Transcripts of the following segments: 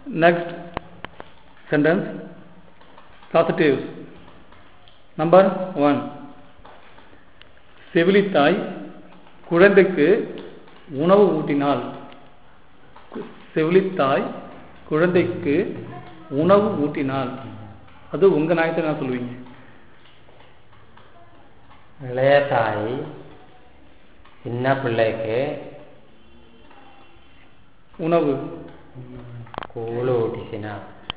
next sentence positives number one செவிலித்தாய் குழந்தைக்கு உணவு ஊட்டினாள் செவிலித்தாய் குழந்தைக்கு உணவு ஊட்டினாள் அது உங்க நாயத்தை நான் சொல்லுவீங்க இளைய தாய் சின்ன பிள்ளைக்கு உணவு கூழ் ஊட்டிச்சினா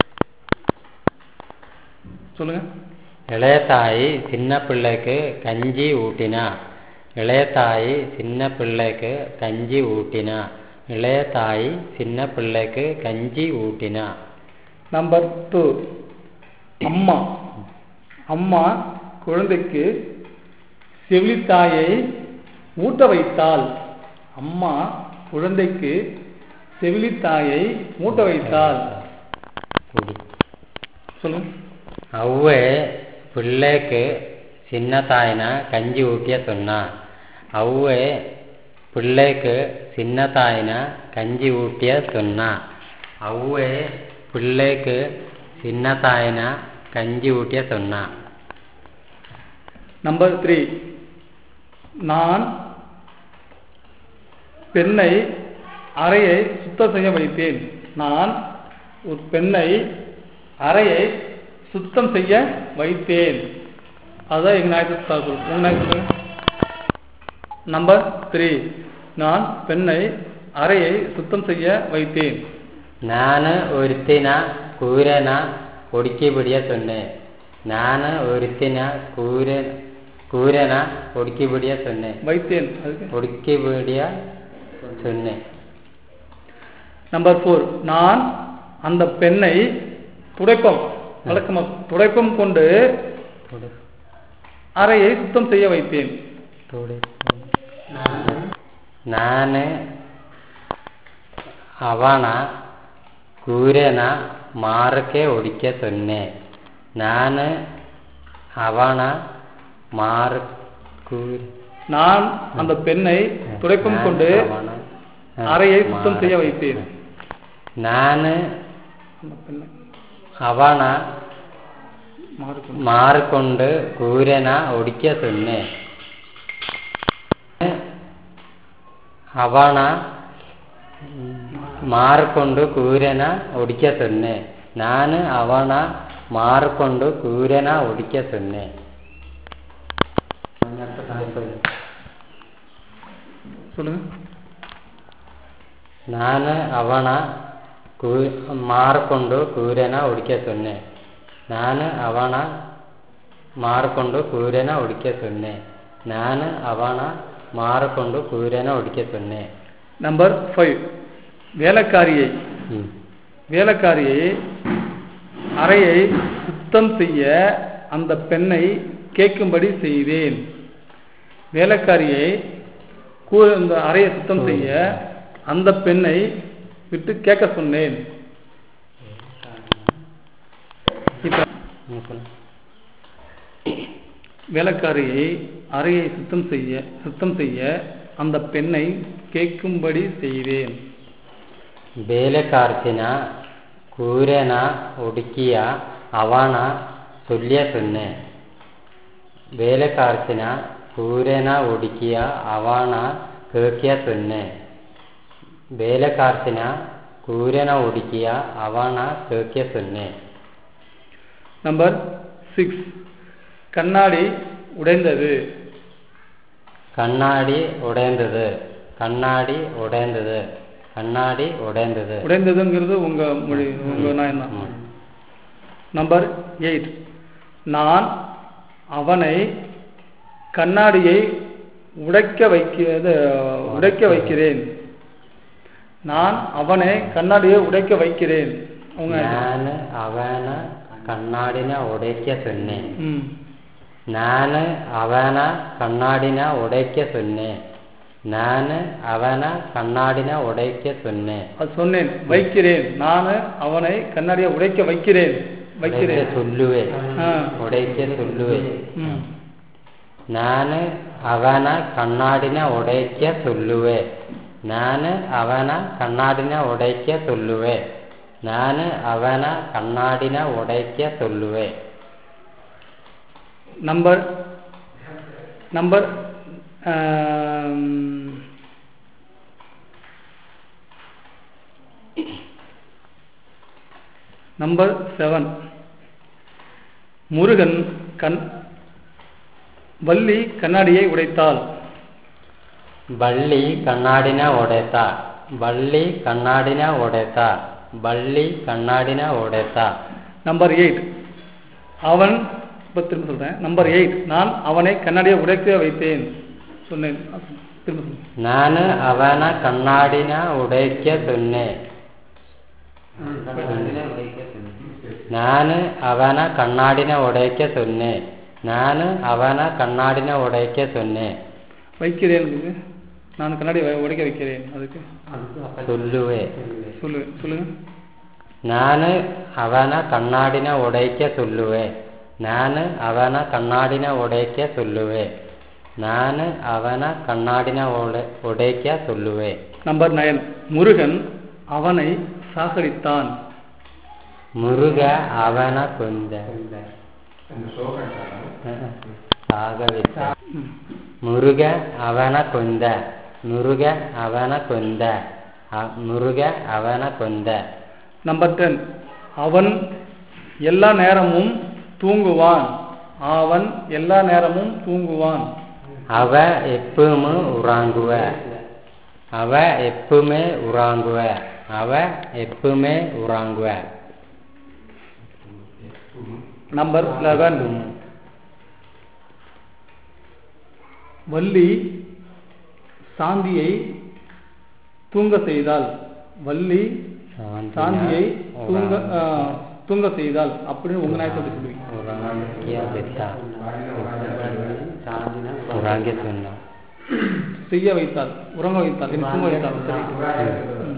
சொல்லுங்க இளைய தாய் சின்ன பிள்ளைக்கு கஞ்சி ஊட்டினா இளைய தாய் சின்ன பிள்ளைக்கு கஞ்சி ஊட்டினா இளைய தாய் சின்ன பிள்ளைக்கு கஞ்சி ஊட்டினா நம்பர் டூ அம்மா அம்மா குழந்தைக்கு செவிலித்தாயை ஊட்ட வைத்தாள் அம்மா குழந்தைக்கு செவிலித்தாயை ஊட்ட வைத்தாள் குடி சொல்லுங்க அவ்வே பிள்ளைக்கு சின்ன தாயினா கஞ்சி ஊட்டிய சொன்னா அவ்வே பிள்ளைக்கு சின்ன தாயினா கஞ்சி ஊட்டிய சொன்னா அவ்வே பிள்ளைக்கு சின்ன தாயினா கஞ்சி ஊட்டிய சொன்னா நம்பர் த்ரீ நான் பெண்ணை அறையை சுத்தம் செய்ய வைத்தேன் நான் ஒரு பெண்ணை அறையை சுத்தம் செய்ய வைத்தேன் அதான் எங்க நாயத்தை உங்க நாயத்தை நம்பர் த்ரீ நான் பெண்ணை அறையை சுத்தம் செய்ய வைத்தேன் நான் ഒരുത്തിന കൂരന ഒടുക്കി പിടിയ சொன்னேன் நான் ഒരുത്തിന കൂര കൂരന ഒടുക്കി പിടിയ சொன்னேன் வைத்தேன் அதுக்கு ஒடுக்கி பிடிய சொன்னேன் நம்பர் ஃபோர் நான் அந்த பெண்ணை துடைப்பம் வழக்கமா துடைப்பம் கொண்டு அறையை சுத்தம் செய்ய வைத்தேன் நான் அவன கூரன மாறுக்கே ஒடிக்க சொன்னேன் நான் அவன மாறு கூர் நான் அந்த பெண்ணை துடைப்பம் நான் கொண்டு அவன, அறையை சுத்தம் மாறு- செய்ய வைத்தேன் நான் அந்த பெண்ணை அவன மாறிக்கொண்டு மாறிக்கொண்டு கூரன ஒடிக்க சொன்னேன் அவன மாறிக்கொண்டு கூரன ஒடிக்க சொன்னேன் நான் அவன மாறிக்கொண்டு கூரன ஒடிக்க சொன்னேன் சொல்லுங்க நான் அவன கூ மாறிக்கொண்டு கூரன ஒடிக்க சொன்னேன் நான் அவன மாறிக்கொண்டு கூரன ஒடிக்க சொன்னேன் நான் அவன மாறிக்கொண்டு கூரன ஒடிக்க சொன்னேன் நம்பர் ஃபைவ் வேலைக்காரியை ம் வேலைக்காரியை அறையை சுத்தம் செய்ய அந்த பெண்ணை கேட்கும்படி செய்தேன் வேலைக்காரியை கூ இந்த அறையை சுத்தம் செய்ய அந்த பெண்ணை விட்டு கேட்க சொன்னேன் இப்ப ம், சொல்லு. வேலைக்காரியை அறையை சுத்தம் செய்ய சுத்தம் செய்ய அந்த பெண்ணை கேட்கும்படி செய்தேன் ಬೇಲೆಕಾರ್ತಿನ ಕೂರೆನ ಹುಡುಕಿಯ ಅವನ ಸುಳ್ಯ ಸೊನ್ನೆ ಬೇಲೆಕಾರ್ತಿನ ಕೂರೆನ ಹುಡುಕಿಯ ಅವನ ಕೇಕಿಯ ಸೊನ್ನೆ ಬೇಲೆಕಾರ್ತಿನ ಕೂರೆನ ಹುಡುಕಿಯ ಅವನ ಕೇಕಿಯ ಸೊನ್ನೆ நம்பர் சிக்ஸ் கண்ணாடி உடைந்தது கண்ணாடி உடைந்தது கண்ணாடி உடைந்தது கண்ணாடி உடைந்தது உடைந்ததுங்கிறது உங்க மொழி உங்க நாயம் தான் ம். நம்பர் எயிட் நான் அவனை கண்ணாடியை உடைக்க வைக்கிறது உடைக்க வைக்கிறேன் நான் அவனை கண்ணாடியை உடைக்க வைக்கிறேன் அவங்க ഞാൻ അവന കണ്ണാടിനെ ഉടയ്ക്ക സൊന്നെ ம் ഞാൻ അവന കണ്ണാടിനെ ഉടയ്ക്ക സൊന്നെ ഞാൻ അവന കണ്ണാടിനെ ഉടയ്ക്ക സൊന്നെ அது சொன்னேன் வைக்கிறேன் நான் அவனை கண்ணாடியை உடைக்க வைக்கிறேன் ഉടയ്ക്ക வைக்கிறேன் ചൊല്ലുവേ ஆ ഉടയ്ക്ക ചൊല്ലുവേ ம் ഞാൻ അവന കണ്ണാടിനെ ഉടയ്ക്ക ചൊല്ലുവേ ഞാൻ അവന കണ്ണാടിനെ ഉടയ്ക്ക ചൊല്ലുവേ ನಾನು ಅವನ ಕಣ್ಣಾಡಿನ ಒಡೆಯ್ಕ ಸೊಲ್ಲುವೆ நம்பர் நம்பர் ஆம், நம்பர் செவன் முருகன் கண் வள்ளி கண்ணாடியை உடைத்தாள் ಬಳ್ಳಿ ಕಣ್ಣಾಡಿನ ಒಡೆತ ಬಳ್ಳಿ ಕಣ್ಣಾಡಿನ ಒಡೆತ ಬಳ್ಳಿ ಕಣ್ಣಾಡಿನ ಒಡೆತ நம்பர் எயிட் அவன் இப்போ திரும்ப சொல்றேன் நம்பர் எயிட் நான் அவனை கண்ணாடியை உடைக்க வைத்தேன் சொன்னேன் திரும்ப சொல்றேன் ನಾನು ಅವನ ಕಣ್ಣಾಡಿನ ಒಡೆಯ್ಕ ಸೊನ್ನೆ ನಾನು ಅವನ ಕಣ್ಣಾಡಿನ ಒಡೆಯ್ಕ ಸೊನ್ನೆ ನಾನು ಅವನ ಕಣ್ಣಾಡಿನ ಒಡೆಯ್ಕ ಸೊನ್ನೆ வைக்கிறேன் இருக்கு. நான் கண்ணாடி வை- உடைக்க வைக்கிறேன் அதுக்கு ಸೊಲ್ಲುವೆ சொல்லு சொல்லுங்க ನಾನು ಅವನ ಕಣ್ಣಾಡಿನ ಒಡೆಯ್ಕ ಸೊಲ್ಲುವೆ ನಾನು ಅವನ ಕಣ್ಣಾಡಿನ ಒಡೆಯ್ಕ ಸೊಲ್ಲುವೆ ನಾನು ಅವನ ಕಣ್ಣಾಡಿನ ಒಡೆ ಒಡೆಯ್ಕ ಸೊಲ್ಲುವೆ நம்பர் நயன் முருகன் அவனை சாகடித்தான் ಮುರುಗ ಅವನ ಕೊಂದ ಸಾಗವಿತ್ತ ம். ಮುರುಗ ಅವನ ಕೊಂದ ಮುರುಗ ಅವನ ಕೊಂದ ಅ- ಮುರುಗ ಅವನ ಕೊಂದ நம்பர் டென் அவன் எல்லா நேரமும் தூங்குவான் அவன் எல்லா நேரமும் தூங்குவான் ಅವ ಎಪ್ಪುಮು ಉರಾಂಗುವ ಅವ ಎಪ್ಪುಮೆ ಉರಾಂಗುವ ಅವ ಎಪ್ಪುಮೆ ಉರಾಂಗುವ நம்பர் லெவன் வள்ளி சாந்தியை தூங்க செய்தால் வள்ளி சாந்தியை தூங்க ஆ, தூங்க செய்தால் அப்படின்னு உங்க நாயத்தை சொல்லுவீங்க ಉರಾಂಗಿಯ ಬೆತ್ತ ಉರಾಂಗಿ ಸುಣ್ಣ செய்ய வைத்தால் உறங்க வைத்தால் இல்லை, தூங்க வைத்தால் சரி ம்.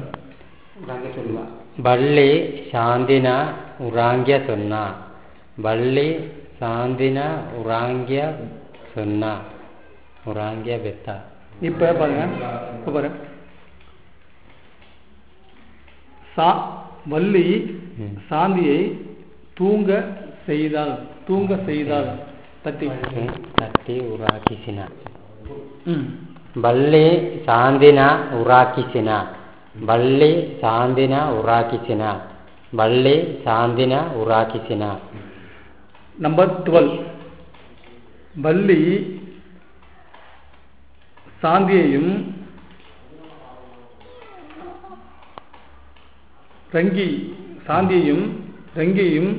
ಬಳ್ಳಿ ಶಾಂತಿನ ಉರಾಂಗ್ಯ ಸೊನ್ನ ಬಳ್ಳಿ ಶಾಂತಿನ ಉರಾಂಗ್ಯ ಸೊನ್ನ ಉರಾಂಗ್ಯ ಬೆತ್ತ இப்ப பாருங்க இப்ப பாருங்க சா வள்ளி ம். சாந்தியை தூங்க செய்தால் தூங்க செய்தால் தட்டி ತಟ್ಟಿ ಉರಾಕಿಸಿನ ம். ಬಳ್ಳಿ ಶಾಂತಿನ ಉರಾಕಿಸಿನ ಬಳ್ಳಿ ಶಾಂತಿನ ಉರಾಕಿಸಿನ ಬಳ್ಳಿ ಶಾಂತಿನ ಉರಾಕಿಸಿನ நம்பர் டுவெல் வள்ளி சாந்தியையும் ரங்கி சாந்தியையும் ரங்கியையும்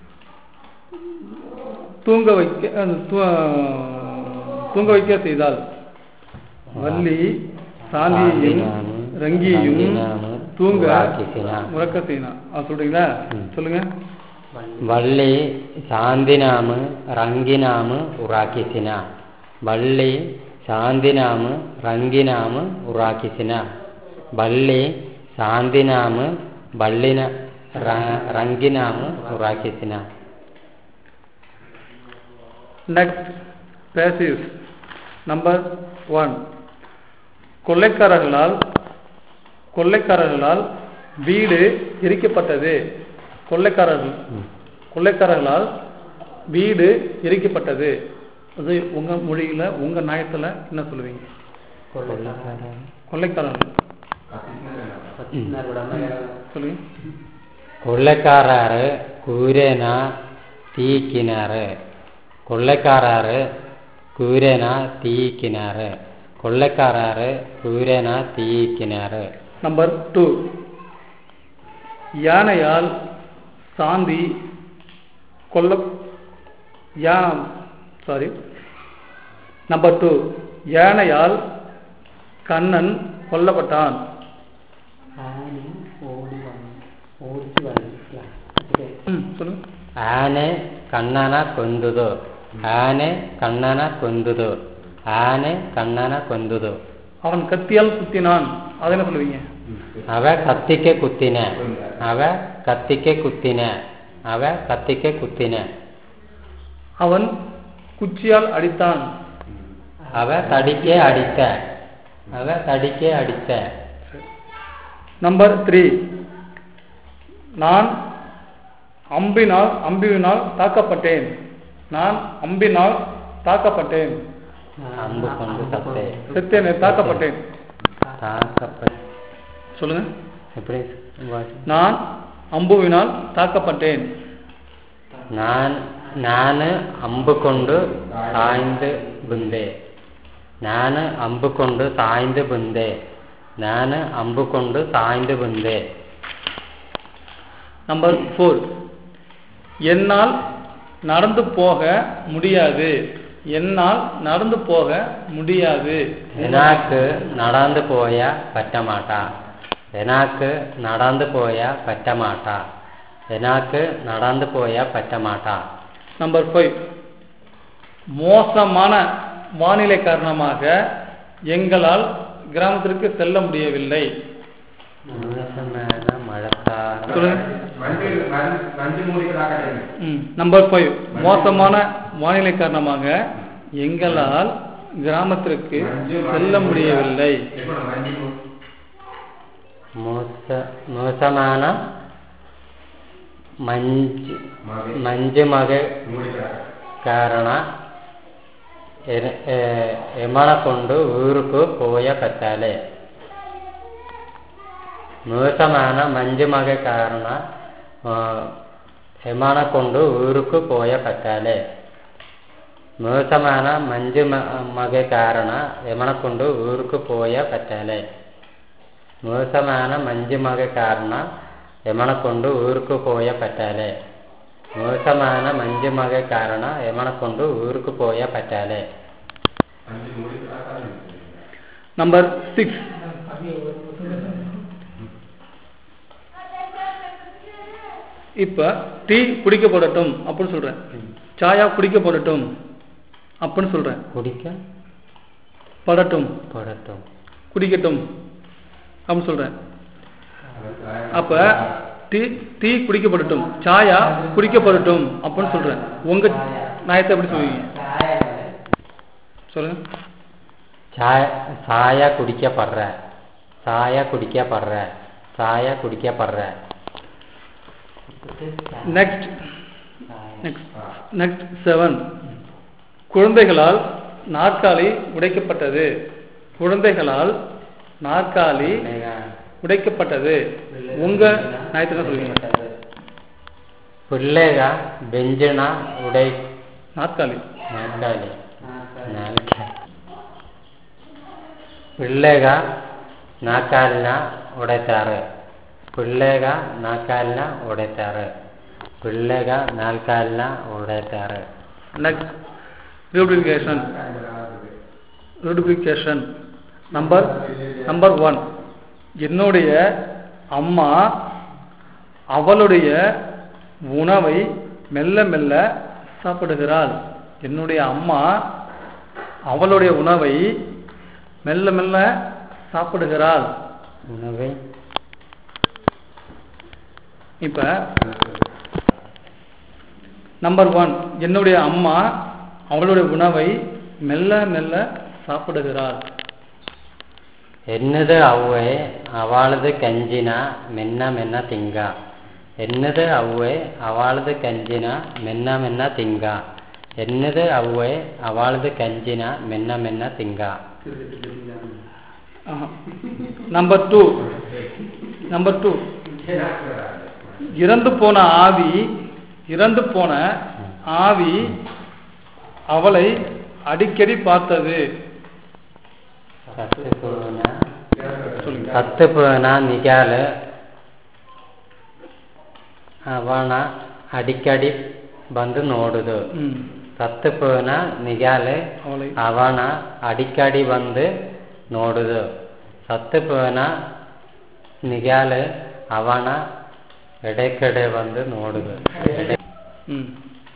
தூங்க வைக்க அஹ், தூ- தூங்க வைக்க செய்தால் வள்ளி சாந்தியையும் ரங்கியையும் தூங்க உறக்க செய்யணும் ஆ, சொல்றீங்களா ம். சொல்லுங்க ಬಳ್ಳಿ ಶಾಂತಿನಾಮ ರಂಗಿನಾಮ ಉರಾಕಿಸಿನ ಬಳ್ಳಿ ಶಾಂತಿನಾಮ ರಂಗಿನಾಮ ಉರಾಕಿಸಿನ ಬಳ್ಳಿ ಶಾಂತಿನಾಮ ಬಳ್ಳಿನ ರ- ರಂಗಿನಾಮ ಉರಾಕಿಸಿನ நெக்ஸ்ட் பேசிவ்ஸ் நம்பர் ஒன் கொள்ளைக்காரர்களால் கொள்ளைக்காரர்களால் வீடு எரிக்கப்பட்டது கொள்ளைக்காரர்கள் கொள்ளைக்காரர்களால் வீடு எரிக்கப்பட்டது அது உங்க மொழியில உங்க நியாயத்துல என்ன சொல்லுவீங்க கொள்ளைக்காரர்கள் சொல்லுங்க ಕೊಳ್ಳೆಕಾರರು ಕೂರೆನ ತೀಕಿನಾರು ಕೊಳ್ಳೆಕಾರರು ಕೂರೆನ ತೀಕಿನಾರು ಕೊಳ್ಳೆಕಾರರು ಕೂರೆನ ತೀಕಿನಾರು நம்பர் டூ யானையால் சாந்தி கொல்ல யா சாரி நம்பர் டூ யானையால் கண்ணன் கொல்லப்பட்டான் ம், சொல்லுங்க ಆನೆ ಕಣ್ಣನ ಕೊಂದುದು ಆನೆ ಕಣ್ಣನ ಕೊಂದುದು ಆನೆ ಕಣ್ಣನ ಕೊಂದುದು அவன் கத்தியால் குத்தினான் அதை என்ன சொல்லுவீங்க ಅವ ಕತ್ತಿಗೆ ಕುತ್ತಿನ ಅವ ಕತ್ತಿಗೆ ಕುತ್ತಿನ ಅವ ಕತ್ತಿಗೆ ಕುತ್ತಿನ அவன் குச்சியால் அடித்தான் ಅವ ತಡಿಕೆ ಅಡಿತ ಅವ ತಡಿಕೆ ಅಡಿತ நம்பர் த்ரீ நான் அம்பினால் அம்பினால் தாக்கப்பட்டேன் நான் அம்பினால் தாக்கப்பட்டேன் அம்பு கொண்டு சத்தே செத்தேன் தாக்கப்பட்டேன் தாக்கப்பட் சொல்லுங்க எப்படி வாசி? நான் அம்புவினால் தாக்கப்பட்டேன் நான் ನಾನು ಅಂಬು ಕೊಂಡು ಸಾಯ್ದು ಬಂದೆ ನಾನು ಅಂಬು ಕೊಂಡು ಸಾಯ್ದು ಬಂದೆ ನಾನು ಅಂಬು ಕೊಂಡು ಸಾಯ್ದು ಬಂದೆ நம்பர் ஃபோர் என்னால் நடந்து போக முடியாது என்னால் நடந்து போக முடியாது எனக்கு நடந்து போய பற்றமாட்டா எனக்கு நடந்து போய பற்றமாட்டா எனக்கு நடந்து போய பற்றமாட்டா நம்பர் ஃபைவ் மோசமான வானிலை காரணமாக எங்களால் கிராமத்திற்கு செல்ல முடியவில்லை மோசமான மழக்காலம் சொல்லுங்க மஞ்சள் மஞ்சள் மஞ்சள் மூடிகளாக ம். நம்பர் ஃபைவ் மோசமான வானிலை காரணமாக எங்களால் கிராமத்திற்கு செல்ல முடியவில்லை எப்படி மஞ்சள் மூ- மோச மோசமான ಮಂಜು மகை ಮಂಜು ಮಗ மூடிகளாக ಕಾರಣ ಎ- ಎ- ಎಮಳಕೊಂಡು ಊರುಕು ಪೋಯ ಪತ್ತಾಲೆ ಮೋಸಮಾನ ಮಂಜು ಮಗ ಕಾರಣ ಆ, ಎಮಳಕೊಂಡು ಊರುಕು ಪೋಯ ಪತ್ತಾಲೆ ಮೋಸಮಾನ ಮಂಜು ಮ- ಮಗ ಕಾರಣ ಎಮಳಕೊಂಡು ಊರುಕು ಪೋಯ ಪತ್ತಾಲೆ ಮೋಸಮಾನ ಮಂಜು ಮಗ ಕಾರಣ ಎಮಳಕೊಂಡು ಊರುಕು ಪೋಯ ಪತ್ತಾಲೆ மோசமான மஞ்சு மகை காரண எமனை கொண்டு ஊருக்கு போய பറ്റാலே மஞ்சள் மூடிகளாக நம்பர் சிக்ஸ் இப்ப டீ குடிக்கப்படட்டும் அப்படின்னு சொல்றேன் சாயா குடிக்கப்படட்டும் அப்படின்னு சொல்றேன் குடிக்க படட்டும் படட்டும் குடிக்கட்டும் அப்படின்னு சொல்றேன் அப்ப டீ டீ குடிக்கப்படட்டும் சாயா குடிக்கப்படட்டும் அப்படின்னு சொல்றேன் உங்க நியாயத்தை எப்படி சொல்லுவீங்க சொல்லுங்க சாய சாயா குடிக்கப்படுற சாயா குடிக்கப்படுற சாயா குடிக்கப்படுற நெக்ஸ்ட் நெக்ஸ்ட் நெக்ஸ்ட் செவன் குழந்தைகளால் நாற்காலி உடைக்கப்பட்டது குழந்தைகளால் நாற்காலி உடைக்கப்பட்டது உங்க நியாயத்தை தான் சொல்லுவீங்க பிள்ளைக பெஞ்சின உடை நாற்காலி நாற்காலி நாற்காலி பிள்ளைಗ ನಾಲ್ಕಾಲಿನ ಹೊಡೆತಾರೆ பிள்ளைಗ ನಾಲ್ಕಾಲಿನ ಹೊಡೆತಾರೆ பிள்ளைಗ ನಾಲ್ಕಾಲಿನ ಹೊಡೆತಾರೆ next reduplication reduplication number number one என்னுடைய அம்மா அவளுடைய உணவை மெல்ல மெல்ல சாப்பிடுகிறாள் என்னுடைய அம்மா அவளுடைய உணவை மெல்ல மெல்ல சாப்பிடுகிறாள் உணவை இப்ப நம்பர் ஒன் என்னுடைய அம்மா அவளுடைய உணவை மெல்ல மெல்ல சாப்பிடுகிறாள் என்னது ಅವ್ವೆ ಅವಳದು ಕಂಜಿನ ಮೆನ್ನ ಮೆನ್ನ ತಿಂಗ என்னது ಅವ್ವೆ ಅವಳದು ಕಂಜಿನ ಮೆನ್ನ ಮೆನ್ನ ತಿಂಗ என்னது ಅವ್ವೆ ಅವಳದು ಕಂಜಿನ மென்ன மென்ன ತಿಂಗ நம்பர் டூ நம்பர் டூ இறந்து போன ஆவி இறந்து போன ஆவி அவளை அடிக்கடி பார்த்தது ಸತ್ತು ಪೋನ சொல்லுங்க ಸತ್ತು ಪೋನ ನಿಗಾಲು ಅವನ ಅಡಿಕಡಿ ಬಂದು ನೋಡುದು ம். ಸತ್ತು ಪೋನ ನಿಗಾಲು அவளை ಅವನ ಅಡಿಕಡಿ ಬಂದು ನೋಡುದು ಸತ್ತು ಪೋನ ನಿಗಾಲು ಅವನ ಎಡೆಕಡೆ ಬಂದು ನೋಡುದು ಎಡೆ- ம்.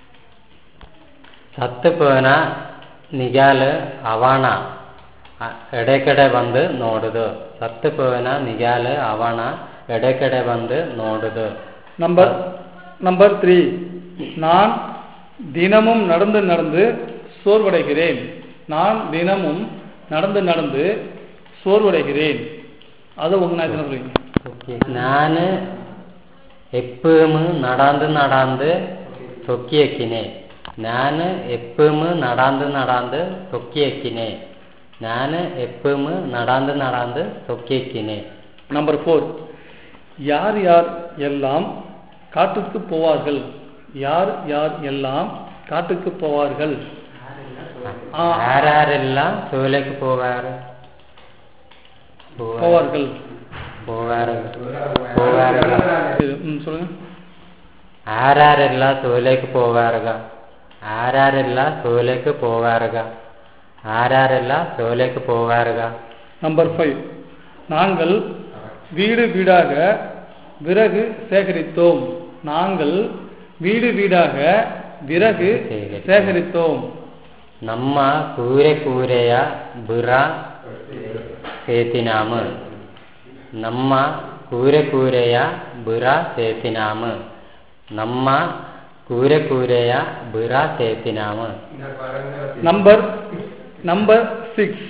ಸತ್ತು ಪೋನ ನಿಗಾಲು ಅವನ ಅ- ಎಡೆಕಡೆ ಬಂದು ನೋಡುದು ಸತ್ತು ಪೋನ ನಿಗಾಲು ಅವನ ಎಡೆಕಡೆ ಬಂದು ನೋಡುದು நம்பர் நம்பர் த்ரீ நான் தினமும் நடந்து நடந்து சோர்வடைகிறேன் நான் தினமும் நடந்து நடந்து சோர்வடைகிறேன் அது உங்க நான் என்ன சொல்றீங்க ನಾನು எப்பவும் நடந்து நடந்து தொக்கியக்கினே நான் எப்பவும் நடந்து நடந்து தொக்கியக்கினே நான் எப்பவும் நடந்து நடந்து தொக்கியக்கினே நம்பர் ஃபோர் யார் யார் எல்லாம் காட்டுக்கு போவார்கள் யார் யார் எல்லாம் காட்டுக்கு போவார்கள் ஆ, யாரெல்லாம் சோலைக்கு போவாரு போவார்கள் போவாரு போவாருங்க இது, ம், சொல்லுங்க ஆறாரெல்லாம் சோலைக்கு போவாருங்க ஆறாரெல்லாம் சோலைக்கு போவாருங்க ஆறாரெல்லாம் சோலைக்கு போவாருங்க நம்பர் ஃபைவ் நாங்கள் வீடு வீடாக விறகு சேகரித்தோம் நாங்கள் வீடு வீடாக விறகு சேகரித்தோம். சேகரித்தோம் ನಮ್ಮ ಕೂರೆ ಕೂರೆಯ ಬುರ ಸೇತಿನಾಮ ನಮ್ಮ ಕೂರೆ ಕೂರೆಯ ಬುರ ಸೇತಿನಾಮ ನಮ್ಮ ಕೂರೆ ಕೂರೆಯ ಬುರ ಸೇತಿನಾಮ நம்பர் நம்பர் சிக்ஸ்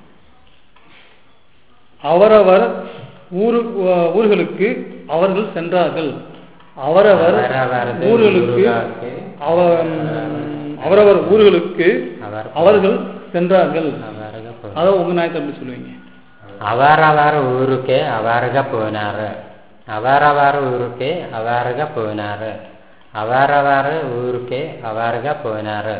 அவரவர் ஊரு ஊர்களுக்கு அவர்கள் சென்றார்கள் அவரவர் அவரவரது ஊர்களுக்கு ஊர்களுக்கு அவ- ம், அவரவர் ஊர்களுக்கு அவர் அவர்கள் சென்றார்கள் அவருக போ- அதை உங்க நாயத்தை எப்படி சொல்லுவீங்க ಅವರವರ ಊರುಕೆ ಅವರ್ಗ ಪೋನಾರು ಅವರವರ ಊರುಕೆ ಅವರ್ಗ ಪೋನಾರು ಅವರವರ ಊರುಕೆ ಅವರ್ಗ ಪೋನಾರು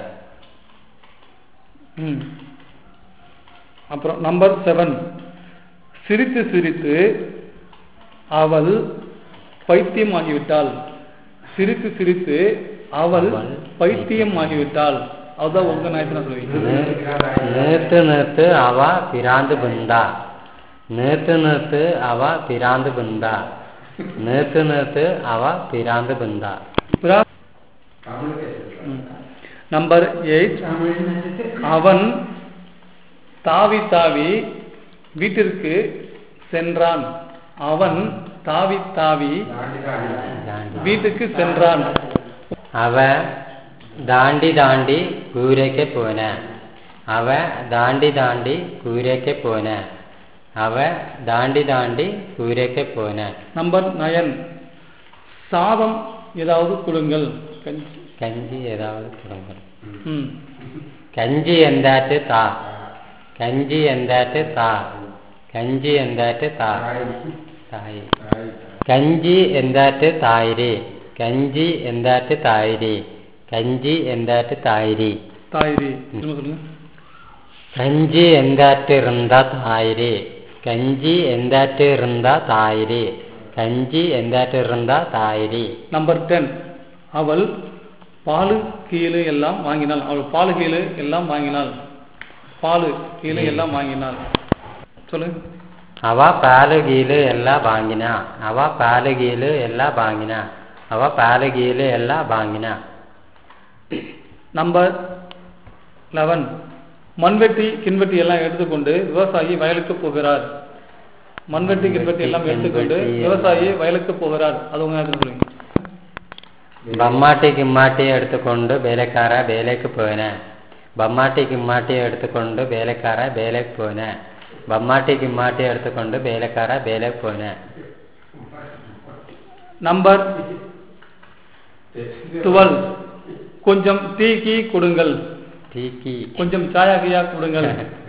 ம். அப்புறம் நம்பர் செவன் சிரித்து சிரித்து அவள் பைத்தியமாகிவிட்டாள் சிரித்து சிரித்து அவள் அவள் பைத்தியமாகிவிட்டாள் அதுதான் உங்க நாயத்தை சொல்லுவீங்க நேத்து நேத்து அவ பிராந்து பிந்தா நேத்து நேத்து அவ பிராந்து பிந்தா நேத்து நேத்து அவ பிராந்து பிந்தா பிரா- ம். நம்பர் எயிட் அவன் தாவி தாவி வீட்டிற்கு சென்றான் அவன் தாவி தாவி வீட்டுக்கு சென்றான் அவ தாண்டி தாண்டி கூரைக்கு போன அவ தாண்டி தாண்டி கூரைக்கு போன அவ தாண்டி தாண்டி கூரைக்கு போன நம்பர் நயன் சாதம் ஏதாவது கொடுங்கள் கஞ்சி கஞ்சி ஏதாவது கொடுங்க ம் கஞ்சி எந்தாட்டு தா கஞ்சி எந்தாட்டு தா கஞ்சி எந்தாட்டு தா தாய் கஞ்சி ಎಂದಾಟ್ ತಾಯಿರಿ கஞ்சி ಎಂದಾಟ್ ತಾಯಿರಿ கஞ்சி ಎಂದಾಟ್ ತಾಯಿರಿ தாயிரி திரும்ப சொல்லுங்க கஞ்சி ಎಂದಾಟ್ இருந்த தாயிரி கஞ்சி ಎಂದಾட் இருந்த தாயிரி கஞ்சி ಎಂದಾட் இருந்த தாயிரி நம்பர் டென் அவள் பாலு கீழே எல்லாம் வாங்கினாள் அவள் பாலு கீழே எல்லாம் வாங்கினாள் பாலு கீழே எல்லாம் வாங்கினாள் சொல்லுங்க ಅವ ಪಾಲುಗೀಲು ಎಲ್ಲ ಬಾಂಗಿನ ಅವ ಪಾಲುಗೀಲು ಎಲ್ಲ ಬಾಂಗಿನ ಅವ ಪಾಲುಗೀಲು ಎಲ್ಲ ಬಾಂಗಿನ நம்பர் லெவன் மண்வெட்டி கிண்வெட்டி எல்லாம் எடுத்துக்கொண்டு விவசாயி வயலுக்கு போகிறார் மண்வெட்டி கிண்வெட்டி எல்லாம் எடுத்துக்கொண்டு கிண்வெட்டி. விவசாயி வயலுக்கு போகிறார் அது உங்க நேரத்தில் சொல்லுங்க ಬಮ್ಮಾಟಿ ಗಿಮ್ಮಾಟಿ ಎಡ್ತುಕೊಂಡು ಬೇಲೆಕಾರ ಬೇಲೆಕ್ಕೆ ಪೋನೆ ಬಮ್ಮಾಟಿ ಗಿಮ್ಮಾಟಿ ಎಡ್ತುಕೊಂಡು ಬೇಲೆಕಾರ ಬೇಲೆಕ್ಕೆ ಪೋನೆ ಬಮ್ಮಾಟಿ ಗಿಮ್ಮಾಟಿ ಎಡ್ತುಕೊಂಡು ಬೇಲೆಕಾರ ಬೇಲೆಕ್ಕೆ ಪೋನೆ நம்பர் டுவெல் கொஞ்சம் டீக்கி கொடுங்கள் ಟೀಕಿ கொஞ்சம் சாயகியா கொடுங்கள்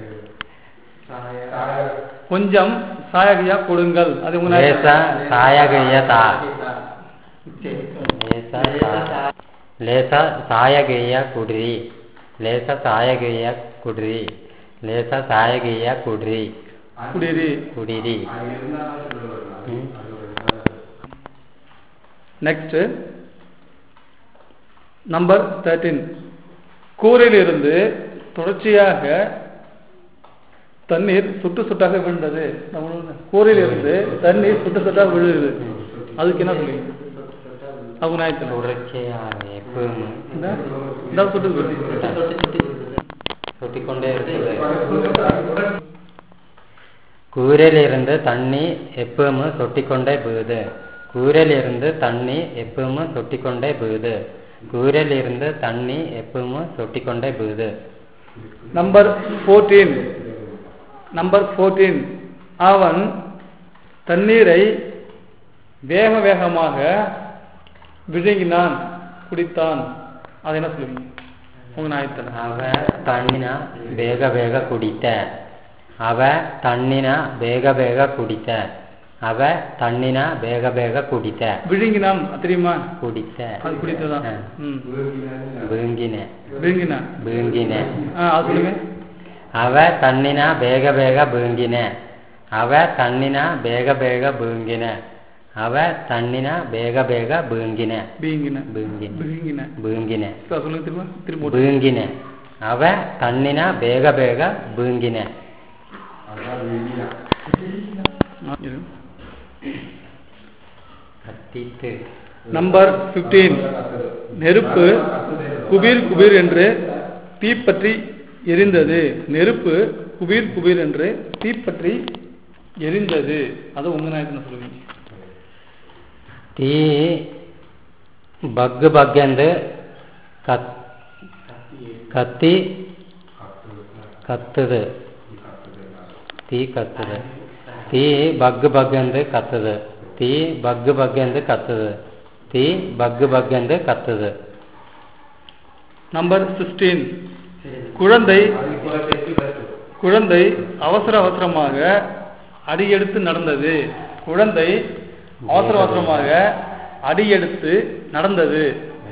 கொஞ்சம் சாயகியா கொடுங்கள் அது உங்க ಲೇಸ நேரத்தில் ಸಾಯಗಯ್ಯ ತಾ ಲೇಸ ಸಾ- ಲೇಸ ಸಾಯಗಯ್ಯ ಕುಡ್ರಿ ಲೇಸ ಸಾಯಗಯ್ಯ ಕುಡ್ರಿ ಲೇಸ ಸಾಯಗಯ್ಯ ಕುಡ್ರಿ குடிரி ಕುಡಿರಿ ಹ್ಮ್. நெக்ஸ்ட் நம்பர் தேர்ட்டீன் கூரையிலிருந்து தொடர்ச்சியாக தண்ணீர் சுட்டு சுட்டாக விழுந்தது நம்ம கூரையிலிருந்து தண்ணீர் சுட்டு சுட்டாக விழுது அதுக்கு என்ன சொல்லி அவங்க நாயத்தில் തുടർച്ചയായ എപ്പോഴും இந்த சுட்டு விழுது. சுட்டிக்கொண்டே இருக்குது கூரையிலிருந்து தண்ணி எப்பவும் சொட்டிக்கொண்டே போகுது கூரையிலிருந்து தண்ணி எப்பவும் சொட்டிக்கொண்டே போகுது கூரையிலிருந்து தண்ணி எப்பவும் சொட்டிக்கொண்டே போகுது நம்பர் ஃபோர்டீன் நம்பர் ஃபோர்டீன் அவன் தண்ணீரை வேக வேகமாக விழுங்கினான் குடித்தான் அதை என்ன சொல்லுவீங்க உங்க நாயத்தில் அவ தண்ணின வேக வேக குடித்த அவ தண்ணின வேக வேக குடித்த அவ தண்ணின வேக வேக குடித்த விழுங்கினான் தெரியுமா குடித்த அது குடித்ததான் ஆ. ம் வீங்கின விழுங்கினான் வீங்கின ஆ அது சொல்லுங்க அவ தண்ணின வேக வேக வீங்கின அவ தண்ணின வேக வேக வீங்கின அவ தண்ணின வேக வேக வீங்கின பீங்கின வீங்கின விழுங்கின வீங்கின சார் சொல்லுங்க திரும்ப திரும்ப ஒரு- வீங்கின அவ தண்ணின வேக வேக வீங்கின அதான் வீடியா ஆ, இரு. கத்தித்து நம்பர் 15 நெருப்பு குபீர் குபீர் என்று தீப்பற்றி எரிந்தது நெருப்பு குபீர் குபீர் என்று தீப்பற்றி எரிந்தது அது உங்க நாயத்தில் சொல்லுவீங்க തീ ബഗ് ബഗ് എന്ത് കത്ത് കത്തി കത്തത് തീ കത്തത് തീ ബഗ് ബഗ് എന്ത് കത്തത് തീ ബഗ് ബഗ് എന്ത് കത്തത് തീ ബഗ് ബഗ് എന്ത് കത്തത് நம்பர் 16 குழந்தை குழந்தை அவசர அவசரமாக அடியெடுத்து நடந்தது குழந்தை அவசர அவசரமாக அடியெடுத்து நடந்தது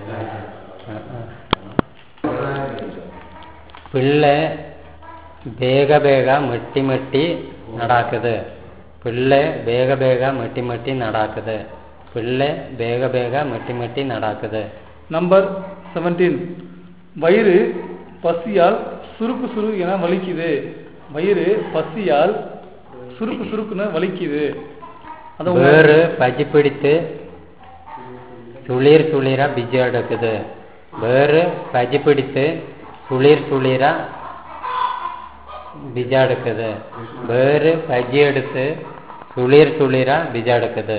പിള്ളെ ಬೇಗ ಬೇಗ ಮೆಟ್ಟಿ ಮೆಟ್ಟಿ ನಡಾಕದು പിള്ളെ ಬೇಗ ಬೇಗ ಮೆಟ್ಟಿ ಮೆಟ್ಟಿ ನಡಾಕದು പിള്ളെ ಬೇಗ ಬೇಗ ಮೆಟ್ಟಿ ಮೆಟ್ಟಿ ನಡಾಕದು நம்பர் 17 வயிறு பசியால் சுருக்கு சுரு என வலிக்குது வயிறு பசியால் சுருக்கு சுருக்குன்னு வலிக்குது அது உங்க- വേറ് പജി പിടിത്ത് തുളിർ തുളിര ബിജെടുക്കുത് വേറ് പജി പിടിത്ത് തുളിർ തുളിര ബിജെടുക്കുത് വേറ് പജി എടുത്ത് തുളിർ തുളിര ബിജെടുക്കുത്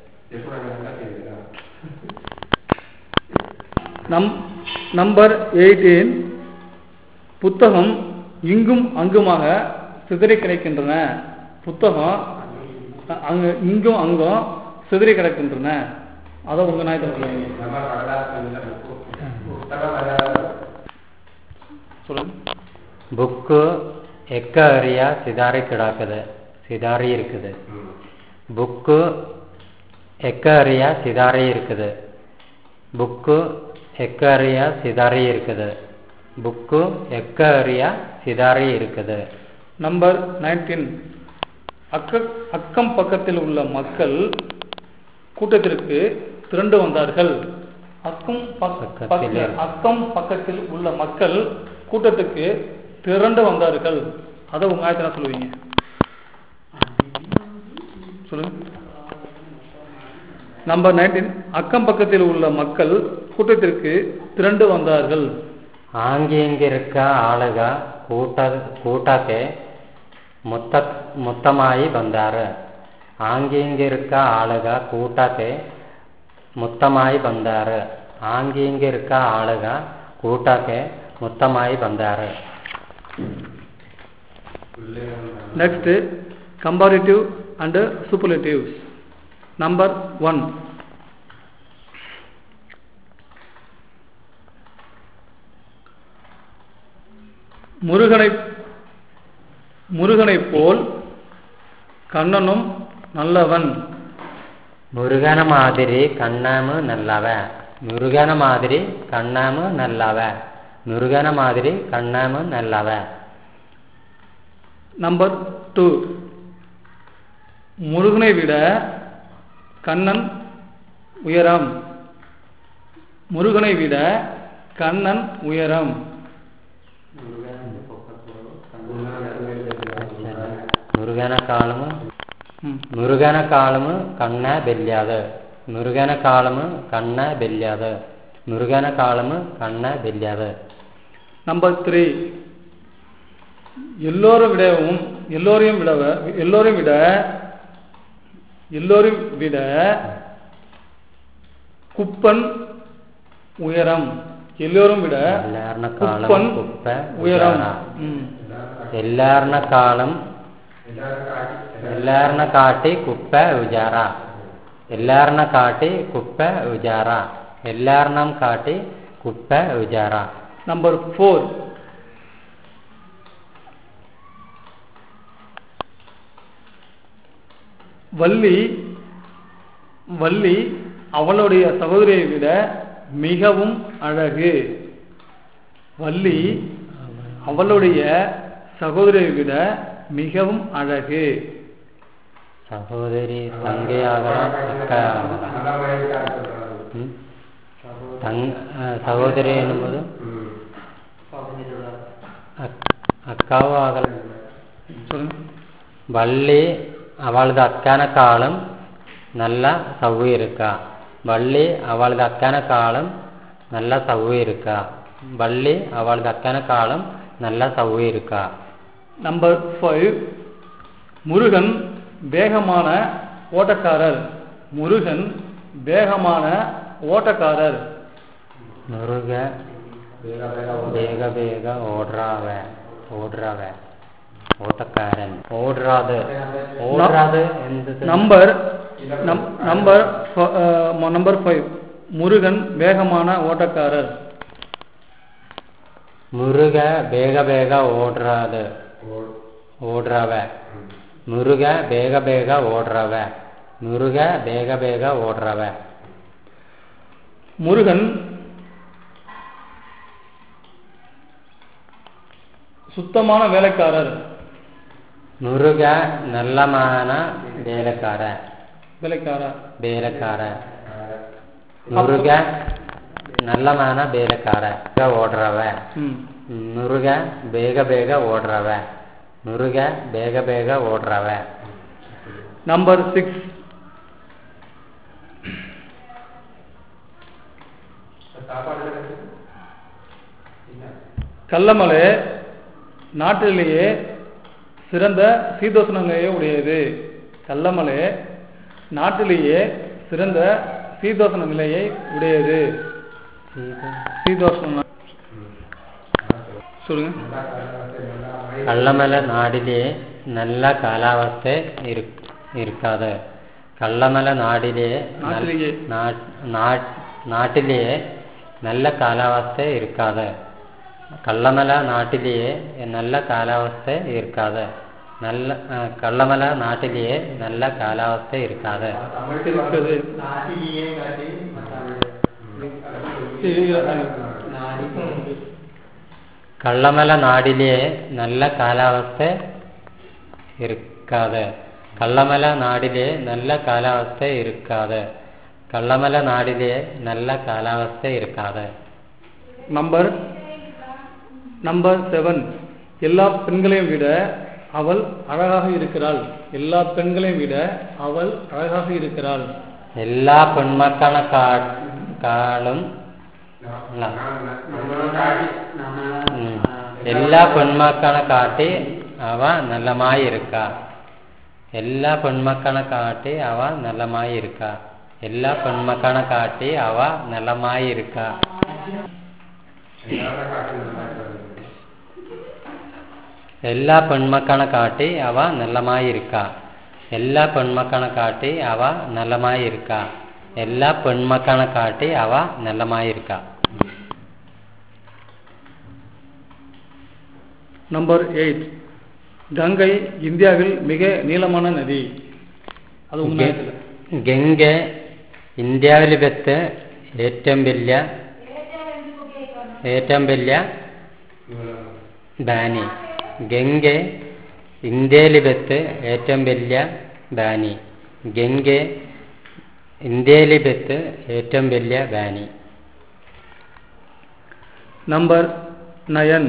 நம் நம்பர் 18 புத்தகம் இங்கும் அங்குமாக சிதறி கிடக்கின்றன புத்தகம் அ- அங்கு இங்கும் அங்கும் சிதறி கிடக்கின்றன அதை உங்க நாயத்தில் சொல்லுவீங்க நம்ம கடலாஸ் புத்தகம் வர சொல்லுங்க புக்கு எக்க அறியா சிதாரி கிடக்குது சிதாரி இருக்குது புக்கு எக்க அறியா சிதாரி இருக்குது புக்கு எக்க அறியா சிதாரி இருக்குது புக்கு எக்க அறியா சிதாரி இருக்குது நம்பர் 19 அக்க அக்கம் பக்கத்தில் உள்ள மக்கள் கூட்டத்திற்கு திரண்டு வந்தார்கள் அக்கம் பக்- பக்கத்தில் பக்க- இருக்கு. அக்கம் பக்கத்தில் உள்ள மக்கள் கூட்டத்துக்கு திரண்டு வந்தார்கள் அதை உங்க ஆயத்தினா சொல்லுவீங்க சொல்லுங்க நம்பர் 19 அக்கம் பக்கத்தில் உள்ள மக்கள் கூட்டத்திற்கு திரண்டு வந்தார்கள் ആങ്കിങ്ങിരുക്ക ആളുക കൂട്ട കൂട്ടಕ್ಕೆ ಮೊತ್ತ ಮೊತ್ತമായി ಬಂದಾರ ಆಂಗಿಂಗಿರುಕ ಆಳುಗ ಕೂಟಕ್ಕೆ ಮೊತ್ತമായി ಬಂದಾರ ಆಂಗಿಂಗಿರುಕ ಆಳುಗ ಕೂಟಕ್ಕೆ ಮೊತ್ತമായി ಬಂದಾರ Next, comparative and superlatives. Number one. முருகனை முருகனைப் போல் கண்ணனும் நல்லவன் ಮುರುಗನ ಮಾದಿರಿ ಕಣ್ಣಾಮು ನಲ್ಲವ ಮುರುಗನ ಮಾದಿರಿ ಕಣ್ಣಾಮು ನಲ್ಲವ ಮುರುಗನ ಮಾದಿರಿ ಕಣ್ಣಾಮು ನಲ್ಲವ நம்பர் டூ முருகனை விட கண்ணன் உயரம் முருகனை விட கண்ணன் உயரம் ಮುರುಗನ ಕಾಳಮು ம். ಮುರುಗನ ಕಾಳಮು ಕಣ್ಣ ಬೆಲ್ಯಾದ ಮುರುಗನ ಕಾಳಮು ಕಣ್ಣ ಬೆಲ್ಯಾದ ಮುರುಗನ ಕಾಳಮು ಕಣ್ಣ ಬೆಲ್ಯಾದ நம்பர் த்ரீ எல்லோரும் விடவும் எல்லோரையும் விட எல்லோரையும் விட எல்லோரையும் விட குப்பன் உயரம் எல்லோரும் விட எல்லார்ன காலம் குப்பன் குப்ப உயரம் உஜாரா. ம். എല്ലാർണ കാളം എല്ലാർണ കാട്ടി കുപ്പ ഉജാറ എല്ലാർണ കാട്ടി കുപ്പ ഉജാറ எல்லார்ணம் காட்டி குப்பை விஜார நம்பர் ஃபோர் வள்ளி வள்ளி அவளுடைய சகோதரியை விட மிகவும் அழகு வள்ளி அவளுடைய சகோதரியை விட மிகவும் அழகு சகோதரி தங்கையாகலாம் அக்காயாகலாம் நல்ல வயதுக்காக சொல்றாரு. ம்? தங் அஹ், சகோதரி என்னும்போது ம். அக்- அக்காவும் ஆகலாம் சொல்லுங்க வள்ளி அவளது அக்கான காலம் நல்லா சவ்வு இருக்கா வள்ளி அவளது அக்கான காலம் நல்லா சவ்வு இருக்கா வள்ளி அவளது அக்கான காலம் நல்லா சவ்வு இருக்கா நம்பர் ஃபைவ் முருகன் வேகமான ஓட்டக்காரர் முருகன் வேகமான ஓட்டக்காரர் முருக வேக வேக ஓடு. ಬೇಗ ಬೇಗ ಓಡ್ರಾವ ಓಡ್ರಾವ ಓಟக்காரன் ஓடுறாது ஓடுறாது ಎಂದது நம்பர் நம்- நம்பர் ஃப- அஹ், நம்பர் ஃபைவ் முருகன் வேகமான ஓட்டக்காரர் முருக ಬೇಗ ಬೇಗ ಓಡ್ರಾದು ஓடு. ಓಡ್ರವ ಮುರುಗ ಬೇಗ ಬೇಗ ಓಡ್ರವ ಮುರುಗ ಬೇಗ ಬೇಗ ಓಡ್ರವ முருகன் சுத்தமான வேலைக்காரர் ಮುರುಗ ನಲ್ಲಮಾನ ಬೇಲಕಾರ வேலைக்காரர் ಬೇಲಕಾರ ಮುರುಗ ನಲ್ಲಮಾನ ಬೇಲಕಾರ ಓಡ್ರವ ம் ಮುರುಗ ಬೇಗ ಬೇಗ ಓಡ್ರವ ಮುರುಗ ಬೇಗ ಬೇಗ ಓಡ್ರವ நம்பர் சிக்ஸ் சாப்பாடு இருக்கு? இல்ல. கள்ளமலை நாட்டிலேயே சிறந்த சீதோஷ்ணங்களையே உடையது கள்ளமலை நாட்டிலேயே சிறந்த சீதோஷ்ண நிலையை உடையது சீதோஷ்ண சொல்லுங்க நல்லா காலாவஸ்தை, நல்லா மழை. கள்ளமல நாடிலே நல்ல காலாவஸ்தை இருக் இருக்காது கள்ளமல நாடிலே நல்- நாட்டிலேயே. நாட்- நாட்- நாட்டிலேயே நல்ல காலாவஸ்தை இருக்காது கள்ளமல நாட்டிலேயே நல்ல காலாவஸ்தை இருக்காது நல்ல அஹ், கள்ளமல நாட்டிலேயே நல்ல காலாவஸ்தை இருக்காது தமிழ் இருக்குது. நாட்டிலேயே காட்டி கள்ளமல நாடிலே நல்ல காலாவஸ்தை இருக்காது கள்ளமல நாடிலே நல்ல காலாவஸ்தை இருக்காது கள்ளமல நாடிலே நல்ல காலாவஸ்தை இருக்காது நம்பர் நம்பர் செவன் எல்லா பெண்களையும் விட அவள் அழகாக இருக்கிறாள் எல்லா பெண்களையும் விட அவள் அழகாக இருக்கிறாள் எல்லா பெண்மக்கான கா காலும் இல்ல. ம். எல்லா பெண்மக்கான காட்டி அவ நல்லமாய் இருக்கா எல்லா பெண்மக்கான காட்டி அவ நல்லமாய் இருக்கா எல்லா பெண்மக்கான காட்டி அவ நல்லமாய் இருக்கா எல்லா பெண்மக்கான காட்டி அவ நல்லமாய் இருக்கா எல்லா பெண்மக்கான காட்டி அவ நல்லமாய் இருக்கா எல்லா பெண்மக்கான காட்டி அவ நல்லமாய் இருக்கா நம்பர் எயிட் கங்கை இந்தியாவில் மிக நீளமான நதி அது உண்மையில ഗംഗെ ഇന്ത്യയിൽ വെച്ച് ഏറ്റവും വലിയ ഏറ്റവും വലിയ ബാനി ഗംഗെ ഇന്ത്യയിൽ വെച്ച് ഏറ്റവും വലിയ ബാനി ഗംഗെ ഇന്ത്യയിൽ വെച്ച് ഏറ്റവും വലിയ ബാനി நம்பர் நயன்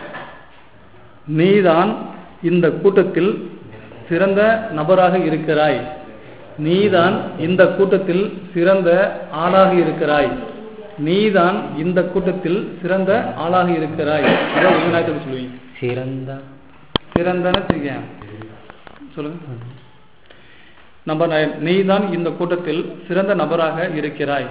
நீதான் இந்த கூட்டத்தில் சிறந்த நபராக இருக்கிறாய் நீதான் இந்த கூட்டத்தில் சிறந்த ஆளாக இருக்கிறாய் நீதான் இந்த கூட்டத்தில் சிறந்த ஆளாக இருக்கிறாய் அதான் உண்மையாக சொல்லுவீங்க சிறந்த சிறந்தன்னு வச்சுக்கேன் சொல்லுங்க நம்பர் நயன் நீதான் இந்த கூட்டத்தில் சிறந்த நபராக இருக்கிறாய்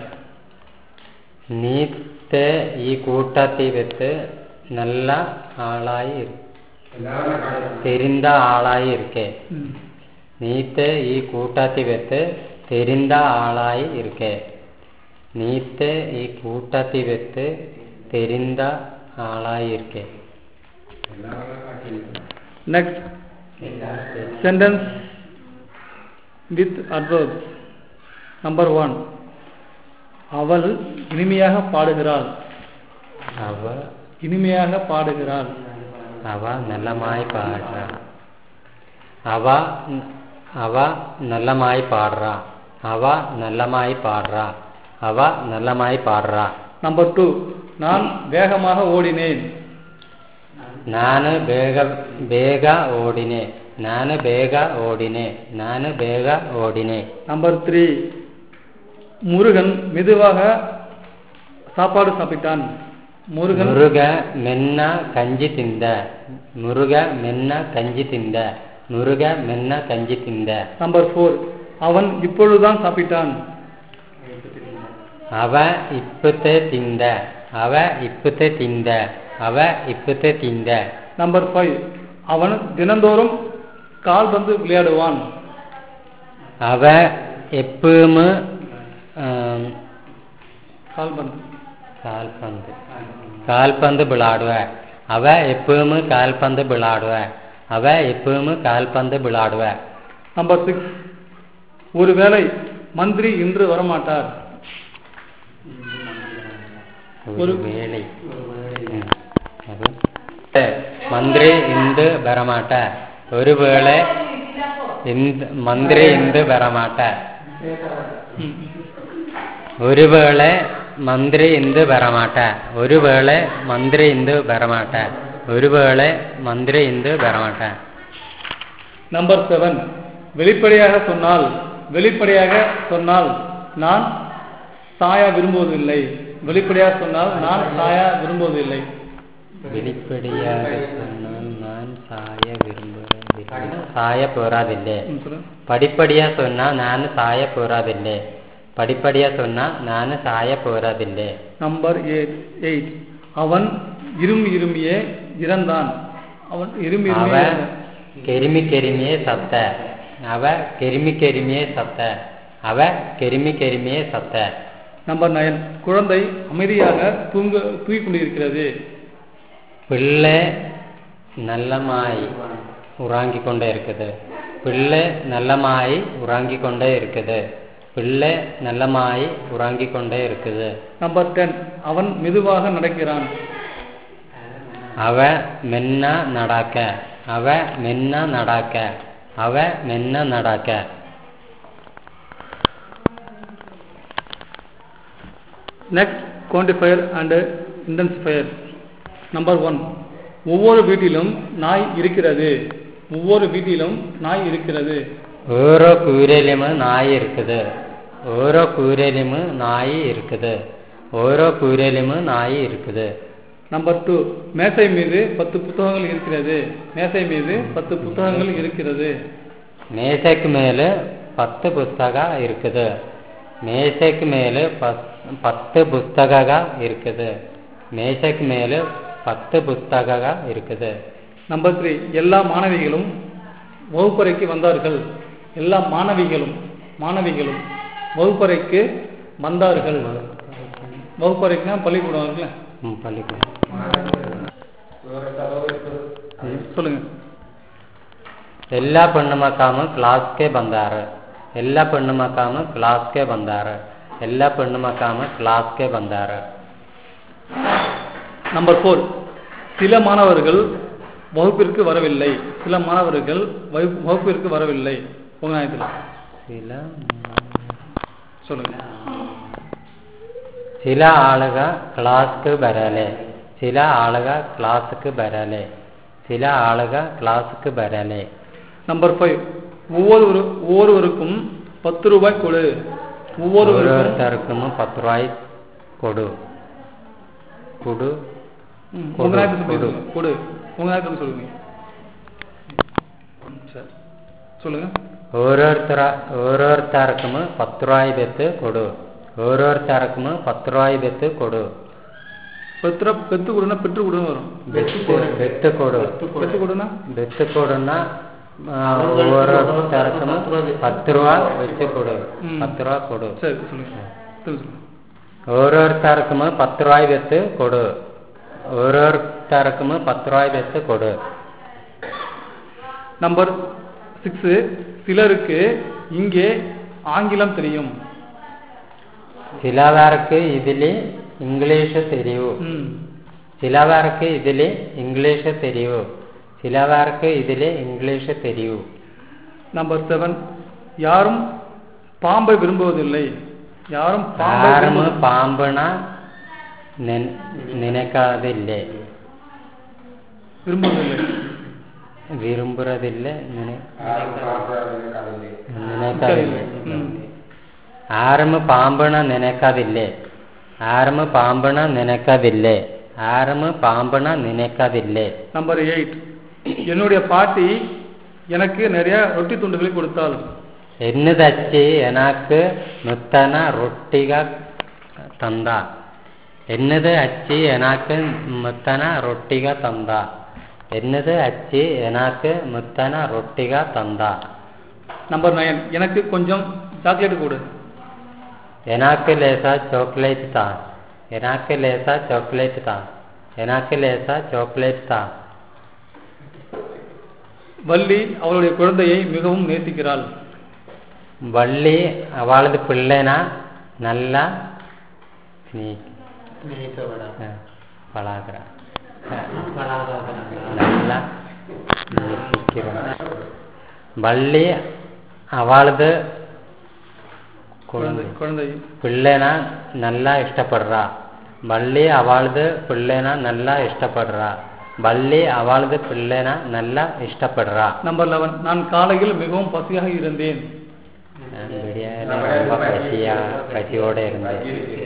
നീത്തെ ഈ കൂട്ടത്തിൽ വെച്ച് നല്ല ആളായി ഇരി- தெரிந்த ஆளாய் இருக்கே ம். நீத்த ஈ கூட்டத்தை வைத்து தெரிந்த ஆளாய் இருக்கே நீத்து இக்கூட்டத்தை வைத்து தெரிந்த ஆளாயிருக்கே next sentence with adverbs number one அவள் இனிமையாக பாடுகிறாள் அவ இனிமையாக பாடுகிறாள் அவ நல்லமாய் பாடுறா அவ அவ நல்லமாய் பாடுறா அவ நல்லமாய் பாடுறா அவ நல்லமாய் பாடுறா number two நான் வேகமாக ஓடினேன் ನಾನು ಬೇಗ ಬೇಗ ಓಡಿನೆ ನಾನು ಬೇಗ ಓಡಿನೆ ನಾನು ಬೇಗ ಓಡಿನೆ நம்பர் த்ரீ முருகன் மெதுவாக சாப்பாடு சாப்பிட்டான் முருகன் ಮುರುಗ ಮೆನ್ನ ಕಂಜಿ ತಿಂದ ಮುರುಗ ಮೆನ್ನ ಕಂಜಿ ತಿಂದ ಮುರುಗ மென்ன கஞ்சி திந்த நம்பர் ஃபோர் அவன் இப்பொழுதுதான் சாப்பிட்டான் அவ இப்பத்தே திந்த அவ இப்பத்தே திந்த அவ இப்பத்தே திந்த நம்பர் ஃபைவ் அவன் தினந்தோறும் கால்பந்து விளையாடுவான் அவ எப்பவுமே ஆம், கால்பந்து கால்பந்து கால்பந்து விளையாடுவ அவ எப்பவுமே கால்பந்து விளையாடுவ அவ எப்பவுமே கால்பந்து விளையாடுவ நம்பர் சிக்ஸ் ஒருவேளை மந்திரி இன்று வரமாட்டார் ஒரு வேளை ம், அது. மந்திரி இந்து வரமாட்ட ஒருவேளை இந்த மந்திரி இந்து வரமாட்ட ஒருவேளை மந்திரி இந்து வரமாட்ட ஒருவேளை மந்திரி இந்து வரமாட்ட ஒருவேளை மந்திரி இந்து வரமாட்ட நம்பர் செவன் வெளிப்படையாக சொன்னால் வெளிப்படையாக சொன்னால் நான் சாயா விரும்புவதில்லை வெளிப்படையாக சொன்னால் நான் சாயா விரும்புவதில்லை வெளிப்படையாக சொன்னால் நான் சாய விரும்புவதில்லை சாய போறாதில்லை ம், சொல்லுங்க. படிப்படியா சொன்னா நான் சாய போறாதில்லை படிப்படியா சொன்னா நான் சாய போறாதில்லை நம்பர் எயிட் எயிட் அவன் இரும்பி இரும்பியே இறந்தான் அவன் இரும்பி அவ இரும்பியே இறந்தான். கெருமி கெருமியே சத்த அவ கெருமி கெருமியே சத்த அவ கெருமி கெருமியே சத்த நம்பர் நைன் குழந்தை அமைதியாக தூங்க தூங்கிக் கொண்டிருக்கிறது பிள்ளை நல்லமாய் உறங்கிக் கொண்டே இருக்குது பிள்ளை நல்லமாய் உறங்கிக் கொண்டே இருக்குது பிள்ளை நல்லமாய் உறங்கிக் கொண்டே இருக்குது நம்பர் டென் அவன் மெதுவாக நடக்கிறான் அவ மென்ன நடக்க அவ மென்ன நடக்க அவ மென்ன நடக்க next quantifier and intensifier number one ஒவ்வொரு வீட்டிலும் நாய் இருக்கிறது ஒவ்வொரு வீட்டிலும் நாய் இருக்கிறது ஓரோ கூரையிலும் நாய் இருக்குது ஓரோ கூரையிலும் நாய் இருக்குது ஓரோ கூரையிலும் நாய் இருக்குது நம்பர் டூ மேசை மீது பத்து புத்தகங்கள் இருக்கிறது மேசை மீது பத்து புத்தகங்கள் இருக்கிறது மேசைக்கு மேலே பத்து புஸ்தக இருக்குது மேசைக்கு மேலே பத் பத்து புஸ்தக இருக்குது மேசைக்கு மேலே பத்து புஸ்தக இருக்குது நம்பர் த்ரீ எல்லா மாணவிகளும் வகுப்பறைக்கு வந்தார்கள் எல்லா மாணவிகளும் மாணவிகளும் வகுப்பறைக்கு வந்தார்கள் வகுப்பறைக்குனா பள்ளிக்கூடம் இருக்குல்ல ம், பள்ளிக்கூடம் சொல்லுங்க ಎಲ್ಲ ಪಣ್ಣು ಮಕ್ಕಳು ಕ್ಲಾಸ್ಗೆ ಬಂದಾರ ಎಲ್ಲ ಪಣ್ಣು ಮಕ್ಕಳು ಕ್ಲಾಸ್ಗೆ ಬಂದಾರ ಎಲ್ಲ ಪಣ್ಣು ಮಕ್ಕಳು ಕ್ಲಾಸ್ಗೆ ಬಂದಾರ நம்பர் ஃபோர் சில மாணவர்கள் வகுப்பிற்கு வரவில்லை சில மாணவர்கள் வகு- வகுப்பிற்கு வரவில்லை உங்க நியாயத்தில் ചില சொல்லுங்க ചില ആളുക ക്ലാസ്ക്ക് വരലെ ചില ആളുക ക്ലാസ്ക്ക് വരലെ ചില ആളുക ക്ലാസ്ക്ക് വരലെ நம்பர் ஃபைவ் ஒவ்வொரு ஒவ்வொருவருக்கும் பத்து ரூபாய் கொடு ஒவ்வொருவருக்கும் ഓരോരുത്തർക്കും പത്ത് രൂപ കൊടു കൊടു ம், கொடு, உங்க நேரத்தில் கொடு. சொல்லுங்க கொடு உங்க நேரத்தில் சொல்லுங்க சரி சொல்லுங்க ഓരോരുത്തര ഓരോരുത്തർക്കും പത്ത് രൂപ വെത്ത് കൊടു ഓരോരുത്തർക്കും പത്ത് രൂപ വെത്ത് കൊടു பத்து ரூபா பெத்து கொடுனா பெற்று கொடுன்னு வரும் വെത്ത് വെത്ത് കൊടു பெத்து கொடுனா വെത്ത് കൊടുന്ന ആ, ഓരോരുത്തർക്കും പത്ത് രൂപ വെച്ച് കൊടു ம். പത്ത് രൂപ കൊടു சரி சொல்லுங்க திரும்ப சொல்லுங்க ഓരോരുത്തർക്കും പത്ത് രൂപ വെച്ച് കൊടു ഓരോരുത്തർക്കും പത്ത് രൂപ വെച്ച് കൊടു நம்பர் சிக்ஸு சிலருக்கு இங்கே ஆங்கிலம் தெரியும் ചിലവർക്ക് ഇതിൽ ഇംഗ്ലീഷ് തെരിയൂ ம் ചിലവർക്ക് ഇതിൽ ഇംഗ്ലീഷ് തെരിയൂ ചിലവർക്ക് ഇതിൽ ഇംഗ്ലീഷ് തെരിയൂ நம்பர் செவன் யாரும் பாம்பை விரும்புவதில்லை யாரும் பாம்பை ആരും விரும்புவதில்லை. പാമ്പണ നെൻ- നിനക്കാതില്ലേ விரும்புவதில்லை വിരുമ്പുറതില്ല നിന- ആരും പ്രാർത്ഥന കടലിൽ നിനക്കാതില്ലേ ம். ആരും പാമ്പണ നിനക്കതില്ലേ ആരും പാമ്പണ നിനക്കതില്ലേ ആരും പാമ്പണ നിനക്കതില്ലേ நம்பர் எயிட் என்னுடைய பாட்டி எனக்கு நிறைய ரொட்டி துண்டுகளை கொடுத்தாள் എന്ന് തച്ച് എനക്ക് മുത്തന റൊട്ടിക തന്ത എന്നത് അച്ചി എനക്ക് മുത്തന റൊട്ടിക തന്ത എന്നത് അച്ചി എനക്ക് മുത്തന റൊട്ടിക തന്ത நம்பர் நைன் எனக்கு கொஞ்சம் சாக்லேட் கொடு എനക്ക് ലേസ ചോക്ലേറ്റ് താ എനക്ക് ലേസ ചോക്ലേറ്റ് താ എനക്ക് ലേസ ചോക്ലേറ്റ് താ வள்ளி அவளுடைய குழந்தையை மிகவும் நேசிக்கிறாள் വള്ളി അവളത് പിള്ളേന നല്ല സ്നേഹി ആ, വളാകര നല്ല സ്നേഹിക്കുന്ന വള്ളി അവളത് குழந்தை குழந்தை പിള്ളേന നല്ല ഇഷ്ടപ്പെടുற വള്ളി അവളത് പിള്ളേന നല്ല ഇഷ്ടപ്പെടുற വള്ളി അവളത് പിള്ളേന നല്ല ഇഷ്ടപ്പെടുற நம்பர் லெவன் நான் காலையில் மிகவும் பசியாக இருந்தேன் ഞാൻ വെടിയാലെ ரொம்ப പശിയാ പശിയോടെ ഇരുந்தே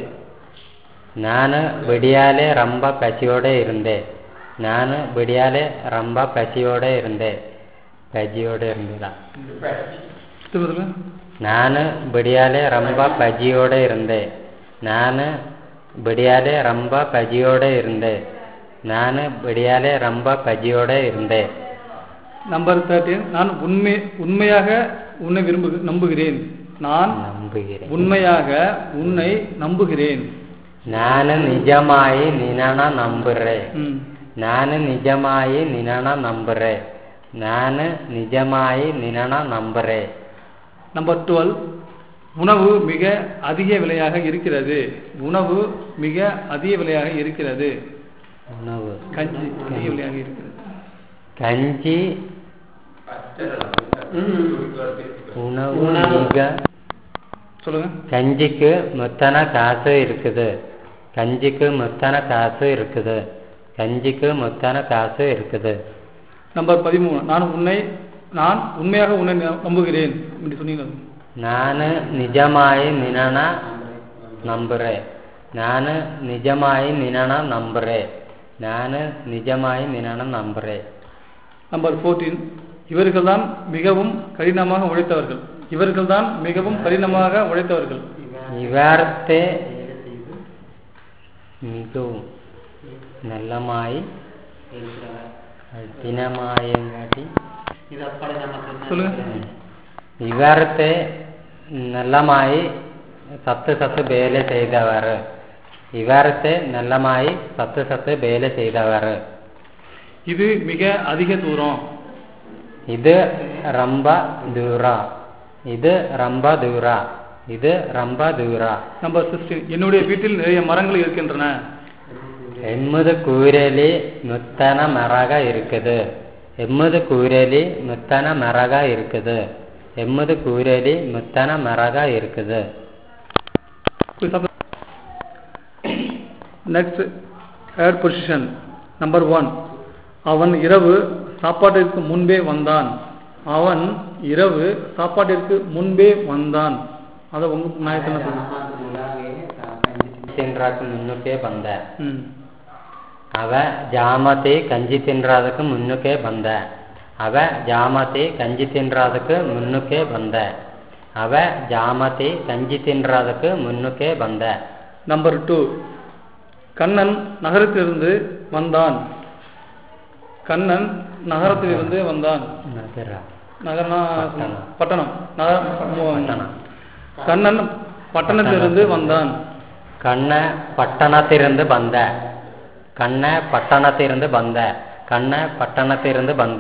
ನಾನು ಬಿಡಿಯಾಲೆ ರಂಬ ಪಸಿಯೋಡೆ ಇರುಂದೆ ನಾನು ಬಿಡಿಯಾಲೆ ರಂಬ ಪಸಿಯೋಡೆ ಇರುಂದೆ ಪಜಿಯೋಡೆ ಇರುಂದಿಲ್ಲ திரும்ப சொல்லுங்க. ನಾನು ಬಿಡಿಯಾಲೆ ರಂಬ ಪಜಿಯೋಡೆ ಇರುಂದೆ ನಾನು ಬಿಡಿಯಾಲೆ ರಂಬ ಪಜಿಯೋಡೆ ಇರುಂದೆ ನಾನು ಬಿಡಿಯಾಲೆ ರಂಬ ಪಜಿಯೋಡೆ ಇರುಂದೆ நம்பர் தேர்ட்டீன் நான் உண்மை உண்மையாக உன்னை விரும்பு நம்புகிறேன் நான் ನಂಬುಗಿರೆ உண்மையாக உன்னை நம்புகிறேன் ನಾನು ನಿಜമായി ನಿನಣ ನಂಬುರೆ ம். ನಾನು ನಿಜമായി ನಿನಣ ನಂಬರೆ ನಾನು ನಿಜമായി ನಿನಣ ನಂಬರೆ நம்பர் டுவெல் உணவு மிக அதிக விலையாக இருக்கிறது உணவு மிக அதிக விலையாக இருக்கிறது ಉಣವು கஞ்சி அதிக விலையாக இருக்கிறது ಕಂಜಿ உணவு மிக சொல்லுங்க கஞ்சிக்கு முத்தன காசு இருக்குது கஞ்சிக்கு முத்தன காசு இருக்குது கஞ்சிக்கு முத்தன காசு இருக்குது நம்பர் பதிமூணு நான் உன்னை நான் உண்மையாக உன்னை ந- நம்புகிறேன் இப்படி சொன்னீங்க ನಾನು ನಿಜമായി ನಿನಣ ನಂಬರೆ ನಾನು ನಿಜമായി ನಿನಣ ನಂಬರೆ ನಾನು ನಿಜമായി ನಿನಣ ನಂಬರೆ நம்பர் ஃபோர்டீன் இவர்கள்தான் மிகவும் கடினமாக உழைத்தவர்கள் இவர்கள்தான் மிகவும் கடினமாக உழைத்தவர்கள் ഇവർക്ക് മികവും നല്ലമായി കഠിനമായങ്ങാട്ടി சொல்லுங்க ഇവർക്ക് നല്ലമായി സത്ത് സത്ത് വേല ചെയ്തവർ ഇവർക്ക് നല്ലമായി സത്ത് സത്ത് വേല ചെയ്തവർ இது மிக அதிக தூரம் ഇത് റമ്പ ദൂര ഇത് റമ്പ ദൂര ഇത് റമ്പ ദൂര நம்பர் சிக்ஸ்டீன் என்னுடைய வீட்டில் நிறைய மரங்கள் இருக்கின்றன എമ്മത് കൂരലി മുത്തന മറക ഇരിക്കുത് എമ്മത് കൂരലി മുത്തന മറക ഇരിക്കുത് എമ്മത് കൂരലി മുത്തന മറക ഇരിക്കുത് next third position number one அவன் இரவு சாப்பாட்டிற்கு முன்பே வந்தான் அவன் இரவு சாப்பாட்டிற்கு முன்பே வந்தான் அதை உங்க நாயத்தன சொல்லுங்க ತಿನ್ರಾಕ ಮುನ್ನುಕ್ಕೆ ಬಂದ ம் ಅವ ಜಾಮತಿ ಕಂಜಿ ತಿನ್ರಾದಕ್ಕೆ ಮುನ್ನುಕ್ಕೆ ಬಂದ ಅವ ಜಾಮತಿ ಕಂಜಿ ತಿನ್ರಾದಕ್ಕೆ ಮುನ್ನುಕ್ಕೆ ಬಂದ ಅವ ಜಾಮತಿ ಕಂಜಿ ತಿನ್ರಾದಕ್ಕೆ ಮುನ್ನುಕ್ಕೆ ಬಂದ நம்பர் டூ கண்ணன் நகரத்திலிருந்து வந்தான் கண்ணன் நகரத்திலிருந்து வந்தான் ನಗರ நகரம்னா பட்டணம். பட்டணம் நகரம் பட்டணம். கண்ணன் பட்டணத்திலிருந்து வந்தான் ಕಣ್ಣ ಪಟ್ಟಣத்திலிருந்து ಬಂದ ಕಣ್ಣ ಪಟ್ಟಣத்திலிருந்து ಬಂದ ಕಣ್ಣ ಪಟ್ಟಣத்திலிருந்து ಬಂದ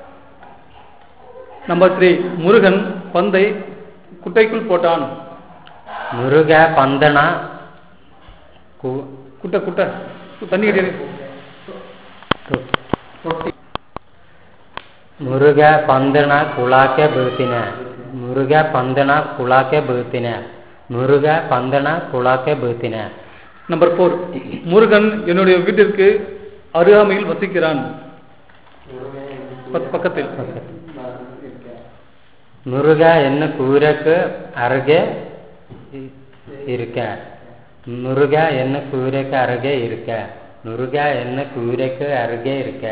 நம்பர் த்ரீ முருகன் பந்தை குட்டைக்குள் போட்டான் ಮುರುಗ ಪಂದಣ ಕು- குட்டை குட்டை தண்ணி கட்டி ಮುರುಗ ಪಂದಣ ಕುಳಾಕೆ ಬೀಳ್ತಿನ ಮುರುಗ ಪಂದಣ ಕುಳಾಕೆ ಬೀಳ್ತಿನ ಮುರುಗ ಪಂದಣ ಕುಳಾಕೆ ಬೀಳ್ತಿನ நம்பர் ஃபோர் முருகன் என்னுடைய வீட்டிற்கு அருகாமையில் வசிக்கிறான் பக்- பக்கத்தில் முருக என்ன கூரைக்கு அருகே இ- இருக்க முருக என்ன கூரைக்கு அருகே இருக்க முருக என்ன கூரைக்கு அருகே இருக்க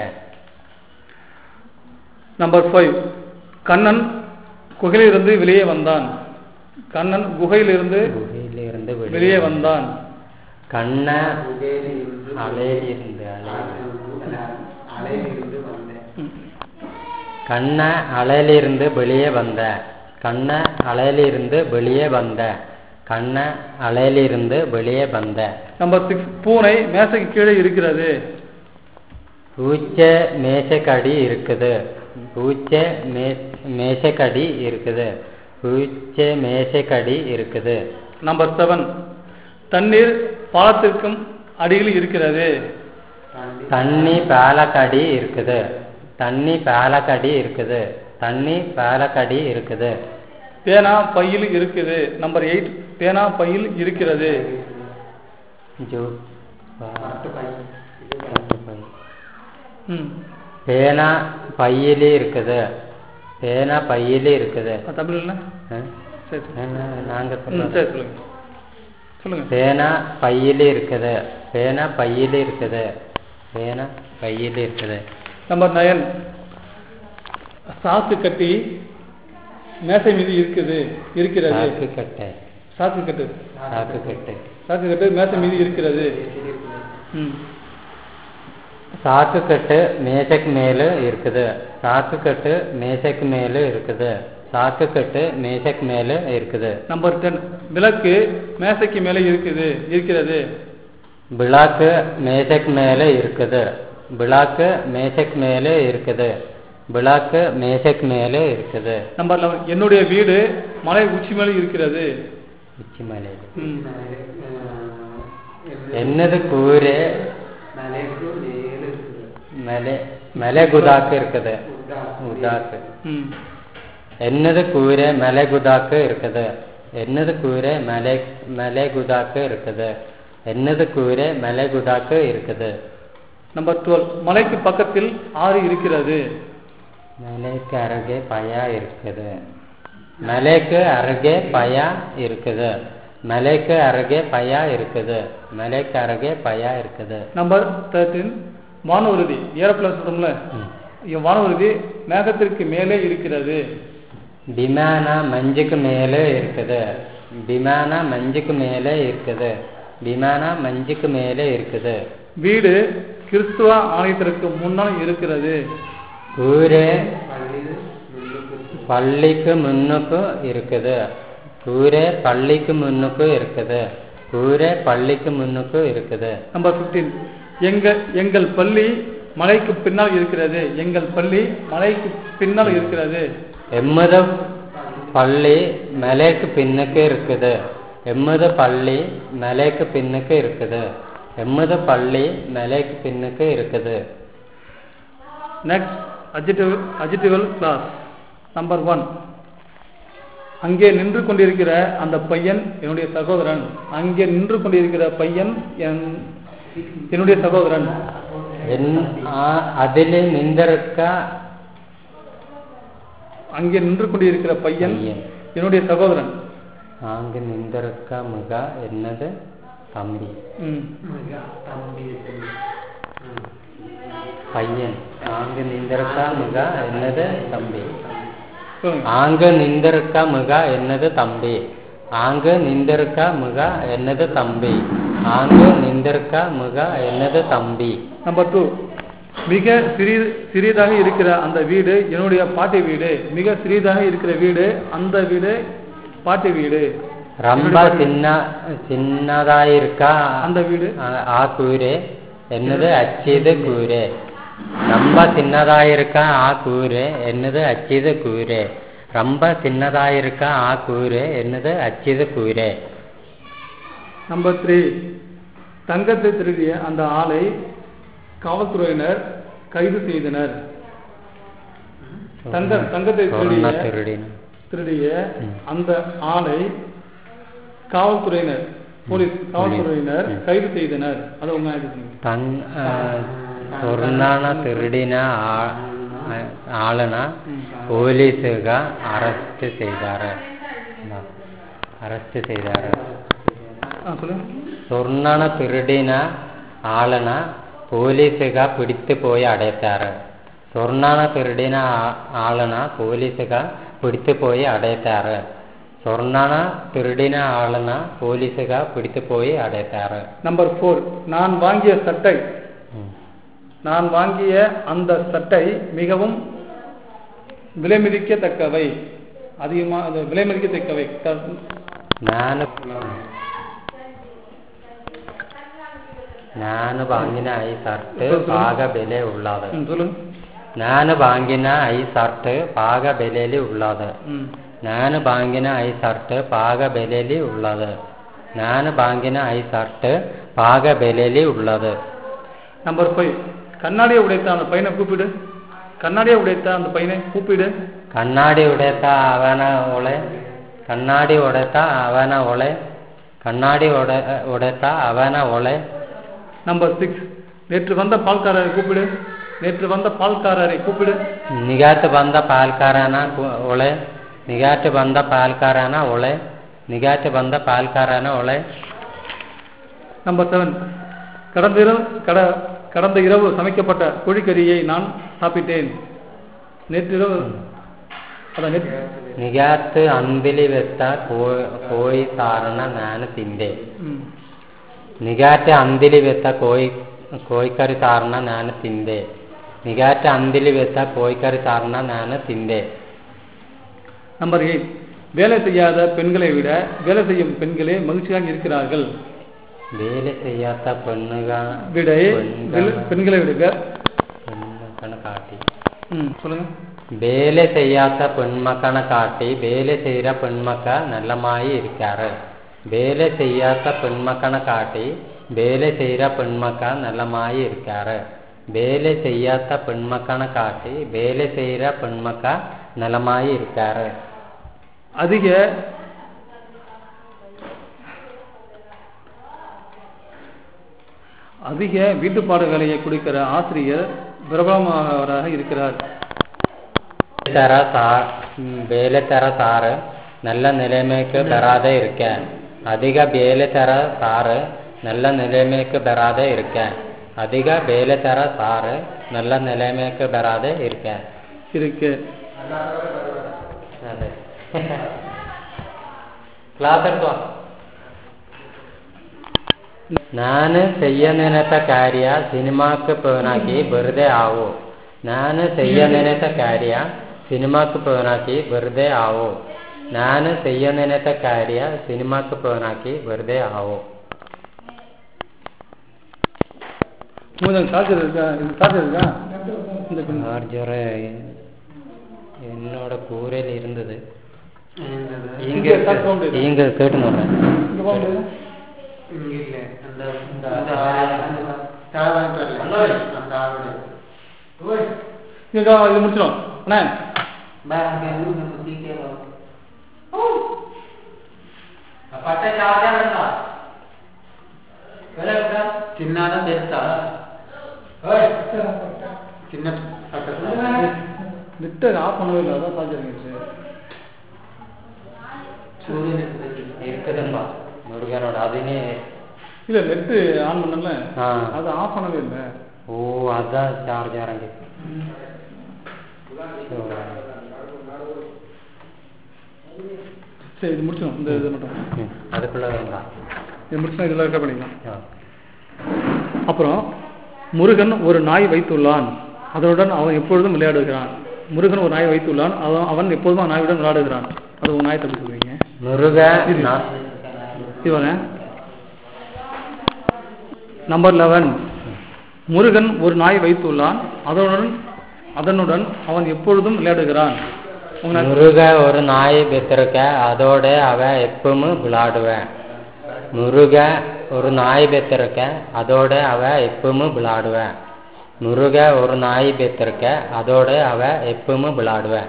நம்பர் ஃபைவ் கண்ணன் குகையிலிருந்து வெளியே வந்தான் கண்ணன் குகையிலிருந்து குகையிலிருந்து வெளியே வந்தான் கண்ண அலையிலிருந்து அலையிலிருந்து வந்தேன் ம். கண்ண அலையிலிருந்து வெளியே வந்த கண்ண அலையிலிருந்து வெளியே வந்த கண்ண அலையிலிருந்து வெளியே வந்த நம்பர் சிக்ஸ் பூனை மேசைக்கு கீழே இருக்கிறது பூச்சை மேசைக்கடி இருக்குது பூச்சை மே மேசைக்கடி இருக்குது பூச்சை மேசைக்கடி இருக்குது நம்பர் செவன் தண்ணீர் பாலத்திற்கும் அடியில் இருக்கிறது தண்ணி பாலக்கடி இருக்குது தண்ணி பாலக்கடி இருக்குது தண்ணி பாலக்கடி இருக்குது பேனா பையில் இருக்குது நம்பர் எயிட் பேனா பையில் இருக்கிறது ஜோ ம் பேனா பையில இருக்குது பேனா பையில இருக்குது ஆ, தமிழ் இல்லை ஆ? சரி சரி என்ன நாங்க ம் சொல்றது சரி சொல்லுங்க சொல்லுங்க பேனா பையில இருக்குது பேனா பையில இருக்குது பேனா பையில இருக்குது நம்பர் நயன் சாக்கு கட்டி மேசை மீது இருக்குது இருக்கிறது சாக்கு கட்டை சாக்கு கட்டு சாக்கு கட்டு சாக்கு கட்டு மேசை மீது இருக்கிறது ம் சாக்கு கட்டு மேசைக்கு மேல இருக்குது சாக்கு கட்டு மேசைக்கு மேல இருக்குது சாக்கு கட்டு மேசைக்கு மேல இருக்குது நம்பர் டென் விளக்கு மேசைக்கு மேலே இருக்குது இருக்கிறது விளக்கு மேசைக்கு மேல இருக்குது விளக்கு மேசைக்கு மேல இருக்குது விளக்கு மேசைக்கு மேல இருக்குது நம்பர் லெவன் என்னுடைய வீடு மலை உச்சி மேலே இருக்கிறது உச்சி மலையில் ம் என்னது கூரை மலைக்கு மேல இருக்குது மலை மலை குதாக்கு இருக்குது உதாக்கு ம் என்னது கூரை மலை குதாக்கு இருக்குது என்னது கூரை மலை மலை குதாக்கு இருக்குது என்னது கூரை மலை குதாக்கு இருக்குது நம்பர் டுவெல் மலைக்கு பக்கத்தில் ஆறு இருக்கிறது மலைக்கு அருகே பயா இருக்குது மலைக்கு அருகே பயா இருக்குது மலைக்கு அருகே பயா இருக்குது மலைக்கு அருகே பயா இருக்குது நம்பர் தேர்ட்டீன் வானூர்தி ஏரோப்ளேன் சொல்றோம்ல ம். இங்க வானூர்தி மேகத்திற்கு மேலே இருக்கிறது விமானம் மஞ்சுக்கு மேலே இருக்குது விமானம் மஞ்சுக்கு மேலே இருக்குது விமானம் மஞ்சுக்கு மேலே இருக்குது வீடு கிறிஸ்துவ ஆலயத்திற்கு முன்னால் இருக்கிறது கூரை பள்ளியில் முன்னுக்கு பள்ளிக்கு முன்னுக்கு இருக்குது கூரை பள்ளிக்கு முன்னுக்கு இருக்குது கூரை பள்ளிக்கு முன்னுக்கு இருக்குது நம்பர் 15 எங்க எங்கள் பள்ளி மலைக்கு பின்னால் இருக்கிறது எங்கள் பள்ளி மலைக்கு பின்னால் இருக்கிறது எம்மது பள்ளி மலைக்கு பின்னுக்கு இருக்குது எம்மது பள்ளி மலைக்கு பின்னுக்கு இருக்குது எம்மது பள்ளி மலைக்கு பின்னுக்கு இருக்குது next adjective adjectival clause number one அங்கே நின்று கொண்டிருக்கிற அந்த பையன் என்னுடைய சகோதரன் அங்கே நின்று கொண்டிருக்கிற பையன் என் என்னுடைய சகோதரன் என் ஆ- அதில் நிந்திருக்க அங்கே நின்று கொண்டிருக்கிற பையன் பையன். என்னுடைய சகோதரன் அங்கு நிந்திருக்க மிக என்னது தம்பி ம் மிக தம்பி பையன் அங்கு நிந்திருக்க மிக என்னது தம்பி சொல்லுங்க ஆங்கு நிந்திருக்க மிக என்னது தம்பி ஆங்கு நிந்திருக்க மிக என்னது தம்பி ஆங்கு நிந்திருக்க மிக என்னது தம்பி நம்பர் டூ மிக சிறிய சிறியதாக இருக்கிற அந்த வீடு என்னுடைய பாட்டி வீடு மிக சிறியதாக இருக்கிற வீடு அந்த வீடு பாட்டி வீடு ரொம்ப சின்ன சின்னதாயிருக்கா அந்த வீடு ஆ- ஆ கூரை என்னது அச்சிது கூரை ரொம்ப சின்னதாயிருக்கா ஆ கூரை என்னது அச்சிது கூரை ரொம்ப சின்னதாயிருக்கா ஆ கூரை என்னது அச்சிது கூரை நம்பர் த்ரீ தங்கத்தை திருடிய அந்த ஆளை காவல்துறையினர் கைது செய்தனர் தங்க தங்கத்தை சொர்ண திருடிய திருடின திருடிய ம். அந்த ஆளை காவல்துறையினர் போலீஸ் காவல்துறையினர் ம். கைது செய்தனர் அதை உங்க ஆயிடுச்சு தங் சொರ್ಣನ திருடின ಆ- ಆ- ಆಳನ ಪೊಲೀಸಗ ಅರೆಸ್ಟ್ செய்தாரு ಅರೆಸ್ಟ್ செய்தாரு ஆ சொல்லுங்க சொர்ணன திருடின ಆಳನ ಪೊಲೀಸಗ பிடித்து போய் அடைத்தாரு சொர்ணன திருடின ಆ- ಆಳನ ಪೊಲೀಸಗ பிடித்து போய் அடைத்தாரு சொர்ணன திருடின ஆளன போலீஸுக பிடித்து போய் அடைத்தாரு நம்பர் ஃபோர் நான் வாங்கிய சட்டை ம். நான் வாங்கிய அந்த சட்டை மிகவும் விலைமதிக்கத்தக்கவை அதிகமாக அது விலைமதிக்கத்தக்கவை க- ನಾನು ನಾನು ವಾಂಗಿನ ಐ ಶರ್ಟ್ ಪಾಗ ಬೆಲೆ ಉಳ್ಳದು ம், சொல்லுங்க ನಾನು ವಾಂಗಿನ ಐ ಶರ್ಟ್ ಪಾಗ ಬೆಲೆಯಲ್ಲಿ ಉಳ್ಳದು ம். ನಾನು ಬಾಂಗಿನ ಐ ಶರ್ಟ್ ಪಾಗ ಬೆಲೆಯಲ್ಲಿ ಉಳ್ಳದು ನಾನು ಬಾಂಗಿನ ಐ ಶರ್ಟ್ ಪಾಗ ಬೆಲೆಯಲ್ಲಿ ಉಳ್ಳದು நம்பர் ஃபைவ் கண்ணாடியை உடைத்த அந்த பையனை கூப்பிடு கண்ணாடியை உடைத்த அந்த பையனை கூப்பிடு ಕಣ್ಣಾಡಿ ಹೊಡೆತ ಅವನ ಒಳೆ ಕಣ್ಣಾಡಿ ಹೊಡೆತ ಅವನ ಒಳೆ ಕಣ್ಣಾಡಿ ಒಡೆ ಹೊಡೆತ ಅವನ ಒಳೆ நம்பர் சிக்ஸ் நேற்று வந்த பால்காரரை கூப்பிடு நேற்று வந்த பால்காரரை கூப்பிடு ನಿಗಾಟ್ ಬಂದ ಪಾಲ್ಕಾರನ ಕು- ಒಳೆ ನಿಗಾಟ್ ಬಂದ ಪಾಲ್ಕಾರನ ಒಳೆ ನಿಗಾಟ್ ಬಂದ ಪಾಲ್ಕಾರನ ಒಳೆ நம்பர் செவன் கடந்த இரவு கட கடந்த இரவு சமைக்கப்பட்ட கோழிக்கறியை நான் சாப்பிட்டேன் நேற்று இரவு அதான் நேற்று ನಿಗಾಟ್ ಅಂದಿಲಿ ಬೆತ್ತ ಕೋ- ಕೋಯಿ ಸಾರನ ನಾನು ತಿಂದೆ ம். ನಿಗಾಟ್ ಅಂದಿಲಿ ಬೆತ್ತ ಕೋಯಿ ಕೋಯ್ಕರಿ ಸಾರನ ನಾನು ತಿಂದೆ ನಿಗಾಟ್ ಅಂದಿಲಿ ಬೆತ್ತ ಕೋಯ್ಕರಿ ಸಾರನ ನಾನು ತಿಂದೆ நம்பர் எயிட் வேலை செய்யாத பெண்களை விட வேலை செய்யும் பெண்களே மகிழ்ச்சியாக இருக்கிறார்கள் ಬೇಲೆ செய்யாத பெண்ணுக விட பெண்கள் பெண்களை விட வே- பெண்மக்கன காட்டி ம் சொல்லுங்க ಬೇಲೆ செய்யாத பெண்மக்கன காட்டி ಬೇಲೆ செய்கிற பெண்மக்க நல்லமாயி இருக்காரு ಬೇಲೆ செய்யாத பெண்மக்கன காட்டி ಬೇಲೆ செய்கிற பெண்மக்க நல்லமாயி இருக்காரு ಬೇಲೆ செய்யாத பெண்மக்கன காட்டி ಬೇಲೆ செய்கிற பெண்மக்க நலமாயி இருக்காரு அதிக அதிக வீட்டுப்பாடு வேலையை கொடுக்கிற ஆசிரியர் பிரபலமானவராக இருக்கிறார் ತರ ಸಾ ಮ್, ಬೇಲೆ ತರ ಸಾರು நல்ல நிலைமைக்கு பெறாதே இருக்க அதிக ಬೇಲೆ ತರ ಸಾರು நல்ல நிலைமைக்கு பெறாதே இருக்க அதிக ಬೇಲೆ ತರ ಸಾರು நல்ல நிலைமைக்கு பெறாதே இருக்க இருக்கு ಅದೇ ಕ್ಲಾಸ್ എടുത്തോ ನಾನು செய்ய நினைத்த ಕಾರ್ಯ ಸಿನಿಮಾಕ್ಕೆ ಪವನಾಕಿ ಬರದೇ ಆವು ನಾನು செய்ய நினைத்த ಕಾರ್ಯ ಸಿನಿಮಾಕ್ಕೆ ಪವನಾಕಿ ಬರದೇ ಆವು ನಾನು செய்ய நினைத்த ಕಾರ್ಯ ಸಿನಿಮಾಕ್ಕೆ ಪವನಾಕಿ ಬರದೇ ಆವು உங்களுக்கு சார்ஜர் இருக்கா இது சார்ஜர் இருக்கா இந்த பின். சார்ஜர் என்னோட கூரையில் இருந்தது இங்க இங்க start பண்ண முடியாது. இங்க கேட்டு வரேன் இங்க போக முடியாது இங்கில்ல அந்த இந்த அந்த தாழ வாங்கிட்டு வரல அந்த தாழ இங்க இது முடிச்சிடும் அண்ணா பேக் வந்து சீக்கிரம் பட்டை சார்ஜர் இருந்தா చిన్నదా తెస్తా చిన్న పక్కన நெட்டை ஆஃப் பண்ணவே இல்லை அதான் சார்ஜர் இருந்துச்சு சூரியன் இருக்குதுப்பா முருகனோட அதுனே இல்லை நெட்டு ஆன் பண்ணல ஆ. அது ஆஃப் பண்ணவே இல்லை ஓ அதான் சார்ஜ் இறங்கி சரி இது முடிச்சிடும் இந்த இது மட்டும் அதுக்குள்ள வேண்டாம் இது முடிச்சுனா இதெல்லாம் ரெக்கார்ட் பண்ணிக்கலாம் ஆ. அப்புறம் முருகன் ஒரு நாய் வைத்துள்ளான் அதனுடன் அவன் எப்பொழுதும் விளையாடுகிறான் முருகன் ஒரு நாய் வைத்துள்ளான் அவன் அவன் எப்பொழுதும் நாயுடன் விளையாடுகிறான் அது ஒரு நாய் தப்பி சொல்லுவீங்க முருக இரு. நா- இவங்க நம்பர் லெவன் முருகன் ஒரு நாய் வைத்துள்ளான் அதனுடன் அதனுடன் அவன் எப்பொழுதும் விளையாடுகிறான் உங்க முருக ஒரு நாய் பெற்றிருக்க அதோட அவ எப்பவும் விளையாடுவேன் முருக ஒரு நாய் பெற்றிருக்க அதோட அவ எப்பவும் விளையாடுவேன் முருக ஒரு நாய் பெற்றிருக்க அதோட அவ எப்பவும் விளையாடுவேன்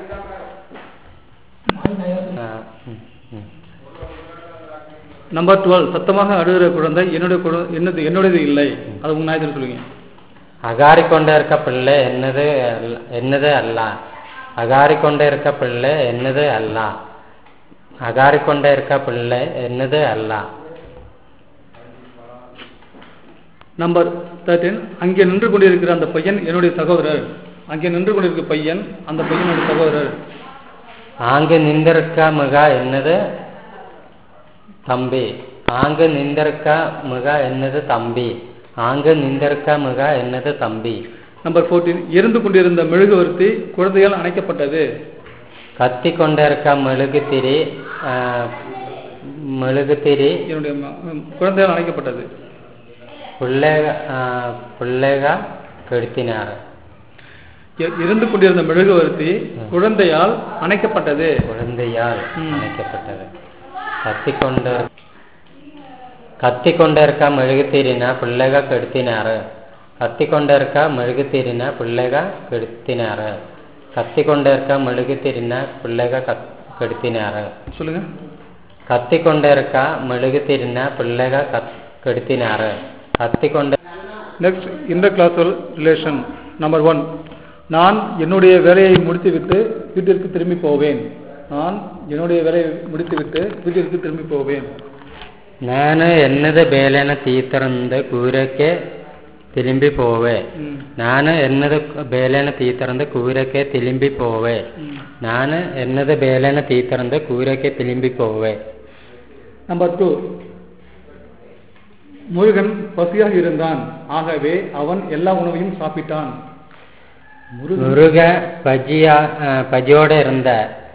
ஆ, ம், ம். நம்பர் டுவெல் சத்தமாக அழுகிற குழந்தை என்னுடைய குழ- என்னது என்னுடையது இல்லை அது உங்க நாயத்தில் சொல்லுங்க அகாரிக்கொண்டே இருக்க பிள்ளை என்னது அல்ல- என்னது அல்ல அகாரிக்கொண்டே இருக்க பிள்ளை என்னது அல்ல அகாரிக்கொண்டே இருக்க பிள்ளை என்னது அல்ல நம்பர் தேர்ட்டீன் அங்கே நின்று கொண்டிருக்கிற அந்த பையன் என்னுடைய சகோதரர் அங்கே நின்று கொண்டிருக்கிற பையன் அந்த பையனுடைய சகோதரர் ஆங்கு நிந்திருக்க மிக என்னது தம்பி ஆங்கு நிந்திருக்க மிக என்னது தம்பி ஆங்கு நிந்திருக்க மிக என்னது தம்பி நம்பர் ஃபோர்டீன் எரிந்து கொண்டிருந்த மெழுகுவர்த்தி குழந்தையால் அணைக்கப்பட்டது கத்தி கொண்டிருக்க மெழுகுத்திரி ஆ, மெழுகுத்திரி என்னுடைய ம- ம், குழந்தையால் அணைக்கப்பட்டது பிள்ளைக ஆ, பிள்ளைக கெடுத்தினார் எ- எரிந்து கொண்டிருந்த மெழுகுவர்த்தி குழந்தையால் அணைக்கப்பட்டது குழந்தையால் ம். அணைக்கப்பட்டது கத்தி கொண்டு கத்தி கொண்டிருக்க மெழுகுத்திரின பிள்ளைக கெடுத்தினாரு கத்தி கொண்டிருக்க மெழுகுத்திரின பிள்ளைக கெடுத்தினாரு கத்தி கொண்டிருக்க மெழுகுத்திரின பிள்ளைக கத் கெடுத்தினாரு சொல்லுங்க கத்தி கொண்டிருக்க மெழுகுத்திரின பிள்ளைக கத் கெடுத்தினாரு கத்தி கொண்டு நெக்ஸ்ட் இந்த கிளாஸ் ரிலேஷன் நம்பர் ஒன் நான் என்னுடைய வேலையை முடித்துவிட்டு வீட்டிற்கு திரும்பி போவேன் நான் என்னுடைய வேலையை முடித்துவிட்டு வீட்டிற்கு திரும்பி போவேன் ನಾನು ಎನ್ನದ ಬೇಲೆನ ತೀತರಂದ ಕೂರಕ್ಕೆ ತಿರುಂಬಿ ಪೋವೆ ம், ನಾನು ಎನ್ನದ ಬೇಲೆನ ತೀತರಂದ ಕೂರಕ್ಕೆ ತಿರುಂಬಿ ಪೋವೆ ம். ನಾನು ಎನ್ನದ ಬೇಲೆನ ತೀತರಂದ ಕೂರಕ್ಕೆ ತಿರುಂಬಿ ಪೋವೆ நம்பர் டூ முருகன் பசியாக இருந்தான் ஆகவே அவன் எல்லா உணவையும் சாப்பிட்டான் முருகன் ಮುರುಗ ಪಜಿಯ ಆ, ಪಜಿಯೋಡ ಇರಂದ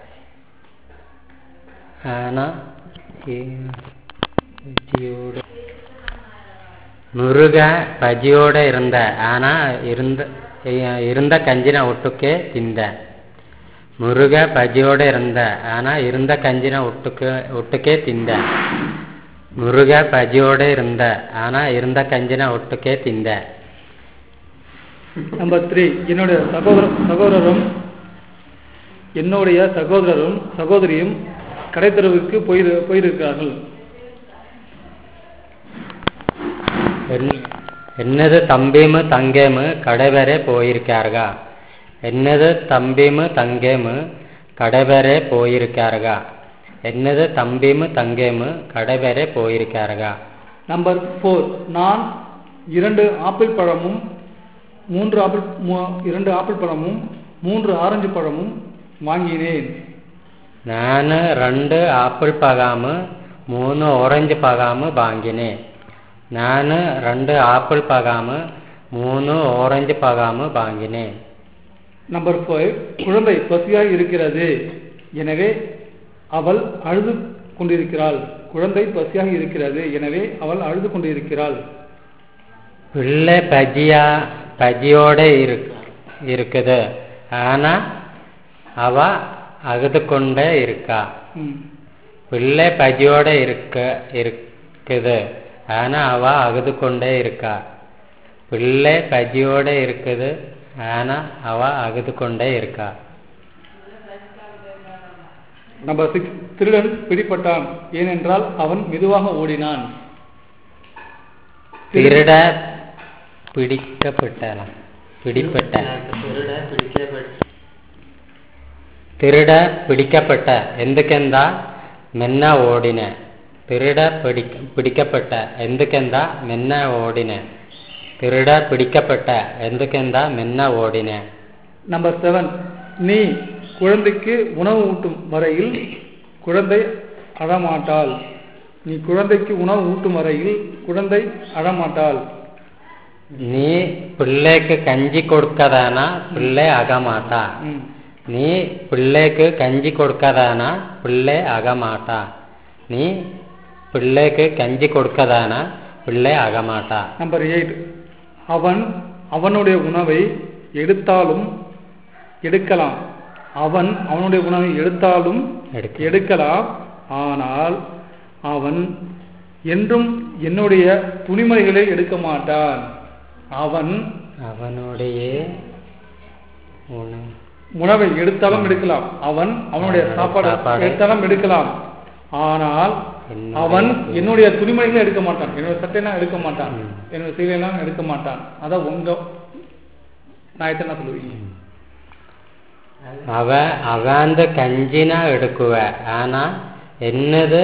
ಆನ ಈ பஜியோட முருக பஜியோட இருந்த ஆனா இருந்த இருந்த கஞ்சின ஒட்டுக்கே திந்த முருக பஜியோட இருந்த ஆனா இருந்த கஞ்சின ஒட்டுக்கு ஒட்டுக்கே திந்த முருக பஜியோட இருந்த ஆனா இருந்த கஞ்சின ஒட்டுக்கே திந்த நம்பர் த்ரீ என்னுடைய சகோதர சகோதரரும் என்னுடைய சகோதரரும் சகோதரியும் கடைத்தெருவுக்கு போயிரு போயிருக்கிறார்கள் என்- என்னது தம்பிமு தங்கேமு கடை வரை போயிருக்காருகா என்னது தம்பிமு தங்கேமு கடை வரை போயிருக்காருகா என்னது தம்பிமு தங்கேமு கடை வரை போயிருக்காருகா நம்பர் ஃபோர் நான் இரண்டு ஆப்பிள் பழமும் மூன்று ஆப்பிள் மூ- இரண்டு ஆப்பிள் பழமும் மூன்று ஆரஞ்சு பழமும் வாங்கினேன் ನಾನು ரெண்டு ஆப்பிள் பகாமு மூணு ஆரஞ்சு பகாமு வாங்கினேன் ನಾನು ரெண்டு ஆப்பிள் பகாமு மூணு ஆரஞ்சு பகாமு வாங்கினேன் நம்பர் ஃபைவ் குழந்தை பசியாய் இருக்கிறது எனவே அவள் அழுது கொண்டிருக்கிறாள் குழந்தை பசியாக இருக்கிறது எனவே அவள் அழுது கொண்டிருக்கிறாள் பிள்ளை பஜியா பஜியோட இருக்கு இருக்குது ஆனா அவ அழுது கொண்டே இருக்கா ம். பிள்ளை பஜியோட இருக்க இருக்குது ஆனா அவ அழுது கொண்டே இருக்கா பிள்ளை பஜியோட இருக்குது ஆனா அவ அழுது கொண்டே இருக்கா நம்பர் சிக்ஸ் திருடன் பிடிபட்டான் ஏனென்றால் அவன் மெதுவாக ஓடினான் திருட பிடிக்கப்பட்டானா பிடிப்பட்ட திருட பிடிக்கப்பட்ட திருட பிடிக்கப்பட்ட ಎಂದಕ್ಕೆಂದ ಮೆನ್ನ ಓಡಿನ திருட பிடி பிடிக்கப்பட்ட எந்துக்கெந்த மென்ன ஓடின திருட பிடிக்கப்பட்ட எந்துக்கெந்த மென்ன ஓடின நம்பர் செவன் நீ குழந்தைக்கு உணவு ஊட்டும் வரையில் குழந்தை அழமாட்டாள் நீ குழந்தைக்கு உணவு ஊட்டும் வரையில் குழந்தை அழமாட்டாள் நீ பிள்ளைக்கு கஞ்சி கொடுக்கதானா பிள்ளை அகமாட்டா ம். நீ பிள்ளைக்கு கஞ்சி கொடுக்கதானா பிள்ளை அகமாட்டா நீ பிள்ளைக்கு கஞ்சி கொடுக்கதானா பிள்ளை ஆகமாட்டா நம்பர் எயிட் அவன் அவனுடைய உணவை எடுத்தாலும் எடுக்கலாம் அவன் அவனுடைய உணவை எடுத்தாலும் எடுக்க எடுக்கலாம் ஆனால் அவன் என்றும் என்னுடைய துணிமணிகளை எடுக்க மாட்டான் அவன் அவனுடைய உணவு உணவை எடுத்தாலும் எடுக்கலாம் அவன் அவனுடைய அவனுடைய சாப்பாடு சாப்பாடை எடுத்தாலும் எடுக்கலாம் ஆனால் என்னுடைய அவன் துணி- என்னுடைய துணிமணிகளை எடுக்க மாட்டான் என்னுடைய சட்டையெல்லாம் எடுக்க மாட்டான் ம். என்னுடைய சீலையெல்லாம் எடுக்க மாட்டான் அதான் உங்க நான் எத்தனை சொல்லுவீங்க அவ அவந்த கஞ்சினா எடுக்குவ ஆனா என்னது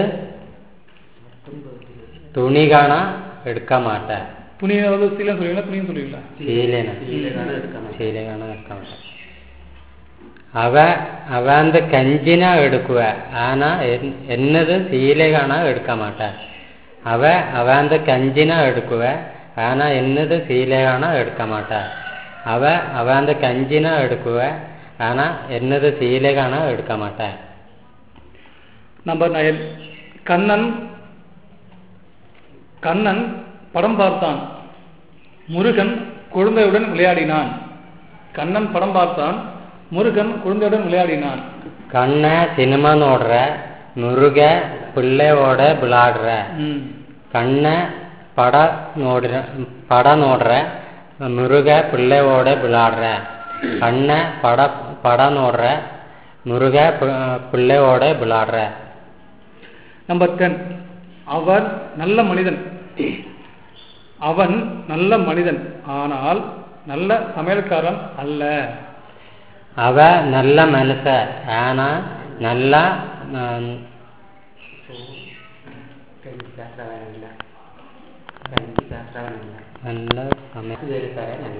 துணிகான எடுக்க மாட்டேன் துணி வந்து சீலை சொல்லுவீங்களா துணின்னு சொல்லுவீங்களா சீலைன சீலைகான எடுக்க மாட்டேன். சீலைகான எடுக்க மாட்டேன் அவ அவந்த கஞ்சினா எடுக்குவ ஆனா என்- என்னது சீலைகான எடுக்க மாட்டேன் அவ அவந்த கஞ்சினா எடுக்குவ ஆனா என்னது சீலைகான எடுக்க மாட்டேன் அவ அவந்த கஞ்சினா எடுக்குவ ஆனா என்னது சீலைகான எடுக்க மாட்டேன் நம்பர் நயன் கண்ணன் கண்ணன் படம் பார்த்தான் முருகன் குழந்தையுடன் விளையாடினான் கண்ணன் படம் பார்த்தான் முருகன் குழந்தையுடன் விளையாடினான் ಕಣ್ಣ ಸಿನಿಮಾ ನೋಡ್ರ ಮುರುಗ ಪಿಳ್ಳೆಯೋಡ ಬಿಳಾಡ್ರ ம். ಕಣ್ಣ ಪಡ ನೋಡ್ರ ಪಡ ನೋಡ್ರ ಮುರುಗ ಪಿಳ್ಳೆಯೋಡ ಬಿಳಾಡ್ರ ಕಣ್ಣ ಪಡ ಪಡ ನೋಡ್ರ ಮುರುಗ ಪಿಳ್ಳೆಯೋட ಬಿಳಾಡ್ರ நம்பர் டென் அவன் நல்ல மனிதன் அவன் நல்ல மனிதன் ஆனால் நல்ல சமையல்காரன் அல்ல ಅವ ನಲ್ಲ ಮನಸ ಆನ ನಲ್ಲ കഞ്ചി ശാസ്ത്രവാനല്ല കഞ്ചി ശാസ്ത്രവാനല്ല നല്ല സമಯ ജോലിക്കാരനല്ല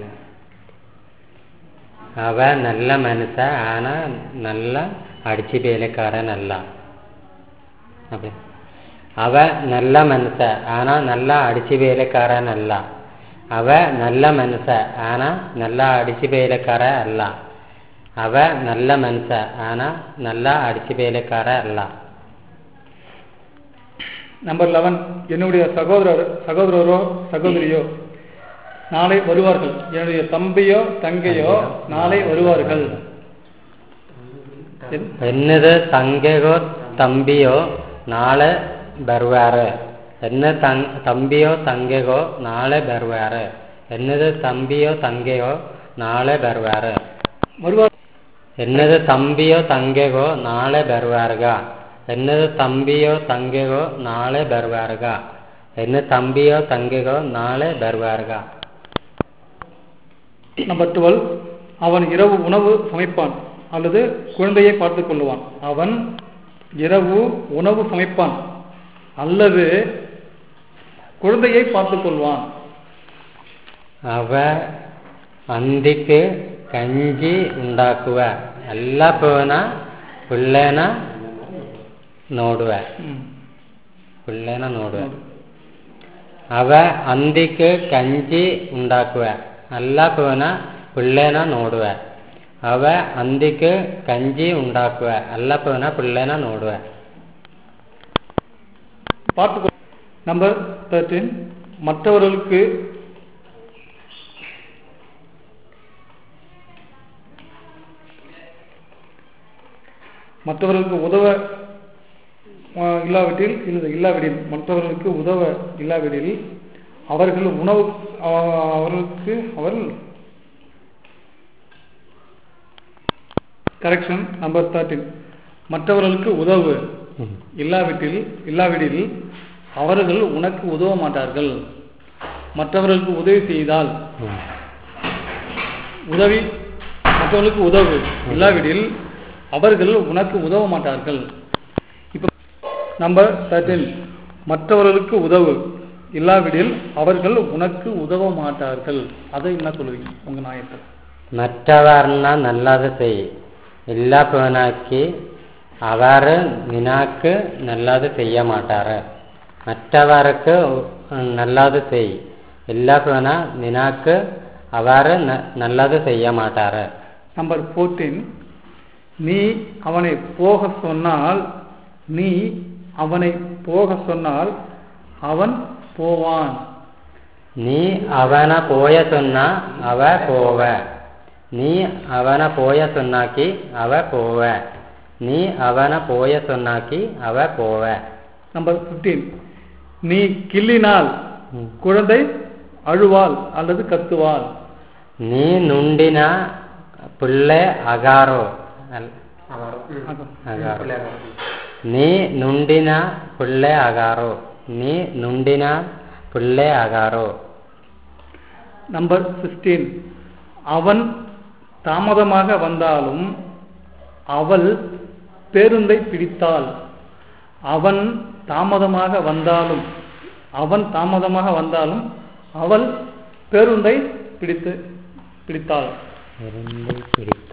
അവ നല്ല മനസ്സ ആന നല്ല അടിച്ചു വേലക്കാരനല്ല അതെ അവ നല്ല മനസ്സ ആന നല്ല അടിച്ചു വേലക്കാരനല്ല അവ നല്ല മനസ്സ ആന നല്ല അടിച്ചു വേലക്കാര അല്ല അവ നല്ല മനസ്സ ആന നല്ല അടിച്ചു വേലക്കാര അല്ല நம்பர் லெவன் என்னுடைய சகோதரர் சகோதரரோ சகோதரியோ நாளை வருவார்கள் என்னுடைய தம்பியோ தங்கையோ நாளை வருவார்கள் என்- ಎನ್ನದ ತಂಗೆಗೋ ತಂಬಿಯೋ ನಾಳೆ ಬರುವಾರೆ ಎನ್ನ ತಂ ತಂಬಿಯೋ ತಂಗೆಗೋ ನಾಳೆ ಬರುವಾರೆ ಎನ್ನದ ತಂಬಿಯೋ ತಂಗೆಯೋ ನಾಳೆ ಬರುವಾರೆ வருவார் ಎನ್ನದ ತಂಬಿಯೋ ತಂಗೆಗೋ ನಾಳೆ ಬರುವಾರ್ಗ ಎನ್ನದ ತಂಬಿಯೋ ತಂಗೆಗೋ ನಾಳೆ ಬರುವಾರ್ಗ ಎನ್ನ ತಂಬಿಯೋ ತಂಗೆಗೋ ನಾಳೆ ಬರುವಾರ್ಗ நம்பர் டுவெல் அவன் இரவு உணவு சமைப்பான் அல்லது குழந்தையை பார்த்துக் கொள்ளுவான் அவன் இரவு உணவு சமைப்பான் அல்லது குழந்தையை பார்த்துக் கொள்வான் അവ അന്തിക്ക് കഞ്ചി ഉണ്ടാക്കുക ಎಲ್ಲ ಪವನ പിള്ളേന ನೋಡುವ ம். പിള്ളേന ನೋಡುವ അവ അന്തിക്ക് കഞ്ചി ഉണ്ടാക്കുക ಎಲ್ಲ ಪವನ പിള്ളേന ನೋಡುವ അവ അന്തിക്ക് കഞ്ചി ഉണ്ടാക്കുക ಎಲ್ಲ ಪವನ പിള്ളേന ನೋಡುವ பார்த்துக் நம்பர் தேர்ட்டீன் மற்றவர்களுக்கு மற்றவர்களுக்கு உதவ அஹ், இல்லாவிட்டில் இல்லை இல்லாவிடில் மற்றவர்களுக்கு உதவ இல்லாவிடில் அவர்கள் உணவு அஹ், அவர்களுக்கு அவர்கள் கரெக்ஷன் நம்பர் தேர்ட்டீன் மற்றவர்களுக்கு உதவு இல்லாவிட்டில் இல்லாவிடில் அவர்கள் உனக்கு உதவ மாட்டார்கள் மற்றவர்களுக்கு உதவி செய்தால் உதவி மற்றவர்களுக்கு உதவு இல்லாவிடில் அவர்கள் உனக்கு உதவ மாட்டார்கள் இப்போ நம்பர் தேர்ட்டீன் மற்றவர்களுக்கு உதவு இல்லாவிடில் அவர்கள் உனக்கு உதவ மாட்டார்கள் அதை என்ன சொல்லுவீங்க உங்க நாயத்தை മറ്റവർണ്ണ നല്ലത് ചെയ് ഇല്ലാത്തവനാക്കി അവർ നിനക്ക് നല്ലത് ചെയ്യ മാട്ടാറ് മറ്റവർക്ക് നല്ലത് ചെയ് ഇല്ലാത്തവന നിനക്ക് അവർ നല്ലത് ചെയ്യ മാട്ടാറ് நம்பர் ஃபோர்டீன் நீ அவனை போக சொன்னால் நீ அவனை போக சொன்னால் அவன் போவான் நீ அவனை போய சொன்னா அவ போவ நீ அவனை போய சொன்னாக்கி அவ போவ நீ அவனை போய சொன்னாக்கி அவ போவ நம்பர் 15 நீ கிள்ளினால் ம். குழந்தை அழுவாள் அல்லது கத்துவாள் ನೀ ನುಂಡಿನ ಪುಲ್ಲೆ ಅಗಾರೋ ಅಲ್- ಅಗಾರೋ ನೀ ನುಂಡಿನ ಪುಲ್ಲೆ ಅಗಾರೋ ನೀ ನುಂಡಿನ ಪುಲ್ಲೆ ಅಗಾರೋ நம்பர் 16 அவன் தாமதமாக வந்தாலும் அவள் பேருந்தை பிடித்தாள் அவன் தாமதமாக வந்தாலும் அவன் தாமதமாக வந்தாலும் அவள் பேருந்தை பிடித்து பிடித்தாள் ಎರಂದು ಪಿಡಿತ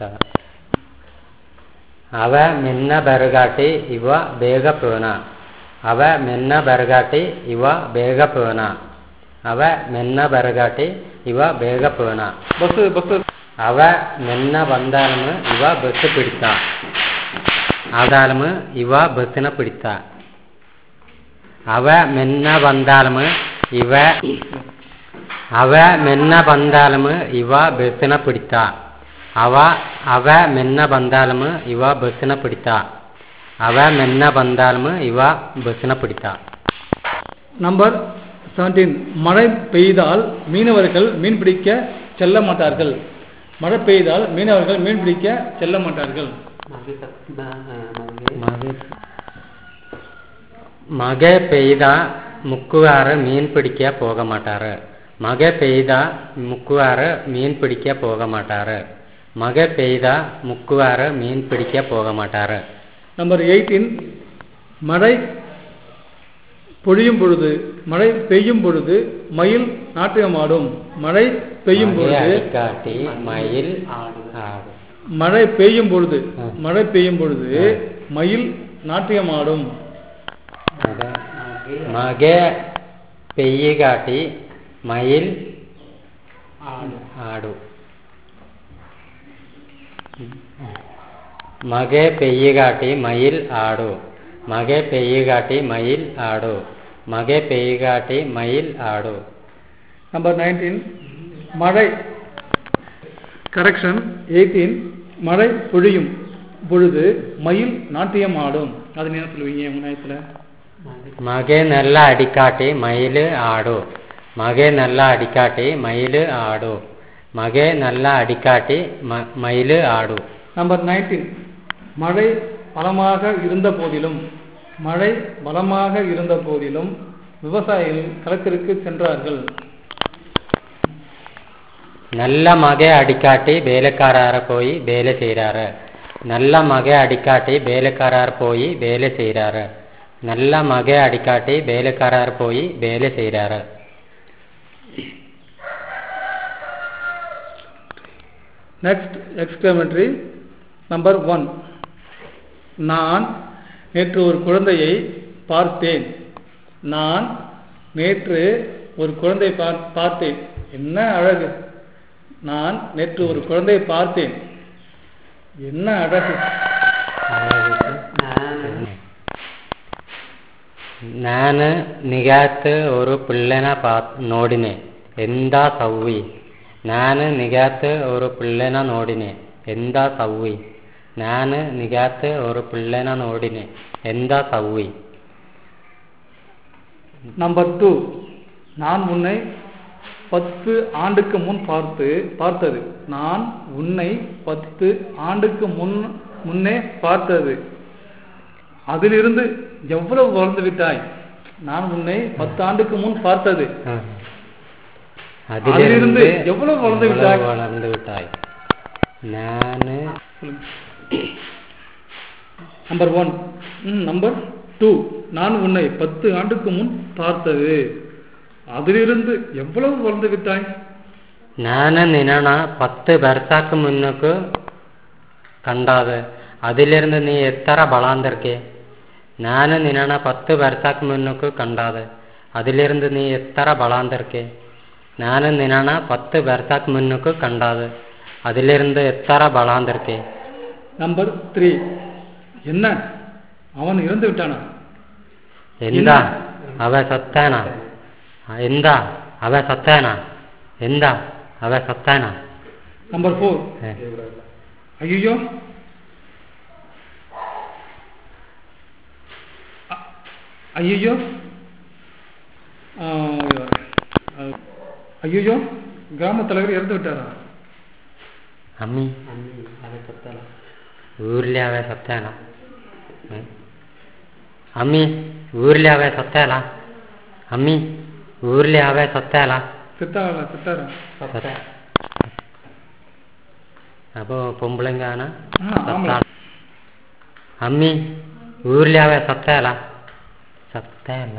ಅವ ಮೆನ್ನ ಬೆರಗಾಟಿ ಇವ ಬೇಗ ಪೋನ ಅವ ಮೆನ್ನ ಬೆರಗಾಟಿ ಇವ ಬೇಗ ಪೋನ ಅವ ಮೆನ್ನ ಬೆರಗಾಟಿ ಇವ ಬೇಗ ಪೋನ பஸ் பஸ் அவ மென்ன வந்தாலும் இவ பஸ் பிடித்தா ஆதாலும் இவ பஸ்ஸின பிடித்தா அவ மென்ன வந்தாலும் இவ அவ மென்ன வந்தாலும் இவ பஸ்ஸின பிடித்தா அவ அவ மென்ன வந்தாலும் இவ பஸ்ஸின பிடித்தா அவ மென்ன வந்தாலும் இவ பஸ்ஸின பிடித்தா நம்பர் 17 மழை பெய்தால் மீனவர்கள் மீன் பிடிக்க செல்ல மாட்டார்கள் மழை பெய்தால் மீனவர்கள் மீன் பிடிக்க செல்ல மாட்டார்கள் ಮಗ ಪೆಯ್ದ ಮುಕ್ಕುವಾರ ಮೀನ್ பிடிக்க போக மாட்டாரு மக பெய்தா முக்குவார மீன் பிடிக்க போக மாட்டாரு மக பெய்தா முக்குவார மீன் பிடிக்க போக மாட்டாரு நம்பர் 18 மழை பொழியும் பொழுது மழை பெய்யும் பொழுது மயில் நாட்டியமாடும் மழை பெய்யும் மகை பொழுது அடிக்காட்டி மயில் ஆடு மழை பெய்யும் பொழுது ஆ. மழை பெய்யும் பொழுது மயில் நாட்டியமாடும் ಅದ ಮಗ ಪೆಯ್ಯಿಗಾಟಿ ಮಯಿಲ್ ಆಡು ಮಗೆ ಪೆಯ್ಯಿಗಾಟಿ ಮಯಿಲ್ ಆಡು ಮಗೆ ಪೆಯ್ಯಿಗಾಟಿ ಮಯಿಲ್ ಆಡು ಮಗೆ ಪೆಯ್ಯಿಗಾಟಿ ಮಯಿಲ್ ಆಡು நம்பர் 19 மழை கரெக்ஷன் 18 மழை பொழியும் பொழுது மயில் நாட்டியம் ஆடும் அது என்ன சொல்லுவீங்க உங்க நேரத்துல ಮಗೆ ನೆಲ್ಲ ಅಡಿಕಾಟಿ ಮೈಲು ಆಡು ಮಗೆ ನೆಲ್ಲ ಅಡಿಕಾಟಿ ಮೈಲು ಆಡು ಮಗೆ ನೆಲ್ಲ ಅಡಿಕಾಟಿ ಮ- ಮೈಲು ಆಡು நம்பர் 19 மழை பலமாக இருந்த போதிலும் மழை பலமாக இருந்த போதிலும் விவசாயிகள் களத்திற்கு சென்றார்கள் നല്ല മക അടിക്കാട്ടി വേലക്കാരാറ് പോയി വേല ചെയ്താറ് നല്ല മക അടിക്കാട്ടി വേലക്കാരാർ പോയി വേല ചെയ്താറ് നല്ല മക അടിക്കാട്ടി വേലക്കാരാർ പോയി വേല ചെയ്താറ് நெக்ஸ்ட் எக்ஸ்கிளமேட்டரி நம்பர் ஒன் நான் நேற்று ஒரு குழந்தையை பார்த்தேன் நான் நேற்று ஒரு குழந்தை பார்- பார்த்தேன் என்ன அழகு நான் நேற்று ஒரு குழந்தையை பார்த்தேன் என்ன அழகு ನಾನು ನಿಗಾತ್ ഒരു പിള്ളನ പാ ನೋಡಿನೆ എന്താ സൗവി ನಾನು ನಿಗಾತ್ ഒരു പിള്ളನ ನೋಡಿನೆ എന്താ സൗവി ನಾನು ನಿಗಾತ್ ഒരു പിള്ളನ ನೋಡಿನೆ എന്താ സൗവി நம்பர் டூ நான் உன்னை பத்து ஆண்டுக்கு முன் பார்த்து பார்த்தது நான் உன்னை பத்து ஆண்டுக்கு முன் முன்னே பார்த்தது அதிலிருந்து எவ்வளவு வளர்ந்து விட்டாய் நான் உன்னை பத்து ஆண்டுக்கு முன் பார்த்தது அதிலிருந்து எவ்வளவு வளர்ந்து விட்டாய்? വളർന്നു വിട്ടായി ഞാന് நம்பர் ஒன் ம் நம்பர் டூ நான் உன்னை பத்து ஆண்டுக்கு முன் பார்த்தது அதிலிருந்து எவ்வளவு வளர்ந்து விட்டாய் ನಾನು ನಿನ್ನ ಪತ್ತು ವರ್ಷಕ್ಕೆ ಮುನ್ನಕ್ಕೆ ಕಂಡಾದ അതിലിருந்து നീ എത്ര ബളാന്തർക്കെ ನಾನು ನಿನ್ನ പത്ത് ವರ್ಷಕ್ಕೆ മുന്നಕ್ಕೆ ಕಂಡಾದ അതിലിருந்து നീ എത്ര ബളാന്തർക്കെ ನಾನು ನಿನ್ನ പത്ത് ವರ್ಷಕ್ಕೆ മുന്നಕ್ಕೆ ಕಂಡಾದ അതിലിருந்து എത്ര ബളാന്തർക്കെ நம்பர் த்ரீ என்ன அவன் இறந்து விட்டானா ಎಂದ ಅವ ಸತ್ತಾನ ಎಂದ ಅವ ಸತ್ತಾನ ಎಂದ ಅವ ಸತ್ತಾನ நம்பர் ஃபோர் ಹ. ஐயோ ஐயோ ஐயோ கிராம தலைவர் இறந்து விட்டாரா ಅಮ್ಮಿ ಊರ್ಲಿ ಅವ ಸತ್ತಾನ ಹ್ಮ್. ಅಮ್ಮಿ ಊರ್ಲಿ ಅವ ಸತ್ತಾಲ ಅಮ್ಮಿ ಊರ್ಲಿ ಅವ ಸತ್ತಾಲ செத்தாரா செத்தாரா അപ്പോൾ പൊമ്പിളങ്കാന ஆ, ஆமா. അമ്മി ഊരിലെ അവ സത്തല്ല സത്തല്ല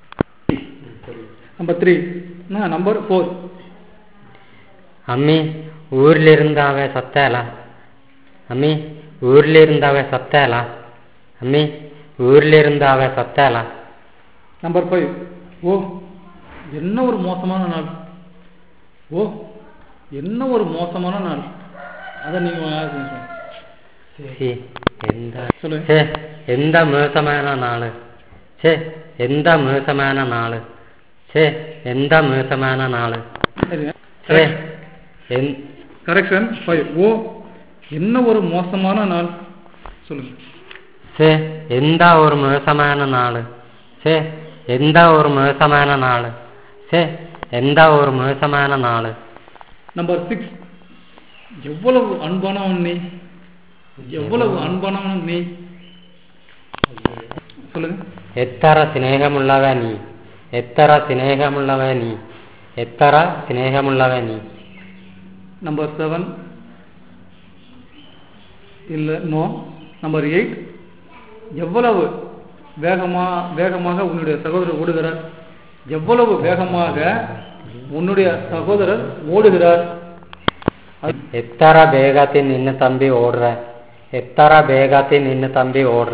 நம்பர் த்ரீ நம்பர் ஃபோர் അമ്മി ഊരിലിരുന്ന അവ സത്തല അമ്മി ഊരിലിരുന്ന അവ സത്തല അമ്മി ഊരിലിരുന്ന അവ സത്തല நம்பர் ஃபைவ் ஓ என்ன ஒரு மோசமான நாள் ஓ என்ன ஒரு மோசமான நாள் அதை நீங்கள் யாருக்கு சொல்லுங்க. ഛി, എന്താ சொல்லுங்க ഛേ എന്താ മേസമാന നാള് ഛേ എന്താ മേസമാന നാള് ഛേ എന്താ മേസമാന നാള് சரிங்க ഛേ എൻ- கரெக்ஷன் ஃபைவ் ஓ என்ன ஒரு மோசமான நாள் சொல்லுங்க ഛേ എന്താ ഒരു മേസമാന നാള് ഛേ എന്താ ഒരു മേസമാന നാള് ഛേ എന്താ ஒரு மேசமான நாள் நம்பர் சிக்ஸ் எவ்வளவு அன்பானவன் நீ எவ்வளவு அன்பானவன் நீ சொல்லுங்க എത്ര സ്നേഹമുള്ളവ നീ എത്ര സ്നേഹമുള്ളവ നീ എത്ര സ്നേഹമുള്ളവ നീ நம்பர் செவன் இல்லை நோ நம்பர் எயிட் எவ்வளவு வேகமா வேகமாக உன்னுடைய சகோதரர் ஓடுகிறார் எவ்வளவு வேகமாக உன்னுடைய சகோதரர் ஓடுகிறார் அது- എത്ര വേഗത്തിൽ നിന്ന് തമ്പി ഓടുற എത്ര വേഗത്തിൽ നിന്ന് തമ്പി ഓടുற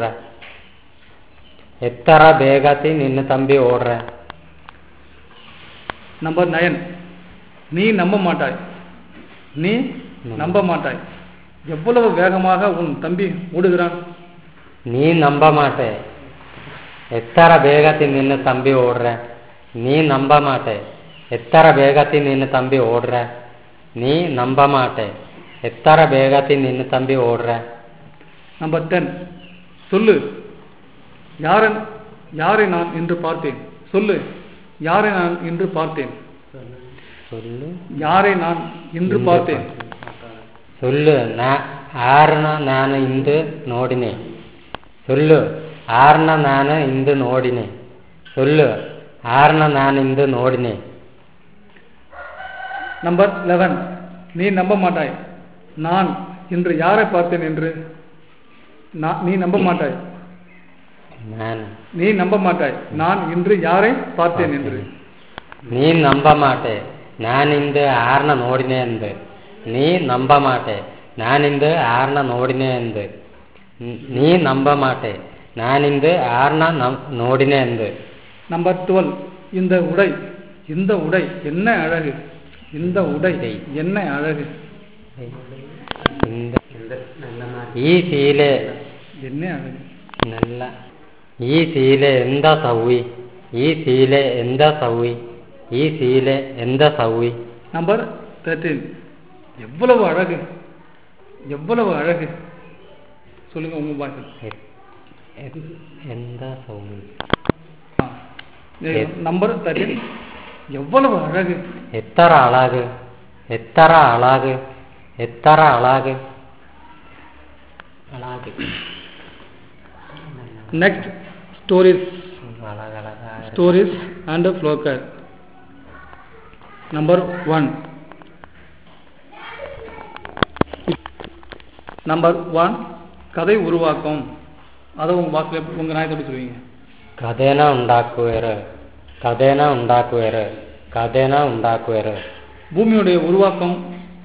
എത്ര വേഗത്തിൽ നിന്ന് തമ്പി ഓടുற நம்பர் நயன் நீ நம்ப மாட்டாய் நீ நம்ப மாட்டாய் எவ்வளவு வேகமாக உன் தம்பி ஓடுகிறான் നീ നമ്പ മാട്ടെ എത്ര വേഗത്തിൽ നിന്ന് തമ്പി ഓടുற നീ നമ്പ മാട്ടെ എത്ര വേഗത്തിൽ നിന്ന് തമ്പി ഓടുற നീ നമ്പ മാട്ടെ എത്ര വേഗത്തിൽ നിന്ന് തമ്പി ഓടുற நம்பர் டென் சொல்லு யாரன் யாரை நான் இன்று பார்த்தேன் சொல்லு யாரை நான் இன்று பார்த்தேன் சொல்லு யாரை நான் இன்று பார்த்தேன் சொல்லு ನಾ ಆರನ ನಾನು ಇಂದು ನೋಡಿನೆ சொல்லு ಆರನ ನಾನು ಇಂದು ನೋಡಿನೆ சொல்லு ಆರನ ನಾನು ಇಂದು ನೋಡಿನೆ நம்பர் லெவன் நீ நம்ப மாட்டாய் நான் இன்று யாரை பார்த்தேன் என்று நான் நீ நம்ப மாட்டாய் ನಾನು நீ நம்ப மாட்டாய் நான் இன்று யாரை பார்த்தேன் என்று ನೀ ನಂಬ ಮಾಟೆ ನಾನಿಂದು ಆರ್ನ ನೋಡಿನೆ ಅಂದು ನೀ ನಂಬ ಮಾಟೆ ನಾನಿಂದು ಆರ್ನ ನೋಡಿನೆ ಅಂದು ನ್- ನೀ ನಂಬ ಮಾಟೆ ನಾನಿಂದು ಆರ್ನ ನಂ ನೋಡಿನೆ ಅಂದು நம்பர் டுவெல் இந்த உடை இந்த உடை என்ன அழகு இந்த உடை என்ன அழகு ಇಂದ- ಈ ಸೀಲೆ என்ன அழகு നല്ല ഈ സീലെ എന്താ സൗവി ഈ സീലെ എന്താ സൗവി ഈ സീലെ എന്താ സൗവി நம்பர் தேர்ட்டீன் எவ்வளவு அழகு எவ்வளவு அழகு சொல்லுங்க உங்க பாஷை എ- എ- എന്താ സൗവി நம்பர் தேர்ட்டீன் எவ்வளவு அழகு എത്ര അളാക് എത്ര അളാക് എത്ര അളാക് അളാക് நெக்ஸ்ட் ஸ்டோரிஸ் അളാക് അളാക് stories and folklore number one number one கதை உருவாக்கம் அதை உங்க வாக்கில் உங்க நாயத்தை எப்படி சொல்லுவீங்க കഥേന ഉണ്ടാക്കുവേറ് കഥേന ഉണ്ടാക്കുവേറ് കഥേന ഉണ്ടാക്കുവേറ് பூமியுடைய உருவாக்கம்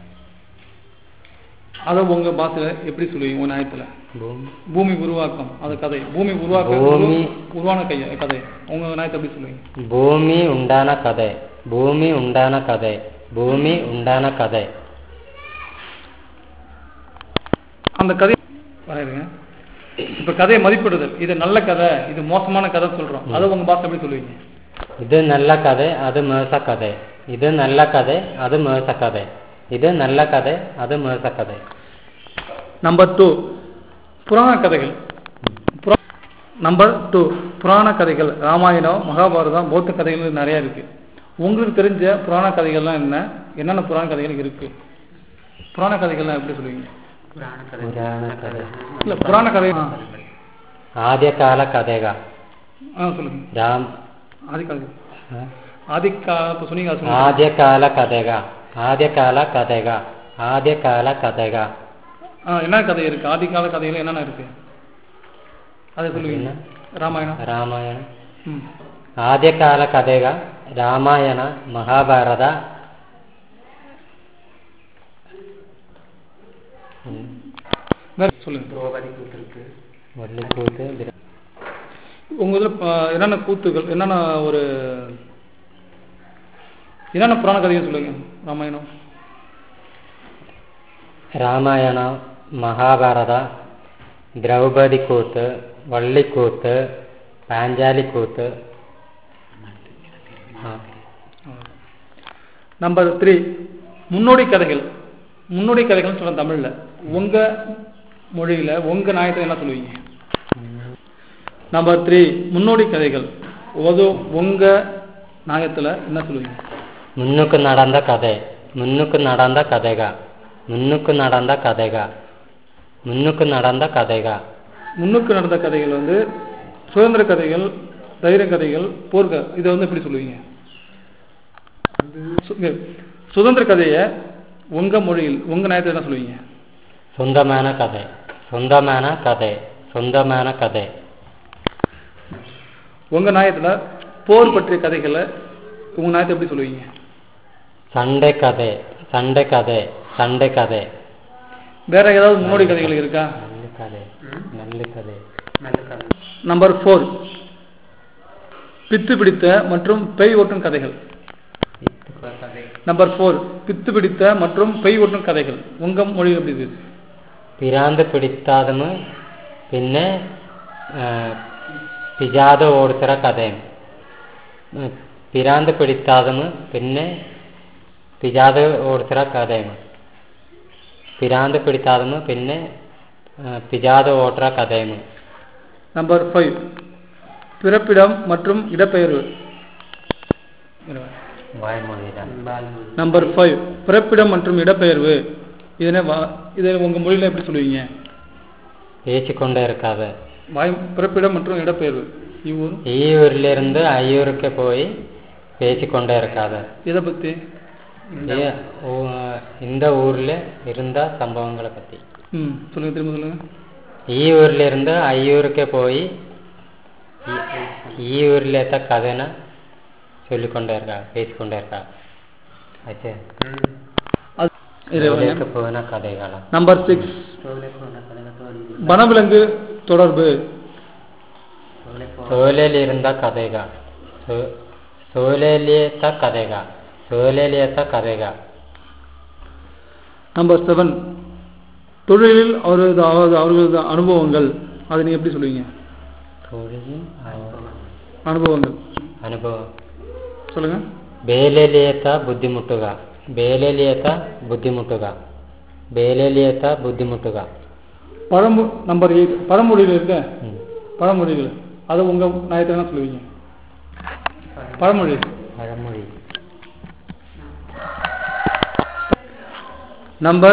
அதை உங்க பாஷையில எப்படி சொல்லுவீங்க உங்க நியாயத்துல ഭൂമി பூமி உருவாக்கம் அது கதை பூமி உருவாக்க பூமி- உருவான கைய கதை உங்க நியாயத்தை எப்படி சொல்லுவீங்க ಭೂಮಿ ಉಂಡಾನ ಕಥೆ ಭೂಮಿ ಉಂಡಾನ ಕಥೆ ಭೂಮಿ ಉಂಡಾನ ಕಥೆ அந்த கதை வரையிருங்க இப்ப கதையை மதிப்பிடுதல் இது நல்ல கதை இது மோசமான கதை சொல்றோம் அதை உங்க பாஸ் எப்படி சொல்லுவீங்க இது நல்ல கதை அது மோச கதை இது நல்ல கதை அது மோச கதை இது நல்ல கதை அது மோச கதை நம்பர் டூ புராண கதைகள் நம்பர் டூ புராண கதைகள் ராமாயணம் மகாபாரதம் பௌத்த கதைகள் நிறைய இருக்கு உங்களுக்கு தெரிஞ்ச புராண கதைகள்லாம் என்ன என்னென்ன புராண கதைகள் இருக்கு புராண கதைகள்லாம் எப்படி சொல்லுவீங்க புராண கதை புராண கதை இல்ல புராண கதை ஆ. ஆദ്യകാല கதைகள் ஆ சொல்லுங்க ராம் ஆதிக்கால ஆ? ஆதிக்கால இப்போ சொன்னீங்க அது சொல்லுங்க ആദ്യകാല കഥകൾ ആദ്യകാല കഥകൾ ആദ്യകാല കഥകൾ ஆ என்ன கதை இருக்கு ஆதிக்கால கதைகள் என்னென்ன இருக்கு அதை சொல்லுவீங்க ராமாயணம் രാമായണം ம் ആദ്യകാല കഥകൾ രാമായണ മഹാഭാരത ഉം. வேற சொல்லுங்க திரௌபதி கூத்து இருக்கு വള്ളിക്കൂത്ത് ദ്ര- உங்க இதுல ஆ, என்னென்ன கூத்துகள் என்னென்ன ஒரு என்னென்ன புராண கதைகள் சொல்லுங்க ராமாயணம் രാമായണ മഹാഭാരത ദ്രൗപദിക്കൂത്ത് വള്ളിക്കൂത്ത് പാഞ്ചാലിക്കൂത്ത് ആ. நம்பர் த்ரீ முன்னோடி கதைகள் முன்னோடி கதைகள் சொல்றேன் தமிழ்ல உங்க மொழியில உங்க நாயத்தை என்ன சொல்லுவீங்க நம்பர் த்ரீ முன்னோடி கதைகள் ஒரு உங்க நாயத்துல என்ன சொல்லுவீங்க മുന്നുക്ക് നടന്ന കഥ മുന്നുക്ക് നടന്ന കഥക മുന്നുക്ക് നടന്ന കഥക മുന്നുക്ക് നടന്ന കഥക முன்னுக்கு நடந்த கதைகள் வந்து சுதந்திர கதைகள் தைரிய கதைகள் போர்க்க இதை வந்து எப்படி சொல்லுவீங்க சு- இங்க, சுதந்திர கதையை உங்க மொழியில் உங்க நாயத்தில் என்ன சொல்லுவீங்க സ്വന്തമാന കഥ സ്വന്തമാന കഥ സ്വന്തമാന കഥ உங்க நாயத்துல போர் பற்றிய கதைகளை உங்க நாயத்தை எப்படி சொல்லுவீங்க സൺഡേ കഥ സൺഡേ കഥ സൺഡേ കഥ வேற ஏதாவது முன்னோடி கதைகள் இருக்கா നല്ല കഥ നല്ല കഥ நல்ல கதை நம்பர் ஃபோர் பித்து பிடித்த மற்றும் பெய் ஓட்டும் கதைகள் கதை நம்பர் ஃபோர் பித்து பிடித்த மற்றும் பெய் ஓட்டும் கதைகள் உங்க மொழியில் எப்படி இது പിരാന്ത് പിടിത്താതെന്ന് പിന്നെ ആ, പിജാത ഓടിച്ചിറ കഥയും ഉം, പിരാന്ത് പിടിത്താതെന്ന് പിന്നെ പിജാത ഓടിച്ചിറ കഥയും പിരാന്ത് പിടിത്താതെന്ന് പിന്നെ ആ, പിജാത ഓട്ടുற കഥയും நம்பர் ஃபைவ் பிறப்பிடம் மற்றும் இடப்பெயர்வு വായ്മൊഴിയില பால்மொழி நம்பர் ஃபைவ் பிறப்பிடம் மற்றும் இடப்பெயர்வு இதனை வா- இதை உங்க மொழியில எப்படி சொல்லுவீங்க പേച്ചിക്കൊണ്ടേ ഇരിക്കാതെ வாய் பிறப்பிடம் மற்றும் இடப்பெயர்வு இவ்வூர் ഈ ഊരിലിരുന്ന് അയ്യൂർക്ക് പോയി പേച്ചിക്കൊണ്ടേ ഇരിക്കാതെ இதை பத்தி ഈ ഊ- இந்த ஊர்ல இருந்த சம்பவங்களை பத்தி ம் சொல்லுங்க திரும்ப சொல்லுங்க ഈ ഊരിലിരുന്ന് അയ്യൂർക്ക് പോയി ഈ- ഈ ഊരിലത്തെ കഥന ചൊല്ലിക്കൊണ്ടേ ഇരിക്കാ പേച്ചിക്കൊണ്ടേ ഇരിക്കാ അച്ഛേ அது இதை வாங்க. ഇതിലേക്ക് പോകുന്ന കഥകളാ நம்பர் சிக்ஸ் தோலை போன கதை தோல் வனவிலங்கு தொடர்பு தோலை போ സോലയിലിരുന്ന കഥക സോ- സോലയിലേത്ത കഥക സോലയിലേത്ത കഥക நம்பர் செவன் தொழிலில் அவரது அவரது அவர்களது அனுபவங்கள் அதை நீங்க எப்படி சொல்லுவீங்க തൊഴിൽ அனுபவங்கள் അനുഭവം சொல்லுங்க ಬೇಲೆಲಿಯತ ಬುದ್ಧಿಮುಟ್ಟುಗ ಬೇಲೆಲಿಯತ ಬುದ್ಧಿಮುಟ್ಟುಗ ಬೇಲೆಲಿಯತ ಬುದ್ಧಿಮುಟ್ಟುಗ பழமொ நம்பர் எயிட் பழமொழிகள் இருக்க ಹ್ಮ್. பழமொழிகள் அதை உங்க நாயத்தை என்ன சொல்லுவீங்க பழமொழி പഴമൊഴി நம்பர்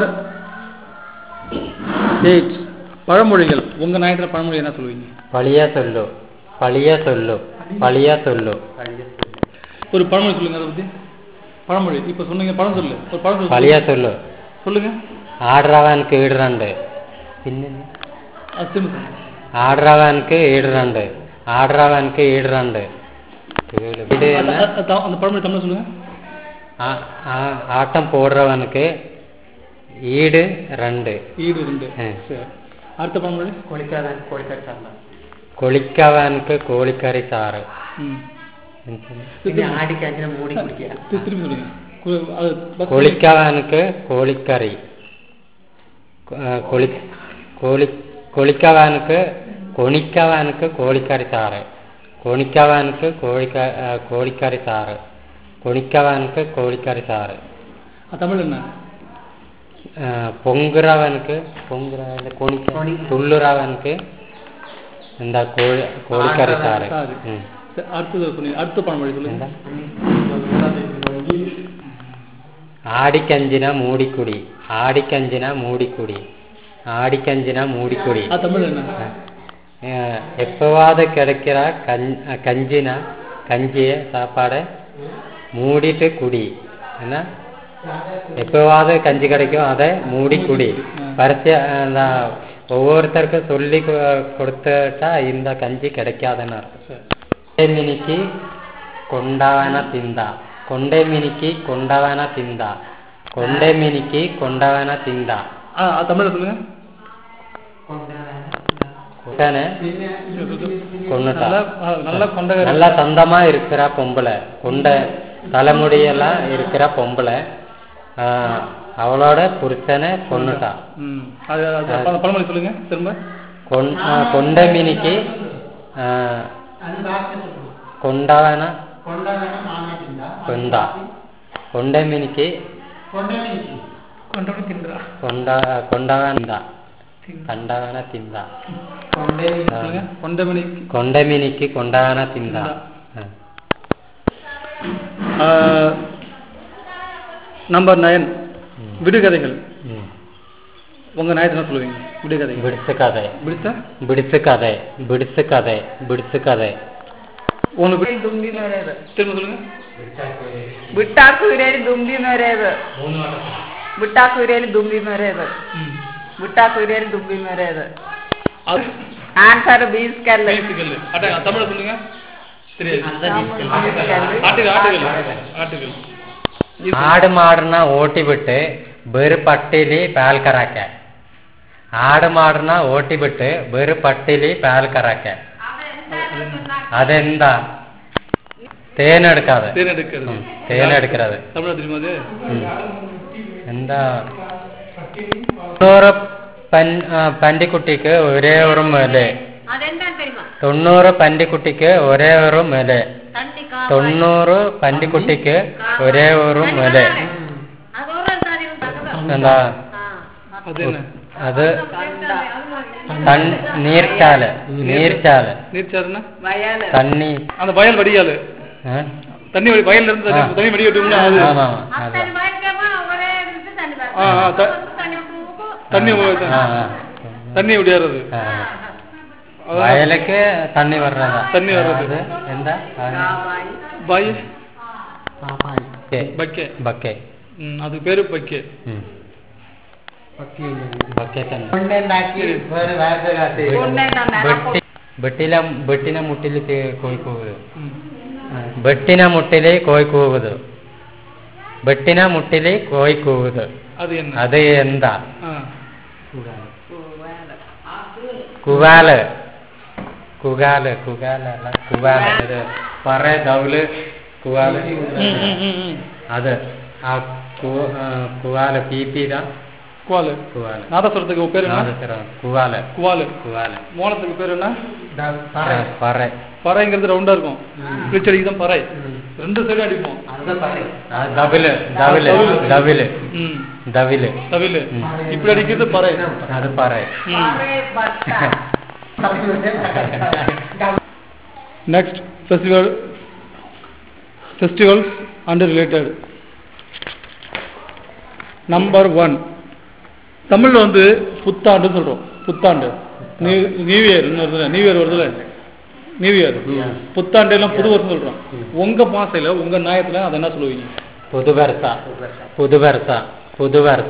எயிட் பழமொழிகள் உங்க நாயத்துல பழமொழி என்ன சொல்லுவீங்க പളിയ സൊല്ലു പളിയ സൊല്ലു പളിയ സൊല്ലു பழைய சொல்லு ஒரு பழமொழி சொல்லுங்க அதை பத்தி பழமொழி இப்ப சொன்னீங்க பழம் சொல்லு ஒரு பழம் சொல்லு പളിയ സൊല്ലു சொல்லுங்க ആടുറവൻക്ക് ഈടുണ്ട് പിന്നെ அது திரும்ப சொல்லுங்க ആടുറവൻക്ക് ഈടുണ്ട് ആടുറവൻക്ക് ഈടുണ്ട് ഇത് அந்த அந்த- அந்த- அந்த பழமொழி தமிழ் சொல்லுங்க ஆ- ஆ- ஆட்டம் போடுறவனுக்கு ஈடு ரெண்டு ஈடு ரெண்டு ஆ. சரி அடுத்த பழமொழி கோழிக்காரன் கோழிக்கார சாப்பிடலாம் கொளிக்கவனுக்கு கோழிக்கறி சாறு ம் പിന്നെ ആടിക്ക് അഞ്ചിനെ മൂടി കുടിക്കുക திரு- திரும்பி சொல்லுங்க கு- அது பஸ் கொளிக்கவனுக்கு கோழிக்கறி கொ- கொளி கோழி குளிக்கவனுக்கு கொணிக்கவனுக்கு கோழிக்கறி சாறு கொணிக்கவனுக்கு கோழிக்க அஹ், கோழிக்கறி சாறு கொணிக்கவனுக்கு கோழிக்கறி சாறு அது தமிழ் என்ன அஹ், பொங்குறவனுக்கு பொங்குற இந்த கொணிக்க துள்ளுறவனுக்கு இந்த கோழி கோழிக்கறி சாறு சாறு. ம். சரி, அடுத்தது சொல்லி அடுத்த பழமொழி சொல்லுங்க എന്താ? ആടിക്കഞ്ചിന മൂടിക്കുടി ആടിക്കഞ്ചിന മൂടിക്കുടി ആടിക്കഞ്ചിന മൂടിക്കുടി அது தமிழ் என்ன அஹ், எப்பவாவது கிடைக்கிற கஞ் கஞ்சினா கஞ்சிய சாப்பாடை மூடிட்டு குடி என்ன எப்பவாவது கஞ்சி கிடைக்கும் அதை மூடி குடி பரிசு ஒவ்வொருத்தருக்கும் சொல்லி கொ- கொடுத்துட்டா இந்த கஞ்சி கிடைக்காதுன்னு அர்த்தம் కొండే మినికి కొండవన తింద కొండే మినికి కొండవన తింద కొండే మినికి కొండవన తింద ஆ அது தமிழ் சொல்லுங்க குட்டனை கொன்னுட்டா நல்லா ஆ, நல்லா கொண்ட நல்லா சொந்தமா இருக்கிற பொம்பளை கொண்ட தலைமுடியெல்லாம் இருக்கிற பொம்பளை ஆஹ், அவளோட புருஷனை கொன்னுட்டா ம் அது அது பழ- பழமொழி சொல்லுங்க திரும்ப கொன் ஆஹ், கொண்ட மினிக்கு ஆஹ், கொண்டவன கொண்டா கொண்ட மினிக்கு கொண்டவனி தின்றா கொண்ட கொண்டவன் தான் கண்டவன திந்தா சொல்லுங்க கொண்டமணி கொண்ட மினிக்கு கொண்டவன திந்தா நம்பர் நைன் ம். விடுகதைகள் ம். உங்க நாயத்தை என்ன சொல்லுவீங்க விடுகதைகள் ಬಿಡಿಸು ಕதை பிடிச்சா ಬಿಡಿಸು ಕதை ಬಿಡಿಸು ಕதை ಬಿಡಿಸು ಕதை உங்களுக்கு ದುಂಬಿ ಮೆರೆಯೋದು திரும்ப சொல்லுங்க ಬಿಟ್ಟಾಕು ಹಿರಿಯಲಿ ದುಂಬಿ ಮೆರೆಯೋದು ಬಿಟ್ಟಾಕು ಹಿರಿಯಲಿ ದುಂಬಿ ಮೆರೆಯೋದು ம். ಬಿಟ್ಟಾಕು ಹಿರಿಯಲಿ ದುಂಬಿ ಮೆರೆಯೋದು அது ಆನ್ಸರ್ ಬೀಸ್ ಕಲ್ಲು பேசிக்கல் அட்டை தமிழ சொல்லுங்க தெரியாது ಬೀಸ್ ஆட்டுகள் ஆட்டுகள் ஆட்டுகள் இது- ಆಡು ಮಾಡನ್ನ ಓಟಿ ಬಿಟ್ಟು ಬೇರೆ ಪಟ್ಟಿಲಿ ಪ್ಯಾಲ್ ಕರಾಕೆ ಆಡು ಮಾಡನ್ನ ಓಟಿ ಬಿಟ್ಟು ಬೇರೆ ಪಟ್ಟಿಲಿ ಪ್ಯಾಲ್ ಕರಾಕೆ ಅದೆಂದ തേനെടുക്കാതെ தேன் எடுக்கிறது ம், தேன் எடுக்கிறது தமிழ தெரியுமா அது ഉം. എന്താ തൊണ്ണൂറ് പൻ ആ, പണ്ടിക്കുട്ടിക്ക് ഒരേ ഒരു മേലെ അതെന്താന്ന് தெரியுமா തൊണ്ണൂറ് പണ്ടിക്കുട്ടിക്ക് ഒരേ ഒരു മേലെ தண்ணி തൊണ്ണൂറ് പണ്ടിക്കുട്ടിക്ക് ഒരേ ഒരു മേലെ அது ஒரு காரியம் தகவல் എന്താ அது என்ன അത് തൺ നീർച്ചാല് നീർച്ചാല് நீர்ச்சாருன்னா ವಯಲ್ തണ്ണി அந்த வயல் வடிகால் ഏ? தண்ணி வடி வயல்ல இருந்து தண்ணி- ஆ. தண்ணி வடிகட்டும்னா அது ஆமா அது அது தண்ணி பாய்க்காம ஒரே இருந்து தண்ணி ஆ, ஆ, த- தண்ணி விட்டு தண்ணி ആ, ആ. தண்ணி ஒடியாறது ആ. വയലക്ക് തണ്ണി വരണതാ തണ്ണി വരണത്. അത് എന്താ பாய் ബക്കെ. பக்கே ബക്കെ ம், அது பேரு பக்கே ഉം. ബക്കെ തന്നെ ബെട്ടി ബെട്ടില ബെട്ടിನ ಮುಟ್ಟಿಲಿ ಕೋಯಿ ಕೂಗುದು ம். ಬೆಟ್ಟಿನ ಮುಟ್ಟಿಲಿ ಕೋಯಿ ಕೂಗುದು ಬೆಟ್ಟಿನ ಮುಟ್ಟಿಲಿ ಕೋಯಿ ಕೂಗುದು அது என்ன ಅದು ಎಂದ ஆ. ಕುಗಾಲು ಕುಗಾಲು ಕುಗಾಲ ಅಲ್ಲ ಕುಗಾಲು ಅದು ಪರೆ ದೌಲು ಕುಗಾಲು ம், ம், ம், ம். ಅದು ಆ ಕು ಆ, ಕುವಾಲು ಪೀಪಿದ குவாலு ಕುವಾಲು நாதஸ்வரத்துக்கு பேர் என்ன ನಾದಸರ ಕುವಾಲು குவாலு ಕುವಾಲು மோனத்துக்கு பேர் என்ன ಆ, ಪರೆ பறைங்கிறது ரவுண்டா இருக்கும் கிழிச்சடிக்கு தான் பறை ரெண்டு சைடும் அடிப்போம் ಆ, ದಬಿಲು ದಬಿಲು ದಬಿಲು ம் ದಬಿಲು தவிலு ம். இப்படி அடிக்கிறது பறை ಅದು ಪರೆ next festival festivals and related number one தமிழ்ல வந்து புத்தாண்டு சொல்றோம் புத்தாண்டு நியூ நியூ இயர் வருதுல நியூ இயர் வருதுல நியூ இயர் புத்தாண்டு எல்லாம் புது வருஷம் சொல்றோம் உங்க பாசையில உங்க நியாயத்துல அதை என்ன சொல்லுவீங்க புது வருஷ புது வருஷ புது வருஷ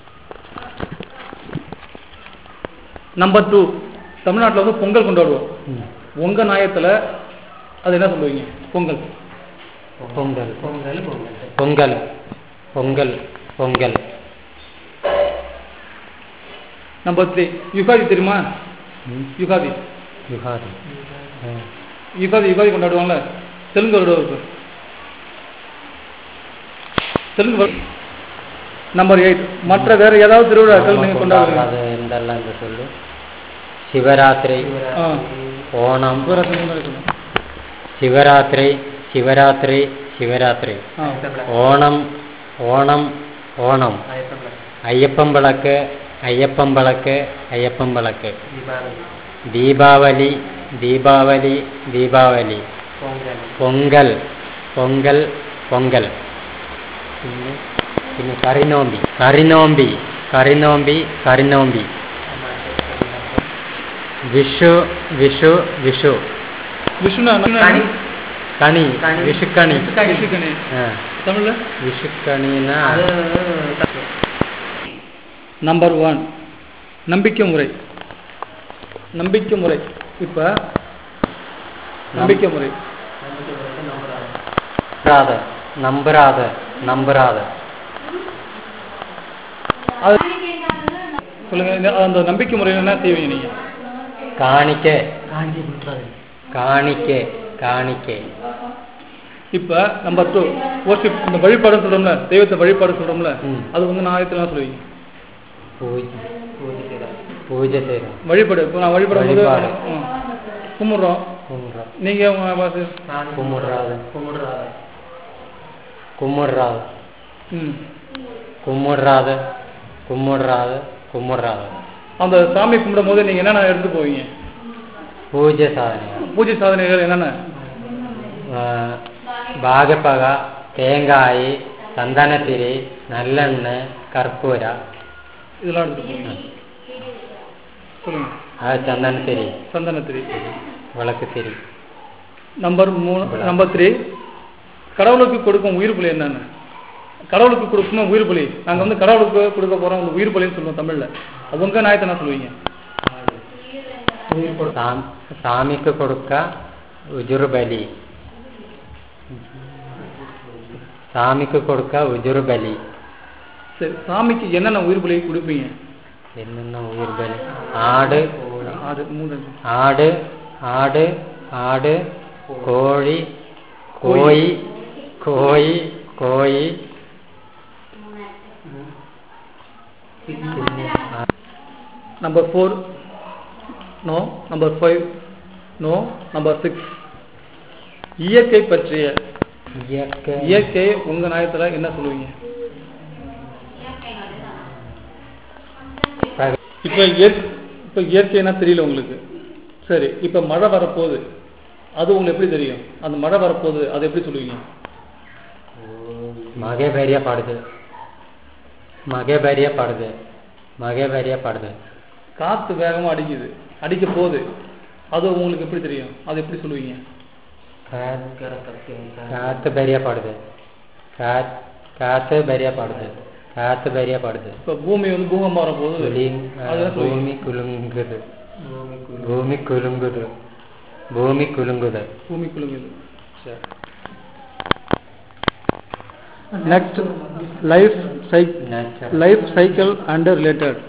நம்பர் டூ தமிழ்நாட்டுல வந்து பொங்கல் கொண்டாடுவோம் உங்க நியாயத்துல அது என்ன சொல்லுவீங்க பொங்கல் பொங்கல் பொங்கல் பொங்கல் பொங்கல் நம்பர் த்ரீ யுகாதி தெரியுமா யுகாதி யுகாதி ஆ. யுகாதி யுகாதி கொண்டாடுவாங்கல்ல தெலுங்கு வருடம் தெலுங்கு வருடம் நம்பர் எயிட் மற்ற வேற ஏதாவது திருவிழாக்கள் நீங்க கொண்டாடுவீங்க அது எந்தெல்லாம் இந்த சொல்லு ശിവരാത്രി ஆ ഓണം சிவராத்திரி முன்னாடி சொல்லுங்க ശിവരാത്രി ശിവരാത്രി ശിവരാത്രി ஆ ഓണം ഓണം ഓണം അയ്യപ്പൻ വിളക്ക് അയ്യപ്പൻ വിളക്ക് അയ്യപ്പൻ വിളക്ക് ദീപാവലി ദീപാവലി ദീപാവലി പൊങ്കൽ പൊങ്കൽ പൊങ്കൽ പിന്നെ പിന്നെ കറിനോമ്പി കറിനോമ്പി കറിനോമ്പി കറിനോമ്പി വിഷു വിഷു വിഷു விஷ்ணுனா கனி. കണി കണി. വിഷുക്കണി விஷுக்கணி ആ தமிழ்ல വിഷുക്കണിന്നാ அது நம்பர் ஒன் நம்பிக்கை முறை நம்பிக்கை முறை இப்ப நம்பிக்கை முறை നമ്പറാതെ നമ്പറാതെ നമ്പറാതെ அது சொல்லுங்க இந்த- அந்த நம்பிக்கை முறையில் என்ன செய்வீங்க நீங்க കാണിക്ക காஞ்சி விட்டுறது കാണിക്ക കാണിക്ക இப்ப நம்பர் டூ worship இந்த வழிபாடு சொல்றோம்ல தெய்வத்தை வழிபாடு சொல்றோம்ல ம். அது வந்து நான் ஆயத்துல என்ன சொல்லுவீங்க പൂജ பூஜை செய்யறது പൂജ ചെയ്യണം வழிபாடு இப்போ நான் வழிபடும் போது வழிபாடு. ம், கும்பிடுறோம் കുമ്മുറ நீங்க உங்க பாத்து சாமி கும்பிடுறாரு. கும்பிடுறாரு കുമ്മുറാതെ ம் കുമ്മുറാതെ കുമ്മുറാതെ കുമ്മുറാതെ அந்த சாமி கும்பிடும் போது நீங்க என்னென்ன எடுத்து போவீங்க പൂജ സാധനങ്ങൾ பூஜை சாதனைகள் என்னென்ன ഭാഗപ്പക തേങ്ങായി ചന്ദനത്തിരി നല്ലെണ്ണ കർപ്പൂര இதெல்லாம் எடுத்துட்டு போவீங்க சொல்லுங்க ആ ചന്ദനത്തിരി சந்தனத்திரி വിളക്ക് തിരി நம்பர் மூணு நம்பர் த்ரீ கடவுளுக்கு கொடுக்கும் உயிர் பலி என்னென்ன கடவுளுக்கு கொடுக்கும் உயிர் பலி நாங்க வந்து கடவுளுக்கு கொடுக்க போறோம் உங்க உயிர் பலின்னு சொல்லுவோம் தமிழ்ல அது உங்க நாயத்தை என்ன சொல்லுவீங்க സാം- സ്വാമിക്ക് കൊടുക്ക ഉജുർ ബലി സ്വാമിക്ക് കൊടുക്ക ഉജുർ ബലി சரி சாமிக்கு என்னென்ன உயிர் பலி கொடுப்பீங்க என்னென்ன உயிர் பலி ஆடு ஆறு மூணு அஞ்சு. ஆடு ஆடு ஆடு கோழி கோழி கோழி கோழி number four no number five no number six இயற்கை பற்றிய இயற்கை இயற்கை உங்க நாயத்துல என்ன சொல்லுவீங்க பிரக- இப்ப இயற் இப்ப இயற்கைனா தெரியல உங்களுக்கு சரி இப்ப மழை வரப்போகுது அது உங்களுக்கு எப்படி தெரியும் அந்த மழை வரப்போகுது அதை எப்படி சொல்லுவீங்க மகை பெரிய படுது மகை பெரிய படுது மகை பெரிய படுது காத்து வேகமா அடிக்குது அடிக்க போகுது அது உங்களுக்கு எப்படி தெரியும் அதை எப்படி சொல்லுவீங்க காத்து பெரிய படுது காத் காத்து பெரிய படுது காத்து பெரிய படுது இப்ப பூமி வந்து பூகம்பம் வரப்போகுது குலிங் அது என்ன சொல்லுவீங்க பூமி குலுங்குது பூமி குலுங்குது பூமி குலுங்குது பூமி குலுங்குது சரி next life cycle Natural. Life cycle and related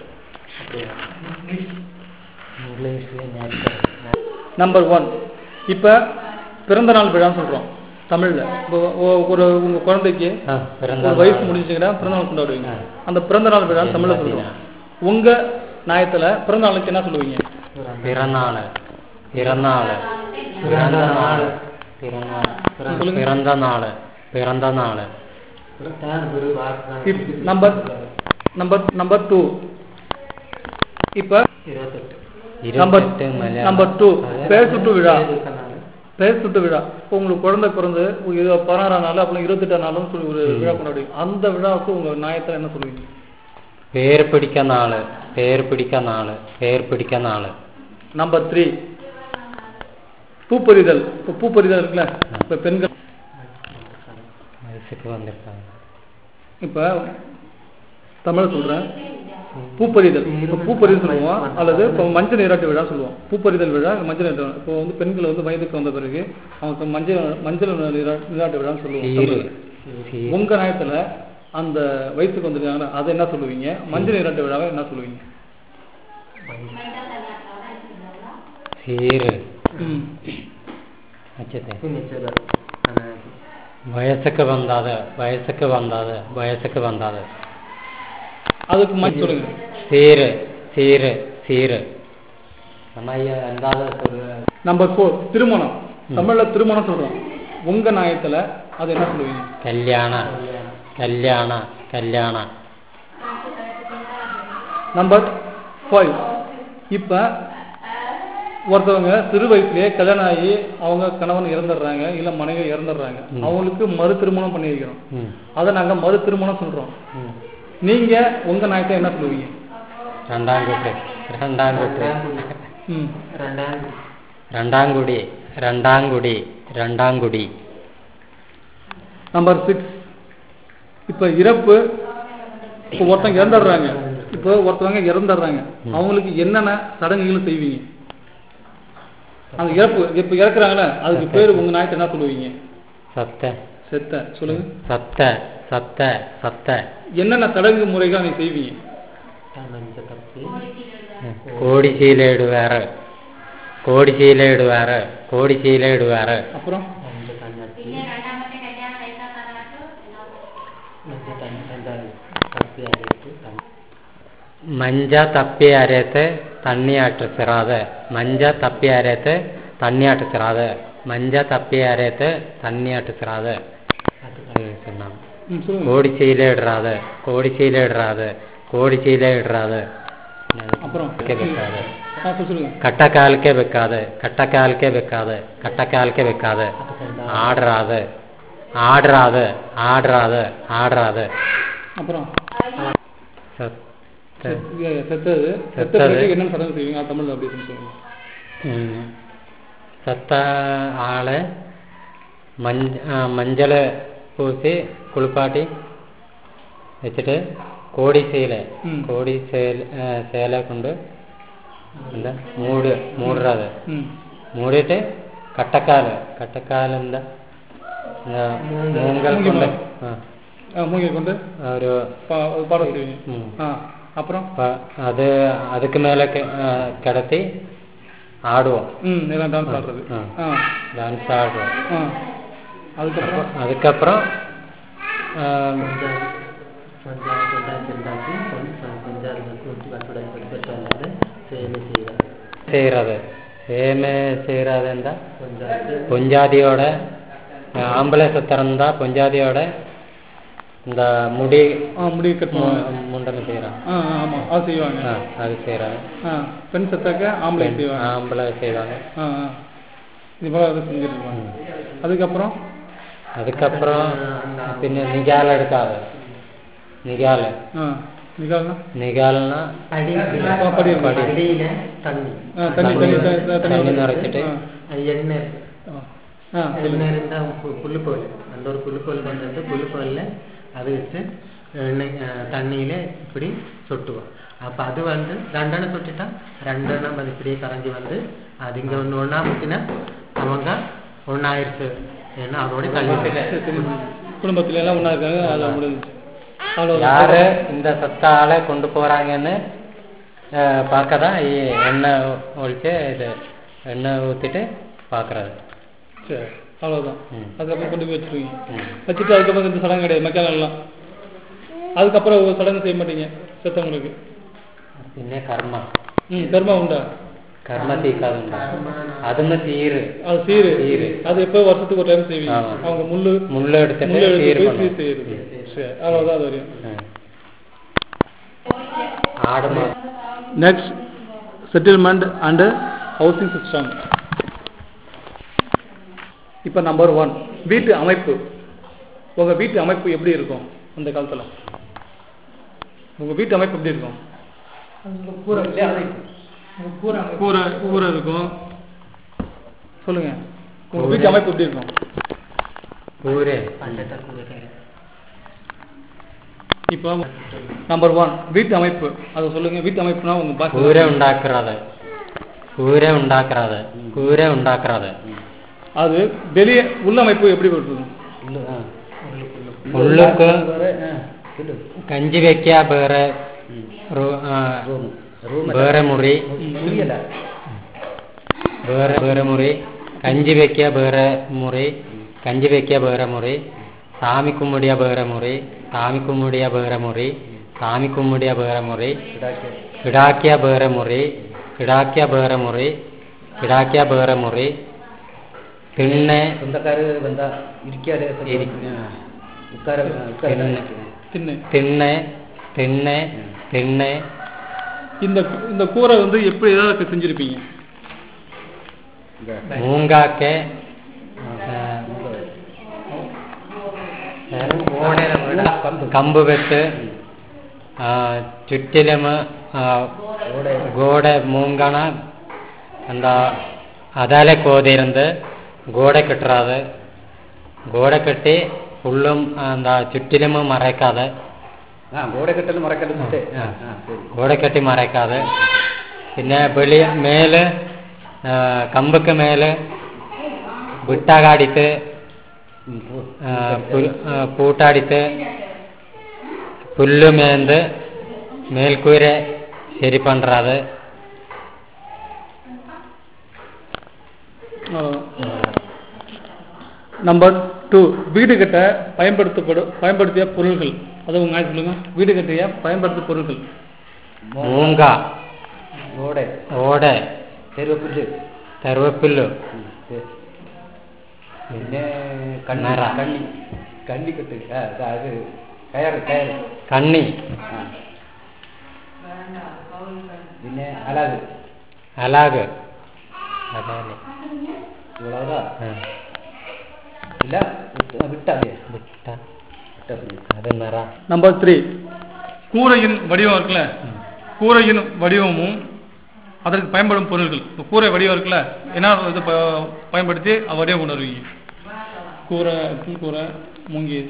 இங்கிலீஷ்ல natural. நம்பர் ஒன் இப்போ பிறந்த நாள் விழான்னு சொல்கிறோம் தமிழில் இப்போ ஒ- ஒரு உங்கள் குழந்தைக்கு ஆ, பிறந்த ஒரு நாள். வயசு முடிஞ்சுங்கன்னா பிறந்த நாள் கொண்டாடுவீங்க ஆ. அந்த பிறந்த நாள் விழா தமிழில் என்ன சொல்கிறோம் உங்கள் நாயத்தில் பிறந்த நாளுக்கு என்ன சொல்லுவீங்க பிறநாள் பிறநாள் பிறந்த நாள் பிறநாள் சொல்லுங்க. பிறந்த நாள் பிறந்த நாள் நம்பர் நம்பர் நம்பர் டூ இப்போ நம்பர் இருபத்தெட்டு மலையாளம். நம்பர் டூ அது பேர் சுட்டு விழா பேர் சுட்டு விழா இப்போ உங்களுக்கு குழந்தை பிறந்து ஒரு இரு பதினாறாம் நாள் அப்புறம் இருபத்தெட்டாம் நாளும் சொல்லி ஒரு விழா கொண்டாடுவீங்க அந்த விழாவுக்கு உங்கள் நாயத்தில் என்ன சொல்லுவீங்க പേര് പിടിക്ക നാള് പേര് പിടിക്ക നാള് പേര് പിടിക്ക നാള് நம்பர் த்ரீ பூப்பறிதல் இப்போ பூப்பறிதல் இருக்குல்ல இப்போ பெண்கள் வயசுக்கு வந்திருக்காங்க இப்போ தமிழ் சொல்கிறேன் பூப்பறிதல் இப்போ பூப்பறிதல் சொல்லுவோம் அல்லது இப்போ மஞ்சள் நீராட்டு விழா சொல்லுவோம் பூப்பறிதல் விழா மஞ்சள் நீராட்டு விழா இப்போ வந்து பெண்கள் வந்து வயதுக்கு வந்த பிறகு அவங்க மஞ்சள் மஞ்சள் நீரா- நீராட்டு விழான்னு சொல்லுவோம் சீரு தமிழ்ல. சீரு. உங்க நாயத்துல அந்த வயசுக்கு வந்திருக்காங்கன்னா அதை என்ன சொல்லுவீங்க மஞ்சள் நீராட்டு விழாவை என்ன சொல்லுவீங்க சீரு ம் அச்சதே வயசுக்கு வந்தாத வயசுக்கு வந்தாத வயசுக்கு வந்தாத அதுக்கு மஞ்சள் சொல்லுங்க சீரு சீரு சீரு நம்ம ஐயா எந்தாவது ஒரு நம்பர் ஃபோர் திருமணம் ம். தமிழ்ல திருமணம் சொல்றோம் உங்க நியாயத்துல அது என்ன சொல்லுவீங்க கல்யாண கல்யாண கல்யாண நம்பர் ஃபைவ் இப்போ ஒருத்தவங்க சிறு வயசுலயே கல்யாணம் ஆகி அவங்க கணவன் இறந்துடுறாங்க இல்ல மனைவி இறந்துடுறாங்க ம். அவங்களுக்கு மறு திருமணம் பண்ணி வைக்கிறோம் ம் அதை நாங்க மறு திருமணம் சொல்றோம் ம் நீங்க உங்க நியாயத்தை என்ன சொல்லுவீங்க രണ്ടാം കുട്ടി രണ്ടാം കുട്ടി ம் രണ്ടാം രണ്ടാം കുടി രണ്ടാം കുടി രണ്ടാം കുടി நம்பர் சிக்ஸ் இப்போ இறப்பு இப்போ ஒருத்தவங்க இறந்துடுறாங்க இப்போ ஒருத்தவங்க இறந்துடுறாங்க ம். அவங்களுக்கு என்னென்ன சடங்குகள் செய்வீங்க அந்த இறப்பு இப்போ இறக்குறாங்களே அதுக்கு பேர் உங்க நாயத்தை என்ன சொல்லுவீங்க സത്ത செத்த சொல்லுங்க സത്ത സത്ത സത്ത என்னென்ன சடங்கு முறைகள் நீங்க செய்வீங்க മഞ്ചത്തപ്പി കോടിശീല ഇടുവാറ് കോടിശീല ഇടുവാറ് കോടിശീല ഇടുവാറ് அப்புறம் മഞ്ച തണ്ണത്തി പിന്നെ രണ്ടാമത്തെ കല്യാണം കഴിക്കാൻ തന്നിട്ട് മഞ്ച തണ്ണ തപ്പി അരയിട്ട് മഞ്ച തപ്പി അരയത്ത് തണ്ണിയാട്ട് സിറാത് മഞ്ച തപ്പി അരയത്ത് തണ്ണിയാട്ട് സിറാത് മഞ്ച തപ്പി അരയത്ത് തണ്ണിയാട്ട് സിറാത് சொன்னாங்க ம், சொல்லுங்க கோடிச்சீல இடுறாது கோடிச்சீல இடுறாது கோடிச்சீல இடுறாது அப்புறம் வைக்காது ஆ, இப்ப சொல்லுங்க கட்டக்காலுக்கே வைக்காது கட்டக்காலுக்கே வைக்காது கட்டக்காலுக்கே வைக்காது ஆடுறாது ஆடுறாது ஆடுறாது ஆடுறாது அப்புறம் சத்த செத்- ஏ, செத்தது செத்த செத்தது. பிறகு என்னென்ன சடங்கு செய்வீங்க அது தமிழ்ல அப்படி இருக்குன்னு சொல்லுங்க ഉം. സത്ത ആള് മഞ്ച ആ, മഞ്ചള് പൂശി കുളിപ്പാട്ടി വെച്ചിട്ട് കോടിശീല ഉം. കോടി സേല ആ, സേല കൊണ്ട് എന്താ മൂട് മൂടുறது ம் മൂടിയിട്ട് കട്ടക്കാല് കട്ടക്കാല് എന്താ എന്താ മൂങ്കൽ കൊണ്ട് ആ ஆ, மூங்கில் கொண்டு ഒരു பா- பாடம் செய்வீங்க ഉം. ஆ அப்புறம் പ- അത് அதுக்கு மேலே കിടത്തി ആടുவோம் ம் எல்லாம் டான்ஸ் ஆடுறது ஆ. ஆ டான்ஸ் ஆடுவோம் ஆ அதுக்கப்புறம் அதுக்கப்புறம் ஆம், പഞ്ചായത്ത് ഉണ്ടാക്കി പഞ്ചായത്ത് കൂട്ടി വട്ടുടൻ പഠിപ്പിച്ചല്ലാതെ സേമ ചെയ്യുക செய்கிறது சேமே செய்கிறது എന്താ പഞ്ചായത്ത് பொஞ்சாதியோட ஆம்பளை சத்தம் இருந்தா பொஞ்சாதியோட இந்த முடி ஆ முடி கட்டுவாங்க மு- முண்டனை செய்கிறான் ஆ ஆ, ஆமா அது செய்வாங்க ஆ அது செய்கிறாங்க ஆ பெண் செத்தாக்க ஆம்பளை செய்வாங்க ஆம்பளை செய்வாங்க ஆ ஆ இது போல அதை செஞ்சுட்டு இருப்பாங்க அதுக்கப்புறம் அதுக்கப்புறம் பின்ன நிகால் எடுக்காது நிகால் ஆ நிகால்னா நிகால்னா അടി ആ, പടി പടി. അടിയിലെ തണ്ണി ஆ தண்ணி தண்ணி தண்ணி தண்ணி தண்ணி നിറച്ചിട്ട് ஆ എണ്ണ ஆ. ஆ சொல்லுங்க എണ്ണ പുല്ലുപ്പോല് அந்த ஒரு புல்லுக்கோல் தந்துட்டு புல்லுக்கோலில் அது வச்சு எண்ணெய் தண்ணியில் இப்படி சொட்டுவோம் அப்போ அது வந்து ரெண்டெண்ணம் சொட்டிட்டா ரெண்டெண்ணம் அது இப்படியே கரைஞ்சி வந்து அது இங்கே ஒன்று ஒன்றா முட்டினா அவங்க ஒன்றாயிருச்சு ஏன்னா அதோட தள்ளி சரி, சரி. குடும்பத்துல எல்லாம் ஒண்ணா இருக்காங்க அதில் முடிஞ்சுச்சு அவ்வளோ யாரு இந்த சத்த ஆளை கொண்டு போறாங்கன்னு அஹ், பார்க்க தான் இ- எண்ணெய் ஒழிச்சு இது எண்ணெய் ஊத்திட்டு பார்க்கறது சரி அவ்வளோதான் ம். அதுக்கப்புறம் கொண்டு போய் வச்சுருவீங்க ம். வச்சுட்டு அதுக்கப்புறம் இந்த சடங்கு கிடையாது மக்கள் எல்லாம் அதுக்கப்புறம் ஒரு சடங்கு செய்ய மாட்டீங்க செத்தவங்களுக்கு പിന്നെ കർമ്മ ம் கர்மா உண்டா കർമ്മ തീക്കാതുണ്ട് അതൊന്ന് തീര് அது சீரு சீரு. அது எப்போ வருஷத்துக்கு ஒரு டைம் செய்வீங்க ஆமா. அவங்க முள்ளு മുള്ള എടുത്തിട്ട് முள்ளு எடுத்து തീര് போய் பண்ணும். சீர் செய்யுது சரி அவ்வளோதான் அது வரையும் ഉം. ആടുമാ next settlement and housing system இப்போ நம்பர் ஒன் வீட்டு அமைப்பு உங்க வீட்டு அமைப்பு எப்படி இருக்கும் அந்த காலத்துல உங்க வீட்டு அமைப்பு எப்படி இருக்கும் கூரை கூரை இருக்கும் சொல்லுங்க உங்க கூரை. வீட்டு அமைப்பு எப்படி இருக்கும் പൂര് പണ്ടത്തെ കൂടെ இப்போ நம்பர் ஒன் வீட்டு அமைப்பு அதை சொல்லுங்க வீட்டு அமைப்புனா உங்க பாஷை കൂര ഉണ്ടാക്കുന്നത് കൂര ഉണ്ടാക്കുന്നത് കൂര ഉണ്ടാക്കുന്നത് அது வெளியே உள்ளமைப்பு எப்படி இருக்கும் ഉള്ളുക്ക് കഞ്ചി വെക്ക വേറെ റൂ- ആ, വേറെ മുറി വേറെ വേറെ മുറി കഞ്ചി വെക്ക വേറെ മുറി കഞ്ചി വെക്ക വേറെ മുറി സാമി കുമ്മുടിയ വേറെ മുറി സാമി കുമ്മുടിയ വേറെ മുറി സാമി കുമ്മുടിയ വേറെ മുറി കിടാക്കിയ വേറെ മുറി കിടാക്കിയ വേറെ മുറി കിടാക്കിയ വേറെ മുറി തിണ്ണെ സ്വന്തക്കാര് എന്താ ഇരിക്കാതെ ഉക്കാര തിണ്ണെ திண்ணை തിണ്ണെ തിണ്ണെ തിണ്ണെ இந்த இந்த கூரை வந்து எப்படி ஏதாவது செஞ்சிருப்பீங்க മൂങ്കാക്കെ കമ്പ് വെത്ത് ആ, ചുറ്റിലും ആ, ಗೋಡೆ ಮೂಂಗಣ ಅಂದ ಅದಾಲೆ ಕೋದಿರಂದು ಗೋಡೆ ಕಟ್ಟರಾದು ಗೋಡೆ ಕಟ್ಟಿ ಫುള്ളും എന്താ ചുറ്റിലും മറയ്ക്കാതെ ആ ഗോടെ കെട്ടൽ മറക്കൽ മുട്ടേ ആ. ആ ശരി ಗೋಡೆ ಕಟ್ಟಿ ಮറയ്ക്കാതെ പിന്നെ വെളി മേല് ആ, കമ്പക്ക് മേല് വിട്ടാകാടിത്ത് ഉം, ഓ. ആ, പുൽ- ആ, പൂട്ടാടിത്ത് പുല്ല് മേന്ത് മേൽക്കൂര ശരി പண்றது நம்பர் டூ வீடு கட்ட பயன்படுத்தப்படும் பயன்படுத்திய பொருள்கள் அதை உங்க ஆய்வு சொல்லுங்க வீடு கட்டிய பயன்படுத்திய பொருள்கள் മൂങ്ക ഗോടെ ഓട ചെരുവപ്പുല്ല് തെരുവപ്പുല്ലു ഉം, ശരി. പിന്നെ കണ്ണി നറ. കണ്ണി കണ്ണി കെട്ട് ആ, ആ, അത് കയറ് കയറ് കണ്ണി ആ പിന്നെ അലാത് അലാഗ് അതാലെ ഇവളതാ ആ, ഇല്ല വിട്ട- വിട്ടാതെ വിട്ട വിട്ടാ അത് നിറ நம்பர் த்ரீ கூரையின் வடிவம் இருக்குல்ல கூரையின் வடிவமும் அதற்கு பயன்படும் பொருள்கள் இப்போ கூரை வடிவம் இருக்குல்ல என்ன இது ப- பயன்படுத்தி அது வடிவம் கொண்டு வருவீங்க கூரை கீழ் கூரை மூங்கி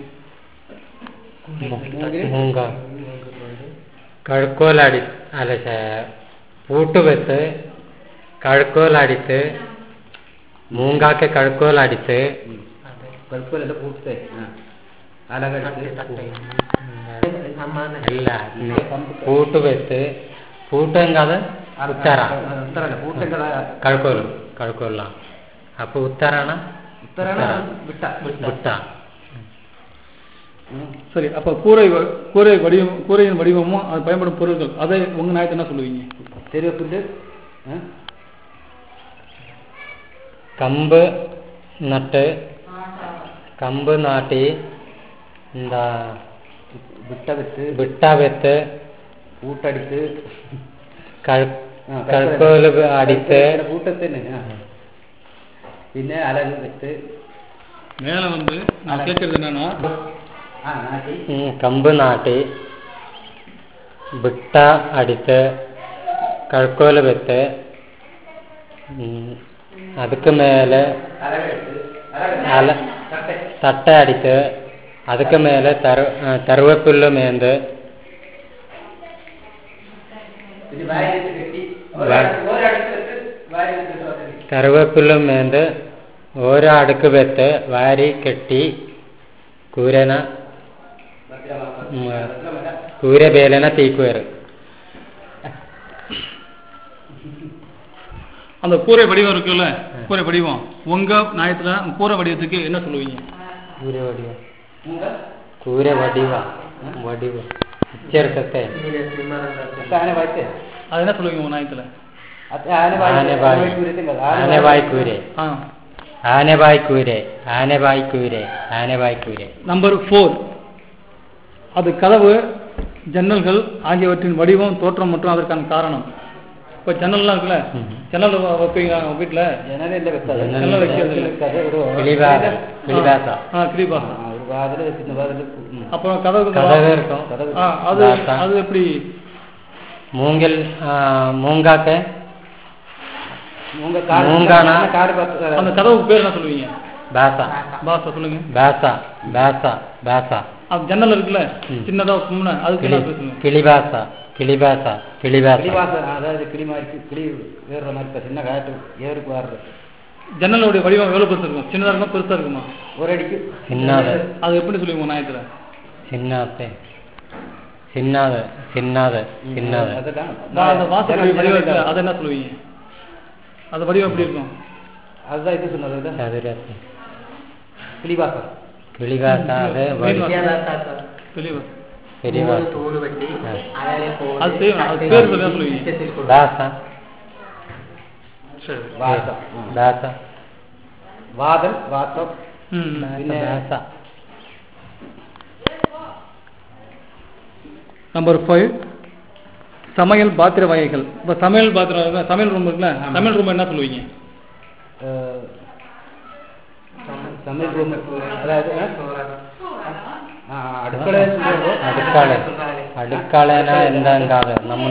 മൂങ്ക കഴുക്കോലടി അല്ല ശ- പൂട്ടുവെത്ത് കഴുക്കോലടിത്ത് മൂങ്കാക്ക് കഴുക്കോലടിത്ത് കുഴപ്പമില്ല പൂട്ടേ ആ അലകടിച്ച് അല്ല പൂട്ടുവെത്ത് പൂട്ടെങ്കാത് ഉത്തര ഉത്തരല്ല പൂട്ടങ്കള കഴുക്കോല് കഴുക്കോല അപ്പൊ ഉത്തരാണ് ഉത്തരാണ് വിട്ട വിട്ട சரி அப்போ கூரை வ- கூரை வடிவம் கூரையின் வடிவமும் அது பயன்படும் பொருள்கள் அதை உங்க நாயத்தை என்ன சொல்லுவீங்க ചെരുവപ്പുല്ല് ആ? കമ്പ് നട്ട് കമ്പ് നാട്ടി എന്താ വിട്ട വിത്ത് വിട്ട വെത്ത് പൂട്ടടിച്ച് കഴു- ആ, കഴുക്കോല് അടിത്ത് പൂട്ടത്തിന് ആ. പിന്നെ അലക് വിത്ത് மேலே வந்து நான் கேட்கறது என்னன்னா ആ നാട്ടി ഉം, കമ്പ് നാട്ടി വിട്ട അടിത്ത് കഴുക്കോല് വെത്ത് ഉം, அதுக்கு மேலே അലകടിച്ച് അല തട്ട അടിത്ത് அதுக்கு மேலே തരു തരുവപ്പുല്ല് മേന്ത് പിന്നെ വാരി വെച്ച് കെട്ടി വാരി- ഒരടുത്ത് വെച്ച് വാരി വെച്ചിട്ട് വന്നിട്ട് കറുവേപ്പില മേന്ത് ഓരോ അടുക്ക് വെത്ത് വാരി കെട്ടി കൂരന ഉം, കൂര വേലന തീക്കുവര് அந்த கூரை வடிவம் இருக்குல்ல கூரை வடிவம் உங்க நாயத்துல அந்த கூரை வடிவத்துக்கு என்ன சொல்லுவீங்க കൂര വടിവ കൂര വടിവ വടിവ ഉച്ചർക്കത്തെ ആന വായിച്ചേ அது என்ன சொல்லுவீங்க உங்க நாயத்துல അത് ആന വായിച്ചേ ആനവായി ആന വായിക്കൂരത്തെ കഥ. ആന ആനവായ് കൂരെ ஆ ആനവായ് കൂരെ ആനവായ് കൂരെ ആനവായ് കൂരെ நம்பர் ஃபோர் அது கதவு ஜன்னல்கள் ஆகியவற்றின் வடிவம் தோற்றம் மற்றும் அதற்கான காரணம் இப்போ ஜன்னல்லாம் இருக்குல்ல ம். ஜன்னல் வ- வைப்பீங்க வீட்டில் ജനലല്ല വെക്കാതെ ജനൽ ജനൽ വെക്കരുത്. വെക്കാതെ ഒരു കിളിവാസ കിളിവാസ ஆ கிரீபா ആ, ഒരു വാതിൽ വെക്കുന്ന വാതിൽ அப்புறம் கதவு കഥവ് ഇരിക്കും ஆ அது വാസ. அது எப்படி മൂങ്കിൽ ആ, മൂങ്കാക്ക് മൂങ്ക കാട് മൂങ്കാണ്. കാട് പത്ത് அந்த கதவுக்கு பேர் என்ன சொல்லுவீங்க ബാസ பாச சொல்லுங்க ബാസ ബാസ ബാസ அது ஜன்னல் இருக்குல்ல ம். சின்னதா முன்ன அதுக்கு കിളി என்ன பேசுங்க കിളിബാസ കിളിബാസ കിളിബാസ കിളിവാസ അതായത് കിളിമാരിക്ക് കിളി വേറെ മാതിരി ചിന്ന കാറ്റ് ഏറിക്ക് വേറെ ஜன்னலுடைய வடிவம் எவ்வளவு பெருசா இருக்கும் சின்னதா இருக்குமா பெருசா இருக்குமா ഒരടിക്ക് ചിന്നാത് அது எப்படி சொல்லுவீங்க உங்க நாயத்துல ചിന്നാത്തെ ചിന്നാത് ചിന്നാത് ചിന്നാത് അതെല്ലാം அந்த வாசல் வடிவம் இருக்குல்ல அதை என்ன சொல்லுவீங்க அது வடிவம் எப்படி இருக்கும் அதுதான் இது சொன்னது ചതുരത്തെ കിളിവാസം കിളിബാസ അത് വടി தெளிவா കിളിബാസ തൂണ് വെട്ടി ആ. അയാളെ அது செய்யணும் அது பேர் சொல்லி தான் சொல்லுவீங்க ബാസ വാസം ആ. ദാസ വാദം വാസം ம் ம். പിന്നെ ദാസ நம்பர் ஃபைவ் சமையல் பாத்திர வகைகள் இப்போ சமையல் பாத்திரம் சமையல் ரூம் இருக்குல்ல சமையல் ரூம் என்ன சொல்லுவீங்க ഏഹ്, സമയ റൂം അതായത് ഏ? ആ അടുക്കളയിൽ சொல்லுவோம். അടുക്കള അടുക്കളന എന്താങ്കാറ് നമ്മ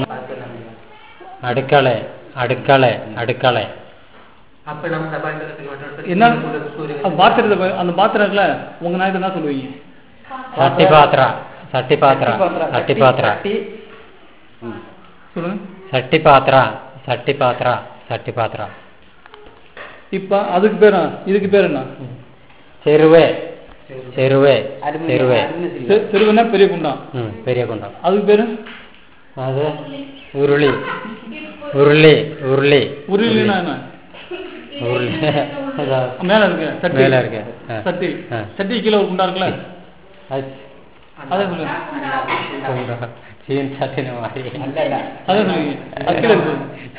അടുക്കള അടുക്കള അടുക്കള அப்ப நம்ம சபாண்டத்துக்கு மட்டும் என்ன அந்த பாத்திரத்தை அந்த பாத்திரம் இருக்குல்ல உங்க நாயத்தை என்ன சொல்லுவீங்க സട്ടിപാത്ര സട്ടിപാത്ര സട്ടിപാത്ര ചട്ടി. ഉം. சொல்லுங்க സട്ടിപാത്ര സട്ടിപാത്ര സട്ടിപാത്ര இப்போ அதுக்கு பேர் என்ன? இதுக்கு பேர் என்ன ചെറുവേ ചെറുവേ അലുമിനിയം, ചെറുവേ അലുമിനിയം സിലിണ്ടർ. செ- செருவுன்னா பெரிய குண்டான் ഉം, பெரிய குண்டம் அதுக்கு பேரு അത് ഉരുളി ഉരുളി ഉരുളി உருளினா என்ன ഉരുളി അതാ. மேல இருக்கு சட்டி மேல இருக்கு. ஆ. சட்டி ஆ. சட்டி கீழே ஒரு குண்டா இருக்குல்ல അത് அதே சொல்லுங்க കുണ്ടം. ചീൻ ചട്ടിന് മാറി അല്ലല്ല அதே சொல்லுங்க அது கீழே இருக்கு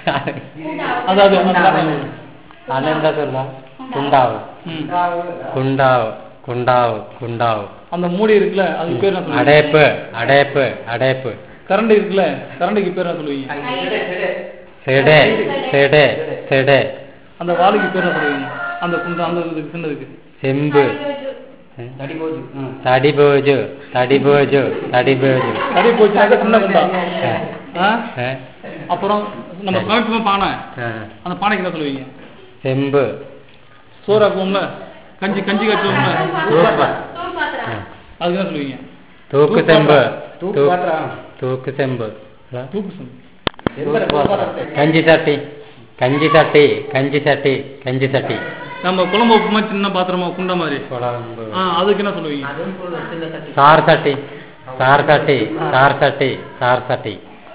அது அது அந்த பாத்திரம். അതെന്താ ചൊല്ല കുണ്ടാവ് ம். കുണ്ടാവ് കുണ്ടാവ് കുണ്ടാവ് அந்த மூடி இருக்குல்ல அதுக்கு பேர் என்ன சொல்லுவீங்க അടയപ്പ് അടയപ്പ് അടയപ്പ് கரண்டி இருக்குல்ல கரண்டிக்கு பேர் என்ன சொல்லுவீங்க സെഡേ സെഡേ സെഡേ அந்த வாளுக்கு பேர் என்ன சொல்லுவீங்க அந்த குண்டா அந்த இதுக்கு சின்னதுக்கு ചെമ്പ് തടിപോജു ഉം. തടിബോജു തടിബോജു തടിബോജു கறி போச்சுனாக்க சின்ன குண்டா ஆ? ഏ? அப்புறம் நம்ம சமைப்போம் பானை ആ. அந்த பானைக்கு என்ன சொல்லுவீங்க ചെമ്പ് சோறாக்குவோம்ல கஞ்சி கஞ்சி காய்ச்சுவோம்ல തൂക്ക് ആ. அதுக்கு என்ன சொல்லுவீங்க തൂക്ക് ചെമ്പ് തൂക്ക് പാത്രം. തൂക്ക് ചെമ്പ് தூக்கு சொல்லு. എന്തൊരു പാത്രത്തെ? കഞ്ചി ചട്ടി കഞ്ചി ചട്ടി കഞ്ചി ചട്ടി കഞ്ചി ചട്ടി நம்ம குழம்பு வைப்போமா சின்ன பாத்திரமா குண்டா மாதிரி കുളമ്പ് ஆ அதுக்கு என்ன சொல்லுவீங்க அதுவும் ஒரு சின்ன சட்டி സാർ ചട്ടി സാർ ചട്ടി സാർ ചട്ടി സാർ ചട്ടി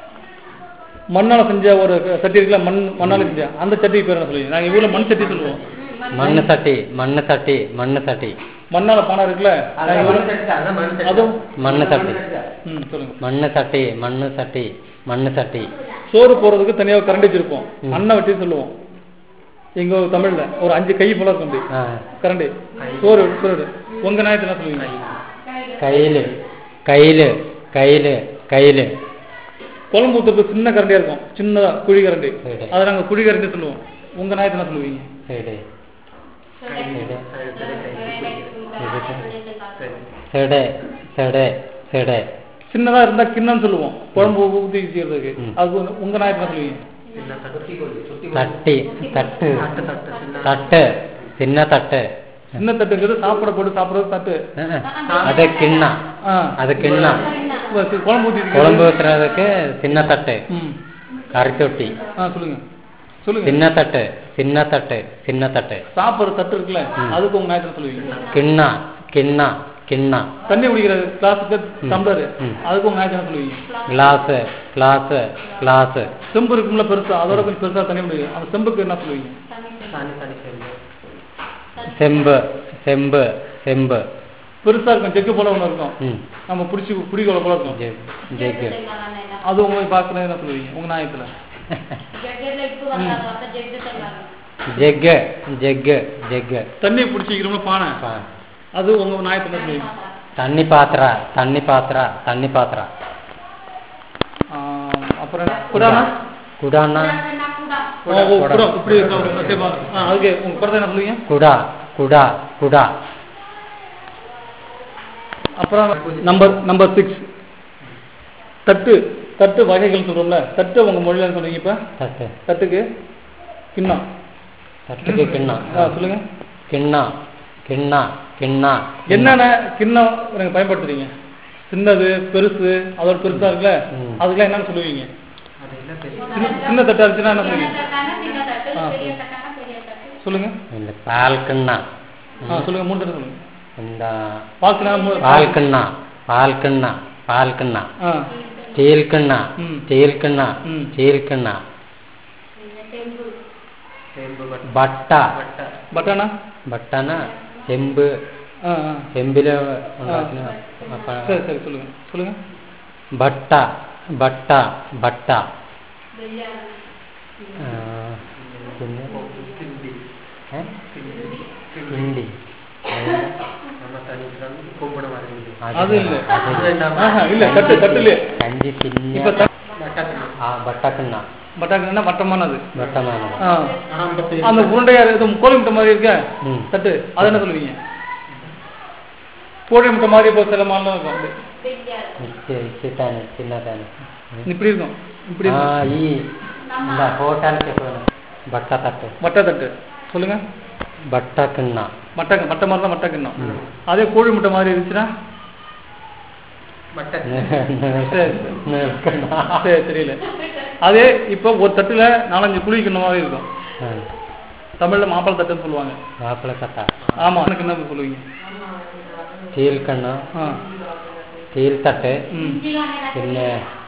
மண்ணால செஞ்ச ஒரு சட்டி இருக்குல்ல மண் மண்ணால செஞ்ச அந்த சட்டிக்கு பேர் என்ன சொல்லுவீங்க நாங்க ஊர்ல மண் சட்டி சொல்லுவோம் മണ്ണ് ചട്ടി മണ്ണ് ചട്ടി മണ്ണ് ചട്ടി மண்ணால பானை இருக்குல்ல അത് நாங்க ஊர்ல- മൺചട്ടി, അത് മൺചട്ടി. அதுவும் മണ്ണ് ചട്ടി ம் சொல்லுங்க മണ്ണ് ചട്ടി മണ്ണ് ചട്ടി മണ്ണ് ചട്ടി சோறு போடுறதுக்கு தனியா கரண்டி வச்சிருப்போம் ம். அண்ணன் வச்சு சொல்லுவோம் எங்க தமிழ்ல ஒரு அஞ்சு கை போல இருக்கும் அப்படி. ആ கரண்டி சோறு சோறு உங்க நாயத்தை என்ன சொல்லுவீங்க കയ്യില് കയ്യില് കയ്യില് കയ്യില് குழம்பு ஊத்துறதுக்கு சின்ன கரண்டியா இருக்கும் சின்னதா குழி கரண்டி சரி. அதை நாங்க குழி கரண்டி சொல்லுவோம் உங்க நாயத்தை என்ன சொல்லுவீங்க സെഡ് സെഡ് சரி സെഡ് സെഡ് സെഡ് சின்னதா இருந்தா கிண்ணம்னு சொல்லுவோம் குழம்பு ஊத்தி செய்யறதுக்கு ம். அது உங்க- உங்க நாயத்தை என்ன சொல்லுவீங்க சின்ன தட்டு തട്ടി തട്ട് தட்டு தட்டு சின்ன തട്ട് ചിന്ന തട്ട് சின்ன தட்டுங்கிறது சாப்பிட போட்டு சாப்பிடுறது தட்டு അത് കിണ്ണ ஆ. അത് കിണ്ണ இப்ப குழம்பு ஊத்தி കുളമ്പ് വെക്കുന്നതൊക്കെ ചിന്ന തട്ട് ம் കറിച്ചൊട്ടി ஆ சொல்லுங்க சொல்லுங்க ചിന്ന തട്ട് ചിന്ന തട്ട് ചിന്ന തട്ട് சாப்பிடுற தட்டு இருக்குல்ல ம். அதுக்கு உங்க நாயத்தை சொல்லுவீங்க കിണ്ണ കിണ്ണ கிண்ண தண்ணி குடிக்கிற கிளாஸுக்கு ம். டம்ளர் ம். அதுக்கு உங்க நாயத்தை சொல்லுவீங்க ഗ്ലാസ് ഗ്ലാസ് ഗ്ലാസ് செம்பு இருக்கும்ல பெருசா அதோட கொஞ்சம் பெருசா தண்ணி குடிக்கும் அந்த செம்புக்கு என்ன சொல்லுவீங்க சாணி சாணி சேர்ந்து ചെമ്പ് ചെമ്പ് ചെമ്പ് பெருசா இருக்கும் ஜெக்கு போல ஒண்ணு இருக்கும் ഉം. நம்ம பிடிச்சி குடிக்கோல போல இருக்கும் ജഗ് ജഗ് அது உங்களுக்கு பார்க்கணும் என்ன சொல்லுவீங்க உங்க நாயத்துல ജഗ് ஜெக்கு ஜெக்கு தண்ணி பிடிச்சிக்கிறோம்ல பானை அது உங்க நாயத்துல சொல்லுவீங்க தண்ணி பாத்திர தண்ணி பாத்திர தண்ணி பாத்திர ஆ, அப்புறம் என்ன? குடானா குடான்னா ஓ, ஓ, குடம் இப்படி இருக்கும் சரி, பாருங்க. ஆ, அதுக்கு உங்க குடத்தை என்ன சொல்லுவீங்க குடா குடா குடா அப்புறம் நம்பர் நம்பர் சிக்ஸ் தட்டு தட்டு வகைகள் சொல்றோம்ல தட்டு உங்க மொழியில என்ன சொல்றீங்க இப்ப தட்டு தட்டுக்கு கிண்ணம் தட்டுக்கு கிண்ணா ஆ, சொல்லுங்க கிண்ணா கிண்ணா கிண்ணா என்னென்ன கிண்ணம் நீங்க பயன்படுத்துறீங்க சின்னது பெருசு அதோட பெருசா இருக்குல்ல ம். அதுக்கெல்லாம் என்னன்னு சொல்லுவீங்க அதெல்லாம் பெரிய சின்ன சின்ன தட்டா இருந்துச்சுன்னா என்ன சொல்லுவீங்க ஆ, சொல்லுங்க இல்ல பால் கிண்ணா ஆ சொல்லுங்க மூணு தட்டு சொல்லுங்க இந்த பால்கிணா மூணு பால் கிண்ணா பால் கிண்ணா பால் கிண்ணா ஆ ஸ்டீல் கிண்ணா ம். ஸ்டீல் கிண்ணா ம். ஸ்டீல் கிண்ணா சேம்பு வட்ட ബട്ട வட்ட பட்டானா ബട്ടന ചെമ്പ് ஆ ஆ ചെമ്പില് ഉണ്ടാക്കുന്ന അപ്പ- சரி சரி சொல்லுங்க சொல்லுங்க ബട്ട ബട്ട ബട്ട ആ, പിന്നെ கிண்டி ഏ? கிண்டி കിണ്ടി நம்ம தனிக்கிறோம் கும்பிட மாதிரி அது இல்ல. അത് ஆஹா, இல்ல தட்டு தட்டுலயே കഞ്ചി இப்ப തിന്ന வட்டத்தில் ആ ബട്ടക്കിണ്ണ பட்டாக்குன்னா மட்டமானது ബട്ടമാനത് ஆ. ஆரம்பத்தில் அந்த உருண்டையா இது கோழி முட்டை மாதிரி இருக்க ம். தட்டு அது என்ன சொல்லுவீங்க கோழி முட்டை மாதிரி இப்போ சில மாடலாம் இருக்கும் அப்படி. ഇച്ചി ഇച്ചിട്ടാണ് ചിന്നതാണ് இப்படி இருக்கும் இப்படி ആ இருக்கும் ഈ എന്താ ഹോട്ടലിലേക്ക് പോകണം ബട്ടത്തട്ട് மட்டை தட்டு சொல்லுங்க ബട്ടക്കിണ്ണ மட்டை மட்டை மாதிரி தான் மட்டை கிண்ணம் அதே கோழி முட்டை மாதிரி இருந்துச்சுன்னா வட்ட சரி சரி தெரியல அதே இப்போ ஒரு தட்டுல நாலஞ்சு குழி கிண்ணம் மாதிரி இருக்கும் தமிழ்ல மாப்பிளை தட்டுன்னு சொல்லுவாங்க മാപ്പിളക്കട്ട ஆமா எனக்கு என்ன சொல்லுவீங்க ചീൽക്കണ്ണ ஆ ചീൽത്തട്ട് ம் പിന്നെ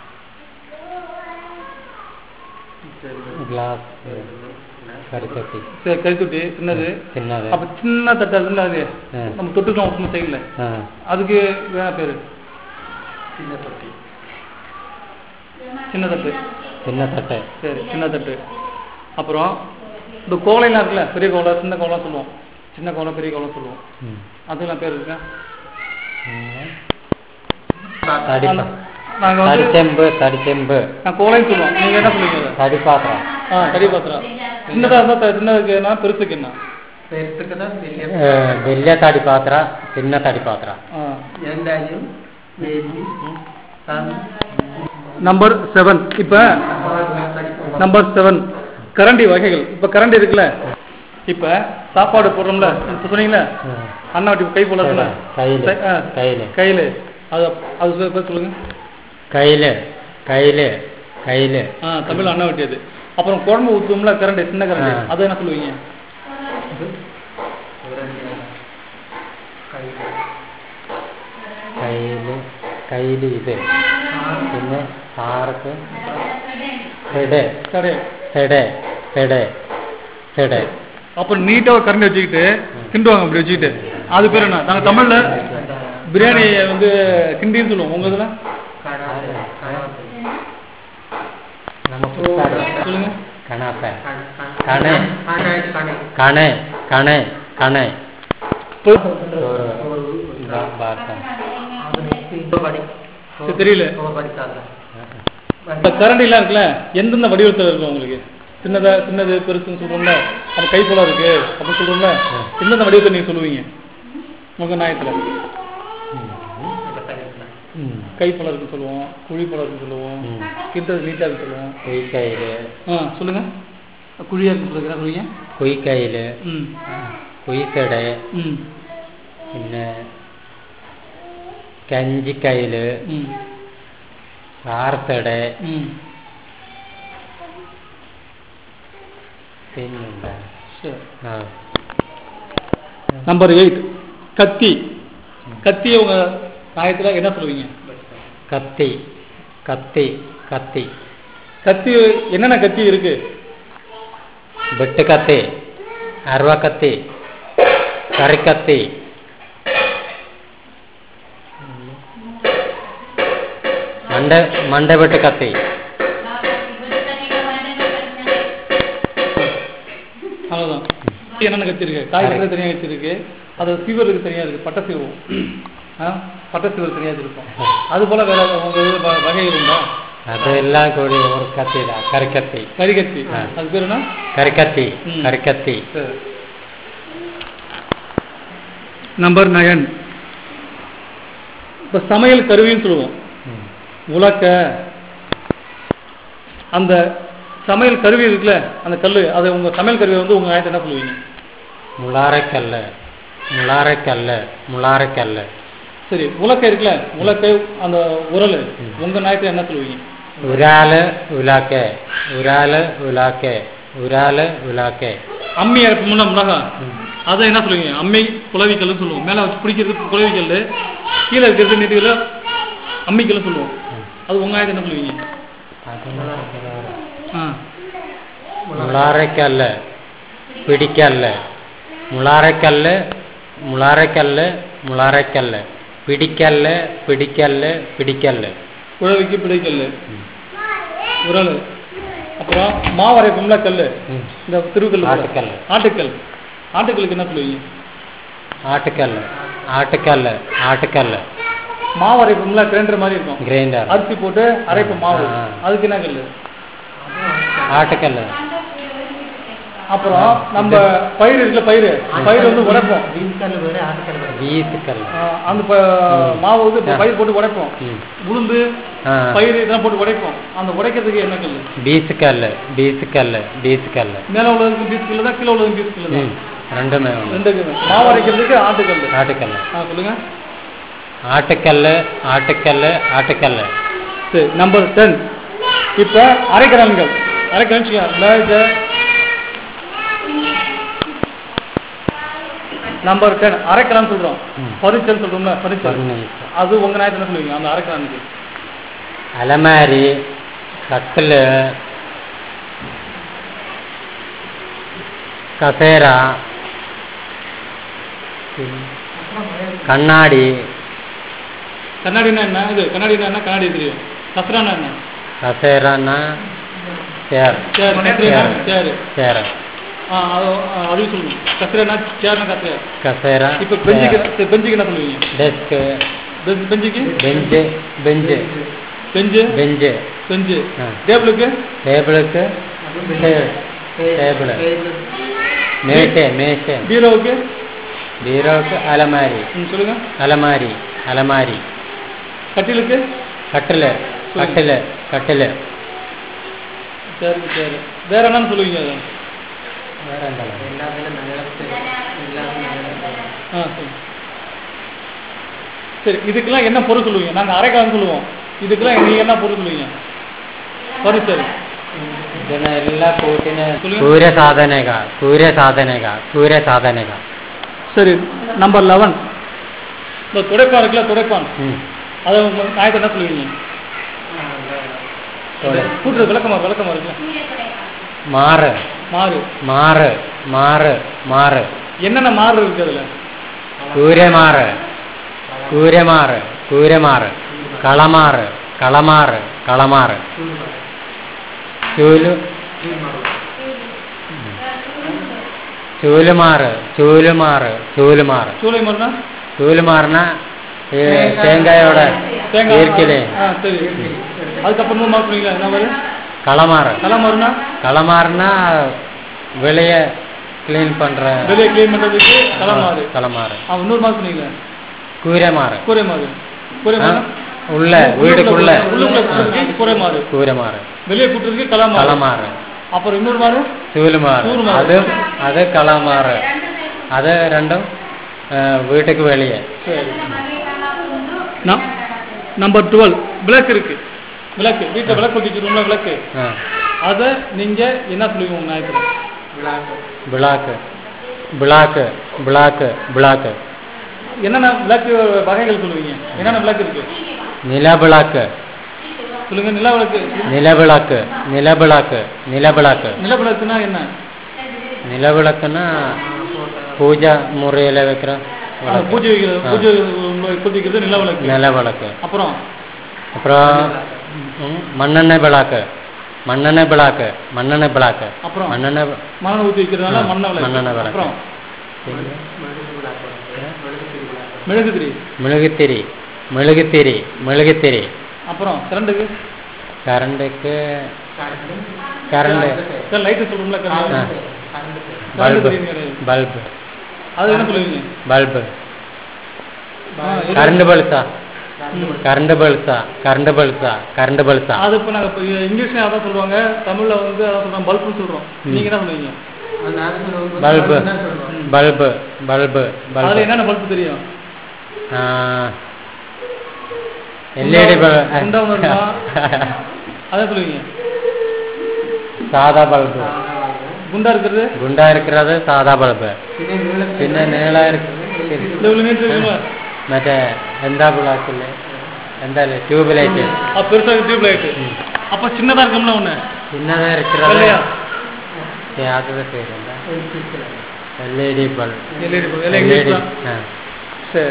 ഗ്ലാസ് കറിച്ചട്ടി சரி கறித்துட்டி சின்னது ചിന്നത് அப்ப சின்ன தட்டு அதுல அது ஆ. நம்ம தொட்டுக்கலாம் ஒப்புமை செய்யல ആ அதுக்கு வேற பேரு சின்ன தொட்டி சின்ன தட்டு ചിന്നത്തട്ട് சரி சின்ன தட்டு அப்புறம் இந்த கோலைலாம் இருக்குல்ல பெரிய கோலை சின்ன கோலம் சொல்லுவோம் சின்ன கோலை பெரிய கோலம் சொல்லுவோம் ഉം. அதுக்கெல்லாம் பேர் இருக்கா പിന്നെ அந்த- തടി நாங்க வந்து തടിച്ചെമ്പ് തടിച്ചെമ്പ് நான் கோலைன்னு சொல்லுவோம் நீங்க என்ன சொல்லுவீங்க அதை? തടിപ്പാത്രം ஆ தடி பாத்திரம் சின்னதா இருந்தா த- சின்னதுக்கு என்ன பெருசுக்கு என்ன பெருசுக்கு தான் பெரிய ഏ, വലിയ തടിപ്പാത്ര ചിന്ന തടിപ്പാത്ര ஆ. ஏண்டாயும் வேலி தான் நம்பர் செவன் இப்ப நம்பர் செவன் கரண்டி வகைகள் இப்ப கரண்டி இருக்குல்ல இப்ப சாப்பாடு போடுறோம்ல இப்ப சொன்னீங்களே அண்ணா வட்டி கை போல இருக்குல்ல കയ്യില് சை- ஆ, കയ്യില് கையில அது அது சொ- பேர் சொல்லுங்க കയ്യില് കയ്യില് കയ്യില് ஆ தமிழ் அண்ணா வட்டி அது அப்புறம் குழம்பு ஊற்றுவோம்ல கரண்டி சின்ன கரண்டி ஆ. அது என்ன சொல்லுவீங்க കയ്യില് കയ്യില് ഇത് പിന്നെ സാർക്ക് ഹെഡ് கடை ஹெடே ஹெடே ஹெடே அப்புறம் நீட்டா ஒரு கரண்டி வச்சுக்கிட்டு கிண்டுவாங்க அப்படி வச்சுக்கிட்டு அது பேர் என்ன நாங்க தமிழ்ல பிரியாணி வந்து கிண்டின்னு சொல்லுவோம் உங்க இதுல നമുക്ക് சொல்லுங்க കണാപ്പ கணை கணை கணை കണേ കണേ കണേ இப்போ- ഭാഷ இப்போ படி சரி, தெரியல இப்போ படிக்காத இந்த கரண்டி எல்லாம் இருக்குல்ல எந்தெந்த வடிவத்துல இருக்கும் உங்களுக்கு சின்னதா சின்னது பெருசுன்னு சொல்றோம்ல அப்ப கை போல இருக்கு அப்படின்னு சொல்றோம்ல எந்தெந்த வடிவத்தை நீங்க சொல்லுவீங்க உங்க நியாயத்துல ഉം. கை போல இருக்குன்னு சொல்லுவோம் குழி போல இருக்குன்னு சொல்லுவோம் ഉം. கிண்டது நீட்டா இருக்கு சொல்லுவோம் കുയിക്കയില് ஆ சொல்லுங்க குழியா இருக்கு சொல்லுங்க என்ன சொல்லுவீங்க കുയിക്കയില് ம் കുയിത്തടെ ம் പിന്നെ കഞ്ചിക്കയില് ம் വാർത്തടെ ம் പിന്നെന്താ சரி ആ நம்பர் எயிட் கத்தி கத்தியை உங்க நியாயத்துல என்ன சொல்லுவீங்க കത്തി കത്തി കത്തി கத்தி என்னென்ன கத்தி இருக்கு വെട്ട് കത്തി അരവ കത്തി കറിക്കത്തി മണ്ട മണ്ട വെട്ട് കത്തി அவ்வளவுதான் என்னென்ன கத்தி இருக்கு காய் வெட்டுறது தனியா கத்தி இருக்கு அது சீவருக்கு தனியா இருக்கு பட்டை சீவம் ஆ பட்டை சீவர் தனியா இருக்கும் அது போல வேற உங்க இதுல வ- வகைகள் உண்டா അതെല്ലാം കൂടി ഒരു കത്തിയില്ല കറിക്കത്തി கரிகத்தி ஆ. அது பேர் என்ன കറിക്കത്തി ம். കറിക്കത്തി நம்பர் நயன் இப்ப சமையல் கருவின்னு சொல்லுவோம் ഉം. உலக்க அந்த சமையல் கருவி இருக்குல்ல அந்த கல்லு அதை உங்க சமையல் கருவியை வந்து உங்க ஆயத்தை என்ன சொல்லுவீங்க മുളാറക്കല്ല് മുളാറക്കല്ല് മുളാറക്കല്ല് சரி உலக்க இருக்குல்ல உலக்கை அந்த உரல் உங்க நியாயத்தை என்ன சொல்லுவீங்க ഉരാല് ഉലാക്കെ ഉരാല് ഉലാക്കെ உரால உலாக்கே அம்மி அரைப்போம்ல மிளகா அதை என்ன சொல்லுவீங்க அம்மி குளவிக்கல்னு சொல்லுவோம் மேலே வச்சு பிடிக்கிறது குளவிக்கல் கீழே இருக்கிறது நீட்டுக்கல்ல அம்மிக்கல்னு சொல்லுவோம் அது உங்க ஆயத்தை என்ன சொல்லுவீங்க ஆ മുളാറക്കല്ല് പിടിക്കല്ല് മുളാറക്കല്ല് മുളാറക്കല്ല് മുളാറക്കല്ല് പിടിക്കല്ല് പിടിക്കല്ല് പിടിക്കല്ല് குழவிக்கு பிடிக்கல் உரல் அப்புறம் மாவரைக்கும்ல கல் ம். இந்த திருக்கல் ஆட்டுக்கல். ஆட்டுக்கல் ஆட்டுக்கல்லுக்கு என்ன சொல்லுவீங்க ஆட்டுக்கல் ஆட்டுக்கல் ஆட்டுக்கல் மாவரைக்கும்ல கிரைண்டர் மாதிரி இருக்கும் கிரைண்டர் அரிசி போட்டு அரைப்பு மாவு ஆ. அதுக்கு என்ன கல் ஆட்டுக்கல் அப்புறம் நம்ம பயிர் இருக்குல்ல பயிர் பயிர் வந்து உடைப்போம் வீண்கல் வேறு ஆட்டுக்கல் வேறு வீசுக்கல் ஆ, அந்த ப- மாவு வந்து இப்ப பயிர் போட்டு உடைப்போம் ம். உளுந்து ஆ. பயிர் இதெல்லாம் போட்டு உடைப்போம் அந்த உடைக்கிறதுக்கு என்ன கல் பீசுக்கல் பீசுக்கல் பீசுக்கல் மேல உள்ளதுக்கு பீஸ் கிலோ தான் கீழே உள்ளதுக்கு பீஸ் கிலோ தான் ம் ரெண்டுமே ஒன்று ரெண்டுக்குமே மாவு அரைக்கிறதுக்கு ஆட்டுக்கல் ஆட்டுக்கல் ஆ சொல்லுங்க ஆட்டுக்கல் ஆட்டுக்கல் ஆட்டுக்கல் சரி நம்பர் டென் இப்போ அரைக்கலன்கள் அரைக்கலன் இந்த நம்பர் டென் அரைக்கலான்னு சொல்றோம் ம். பரிச்சல் சொல்றோம்ல பரிச்சல் Furniture. அது உங்க நாயத்துல என்ன சொல்லுவீங்க அந்த அரைக்கலானுக்கு அலமாரி கட்டில் கசேரா கண்ணாடி கண்ணாடினா என்ன இது கண்ணாடினா என்ன கண்ணாடி தெரியும் கசரானா என்ன கசேரான்னா சேர் சேர் கசரேனா சேர் சேர் ஆ அது ஆ, அதையும் சொல்லணும் கசரேனா சேர்னா கசரே கசேரா இப்போ பெஞ்சுக்கு சரி, பெஞ்சுக்கு என்ன சொல்லுவீங்க டெஸ்க்கு பெஞ்ச் பெஞ்சுக்கு பெஞ்சு பெஞ்சு பெஞ்சு பெஞ்சு பெஞ்சு ஆ. டேபிளுக்கு டேபிளுக்கு டேபிள் மேஷை மேஷை பீரோவுக்கு பீரோவுக்கு அலமாரி ம், சொல்லுங்க அலமாரி அலமாரி கட்டிலுக்கு கட்டில் கட்டில் கட்டில் சரி சரி வேற என்னன்னு சொல்லுவீங்க அதை வேற என்ன எல்லாமே நிலத்து எல்லாமே நிலத்து ஆ சரி சரி இதுக்கெல்லாம் என்ன பொருள் சொல்லுவீங்க நாங்கள் அரைக்காலம் சொல்லுவோம் இதுக்கெல்லாம் நீங்கள் என்ன பொருள் சொல்லுவீங்க ಫರ್ನಿಚರ್ ಇದನ್ನೆಲ್ಲ ಕೂಟಿನ சொல்லுங்க. ಸೂರ್ಯ ಸಾಧನೆಗ ಸೂರ್ಯ ಸಾಧನೆಗ ಸೂರ್ಯ ಸಾಧನೆಗ சரி நம்பர் லெவன் இந்த துடைப்பான் இருக்குல்ல துடைப்பான் ಹ್ಮ್ அதை உங்க நாயத்தை என்ன சொல்லுவீங்க ತೊಡೆ. கூட்டுறது விளக்கமா விளக்கமா இருக்குல்ல ಮಾರು மாறு ಮಾರು ಮಾರು ಮಾರು என்னென்ன மாறு இருக்கு அதுல ಸೂರ್ಯ ಮಾರು ಸೂರ್ಯ ಮಾರು ಸೂರ್ಯ ಮಾರು ಕಳಮಾರು ಕಳಮಾರು ಕಳಮಾರು ಚೂಲು ಚೂಲುಮಾರು ಚೂಲುಮಾರು ಚೂಲುಮಾರು சூளை மாறுனா ಚೂಲುಮಾರನ ಈ தேங்காயோட தேங்காய் ஈர்க்கிலே ஆ சரி அதுக்கப்புறம் மூணு மார்க் சொன்னீங்களா என்ன மாதிரி களமாறு களை மாறுனா களமாறுனா வெளிய க்ளீன் பண்ற வெளியே க்ளீன் பண்றதுக்கு களை மாறு களமாறு ஆ இன்னொரு மார்க் சொன்னீங்களா கூரைமாறு கூரை மாறு கூரை மாறு உள்ள வீடுக்குள்ள உள்ளுக்குள்ள கூட்டுறதுக்கு கூரை மாறு கூரைமாறு வெளியே கூட்டுறதுக்கு களை மாறு களமாறு அப்புறம் இன்னொரு மாறு ചൂലുമാറ് ചൂലുമാറ്. അത് അത് കളമാറ് അത് രണ്ടും ആ, വീட்டுக்கு வெளியே சரி நம்பர் டுவெல் விளக்கு இருக்கு விளக்கு வீட்டில் விளக்கு வச்சுருக்கோம்ல விளக்கு ஆ, அதை நீங்க என்ன சொல்லுவீங்க உங்க நாயத்துல விளாக்கு விளாக்கு விளாக்கு விளாக்கு என்னென்ன விளக்கு வகைகள் சொல்லுவீங்க என்னென்ன விளக்கு இருக்கு நிலவிளக்கு சொல்லுங்க நில விளக்கு நிலவிளக்கு நிலவிளக்கு நிலவிளக்கு நில விளக்குனா என்ன நிலவிளக்குன்னா பூஜா முறையில் வைக்கிற அந்த விளக்கு. பூஜை வைக்கிறது ஆ. பூஜை பூஜை வைக்கிறது நில விளக்கு நிலவிளக்கு அப்புறம் அப்புறம் ம், மண்ணெண்ணெய் விளக்கு மண்ணெண்ணெய் விளக்கு மண்ணெண்ணெய் விளக்கு அப்புறம் மண்ணெண்ணெய் மணல் ஊற்றி வைக்கிறதுனால ஆ, மண்ணை மண்ணெண்ணெய் விளக்கு விளக்கு. அப்புறம் மெழுகுதிரி மெழுகுத்திரி மெழுகுத்திரி மெழுகுத்திரி அப்புறம் கரண்டுக்கு கரண்டுக்கு கரண்டு சார் லைட்டு சொல்றோம்ல ஆ. கரண்ட் பல்பு தெரியும் கிடையாது. பல்பு அது என்ன சொல்லுவீங்க பல்பு ஆ, எது? கரண்ட் பல்சா கரண்ட் பல்சா கரண்ட் பல்சா கரண்ட் பல்சா அது இப்போ நாங்கள் இப்போ இங்கிலீஷ்ல அதான் சொல்லுவாங்க தமிழ்ல வந்து அதான் சொல்றோம் பல்புன்னு சொல்றோம் நீங்க என்ன சொல்லுவீங்க பல்பு பல்பு பல்பு அதுல பல்பு என்னென்ன பல்பு தெரியும் எல்இடி குண்டா வருமா? அதான் சொல்லுவீங்க சாதா பல்பு குண்டா இருக்கிறது குண்டா இருக்கிறது சாதா பல்பு പിന്നെ നീള இந்த இவ்வளவு நீட்டு இருக்குங்களா മറ്റേ എന്താ പിള്ളാക്കില്ലേ എന്താ ട്യൂബ് ലൈറ്റ് அப்ப பெருசா டியூப் லைட் அப்ப சின்னதா இருக்கும்ல ஒண்ணு ചിന്നതാ இருக்கிறது வெள்ளையா യാതൊരു പേരെന്താ L E D bulb LED எல்லாம் இங்கிலீஷ் தான் ആ சரி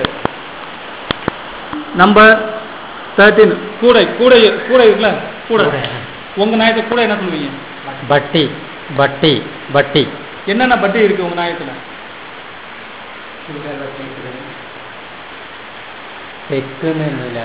நம்பர் தேர்ட்டீன் கூடை கூடை கூடை இருக்குல்ல கூடை உங்க நியாயத்தை கூட என்ன சொல்லுவீங்க பட்டி பட்டி பட்டி என்னென்ன பட்டி இருக்கு உங்க நியாயத்துல തെക്കുന്ന് എന്നില്ല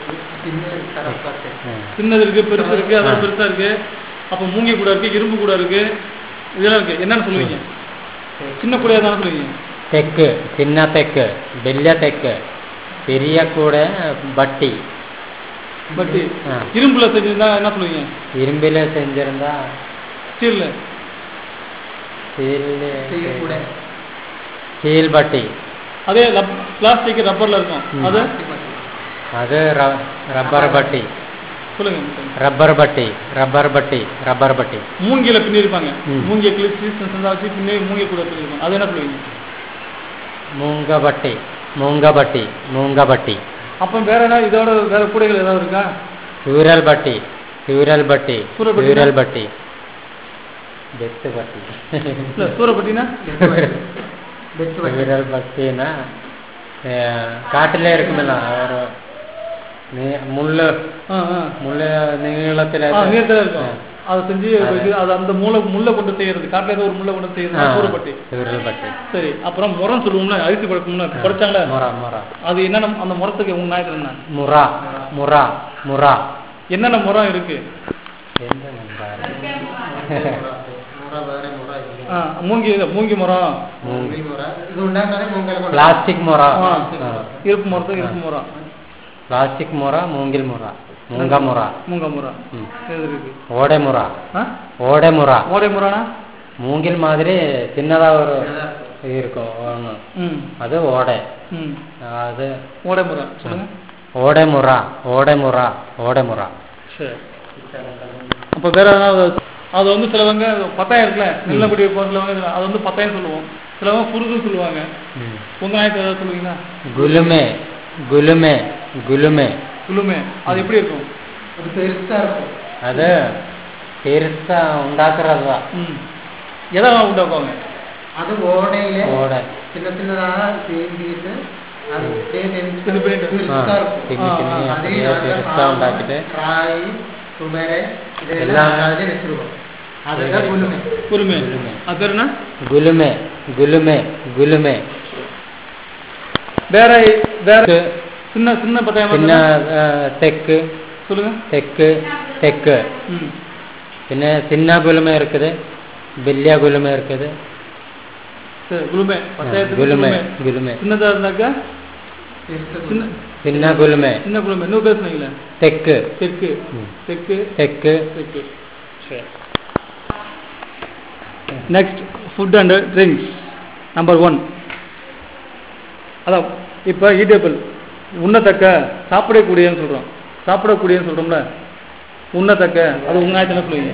சின்னது இருக்கு பெருசு இருக்கு அதோட ஆ. பெருசா இருக்கு அப்ப மூங்கி கூட இருக்கு இரும்பு கூட இருக்கு இதெல்லாம் இருக்கு என்னன்னு சொல்லுவீங்க சின்ன கூடையா தானே சொல்லுவீங்க തെക്ക് ചിന്ന തെക്ക് വലിയ തെക്ക് പെരിയ കൂടെ ബട്ടി பட்டி ஆ. இரும்புல செஞ்சிருந்தா என்ன சொல்லுவீங்க ഇരുമ്പില് സെഞ്ചിരുന്നാ ஸ்டீல்ல സ്റ്റീലില് സ്റ്റീൽ ബട്ടി அதே பிளாஸ்டிக் ரப்பர்ல இருக்கும் ம். அது അത് റ- റബ്ബർ ബട്ടി சொல்லுங்க റബ്ബർ ബട്ടി റബ്ബർ ബട്ടി റബ്ബർ ബട്ടി மூங்கில பின்னிருப்பாங்க ம். மூங்கிய கிழிச்சு சின்ன சின்னதா வச்சு பின்னி மூங்கிய கூட பின்னிருப்பாங்க அது என்ன சொல்லுவீங்க മൂങ്ക ബട്ടി മൂങ്ക ബട്ടി മൂങ്ക ബട്ടി அப்ப வேற என்ன இதோட வேற கூடைகள் ஏதாவது இருக்கா ചൂരൽ ബട്ടി ചൂരൽ ബട്ടി ചൂരൽ ബട്ടി ചൂരൽ ബട്ടി ബെത്ത് ബട്ടി இல்ல சூரப்பட்டினா ചൂരൽ ബട്ടിனா കാട്ടിലെ ഇരിക്കുമല്ലോ ഒരു നീ- മുള്ള് ஆ, ஆ. முள்ளு நீளத்துல ஆ, நீளத்துல இருக்கும் ஆ. அதை செஞ்சு அது. இது- அது அந்த மூளை முள்ள கொண்டு செய்யறது காட்டுல ஏதோ ஒரு முள்ள கொண்டு செய்யறது ஆ, சூரப்பட்டி ചൂരൽ பட்டி சரி அப்புறம் முறம் சொல்லுவோம்ல அரிசி பழக்கம்ல குறைச்சாங்களே முற முற அது என்னென்ன அந்த முறத்துக்கு உங்க நாயத்துல என்ன முற முற முற என்னென்ன முறம் இருக்கு எந்த நம்பாரு ஆ, மூங்கி மூங்கி மரம் ഇത് ഉണ്ടാക്കാതെ മുങ്കൽ കൊണ്ട് പ്ലാസ്റ്റിക് മുറ ஆ, ஆ. இருப்பு மரத்துக்கு இருப்பு மரம் പ്ലാസ്റ്റിക് മുറ മൂங்கிൽ മുറ മൂങ്ക മുറ மூங்க மரம் ம். இது இருக்கு ஓடை முற ஆ? ஓடை முற ஓடை முறானா மூங்கில் மாதிரி சின்னதா ஒரு இருக்கும் ஒண்ணு ம் அது ஓடை ம் அது ஓடை முறம் சொல்லுங்க ஓடை முற ஓடை முற ஓடை முற சரி அப்போ வேற ஏதாவது அது வந்து சிலவங்க பத்தாயிரம் இருக்குல்ல நெல்லக்குடி சிலவங்க இதுல- அது வந்து பத்தாயிரம் சொல்லுவோம் சிலவங்க குருதுன்னு சொல்லுவாங்க ம். உங்க நாயத்தை ஏதாவது சொல்லுவீங்களா குலுமே குலுமே குலுமே குளுமே அது எப்படி இருக்கும் അത് പെരുസാ இருக்கும் அது பெருசா உண்டாக்குறது தான் ம் எதை உண்டாக்குவாங்க അത് ഓടയിലെ ஓடை ചിന്ന ചിന്നതാ ചെയ്തിട്ട് അത് சின்ன பண்ணிட்டு. ஆ, പെരുസാ இருக்கும் பின்னி ஆ, பின்னி ஆ. அப்படியே பெருசா உண்டாக்கிட்டு റായി തുമരെ എല്ലാം ഇതെല്ലാം അതിൽ വെച്ചിരുക്കും അതൊക്കെ പുല്ലുമേ குருமே குளுமே. அது பேர் என்ன குலுமே குலுமே குலுமே வேற வேற சின்ன சின்ன பத்தாயிரம் പിന്നെ பார்த்தா- ആ, തെക്ക് சொல்லுங்க തെക്ക് തെക്ക് ம் പിന്നെ சின்ன குலுமை இருக்குது பெல்லியா குலுமை இருக்குது சரி குளுமே பத்தாயிரத்துக்கு குலுமே குளுமே குலுமே சின்னதா இருந்தாக்கா சின்ன சின்ன குலுமை சின்ன குளுமே இன்னும் பேசுனீங்களே தெக்கு தெற்கு ம். தெற்கு தெக்கு தெற்கு சரி next food and drinks number one அதான் இப்போ ஈட்டபிள் உண்ணத்தக்க சாப்பிடக்கூடியன்னு சொல்கிறோம் சாப்பிடக்கூடியன்னு சொல்கிறோம்ல உண்ணத்தக்க அது உங்க நாயத்தில் என்ன சொல்லுவீங்க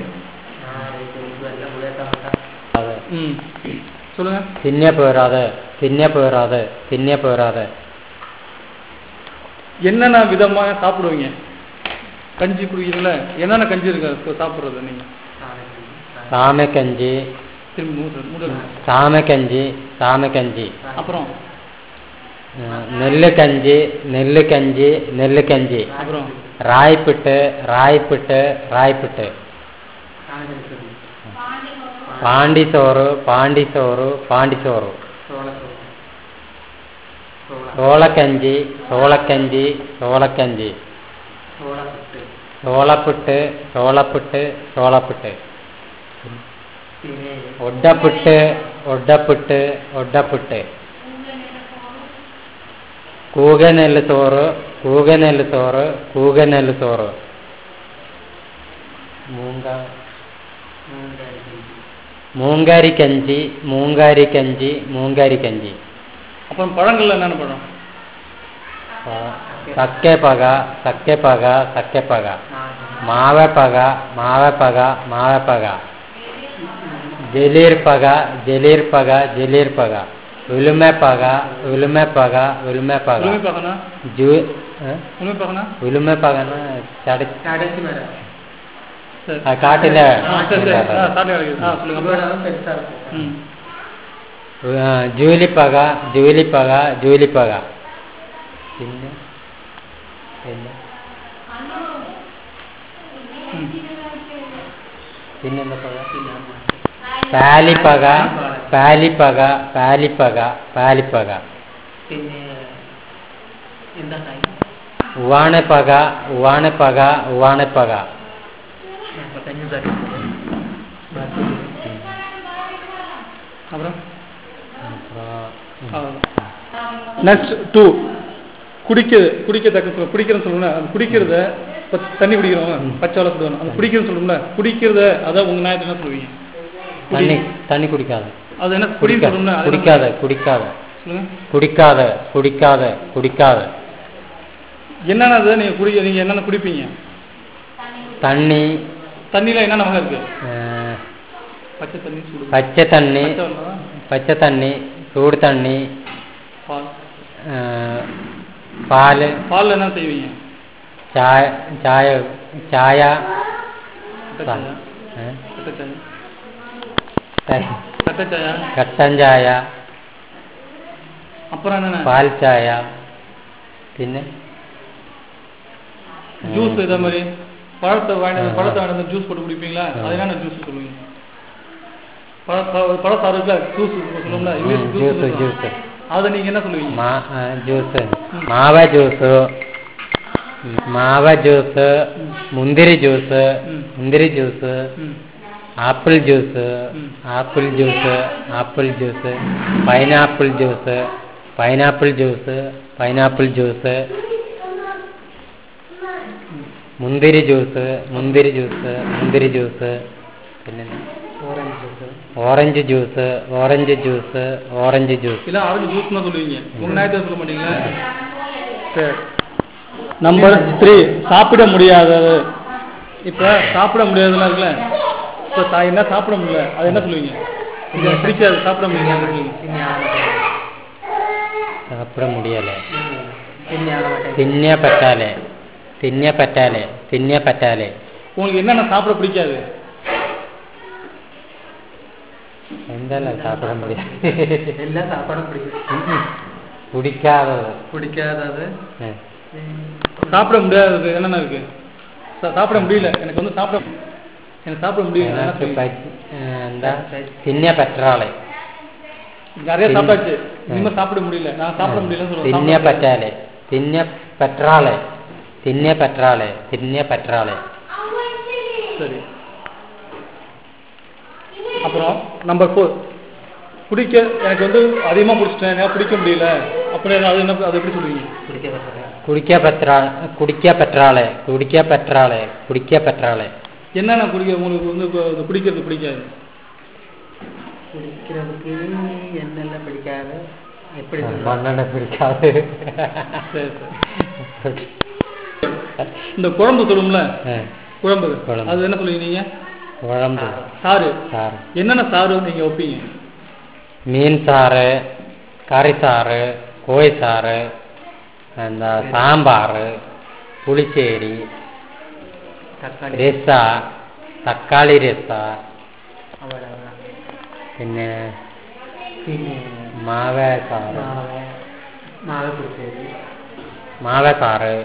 அது ம் சொல்லுங்க தின்ன போயிடாத தின்ன போயிடாத தின்ன போயிடாத என்னென்ன விதமாக சாப்பிடுவீங்க கஞ்சி குடிக்கிறீங்கள என்னென்ன கஞ்சி இருக்கு சாப்பிட்றது நீங்கள் சாமைக்கஞ்சி திரும்பி மூடு மூடு சாமைக்கஞ்சி சாமைக்கஞ்சி அப்புறம் நெல்லு கஞ்சி நெல்லு கஞ்சி நெல்லு கஞ்சி அப்புறம் ராய்பிட்டு ராய்பிட்டு ராய்பிட்டு പാണ്ടിച്ചോറ് പാണ്ടിച്ചോറ് പാണ്ടിച്ചോറ് ചോളക്കഞ്ചി ചോളക്കഞ്ചി ചോളക്കഞ്ചി ചോളപ്പിട്ട് ചോളപ്പിട്ട് ചോളപ്പിട്ട് ഒഡപ്പിട്ട് ഒഡപ്പിട്ട് ഒഡപ്പിട്ട് കൂകനെല്ല് ചോറ് കൂകനെല്ല് ചോറ് കൂകനെല്ല് ചോറ് മൂങ്ക മൂങ്കാരി കഞ്ചി മൂങ്കാരി കഞ്ചി മൂങ്കാരി കഞ്ചി அப்புறம் பழங்கள்ல என்னென்ன பழம் സക്കേപ്പക സക്കേപ്പക സക്കേപ്പക മാവപ്പക മാവപ്പക മാവപ്പക ജലീർപ്പക ജലീർപ്പക ജലീർപ്പക ഉലുമപ്പക ഉലുമപ്പക ഉലുമപ്പക உளுமை பகனா ജൂ ഏ? உளுமை பகனா ഉലുമപ്പകന ചട ചടച്ച് മരം சரி ആ, കാട്ടിലെ ஆ, சரி சரி ஆ சாட்டி கிடைக்குது ஆ சொல்லுங்க அப்புறம் ഇവിടെ പെരുസാ இருக்கும் ம் ആ, ജൂലിപ്പക ജൂലിപ്പക ജൂലിപ്പക പിന്നെ പിന്നെ ம் പിന്നെന്താ പക പാലിപ്പക പാലിപ്പക പാലിപ്പക പാലിപ്പക പിന്നെ എന്താ കായ് ഉവാണപ്പക ഉവാണപ്പക ഉവാണപ്പക നാൽപ്പത്തഞ്ച് തരം ബാക്കി அப்புறம் அப்புறம் நெக்ஸ்ட் டூ குடிக்க குடிக்கத்தக்க சொல்ல குடிக்கிறேன்னு சொல்லணும்ல அந்த குடிக்கிறத இப்ப தண்ணி குடிக்கிறோம் பச்சை வளை சொல்லுவாங்க அந்த குடிக்கிறேன்னு சொல்லணும்ல குடிக்கிறத அதான் உங்க நாயத்தை என்ன சொல்லுவீங்க தண்ணி தண்ணி குடிக்காத அது என்ன குடின்னு சொல்லணும்ல அது என்ன- குடிக்காத குடிக்காத சொல்லுங்க குடிக்காத குடிக்காத குடிக்காத என்னென்ன நீங்க குடி நீங்க என்னென்ன குடிப்பீங்க தண்ணி தண்ணியில என்னென்ன வகை இருக்கு அஹ், பச்சை தண்ணி சுடு பச்சை தண்ணி பச்சை வெள்ளம், பச்சை தண்ணி சூடு தண்ணி பால் அஹ், பால் பால்ல என்ன செய்வீங்க ചായ ചായ ചായ கட்டச்சாயா ഏ? கட்டச்சாயா ത- கட்டச்சாயா കട്ടൻ ചായ அப்புறம் என்னென்ன പാൽ ചായ പിന്നെ ஜூஸ் இதே மாதிரி பழத்தை வாங்கி ஆ. பழத்தை வாங்கி ஜூஸ் போட்டு குடிப்பீங்களா ஆ. அது என்னென்ன ஜூஸ் சொல்லுவீங்க பழ பழ- பழசாறு இருக்குல்ல ஜூஸ் சொல்லுவோம்ல இங்கிலீஷ் ம், ஜூஸ் juice, juice. அதை நீங்க என்ன சொல்லுவீங்க മാ ആ, ജ്യൂസ് മാവ ജ്യൂസ് മാവ ജ്യൂസ് മുന്തിരി ജ്യൂസ് ഉം. മുന്തിരി ജ്യൂസ് ம். ആപ്പിൾ ജ്യൂസ് ഉം. Apple juice apple juice pineapple juice pineapple juice pineapple juice മുന്തിരി ജ്യൂസ് മുന്തിരി ജ്യൂസ് മുന്തിരി ജ്യൂസ് പിന്നെ orange juice orange juice orange juice orange juice இல்ல ஆரஞ்சு ஜூஸ் தான் சொல்லுவீங்க உங்க நேரத்தை சொல்ல மாட்டீங்களா சரி நம்பர் த்ரீ சாப்பிட முடியாதது இப்ப சாப்பிட முடியாததுலாம் இருக்குல்ல இப்ப சா- என்ன சாப்பிட முடியல அது என்ன சொல்லுவீங்க இது எனக்கு பிடிக்காது சாப்பிட முடியல சொல்லுவீங்க തിന്നാൻ പറ്റില്ല സാപ്പിട മുടിയല്ലേ തിന്നാൻ പറ്റില്ല തിന്നെ പറ്റാലേ തിന്നെ പറ്റാലേ തിന്നെ പറ്റാലേ உங்களுக்கு என்னென்ன சாப்பிட பிடிக்காது എന്തല്ല സാപ്പിട മുടിയ എല്ലാം സാപ്പാടും പിടിക്കും കുടിക്കാതത് പിടിക്കാത്തത് ഏ. சாப்பிட முடியாதது என்னென்ன இருக்கு சா- சாப்பிட முடியல எனக்கு வந்து சாப்பிட எனக்கு சாப்பிட முடியல என்ன எனக்கு சொல்லுவீங்க? പറ്റ- ഏ, എന്താ തിന്നെ പറ്റാളെ நிறைய தின்- சாப்பிட்டாச்சு ஆ. இனிமே சாப்பிட முடியல நான் சாப்பிட முடியலன்னு തിന്നെ சொல்லுவேன் പറ്റാലേ തിന്നെ പറ്റാളെ തിന്നെ പറ്റാളെ തിന്നെ പറ്റാളെ சரி அப்புறம் நம்பர் ஃபோர் குடிக்க எனக்கு வந்து அதிகமாக குடிச்சிட்டேன் என்னால் குடிக்க முடியல அப்படி அது என்ன அது எப்படி சொல்லுவீங்க പിടിക്കാൻ പറ്റില്ല കുടിക്കാ പറ്റാ കുടിക്കാ പറ്റാളെ കുടിക്കാ പറ്റാളെ കുടിക്കാ പറ്റാളെ என்னென்ன குடிக்க உங்களுக்கு வந்து இப்போ இது குடிக்கிறது பிடிக்காது കുടിക്കുന്നതുക്ക് എന്നെല്ലാം പിടിക്കാതെ എപ്പടി മണ്ണെണ്ണ പിടിക്കാതെ சரி சரி இந்த குழம்பு சொல்லுவோம்ல ഏ, குழம்பு குழம்பு. அது என்ன சொல்லுவீங்க நீங்க കുഴമ്പ് சாறு സാറ് என்னென்ன சாறு நீங்க வைப்பீங்க മീൻ സാറ് കറി സാറ് കോഴി സാറ് എന്താ സാമ്പാറ് പുളിശ്ശേരി തക്കാളി രസ തക്കാളി രസ അവിടെ പിന്നെ പിന്നെ മാവ സാറ് മാവ് മാവ് കുടിച്ചത് മാവ സാറ്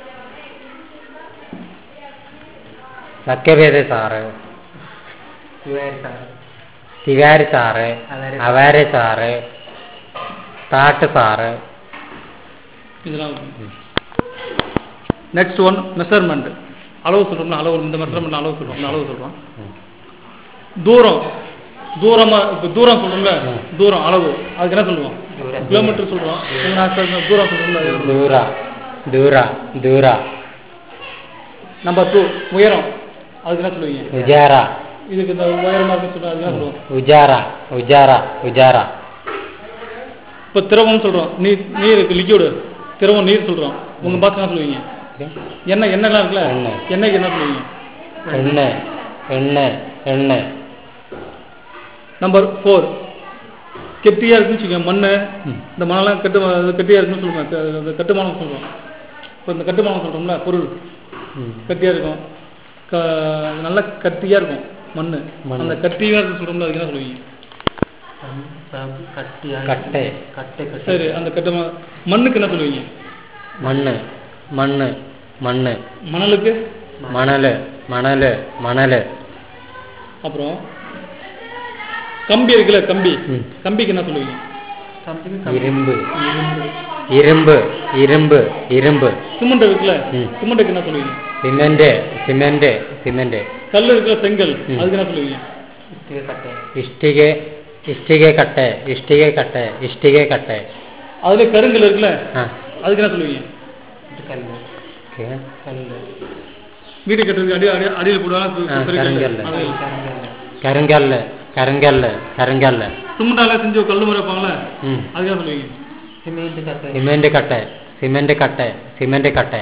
സത്യവേദ സാറ് വിവാരിച്ചാറ് തിവാരി സാറ് അവരെ അവരെ സാറ് താട്ട് സാറ് இதெல்லாம் நெக்ஸ்ட் ஒன் மெஷர்மெண்ட் அளவு சொல்றோம்ல அளவு இந்த மெஷர்மெண்ட் அளவு சொல்றோம் இந்த அளவு சொல்றோம் ம். தூரம் தூரமா இப்போ தூரம் சொல்றோம்ல ம். தூரம் அளவு அதுக்கு என்ன சொல்லுவோம் தூரம். கிலோமீட்டர் சொல்றோம் நான் சொல்ற தூரம் சொல்றோம்ல அது என்ன ദൂര ദൂര ദൂര நம்பர் டூ உயரம் அதுக்கு என்ன சொல்லுவீங்க ഉജാര இதுக்கு இந்த உயரமா இருக்குன்னு சொல்றோம் அதுக்கு என்ன சொல்லுவோம் ഉജാര ഉജാര ഉജാര இப்போ திரவம் சொல்றோம் நீர் நீர் இருக்கு லிக்யூடு திரவம் நீர் சொல்றோம் உங்க பார்த்து என்ன சொல்லுவீங்க எண்ணெய் எண்ணெய்லாம் இருக்குல்ல எண்ணெய். எண்ணெய்க்கு என்ன சொல்லுவீங்க എണ്ണ എണ്ണ എണ്ണ நம்பர் ஃபோர் கெட்டியா இருக்குன்னு வச்சுக்கோங்க மண் ம். இந்த மணலாம் கெட்டு இது கெட்டியா இருக்குன்னு சொல்லுவோம் க- இந்த கட்டுமானம் சொல்றோம் இப்போ இந்த கட்டுமானம் சொல்றோம்ல பொருள் ഉം. கட்டியா இருக்கும் க நல்லா கட்டியா இருக்கும் மண் மண்ணு. அந்த கட்டியா இருக்கு சொல்றோம்ல அதுக்கு என்ன சொல்லுவீங்க കട്ടിയായി കട്ട കട്ട കട്ട சரி அந்த கட்டுமா மண்ணுக்கு என்ன சொல்லுவீங்க മണ്ണ് മണ്ണ് മണ്ണ് மணலுக்கு മണല് മണല് മണല് அப்புறம் கம்பி இருக்குல்ல கம்பி ம். கம்பிக்கு என்ன சொல்லுவீங்க இரும்பு இரும்பு இரும்பு இரும்பு சிமெண்ட் இருக்குல்ல ம். சிமெண்ட்டுக்கு என்ன சொல்லுவீங்க சிமெண்ட் சிமெண்ட் சிமெண்ட் கல் இருக்குல்ல செங்கல் ம். அதுக்கு என்ன சொல்லுவீங்க இஷ்டிகை இஷ்டிகை கட்டை இஷ்டிகை கட்டை இஷ்டிகை கட்டை அதுல கருங்கல் இருக்குல்ல ஆ அதுக்கு என்ன சொல்லுவீங்க ஓகே வீடு கட்டுறதுக்கு அடி அடி அடியில் போடுவாங்க ஆ, கருங்கல். அது கருங்கல் கருங்கல் கருங்கல் சிமெண்டால செஞ்சு ஒரு கல்லு முறை வைப்பாங்களே ம் அதுக்கு என்ன சொல்லுவீங்க சிமெண்ட் கட்டை சிமெண்ட் கட்டை சிமெண்ட் கட்டை சிமெண்ட் கட்டை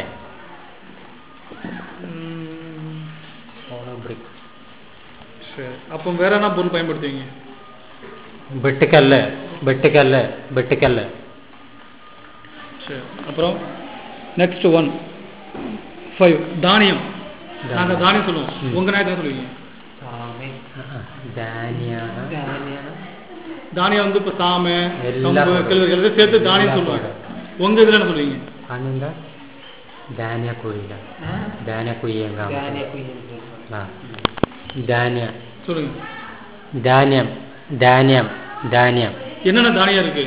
சரி அப்போ வேற என்ன பொருள் பயன்படுத்துவீங்க வெட்டுக்கல் வெட்டுக்கல் வெட்டுக்கல் சரி அப்புறம் நெக்ஸ்ட் ஒன் ஃபைவ் தானியம் நாங்கள் தானியம் சொல்லுவோம் ம். உங்க நேரத்தில் சொல்லுவீங்க சாமை தானியா தானியம் தானியம் வந்து இப்போ சாமை எல்லாம் கம்பு போடும். கிழங்கு எல்லாத்தையும் சேர்த்து தானியம் எல்லாம் சொல்லுவாங்க போடும். உங்க இதில் என்ன சொல்லுவீங்க ಅನ್ನಂದ ಧಾನ್ಯ ಕುಯ್ಯ ಧಾನ್ಯ ಕುಯ್ಯಂಗ தானிய குயில் ಧಾನ್ಯ சொல்லுங்க ಧಾನ್ಯಂ ಧಾನ್ಯಂ ಧಾನ್ಯಂ என்னென்ன தானியம் இருக்கு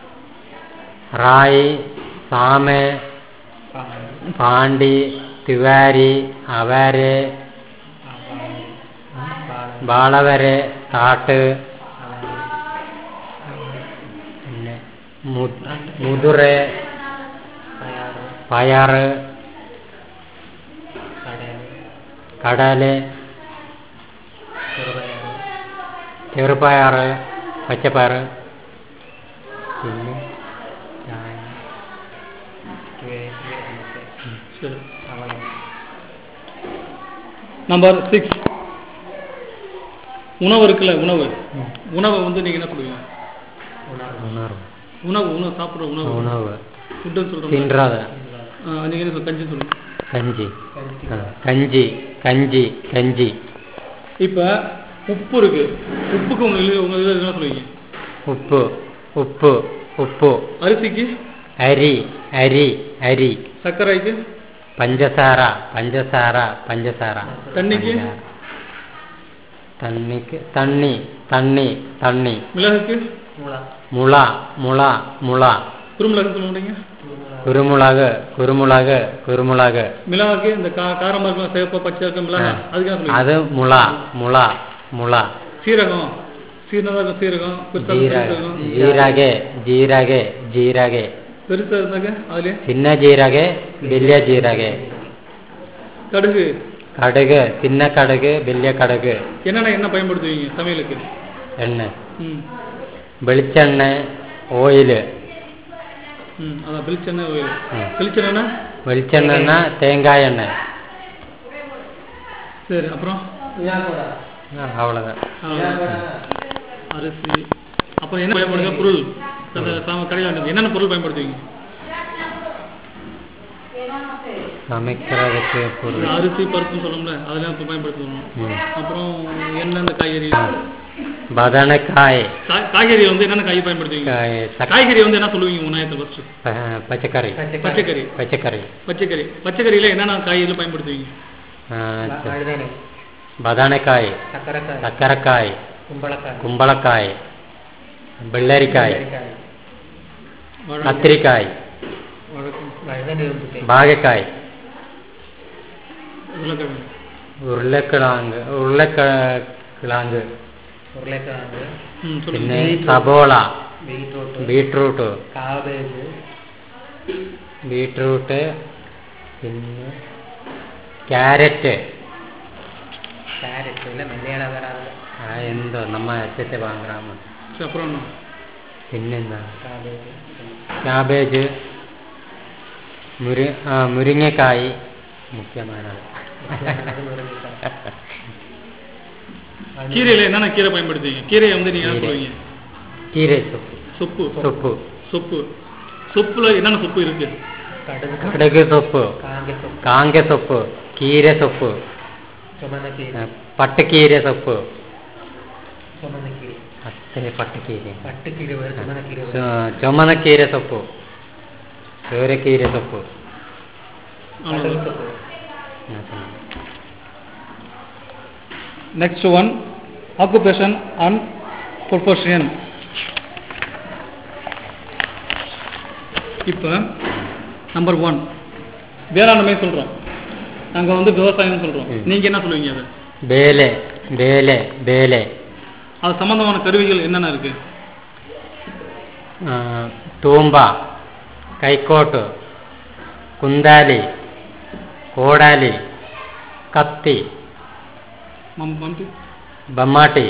ರಾಯಿ ಸಾಮೆ ಪಾಂಡಿ ತಿವಾರಿ ಅವರೆ ಬಾಳವರೆ ತಾಟ್ പിന്നെ മു- മുതുറെ പയറ് കടല് ചെറുപയറ് പച്ചപ്പയറ് പിന്നെ ചായ சரி நம்பர் சிக்ஸ் உணவு இருக்குல்ல உணவு உணவை வந்து நீங்க என்ன சொல்லுவீங்க ഉണർവ് உணவு உணவு சாப்பிட்ற உணவு ഉണവ് ஃபுட்டுன்னு சொல்றோம் തിന്നത് நீங்க என்ன சொல்~ கஞ்சி சொல்லுங்க കഞ്ചി ആ, കഞ്ചി കഞ്ചി കഞ്ചി இப்ப உப்பு இருக்கு உப்புக்கு உங்க இது உங்க இதில் என்ன சொல்லுவீங்க ഉപ്പ് ഉപ്പ് ഉപ്പ് அரிசிக்கு അരി അരി അരി சர்க்கரைக்கு പഞ്ചസാര പഞ്ചസാര പഞ്ചസാര തണ്ണിക്ക്? പഞ്ചാര. തണ്ണിക്ക് തണ്ണി തണ്ണി തണ്ണി மிளகுக்கு മുള മുള മുള குருமிளகுன்னு சொல்ல மாட்டீங்க കുരുമുളക് കുരുമുളക് കുരുമുളക് மிளகாக்கு இந்த கா காரமா இருக்கும் சிவப்பா பச்சை இருக்கும் மிளகா அதுக்கு என்ன சொல்லுவீங்க അത് മുള മുള മുള சீரகம் சீரகம் இருக்கும் சீரகம் பெருசா ജീരക இருக்கும் ജീരകെ ജീരകെ ജീരകെ பெருசா இருந்தாக்க அதுல ചിന്ന ജീരകെ വലിയ ജീരകെ கடுகு കടുക് ചിന്ന കടുക് വലിയ കടുക് என்னென்ன என்ன பயன்படுத்துவீங்க சமையலுக்கு എണ്ണ ம் വെളിച്ചെണ്ണ ഓയില് ம் அதான் வெளிச்செண்ணெய் oil. ம். வெளிச்செண்ணெய்னா വെളിച്ചെണ്ണ തേങ്ങായ എണ്ണ சரி அப்புறம் அவ்வளோதான் அவ்வளவுதான். அரிசி அப்புறம் என்ன பயன்படுத்த பொருள் அந்த சாம- கடையில் வாங்கினது. என்னென்ன பொருள் பயன்படுத்துவீங்க சமைக்கிறதுக்கு இந்த பொருள் அரிசி பருப்புன்னு சொல்லணும்ல அதெல்லாம் இப்போ பயன்படுத்துவோம் ம். அப்புறம் என்னென்ன காய்கறி பதனக்காய் கா- காய்கறி வந்து என்னென்ன காய் பயன்படுத்துவீங்க காய், தக்- காய்கறி வந்து என்ன சொல்லுவீங்க உணயத்தை ஃபர்ஸ்ட் ப- பச்சைக்கறி பச்சைக்கறி பச்சைக்கறி பச்சைக்கறி பச்சைக்கறியில என்னென்ன காய்கறிகள் பயன்படுத்துவீங்க ஆ, ச- வழுதனை பதனக்காய் சக்கரைக்காய் சக்கரைக்காய் கும்பளக்காய் கும்பளக்காய் வெள்ளரிக்காய் வாழை- கத்திரிக்காய் வாழைக்காய், வழுதனை இருந்துட்டு பாகக்காய் உருளைக்கிழங்கு ഉരുളക്കിഴാങ്ക് ഉരുളക്കിഴാങ്ക് உருளைக்கிழங்கு ம் പിന്നെ சொல்லுங்க സബോള பீட்ரூட் ബീട്രൂട്ട് காபேஜ் ബീട്രൂട്ട് പിന്നെ ക്യാരറ്റ് கேரட் இல்லை மெல்லையான வராது ആ, എന്തോ നമ്മ അച്ഛത്തെ വാങ്ങാമ சரி அப்புறம் என்ன പിന്നെന്താ காபேஜ் ക്യാബേജ് മുരി ആ മുരിങ്ങക്കായ് മുഖ്യമാനത് கீரையில என்னென்ன கீரை பயன்படுத்துவீங்க கீரையை வந்து நீங்க என்ன கீரை. சொல்லுவீங்க கீரை சொப்பு சொப்பு சொப்பு சொப்பு சொப்புல என்னென்ன சொப்பு இருக்கு கடுகு കടുക് സൊപ്പ് காங்க சொப்பு കാങ്ക സൊപ്പ് കീര സൊപ്പ് சுமந்த கீரை ആ, പട്ടുകീര സൊപ്പ് சுமந்த கீரை അത്രേ പട്ടുകീര பட்டுக்கீரை வேறு சுமந்த கீரை வேறு ചു- ചുമന്നക്കീര സൊപ്പ് ചോരക്കീര സൊപ്പ് கடல் சொப்பு next one occupation and profession இப்போ நம்பர் ஒன் வேளாண்மை சொல்கிறோம் நாங்கள் வந்து விவசாயம் சொல்கிறோம் ம். நீங்கள் என்ன சொல்லுவீங்க அதை ಬೇಲೆ ಬೇಲೆ ಬೇಲೆ அது சம்பந்தமான கருவிகள் என்னென்ன இருக்கு ಆ, ತೂಂಬ ಕೈಕೋಟು ಕುಂದಾಲಿ ಕೋಡಾಲಿ ಕತ್ತಿ மம் வந்து ಬಮ್ಮಾಟಿ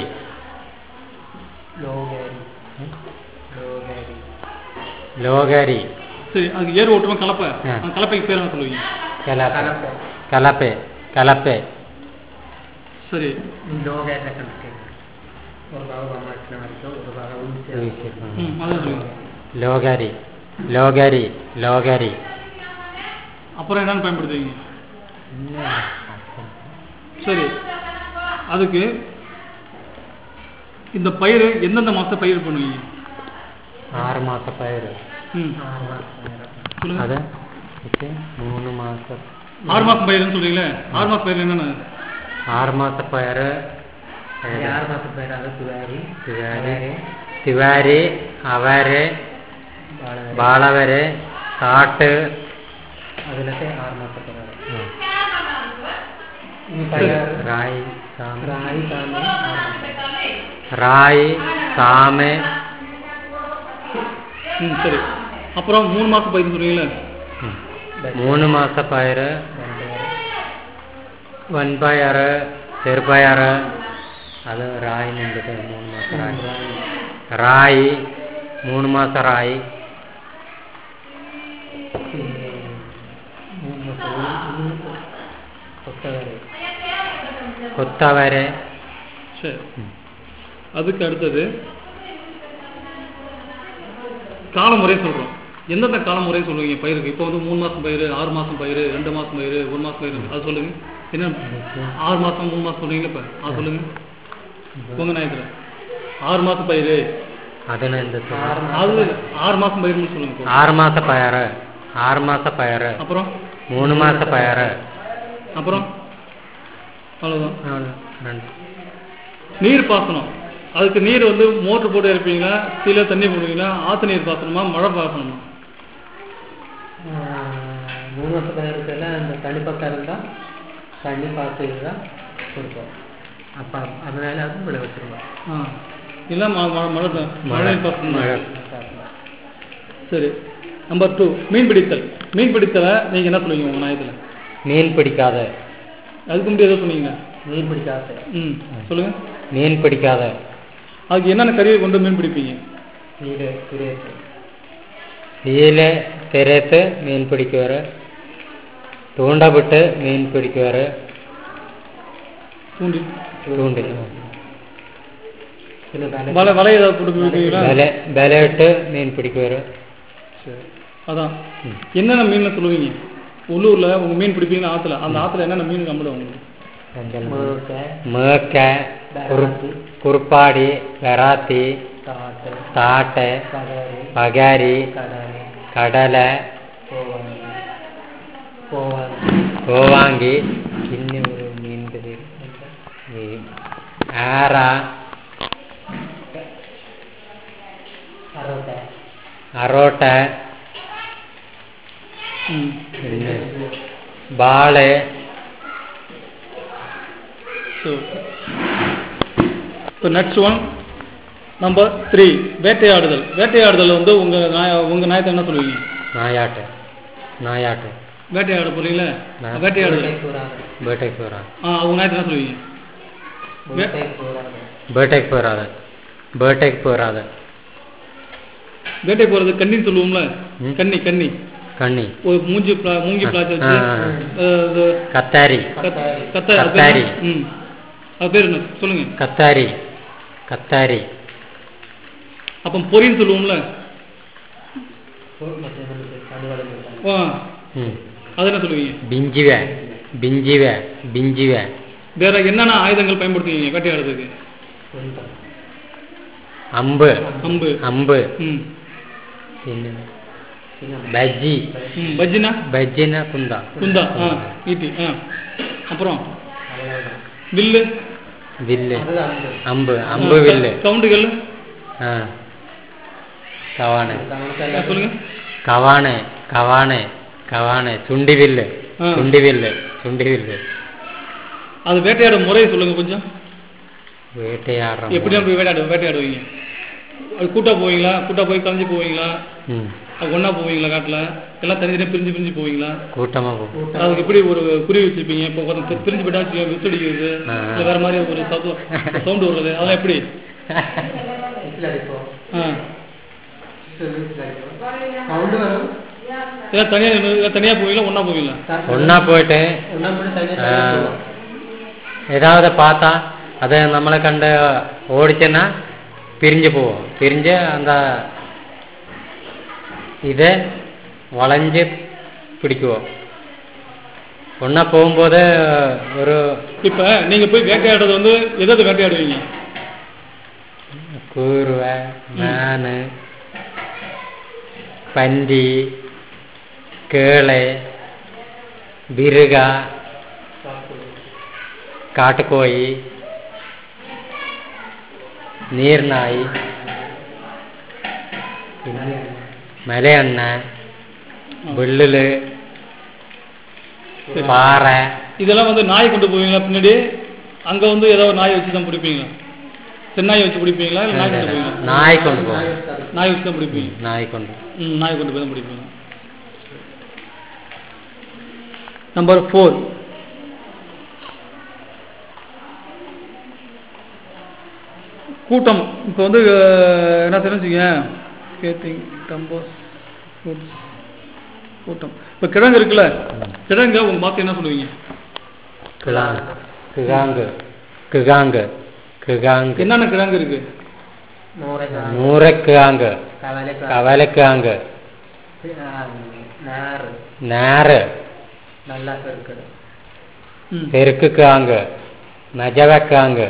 லோகரி லோகரி ಲೋಗರಿ சரி அதுக்கு ஏர் ஓட்டுவோம் கலப்பை ஆ. அந்த கலப்பைக்கு பேர் என்ன சொல்லுவீங்க ಕಲಪೆ கலப்பை ಕಲಪೆ ಕಲಪೆ சரி லோகரி கணக்கு ஒரு பாகம் அம்மாட்டின வரைக்கும் ஒரு பாகம் ஊசி ம் அதை சொல்லுங்க ಲೋಗರಿ ಲೋಗರಿ ಲೋಗರಿ அப்புறம் என்னன்னு பயன்படுத்துவீங்க சரி அதுக்கு இந்த பயிர் எந்தெந்த மாசம் பயிர் பண்ணுவீங்க ಆರು ಮಾಸ ಪೈರು ம் ஆறு மாதம் சொல்லுங்க ಅದ ಮತ್ತೆ ಮೂರು ಮಾಸ ஆறு மாசம் பயிர்னு சொல்றீங்களே ஆறு மாசம் பயிர் என்னென்ன ಆರು ಮಾಸ ಪೈರು ஆறு மாதம் பேர் அது துவாரி ತಿವಾರಿ ತಿವಾರಿ ಅವರೆ வாழை ಬಾಳವರೆ ಕಾಟು அதுலത്തെ ஆறு மாதம் பேர் ಹ್ಮ್. பயிர் ರಾಯಿ ಸಾಮೆ ராய் தானே ஆறு மாதம் ರಾಯಿ ಸಾಮೆ ம் சரி அப்புறம் மூணு மாசம் பயிர்னு சொல்றீங்களே ಹ್ಮ್. ಮೂರು ಮಾಸ ಪೈರು ಒನ್ಪಯರು ಸಿರ್ಪಯರು ಅದು ರಾಯಿ ನಿಂದಿದೆ ಮೂರು ಮಾಸ ರಾಯಿ ರಾಯಿ ಮೂರು ಮಾಸ ರಾಯಿ கொத்தவரை கொத்தவரை சரி ம். அதுக்கு அடுத்தது காலமுறை சொல்றோம் எந்தெந்த காலமுறை சொல்லுவீங்க பயிருக்கு இப்போ வந்து மூணு மாசம் பயிர் ஆறு மாசம் பயிர் ரெண்டு மாசம் பயிர் ஒரு மாசம் பயிர் அது சொல்லுங்க என்ன ஆறு மாசம் மூணு மாசம் சொல்றீங்களா இப்ப அது சொல்லுங்க உங்க நாயத்துல ஆறு மாசம் பயிர் ಹದಿನೈದು ಸಾವಿರ. அது ஆறு மாசம் பயிர்னு சொல்லுங்க இப்போ. ಆರು ಮಾಸ ಪಯರು ಆರು ಮಾಸ ಪಯರು அப்புறம் ಮೂರು ಮಾಸ ಪಯರು அப்புறம் அவ்வளவுதான் ಹೌದು. ரெண்டு. நீர் பாசனம் அதுக்கு நீர் வந்து மோட்டர் போட்டு இருப்பீங்களா கீழே தண்ணி போடுவீங்களா ஆத்து நீர் பாசனமா மழை பாசனமா மூணு வருஷம் பேருக்கெல்லாம் அந்த தண்ணி பக்கம் இருந்தால் தண்ணி பார்த்து தான் கொடுப்போம் அப்போ அதனால அது விளைவிச்சிருவோம் ஆ இல்லை ம ம- மழை தான். மழை நீர் பாசனம் மழை. சரி நம்பர் டூ மீன் பிடித்தல் மீன் பிடித்தலை நீங்கள் என்ன சொல்லுவீங்க உங்கள் நாயத்தில் மீன் பிடிக்காத அதுக்கு முன்னாடி எதோ சொன்னீங்க மீன் பிடிக்காத ம் சொல்லுங்க மீன் பிடிக்காத அதுக்கு என்னென்ன கருவியை கொண்டு மீன் பிடிப்பீங்க நீர் குறையத்து നീല് തെരത്ത് മീൻ പിടിക്കുവര് തൂണ്ടവിട്ട് മീൻ പിടിക്കുവര് தூண்டி തൂണ്ടിൽ சில வேலை வலை வலை ஏதாவது போட்டு பிடிப்பீங்களா ബല ബലയിട്ട് മീൻ പിടിക്കുവര് சரி அதான் ம். என்னென்ன மீன் சொல்லுவீங்க உள்ளூரில் உங்கள் மீன் பிடிப்பீங்களா ஆற்றுல அந்த ஆற்றுல என்னென்ன மீன் கம்பளம் உங்களுக்கு முழுக்க മേക്ക കുറുപ്പ് കുറുപ്പാടി വെറാത്തി தாட்டு താട്ട് கடல் പകാരി கடல் കടല போவாங்க போவாங்க കോവാങ്കി പിന്നെ ഒരു മീനിന്റെ പേര് ഈ ആറ அரோட்டை അറോട്ട ம் പിന്നെ ബാള് சரி இப்போ நெக்ஸ்ட் ஒன் நம்பர் த்ரீ வேட்டையாடுதல் வேட்டையாடுதல் வந்து உங்கள் நாய உங்கள் நாயத்தை என்ன சொல்லுவீங்க നായാട്ട് നായാട്ട് வேட்டையாட போறீங்களா நான் வேட்டையாடுதல் போறாங்க ಬೇಟೆಗೆ போறாது ஆ உங்கள் நாயத்தை என்ன சொல்லுவீங்க முட்டை போறாங்க ಬೇಟೆಗೆ போறாது ಬೇಟೆಗೆ போறாது வேட்டை போகிறது கன்னின்னு சொல்லுவோம்ல ம். கன்னி கன்னி கண்ணி ஒரு மூஞ்சி பிளா- மூங்கி பிளாச்சு வச்சு ஆ, ஆ. அஹ், இது கத்தாரி கத்- கத்த அது பேர் கத்தாரி. என்ன? ம் அது பேர் என்ன சொல்லுங்க கத்தாரி கத்தாரி அப்போ பொரின்னு சொல்லுவோம்ல கடுவலை ஆ ம் அது என்ன சொல்லுவீங்க பிஞ்சிவ பிஞ்சிவ பிஞ்சிவ வேற என்னென்ன ஆயுதங்கள் பயன்படுத்துவீங்க வேட்டையாடுறதுக்கு அம்பு அம்பு அம்பு ம் പിന്നെ பஜ்ஜி ம் பஜ்ஜினா பஜ்ஜினா குந்தா குந்தா ஆ ஈட்டி ஆ அப்புறம் வில்லு வில்லு அது அந்த அம்பு அம்பு வில்லு கவுண்டுகள் ஆ கவானை கவனத்தில் சொல்லுங்க கவானை கவானை கவானை சுண்டி வில்லு ஆ. சுண்டி வில்லு சுண்டி வில்லு அது வேட்டையாடும் முறையை சொல்லுங்க கொஞ்சம் வேட்டையாடுறோம் எப்படியா போய் வேட்டையாடு வேட்டையாடுவீங்க அது கூட்டா போவீங்களா கூட்டா போய் கலைஞ்சு போவீங்களா ம் அது ஒண்ணா போவீங்களா காட்டுல எல்லாம் தனித்தனியா பிரிஞ்சு பிரிஞ்சு போவீங்களா கூட்டமா போகும் அதுக்கு எப்படி ஒரு குறி வச்சிருப்பீங்க இப்போ ஒருத்தன் பிரி- பிரிஞ்சு போயிட்டா வச்சுக்கோங்க, விசில் அடிக்கிறது ஆ. இல்ல வேற மாதிரி ஒரு சவுண்ட் சவுண்ட் வருது அதெல்லாம் எப்படி விசில் அடிப்போம் ஆ விசில் விசில் அடிப்போம் சவுண்டு வரும் எல்லாம் தனியா எல்லாம் தனியா போவீங்களா ஒண்ணா போவீங்களா ஒண்ணா போயிட்டு ஒன்றா கூட தனியாக ஆ, தனியாக போவோம் ஏதாவது பார்த்தா அது நம்மளை கண்டு ஓடிச்சுன்னா பிரிஞ்சு போவோம் பிரிஞ்சு அந்த இதை வளைஞ்சு பிடிக்குவோம் ஒன்றா போகும்போது ஒரு இப்ப நீங்க போய் வேட்டையாடுறது வந்து எதாவது வேட்டையாடுவீங்க கூறுவை மான் பன்றி கேளை பிருகா காட்டுக்கோழி நீர்நாய் மலையண்ண புல்லுலு பாறை இதெல்லாம் வந்து நாய் கொண்டு போவீங்களா பின்னாடி அங்க வந்து ஏதோ ஒரு நாய் வச்சு தான் பிடிப்பீங்களா சென்னாய் வச்சு பிடிப்பீங்களா இல்ல நாய் கொண்டு போவீங்களா நாய் கொண்டு போவோம் நாய் வச்சு தான் பிடிப்பீங்க நாய் கொண்டு ம் நாய் கொண்டு போய் தான் பிடிப்பீங்க நம்பர் ஃபோர் கூட்டம் இப்போ வந்து அஹ், என்ன தெரிஞ்சுங்க ஸ்கேட்டிங் டம்போஸ் ஃபுட்ஸ் கூட்டம் இப்போ கிழங்கு இருக்குல்ல கிழங்க உங்க மாத்த என்ன சொல்லுவீங்க கிழாங்கு கிழாங்கு கிழாங்கு கிழாங்கு என்னென்ன கிழங்கு இருக்கு நூறு நூறக்கிழாங்கு கவலை கவலைக்கிழாங்கு நார் நேரு நல்லா இருக்குது ம் பெருக்குக்கிழாங்கு நஜவக்கிழாங்கு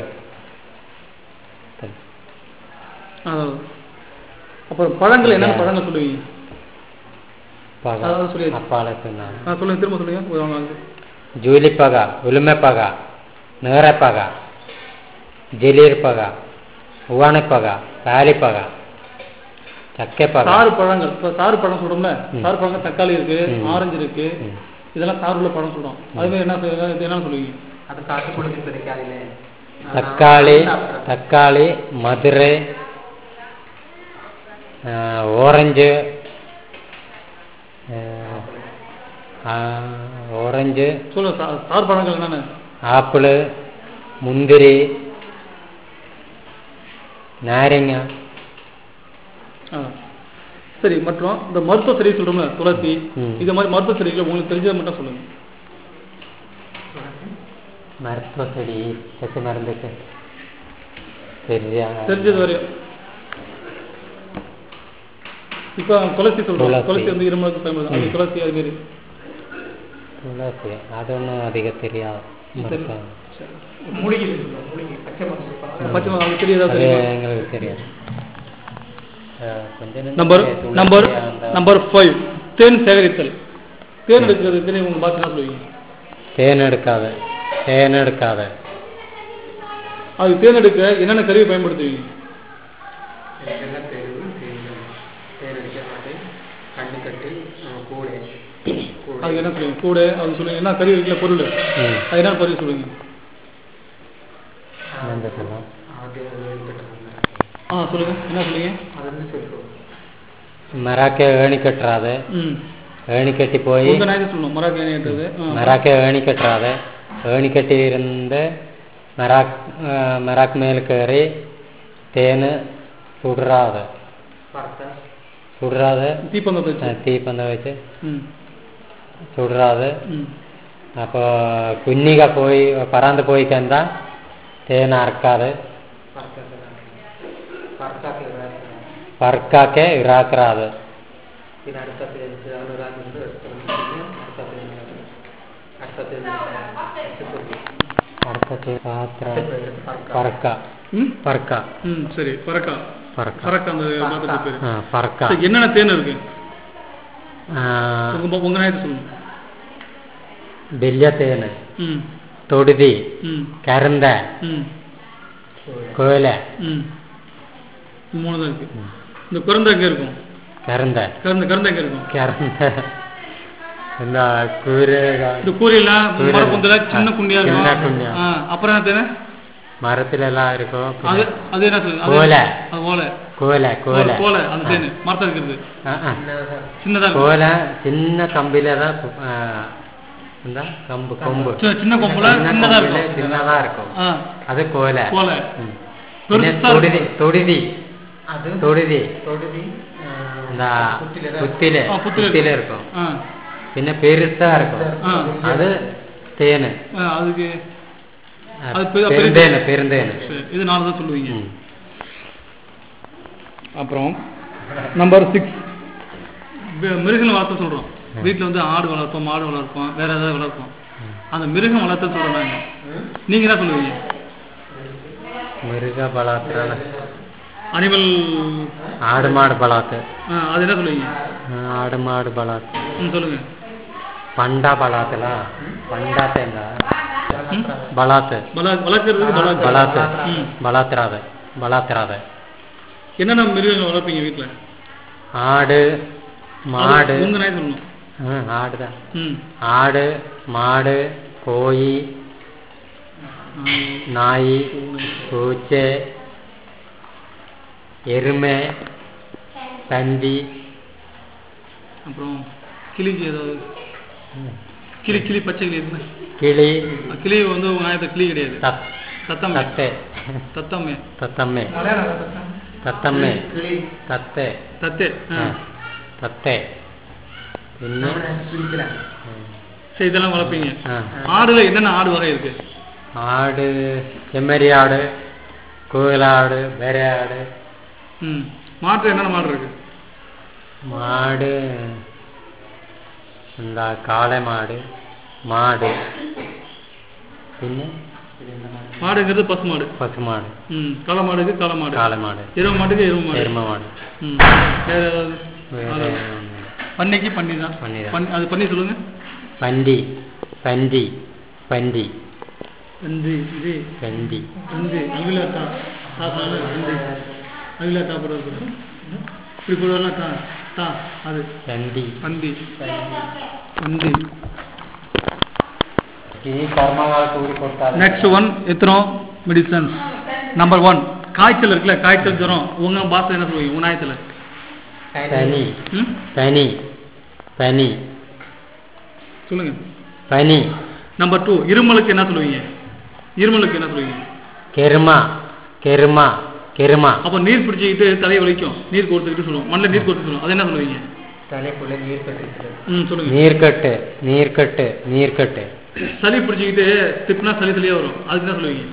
அதான். அப்புறம் பழங்கள் என்னென்ன பழங்கள் சொல்லுவீங்க அதாவது சொல்லியாச்சு. அப்பால சொன்னாங்க ஆ சொல்லுங்க திரும்ப சொல்லுங்க ஒரு நாள் ಜೂಲಿಪಗ ಉಳುಮೆಪಗ ನೇರಪಗ ಜಲೀರ್ಪಗ ಉವಾಣೆಪಗ ತಾಲಿಪಗ ಚಕ್ಕೆಪಗ சாறு பழங்கள் இப்போ சாறு பழம் சொல்றோம்ல ம். சாறு பழங்கள் தக்காளி இருக்கு ம். ஆரஞ்சு இருக்கு ம். இதெல்லாம் சாறு உள்ள பழம் சொல்றோம் அது மாதிரி என்ன சொல்லுங்க இது என்ன சொல்லுவீங்க அது காட்டு கொடுத்து பிடிக்காதில்லே தக்காளி தக்காளி மதுரை ஓரஞ்சு ஓரஞ்சு சொல்லுங்க சா- சாறு பழங்கள் என்னென்ன ஆப்பிள் முந்திரி நாரங்க ஆ. சரி மற்றும் இந்த மருத்துவ செடி சொல்றோம்ல துளசி ம். இது மாதிரி மருத்துவ செடிகளை உங்களுக்கு தெரிஞ்சதை மட்டும் சொல்லுங்க மருத்துவ செடி செத்து மருந்துக்கு சரியா தெரிஞ்சது வரையும் இப்போ துளசி சொல்றோம் துளசி. துளசி வந்து இருமலுக்கு பயன்படுது அது ம். துளசி அது மாதிரி துளசி அது ஒன்றும் அதிகம் தெரியாது மருத்துவம். மூலிகை சொல்லுவோம் மூலிகை பச்சை மருந்து பச்சை மிளகாய் அது தெரியாதா அது தெரியுமா எங்களுக்கு தெரியாது அஹ் கொஞ்ச நெஞ்சம் நம்பர் துளசி நம்பர் அந்த நம்பர் ஃபைவ் தேன் சேகரித்தல் தேன் எடுக்கிறது தெரியும் உங்க பாத்து என்ன சொல்லுவீங்க தேன் எடுக்காத தேன் எடுக்காத அது தேன் எடுக்க என்னென்ன கருவி பயன்படுத்துவீங்க இதெல்லாம் தெருவு தேர் அடிக்க மாட்டேன் கண்ணு கட்டி கூடை அதுக்கு என்ன சொல்லுவீங்க கூட அது சொல்லுவீங்க என்ன கருவி இருக்குல்ல பொருள் ம். அது என்ன பொருள் சொல்லுவீங்க என்னது சொல்லலாம் அது எடுத்துட்டு ஆ சொல்லுங்க என்ன சொல்லுவீங்க அது வந்து சொல்லுவோம் மராக்கே ஏணி கட்டுறாத ம் ஏணி கட்டி போய் உங்க நாயத்தை சொல்லணும் மராக்கு ஏனிட்டது மராக்கே ஏணி கட்டுறாத ஏணி கட்டி இருந்து மராக் அஹ் மராக் மேல் கയറി தேன் சுடுறாத பார்த்தா சுடுறாத தீப்பந்தத்தை வச்சு அஹ் தீப்பந்தம் வச்சு ம் சுடுறாத ம் அப்போ குഞ്ഞിಗ போய் பறந்து போய் கந்தா தேன் அறுக்காது பார்த்தா பார்த்தாக்கு பறக்காக்கே இறாக்குறாது പിന്നെ അടുത്ത പേജ് അനുരാഗുണ്ട് അടുത്ത പേജ് അടുത്ത പേജ് அடுத்தது பாத்திர பறக்கா ம் பறக்கா ம் சரி பறக்கா பறக்கா பறக்கா அந்த மாதத்துக்கு பேரு ஆ, பறக்கா சரி, என்னென்ன தேன் இருக்கு ஆ, உங்க உங்க நாயத்தை சொல்லுங்க വലിയ തേന് ம் തൊടുതി ம் കരന്ത ம் கோயில ம் இது மூணு தான் இருக்கு இந்த குரந்தை எங்க இருக்கும் கறந்த கருந்த கருந்த எங்க இருக்கும் கறந்த இந்த கூரை இந்த கூரையெல்லாம் கூரை. மரப்பொந்துல சின்ன ஆ, குண்டியா சின்ன இருக்கும் குண்டியா. ஆ, அப்புறம் என்ன தேவை மரத்துல எல்லாம் இருக்கும் அது அது என்ன சொல்லுங்க அது- ஓலை. அது ஓலை கோலை கோலை கோலை அந்த தேனு மரத்தில் இருக்கிறது ஆ, ஆ. சின்னதா இருக்கும் கோலை சின்ன கம்பில தான் கு- ஆ, இந்த கம்பு கொம்பு சின்ன- சின்ன கொம்புல சின்ன சின்னதா கொம்புல இருக்கும் சின்னதா இருக்கும் ஆ அது கோலை கோலை ம். പിന്നെ பெருசா തൊടുതി இருக்கும். തൊടുതി அது തൊടുതി தொடுதி இந்த புத்தில ஆ, புத்தில புத்தில இருக்கும். இருக்கும் ஆ പിന്നെ பெருசா இருக்கும் ஆ அது தேனு ஆ, அதுக்கு ஆ, அது பெரு- பெருந்தேனு பெருந்தேனு சரி, இது நாலு தான் சொல்லுவீங்க ம். அப்புறம் நம்பர் சிக்ஸ் மிருகங்களை வளர்த்த சொல்றோம் வீட்டில் வந்து ஆடு வளர்ப்போம் மாடு வளர்ப்போம் வேற ஏதாவது வளர்ப்போம் அந்த மிருகம் வளர்த்த சொல்றோம் நாங்க நீங்க என்ன சொல்லுவீங்க மிருக பலாத்திரான அனிமல் ஆடு மாடு பலாத்து அது என்ன சொல்லுவீங்க ஆடு மாடு பலாத்து ம், சொல்லுங்க பண்டா பலாத்துலா பண்டாத்தேங்க ம்? பலாத்து பலா வளர்க்கறதுக்கு பலா பலாத்து ம். பலாத்திராத பலாத்திராத என்னென்ன மிருகங்கள் வளர்ப்பீங்க வீட்டில் ஆடு மாடு உங்க நாய் சொல்லணும் ஆ, ஆடுதான் ம் ஆடு மாடு கோழி நாய், நாய் பூனை. பூச்சை எருமை பந்தி அப்புறம் கிளிக்கு ஏதாவது கிளி கிளி பச்சை கிளி இருக்குல்ல கிளி அஹ் கிளி வந்து உங்க நாயத்தை கிளி கிடையாது தத் தத்தம்மை தத்தை தத்தம்மை தத்தம்மை தத்தம்மை தத்தை தத்தே ஆ. தத்தை പിന്നെ சரி இதெல்லாம் வளர்ப்பீங்க ആ, ஆடுல என்னென்ன ஆடு வகை இருக்கு ആട് ചെമ്മരിയാട് കൂലാട് വരയാട് ம் மாட்டு என்னென்ன மாடு இருக்கு മാട് എന്താ കാളമാട് മാട് പിന്നെ மாடுங்கிறது பசு மாடு പശുമാട് ம் களை மாடுக்கு களை மாடு കാളമാട് எருமை மாட்டுக்கு எருமை மாடு എരുമമാട് ம் வேற ஏதாவது വേറെ ஆடு. பண்ணைக்கு பண்ணி தான் പന്നി தான். பண்ணி அது பண்ணி சொல்லுங்க പന്തി പന്തി പന്തി அஞ்சு இது പന്തി அஞ்சு அகிலா தா தா தானே அஞ்சு அகிலா தா போடுறது இப்படி போடுவாங்க தா தா அது പന്തി பந்தி பந்தி ഈ കർമ്മകാല കൂടി കൊടുത്താൽ next one ethnomedicines number one காய்ச்சல் இருக்குல்ல காய்ச்சல் ஜுரம் உங்க பாச என்ன சொல்லுவீங்க உங்க நாயத்துல പനി ம் പനി പനി சொல்லுங்க പനി நம்பர் டூ இருமலுக்கு என்ன சொல்லுவீங்க இருமலுக்கு என்ன சொல்லுவீங்க കെരുമ കെരുമ കെരുമ அப்போ நீர் பிடிச்சிக்கிட்டு தலையை வலிக்கும் நீர் கொடுத்துக்கிட்டு சொல்லுவோம் மண்ணில் நீர் கொடுத்து சொல்லுவோம் அது என்ன சொல்லுவீங்க தலைக்குள்ள நீர் கட்டிருக்குது ம் சொல்லுங்க നീർക്കെട്ട് നീർക്കെട്ട് നീർക്കെട്ട് சளி பிடிச்சிக்கிட்டு திப்புனா சளி சளியா வரும் அதுக்கு என்ன சொல்லுவீங்க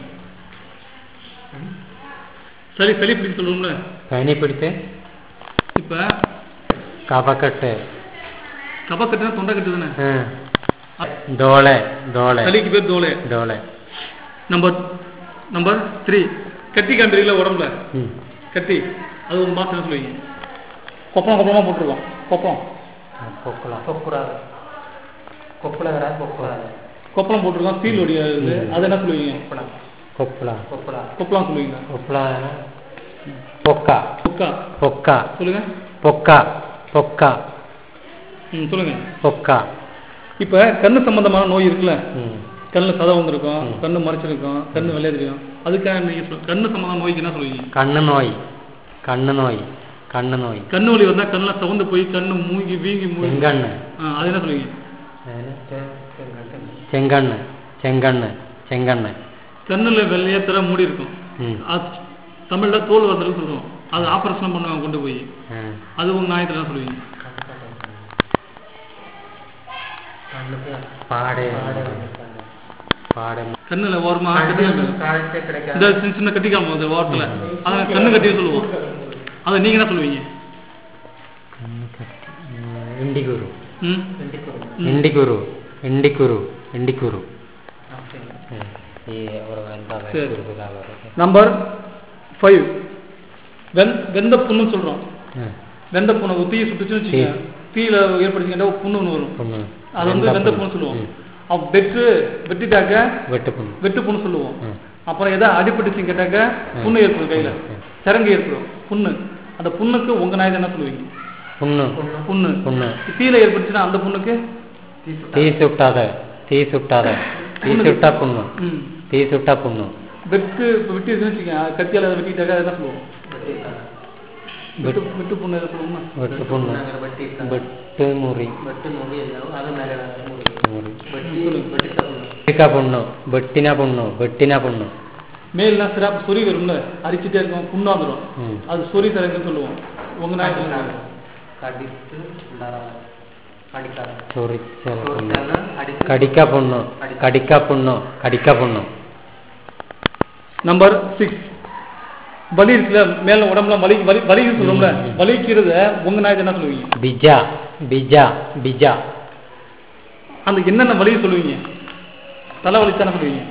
சளி சளி பிடிச்சு சொல்லுவோம்ல പനി പിടിച്ച് இப்ப കഫക്കെട്ട് கபக்கட்டுனா தொண்டை கட்டு தானே ആ. ദോളെ ദോളെ சளிக்கு பேர் தோலை ദോളെ நம்பர் நம்பர் த்ரீ கட்டி காண்றீங்களா உடம்புல ഉം. கட்டி அது உங்க மாசம் என்ன சொல்லுவீங்க கொப்பளம் கொப்பளமா போட்டிருக்கோம் கொப்பளம் ആ, പൊക്കുള கொக்குறாது கொப்புள வராது கொக்குறாது கொப்பளம் போட்டிருக்கோம் ஸ்டீல் உடைய இது அது என்ன சொல்லுவீங்க കൊപ്പള கொப்புளா கொப்பளம் சொல்லுவீங்களா കൊപ്പള പൊക്ക கொக்கா പൊക്ക சொல்லுங்க പൊക്ക പൊക്ക ம் சொல்லுங்க പൊക്ക இப்ப கண்ணு சம்பந்தமான நோய் இருக்குல்ல ഉം. கண்ணுல சதை வந்திருக்கும் ம். கண்ணு மறைச்சிருக்கும் கண்ணு வெள்ளையா தெரியும் அதுக்காக நீங்க சொல்- கண்ணு சம்பந்தமான நோய்க்கு என்ன சொல்லுவீங்க കണ്ണ് നോയ് കണ്ണ് നോയ് കണ്ണ് നോയ് கண்ணு வலி வந்தா கண்ணுல சவுந்து போய் கண்ணு மூங்கி வீங்கி மூங்கி ചെങ്കണ്ണ് ஆ, அது என்ன சொல்லுவீங்க ചെങ്കണ്ണ് ചെങ്കണ്ണ് ചെങ്കണ്ണ് கண்ணுல வெள்ளையா திற மூடி இருக்கும் ഉം. அது தமிழ்ல தோல் வந்ததுன்னு சொல்றோம் அது ஆபரேஷன் பண்ணுவாங்க கொண்டு போய் ആ. அது உங்க நாயத்துல என்ன சொல்லுவீங்க கண்ணுக்கு പാടെ பாடு പാടെ கண்ணுல ஓரமா கட்டி கண்ணு காமிக்கும். காய்ச்சல் இந்த கிடைக்காது சின்ன சின்ன கட்டி காமிக்கும் அந்த ஓரத்துல அதை கண்ணு கட்டின்னு சொல்லுவோம் அதை நீங்க என்ன சொல்லுவீங்க ഇണ്ടിക്കുരു ம் கண்டிப்பா ഇണ്ടിക്കുരു ഇണ്ടിക്കുരു ഇണ്ടിക്കുരു அப்படிங்களா ഈ ഒരു എന്താ சரி. കുരുക്കുതാ പറയുന്നത് நம்பர் ஃபைவ் வெந் வெந்த புண்ணுன்னு சொல்றோம் ഉം. வெந்த புண்ணை ஒரு தீயை சுட்டுச்சுன்னு வச்சுக்கோங்க தீயில ஏற்படுத்திக்கிட்டா புண்ணு ஒன்று வரும் പുണ്ണ് அது வந்து வெந்த புண்ணு சொல்லுவோம் ഉം. அவன் வெட்டு வெட்டிட்டாக்க വെട്ടുപുണ്ണ് வெட்டு புண்ணு சொல்லுவோம் ഉം. அப்புறம் எதாவது அடிபட்டுச்சுன்னு கேட்டாக்க புண்ணு ஏற்படும் கையில சரங்கு ஏற்படும் புண்ணு அந்த புண்ணுக்கு உங்க நாயத்தை என்ன சொல்லுவீங்க புண்ணு புண்ணு புண்ணு தீல ஏற்பட்டுச்சுன்னா அந்த புண்ணுக்கு தீ சுட்டாத தீ சுட்டாத தீ சுட்டா புண்ணு ம். தீ சுட்டா புண்ணு வெட்டு இப்போ வெட்டி இருக்குன்னு வச்சுக்கோங்க கத்தியால அதை வெட்டிட்டாக்க அதை என்ன சொல்லுவோம் வெட்டு வெட்டு புண்ணு எதை சொல்லுவோம்னா வெட்டு புண்ணு வெட்டி வெட்டு முறி வெட்டு முடி எல்லாம் அது மேலே முடி முறி வெட்டி வெட்டிட்ட புண்ணு வெட்டிக்கா புண்ணு வெட்டினா புண்ணு வெட்டினா புண்ணு மேல்னா சிறப்பு சொறி வரும்ல அரிச்சிட்டே இருக்கும் புண்ணா வந்துடும் ம். அது சொறி சரங்குன்னு சொல்லுவோம் உங்க நாயத்தை கடித்து கடிக்காத ചൊറിച്ചൽ പുണ്ണ് அடித்து കടിക്ക പുണ്ണു കടിക്ക പുണ്ണു കടിക്ക പുണ്ണു நம்பர் சிக்ஸ் வலி இருக்குல்ல மேல உடம்புல வலி வலி வலின்னு சொல்லுவோம்ல வலிக்கிறத உங்க நாயத்தை என்ன சொல்லுவீங்க ബിജ ബിജ ബിജ அந்த என்னென்ன வலி சொல்லுவீங்க தலை வலிச்சான சொல்லுவீங்க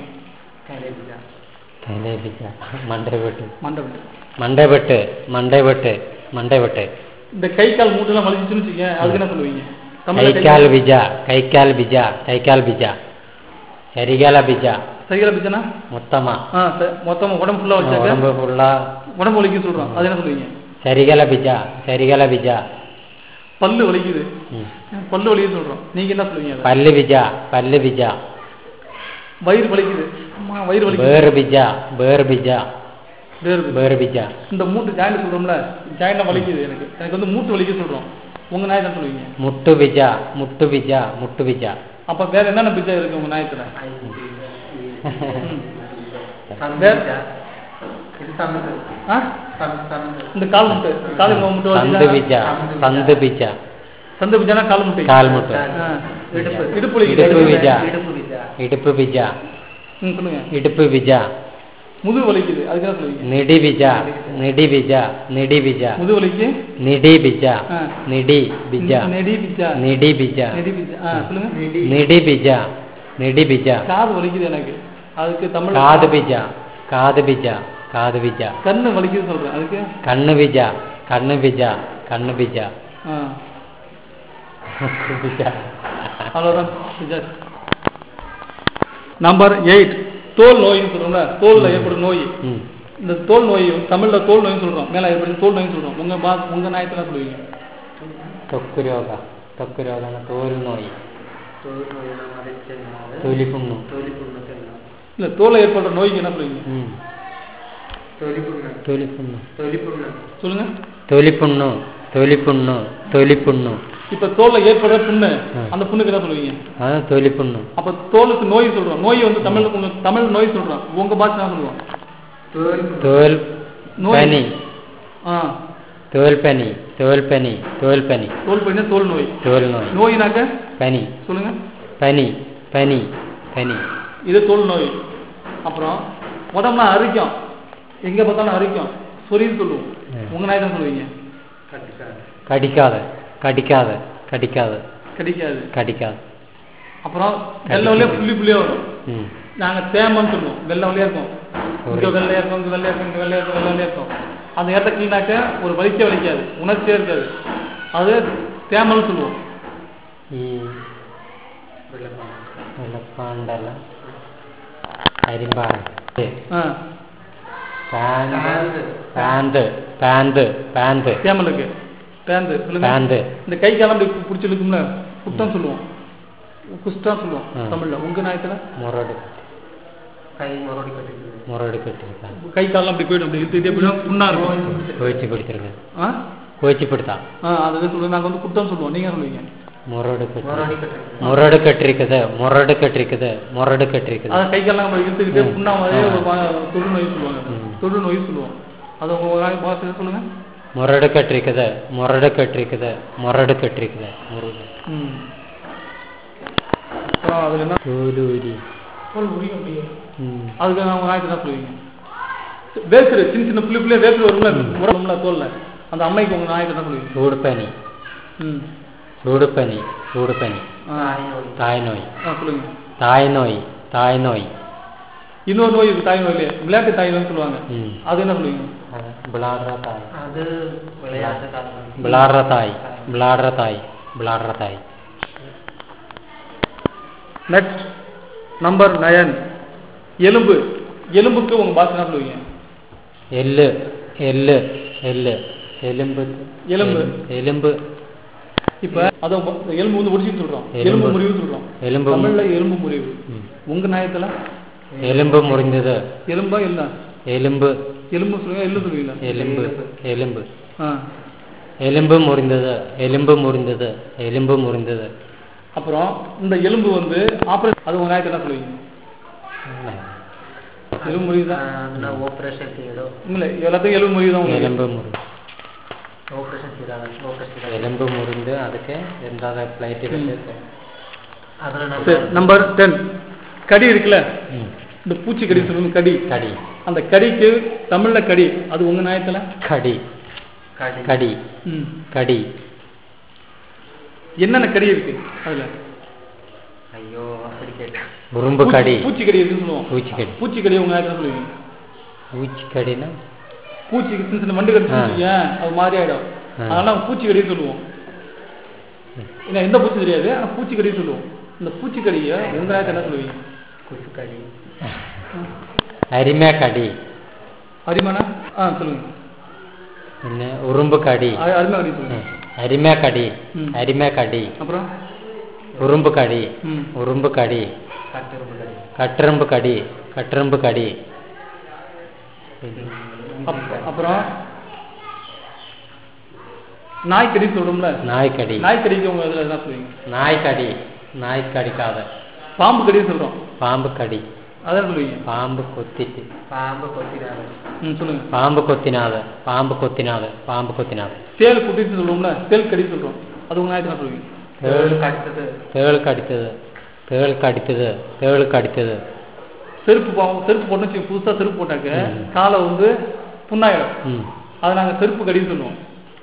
തലേ ബിജ മണ്ടവെട്ട് மண்டபம் മണ്ടവെട്ട് മണ്ടവെട്ട് മണ്ടവെട്ട് இந்த கை கால் மூட்டெல்லாம் வலிச்சுன்னு வச்சுக்கங்க அதுக்கு என்ன சொல்லுவீங்க தமிழ்ல கை കൈക്കാൽ ബിജ കൈക്കാൽ ബിജ കൈക്കാൽ ബിജ ശരികാല ബിജ சைகல பிச்சனா മുത്തമ ஆ ச- மொத்தமா உடம்பு ஃபுல்லா வச்சாக்க ഉടമ്പ് ഫുള്ള உடம்பு வலிக்குன்னு சொல்றோம் அது என்ன சொல்லுவீங்க ശരികാല ബിജ ശരികാല ബിജ பல்லு வலிக்குது ഉം. பல்லு வலிக்குன்னு சொல்றோம் நீங்க என்ன சொல்லுவீங்க அதை? പല്ല് ബിജ പല്ല് ബിജ வயிறு வலிக்குது அம்மா வயிறு வலிக்குது വേർ ബിജ വേർ ബിജ வேறு വേർ ബിജ இந்த மூட்டு ஜாயிண்ட் சொல்றோம்ல ஜாயிண்ட் வலிக்குது எனக்கு எனக்கு வந்து மூட்டு வலிக்குது சொல்றோம் உங்க நாய் என்ன சொல்லுவீங்க മുട്ടു ബിജ മുട്ടു ബിജ മുട്ടു ബിജ அப்ப வேற என்னென்ன பிச்சை இருக்கு உங்க நாயத்துல வேற இது சமந்து ஆ? சமந்து சமந்து இந்த கால் முட்டை கால் முட்டை സന്ത് வலிக்குதா? ബിജ സന്ത് ബിജ சந்து பிச்சானா கால் முட்டை കാൽമുട്ട് ஆ. இடுப்பு இடுப்பு வலிக்குது. இடுப்பு விஜா. இடுப்பு விஜா ഇടുപ്പ് ബിജ ம், சொல்லுங்க ഇടുപ്പ് ബിജ முதுகு வலிக்குது அதுக்கு என்ன சொல்லுவீங்க നിടി ബിജ നിടി ബിജ നിടി ബിജ முதுகு வலிக்கு നിടി ബിജ ஆ. നിടി ബിജ நெடி பிச்சா നിടി ബിജ நெடி பிச்சா ஆ சொல்லுங்க നിടി ബിജ നിടി ബിജ காது வலிக்குது எனக்கு அதுக்கு தமிழ் കാത് ബിജ കാത് ബിജ കാത് ബിജ கண்ணு வலிக்குது சொல்றேன் அதுக்கு കണ്ണ് ബിജ കണ്ണ് ബിജ കണ്ണ് ബിജ ஆ ബിജ அவ்வளவுதான் பிச்சா நம்பர் எயிட் தோல் நோயின்னு சொல்றோம்ல தோல்ல ஏற்படும் நோய் ഉം. இந்த தோல் நோய் தமிழ்ல தோல் நோய்னு சொல்றோம் மேல ஏற்படும் தோல் நோய்னு சொல்றோம் உங்க பா உங்க நாயத்துல சொல்லுவீங்க ത്വക്ക് രോഗ ത്വക്ക് രോഗാണ് തോൽ നോയി தோல் நோயெல்லாம் மறைச்சதுனால തൊലി പുണ്ണു தொலி புண்ணு சொல்லலாம் இல்ல தோல்ல ஏற்படுற நோய்க்கு என்ன சொல்லுவீங்க ഉം. தொலி புண்ணு തൊലി പുണ്ണു தொலி புண்ணு சொல்லுங்க തൊലി പുണ്ണു തൊലി പുണ്ണു തൊലി പുണ്ണു இப்ப தோல்ல ஏற்படுற புண்ணு ம். அந்த புண்ணுக்கு என்ன சொல்லுவீங்க അത് തൊലി പുണ്ണു அப்ப தோலுக்கு நோய் சொல்றோம் நோய் வந்து தமிழ்ல உங்க தமிழ் நோய் சொல்றோம் உங்க பாஷை என்ன சொல்லுவோம் தோல் തോൽ நோய் പനി ஆ തോൽ പനി തോൽ പനി തോൽ പനി தோல் பையனா தோல் நோய் തോൽ നോയ് நோயினாக்க പനി சொல்லுங்க പനി പനി പനി இது தோல் நோய் அப்புறம் உடம்புலாம் அரிக்கும் எங்க பார்த்தாலும் அரிக்கும் சொரின்னு சொல்லுவோம் ம். உங்க நாய் தான் சொல்லுவீங்க கட்டுக்காது കടിക്കാതെ കടിക്കാതെ കടിക്കാതെ கிடைக்காது കടിക്കാതെ அப்புறம் வெள்ளை வழியா புள்ளி புள்ளியா வரும் ഉം. நாங்க தேமன்னு சொல்லுவோம் வெள்ளை வழியா இருக்கும் Sorry. இங்க வெள்ளையா இருக்கும் இங்க வெள்ளையா இருக்கும் இங்க வெள்ளையா இருக்கும் வெள்ளை வழியா இருக்கும் அந்த இடத்த கிளீனாக்க ஒரு வலிக்க வலிக்காது உணர்ச்சியே இருக்காது அது தேமல்னு சொல்லுவோம் ഈ வெள்ளப்பாடு വെള്ളപ്പാണ്ടല്ല കരിമ്പാറ ஆ പാന്ത് പാന്ത് പാന്ത് പാന്ത് தேமலுக்கு பேந்து சொல்லுங்க പാന്ത് இந்த கை காலம் அப்படி பிடிச்சி இழுக்கும்ல குத்தம் சொல்லுவோம் குஸ்தான் சொல்லுவோம் ஆ. தமிழ்ல உங்க நாயத்துல മുറട് கை மறுபடி கட்டிக்கிறது മുറട് കെട്ടിരിക്കാം கை காலம் அப்படி போயிடும் அப்படி இழுத்துட்டே போயிடும் புண்ணா இருக்கும் കോച്ചി പിടിച്ചിരിക്കാം ஆ കോച്ചി പിടുത്താം ஆ அதுதான் சொல்லுவோம் நாங்க வந்து குத்தம் சொல்லுவோம் நீங்க சொல்லுவீங்க മുറട് மறுபடி കെട്ടി கட்டிக்கிறது മുറട് കെട്ടിരിക്കത് முரடு கட்டிருக்குது முரடு கட்டிருக்குது அதான் கை காலம் நம்ம இழுத்துக்கிட்டே ம். புண்ணா மாதிரியே ஆ. ஒரு பா- தொழு நோய் சொல்லுவாங்க ம். தொழு நோய் சொல்லுவோம் அது உங்க நாய் பாஷையில சொல்லுங்க முரடு கட்டிருக்குது முரடு கட்டிருக்குது முரடு கட்டிருக்குது முருடு ம் அப்புறம் அதுல என்ன தோலூரி தோல் உரிக்க முடியும் ம். அதுக்கு நான் உங்க நாய்க்கு தான் சொல்லுவீங்க வேஸ்டு சின்ன சின்ன புள்ளி புள்ளியே வேஸ்டு வரும்ல உரம்ல தோல்ல அந்த அம்மைக்கு உங்க நாய்க்கு தான் சொல்லுவீங்க சூடுப்பனி ம் சூடுப்பனி சூடுப்பனி ஆ தாய் நோய் ஆ சொல்லுங்க தாய் நோய் தாய் நோய் இன்னொரு நோய் இருக்கு தாய் நோயிலே விளையாட்டு தாய் நோய்னு சொல்லுவாங்க ம். அது என்ன சொல்லுவீங்க பிளாடுற தாய் அது விளையாட்டு காரணம் பிளாடுற தாய் பிளாடுற தாய் பிளாடுற தாய் நெக்ஸ்ட் நம்பர் நயன் எலும்பு எலும்புக்கு உங்க பாஷை என்ன சொல்லுவீங்க எள்ளு எள்ளு எள்ளு எலும்பு எலும்பு. எலும்பு இப்ப அத உங்க- எலும்பு வந்து ஒடிச்சுன்னு சொல்றோம் எலும்பு. எலும்பு முறிவு சொல்றோம் எலும்பு தமிழ்ல எலும்பு முறிவு ம். உங்க நியாயத்துல எலும்பு முறிந்தது எலும்பா இல்ல எலும்பு எலும்பு சொல்லுங்க எள்ளு சொல்லுவீங்களா எலும்பு எலும்பு ஆ எலும்பு முறிந்தது எலும்பு முறிந்தது எலும்பு முறிந்தது அப்புறம் இந்த எலும்பு வந்து ஆபரேஷன் அது உங்க நியாயத்துல என்ன சொல்லுவீங்க எலும்பு முறிவுதா ನಾವು ಆಪರೇಷನ್ செய்யறோ இல்ல எல்லாத்தையும் எலும்பு முறிவுதான் உங்களுக்கு. எலும்பு முறி ಆಪರೇಷನ್ செய்யறாங்க ஆபரேஷன் செய்யறாங்க எலும்பு முறிந்து அதுக்கு எந்த பிளைட் வச்சு ಅದನ್ನ ನಾವು சரி நம்பர் டென் கடி இருக்குல்ல ம். இந்த பூச்சி கடி சொல்லுங்க கடி கடி அந்த கடிக்கு தமிழ்ல கடி அது உங்க நியாயத்துல கடி ಕಡಿ கடி ம். கடி என்னென்ன கடி இருக்கு அதுல ಅಯ್ಯೋ ಅಪ್ಪಡಿ ಕೇಟ உரும்பு பூச்சி- கடி பூச்சி கடி இருக்குன்னு சொல்லுவோம் பூச்சி கடி பூச்சி கடி உங்க நேரத்தில் சொல்லுவீங்க பூச்சி கடினா பூச்சி சின்ன சின்ன வண்டு கடிச்சு ஆ. வச்சுக்கோங்க, அது மாதிரி ஆயிடும் ஆ. அதனால பூச்சி கடின்னு சொல்லுவோம் ஏன்னா எந்த பூச்சி தெரியாது ஆனா பூச்சி கடின்னு சொல்லுவோம் இந்த பூச்சி கடியை உங்க நேரத்தில் என்ன சொல்லுவீங்க ಕುಸು ಕಡಿ அரிமே கடி அரிமானா ஆ சொல்லுங்க என்ன உரும்பு கடி அ- அருமை கடி சொல்லுங்க ம். அரிமே கடி ம். அரிமே கடி அப்புறம் உரும்பு கடி ம் உரும்பு கடி ಕಟ್ಟಿರುವುದು ಕಡಿ கட்டெரும்பு கடி கட்டெரும்பு கடி அப்- அப்புறம் நாய் கடி சொல்றோம்ல நாய் கடி நாய் கடிக்கு உங்க இதுல என்ன சொல்லுவீங்க நாய் கடி நாய் கடிக்காத பாம்பு கடின்னு சொல்றோம் பாம்பு கடி அதான் சொல்லுவீங்க பாம்பு கொத்திட்டு ಪಾಂಬು ಕೊತ್ತಿದ್ದಾರೆ ம் சொல்லுங்க பாம்பு கொத்தினாத பாம்பு கொத்தினாத பாம்பு கொத்தினாத தேல் குட்டின்னு சொல்றோம்ல தேல் கடி சொல்றோம் அது உங்க நேரத்தில் என்ன சொல்லுவீங்க ಏಳು ಕಟ್ತದೆ தேள் கடித்தது தேள் கடித்தது தேள் கடித்தது செருப்பு பா செருப்பு போட்டு வச்சு புதுசா செருப்பு போட்டாக்க ம். காலை வந்து புண்ணாயிடும் ம் அதை நாங்க செருப்பு கடின்னு சொல்லுவோம்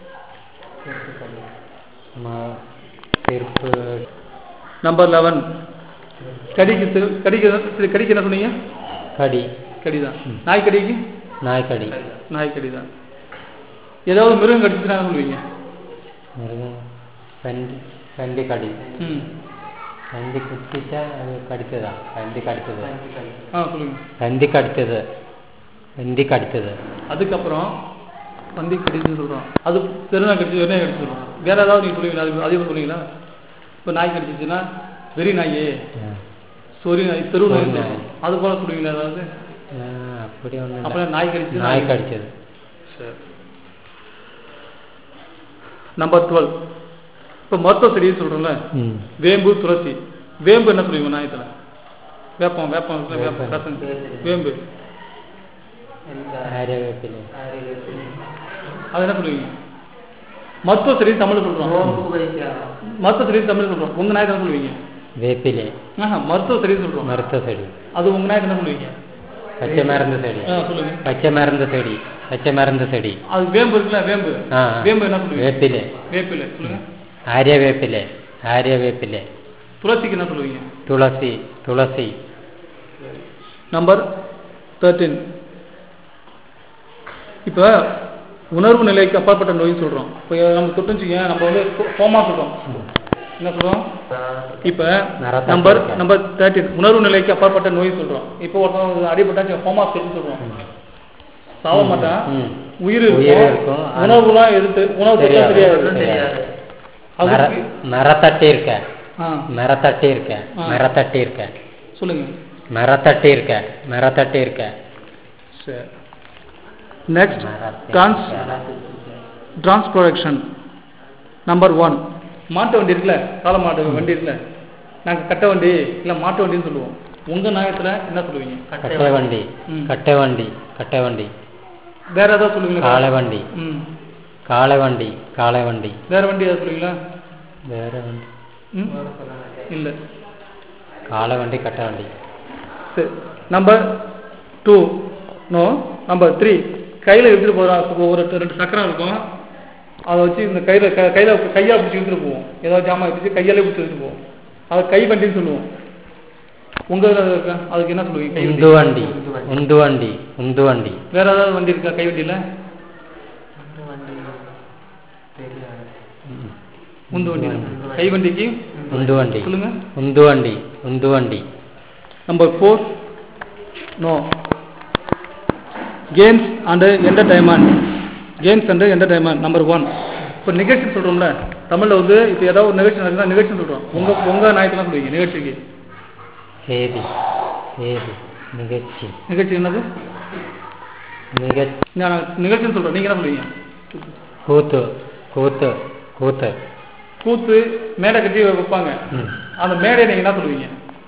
ம- செருப்பு நம்பர் லெவன் கடிக்கு செரு- கடிக்கு சரி, கடிக்கு என்ன சொன்னீங்க கடி கடிதான் நாய் கடிக்கு நாய் கடி நாய் கடிதான் ஏதாவது மிருகம் கடிச்சுன்னா என்ன சொல்லுவீங்க மிருகம் பண்டி பண்டி கடி ம் பண்டி குத்திட்டா அது கடித்ததா பண்டி கடித்தது ஆ சொல்லுங்க பந்தி கடித்தது பந்தி கடித்தது அதுக்கப்புறம் பந்தி கடிச்சுன்னு சொல்றோம் அது பெருநாய் கடிச்சு வெறிநாய் கடிச்சு சொல்றோம் வேற ஏதாவது நீங்க சொல்லுவீங்களா அது அதே மாதிரி சொல்லுவீங்களா இப்போ நாய் கடிச்சிச்சுன்னா வெறி நாயே சொறி நாய் தெரு நாய் சொறி நாய். சொல்றோம். அது போல சொல்லுவீங்களா ஏதாவது ஆ, அப்படி ஒன்றும் அப்புறம் நாய் கடிச்சு நாய் கடிச்சது சரி நம்பர் டுவெல் இப்போ மருத்துவ செடின்னு சொல்றோம்ல ம் வேம்பு துளசி வேம்பு என்ன சொல்லுவீங்க நாயத்துல வேப்பம் வேப்பம் இருக்குல்ல, வேப்பம் ரசம் வேம்பு ஆரியவேப்பிலை அது என்ன சொல்லுவீங்க மருத்துவ செடி தமிழ் சொல்றோம் ರೋಗು ಬೈಕ್ಯ மருத்துவ செடி தமிழ் சொல்றோம் உங்க நாயத்தை என்ன சொல்லுவீங்க வேப்பிலை ஆஹா மருத்துவ செடி சொல்றோம் மருத்துவ செடி அது உங்க நாயத்தை என்ன சொல்லுவீங்க பச்சை மருந்து செடி ஆ, சொல்லுங்க பச்சை மருந்து செடி பச்சை மருந்து செடி அது வேம்பு இருக்குல்ல வேம்பு ஆ வேம்பு என்ன சொல்லுவீங்க வேப்பிலை வேப்பிலை சொல்லுங்க ஆரிய வேப்பிலை ஆரிய வேப்பிலை துளசிக்கு என்ன சொல்லுவீங்க துளசி துளசி நம்பர் தேர்ட்டீன் இப்போ உணர்வு நிலைக்கு அப்பாற்பட்ட நோய்னு சொல்றோம் இப்போ நம்ம தொட்டுச்சுங்க நம்ம வந்து கோமா சொல்றோம் என்ன சொல்றோம் இப்போ நரத்தட்டு நம்பர் இருக்கு. நம்பர் தேர்ட்டீன் உணர்வு நிலைக்கு அப்பாற்பட்ட நோய் சொல்றோம் இப்போ ஒருத்தன் அடிபட்டா ஹோமா ஸ்டேட்னு சொல்றோம் சாவ மாட்டான் ம். உயிர் உயிர் இருக்கும் இருக்கும். ஆனா உணவுலாம் எடுத்து உணவு தெரியாது தெரியாது. தெரியாது தெரியாது. மர அதுக்கு மரத்தட்டி இருக்க ஆ மரத்தட்டி இருக்க ஆ. மரத்தட்டி இருக்க சொல்லுங்க மரத்தட்டி இருக்க மரத்தட்டி இருக்க சரி நெக்ஸ்ட் மரத்தட்டி டிரான்ஸ் இருக்க. டிரான்ஸ்ப்ரொடக்ஷன் நம்பர் ஒன் மாட்டு வண்டி இருக்குல்ல கால மாட்டு வண்டி இருக்குல்ல நாங்கள் கட்டை வண்டி இல்லை மாட்டு வண்டின்னு சொல்லுவோம் உங்கள் நியாயத்தில் என்ன சொல்லுவீங்க கட்டை வண்டி ம். கட்டை வண்டி கட்டை வண்டி வேற ஏதாவது சொல்லுவீங்களா காளை வண்டி ம் காளை வண்டி காளை வண்டி வேற வண்டி ஏதாவது சொல்லுவீங்களா வேற வண்டி ம் இல்லை காளை வண்டி கட்டை வண்டி சரி number two no number three கையில் எடுத்துகிட்டு போகிறோம் ஒரு ரெண்டு சக்கரம் இருக்கும் அதை வச்சு இந்த கையில் க கையில் கையால் பிடிச்சி எடுத்துகிட்டு போவோம் ஏதாவது ஜாமான் வச்சு கையாலே பிடிச்சி எடுத்துகிட்டு போவோம் அதை கை வண்டின்னு சொல்லுவோம் உங்கள் இதில் இருக்கா அதுக்கு என்ன சொல்லுவீங்க கை உந்து வண்டி வண்டி உந்து வண்டி உந்து வண்டி வேற ஏதாவது வண்டி இருக்கா கை வண்டியில் உந்து வண்டி கை வண்டிக்கு உந்து வண்டி சொல்லுங்க உந்து வண்டி உந்து வண்டி number four no games and entertainment games and entertainment number one இப்போ நிகழ்ச்சி சொல்கிறோம்ல தமிழில் வந்து இப்போ ஏதாவது ஒரு நிகழ்ச்சி நடக்குதுன்னா நிகழ்ச்சி சொல்கிறோம் உங்கள் உங்கள் நாயத்தில் சொல்லுவீங்க நிகழ்ச்சிக்கு சேதி சேதி நிகழ்ச்சி நிகழ்ச்சி என்னது நிகழ்ச்சி நான் நிகழ்ச்சின்னு சொல்கிறேன் நீங்கள் என்ன சொல்லுவீங்க கூத்து கூத்து கூத்து கூத்து மேடை கட்டி வைப்பாங்க ம் அந்த மேடையை நீங்கள் என்ன சொல்லுவீங்க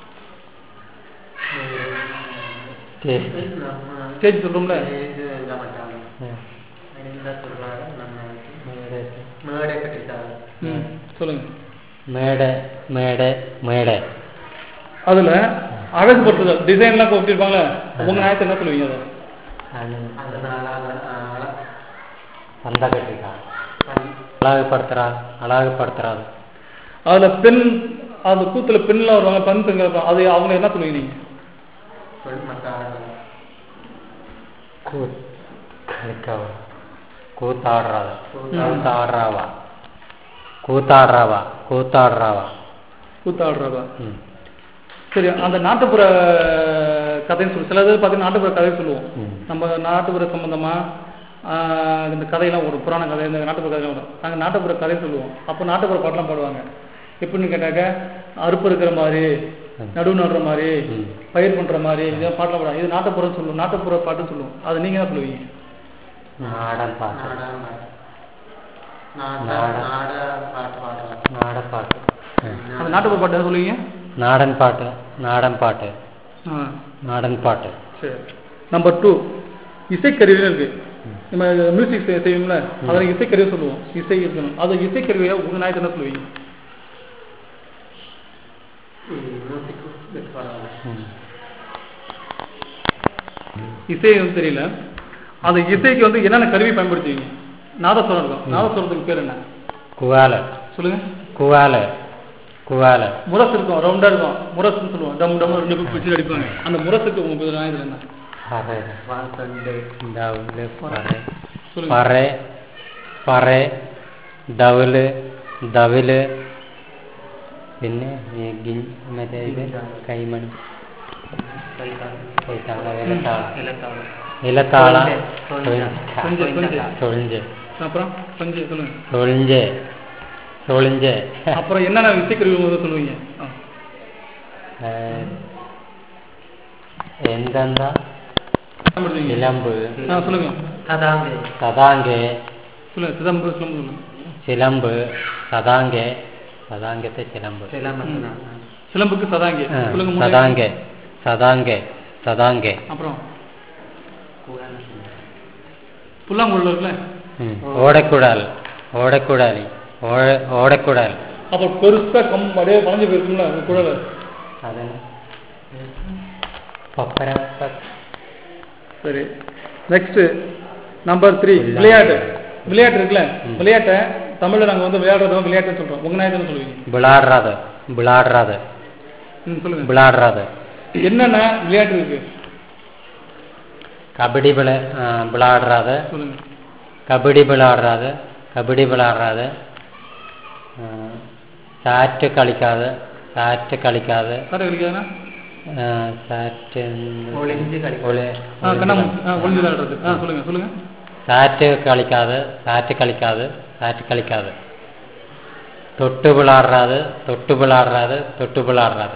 ஸ்டேஜ் நம்ம ஸ்டேஜ் சொல்கிறோம்ல இது இதாக மாட்டாங்க ம். என்ன சொல்றாங்க நம்ம மேடை மேடை கட்டிட்டாங்க ம் சொல்லுங்கள் மேடை மேடை மேடை அதில் அழகுபடுத்துதல் டிசைன்லாம் கொடுத்துருப்பாங்களே உங்கள் நாயத்தை என்ன சொல்லுவீங்க அதை அனு- அதனால அதனால அந்த கட்டிக்கா அழகுபடுத்துறாள் அழகுபடுத்துறாள் அதில் பெண் அந்த கூத்தில் பெண்லாம் வருவாங்க பெண் பெண்கள் இருப்பாங்க. அது அவங்க என்ன சொல்லுவீங்க நீங்கள் பெண் மக்கள் கூத் களிக்கவ கூத்தாடுறாள் கூத்தாடுறாவா கூத்தாடுறாவா கூத்தாடுறாவா கூத்தாடுறதா ம் சரி அந்த நாட்டுப்புற கதைன்னு சொல்லி சிலது பார்த்தீங்கன்னா நாட்டுப்புற கதை சொல்லுவோம் ம். நம்ம நாட்டுப்புற சம்மந்தமாக இந்த கதையெல்லாம் வரும் புராண கதை இந்த நாட்டுப்புற கதையெல்லாம் வரும் நாங்கள் நாட்டுப்புற கதை சொல்லுவோம் அப்போ நாட்டுப்புற பாட்டெலாம் பாடுவாங்க எப்படின்னு கேட்டாக்க அறுப்பு இருக்கிற மாதிரி நடுவு நடுற மாதிரி ம். பயிர் பண்ணுற மாதிரி இதெல்லாம் பாட்டெலாம் பாடுவாங்க இது நாட்டுப்புறம் சொல்லுவோம் நாட்டுப்புற பாட்டுன்னு சொல்லுவோம் அது நீங்கள் என்ன சொல்லுவீங்க நாடன் பாட்டு நாட நாட- நாட பாட்டு பாடுறாங்க நாடன் பாட்டு ம். அந்த நாட்டுப்புற பாட்டு என்ன சொல்லுவீங்க நாடன் பாட்டு நாடன் பாட்டு ஆ நாடன் பாட்டு சரி நம்பர் டூ இசைக்கருவின்னு இருக்கு நம்ம மியூசிக் செய்வோம்ல அதில் இசைக்கருவி சொல்லுவோம் இசை இருக்கணும் அது இசைக்கருவியை உங்கள் நாயத்தை என்ன சொல்லுவீங்க மியூசிக் வச்சு பாடுறாங்க ம். இசை வந்து தெரியல அந்த இசைக்கு வந்து என்னென்ன கருவி பயன்படுத்துவீங்க நாதஸ்வரம் இருக்கும் நாதஸ்வரத்துக்கு பேர் என்ன குவால சொல்லுங்க குவால குவால முரசு இருக்கும் ரவுண்டா இருக்கும் முரசுன்னு சொல்லுவோம் டம் டம் ரெண்டு பேர் பிடிச்சி அடிப்பாங்க அந்த முரசுக்கு உங்க பேர் நாயத்தில் என்ன பறை வாசண்டு ദൗല് പറെ சொல்லுங்க പറെ പറെ ദൗല് ദവില് പിന്നെ ഈ ഗിൻ മറ്റേ ഇത് കൈമണി കൈത്താള ഇലത്താള இலக்காலம் ഇലത്താള சொஞ்ச. கொஞ்சம் கொஞ்சம் തൊഴിഞ്ച് அப்புறம் கொஞ்சம் சொல்லுங்க തൊഴിഞ്ച് തൊഴിഞ്ച് அப்புறம் என்னென்ன இசைக்கருவி வந்து சொல்லுவீங்க ஆ. എന്തെന്താ பயன்படுத்துவீங்க சிலம்பு ஆ சொல்லுங்க கதாங்கே சதாங்கே சொல்லுங்க சிதம்பரம் சிலம்பு சொல்லுங்க சிலம்பு சதாங்கே சதாங்கத்தை சிலம்பு சிலம்பத்தினா சிலம்புக்கு சதாங்கி ஆ, சொல்லுங்க மூணு. சதாங்கே சதாங்கே சதாங்கே அப்புறம் புல்லாங்குழல் இருக்குல்ல ம். ஓடக்குழல் ஓடக்குழலி ஓட ஓடக்குழல் அப்போ பெருசா கம் அப்படியே வளைஞ்சு போயிருக்கும்ல அந்த குழல் அது பப்பர சரி நெக்ஸ்ட் நம்பர் த்ரீ விளையாட்டு விளையாட்டு இருக்குல்ல விளையாட்டை தமிழ்ல நாங்க வந்து விளையாடுறத விளையாட்டுன்னு சொல்றோம் உங்க நாயத்தை சொல்லுவீங்க விளாடுறது விளாடுறது ம், சொல்லுங்க விளாடுறது என்னென்ன விளையாட்டு இருக்கு கபடி விளை ஆ, விளாடுறது சொல்லுங்க கபடி விளாடுறது கபடி விளாடுறது ஆ, സാറ്റ് കളിക്കാതെ സാറ്റ് കളിക്കാതെ சாரை கழிக்காதுன்னா ആ, സാറ്റ് ஒளிஞ்சு കളി ഒളി- ஆ கண்ணாமூச்சி ஆ ஒளிஞ்சு விளையாடுறது ஆ சொல்லுங்க சொல்லுங்க സാറ്റ് കളിക്കാതെ സാറ്റ് കളിക്കാതെ സാറ്റ് കളിക്കാതെ തൊട്ട് വിളാടുறாது തൊട്ട് വിളാടുறாது തൊട്ട് വിളാടുறாது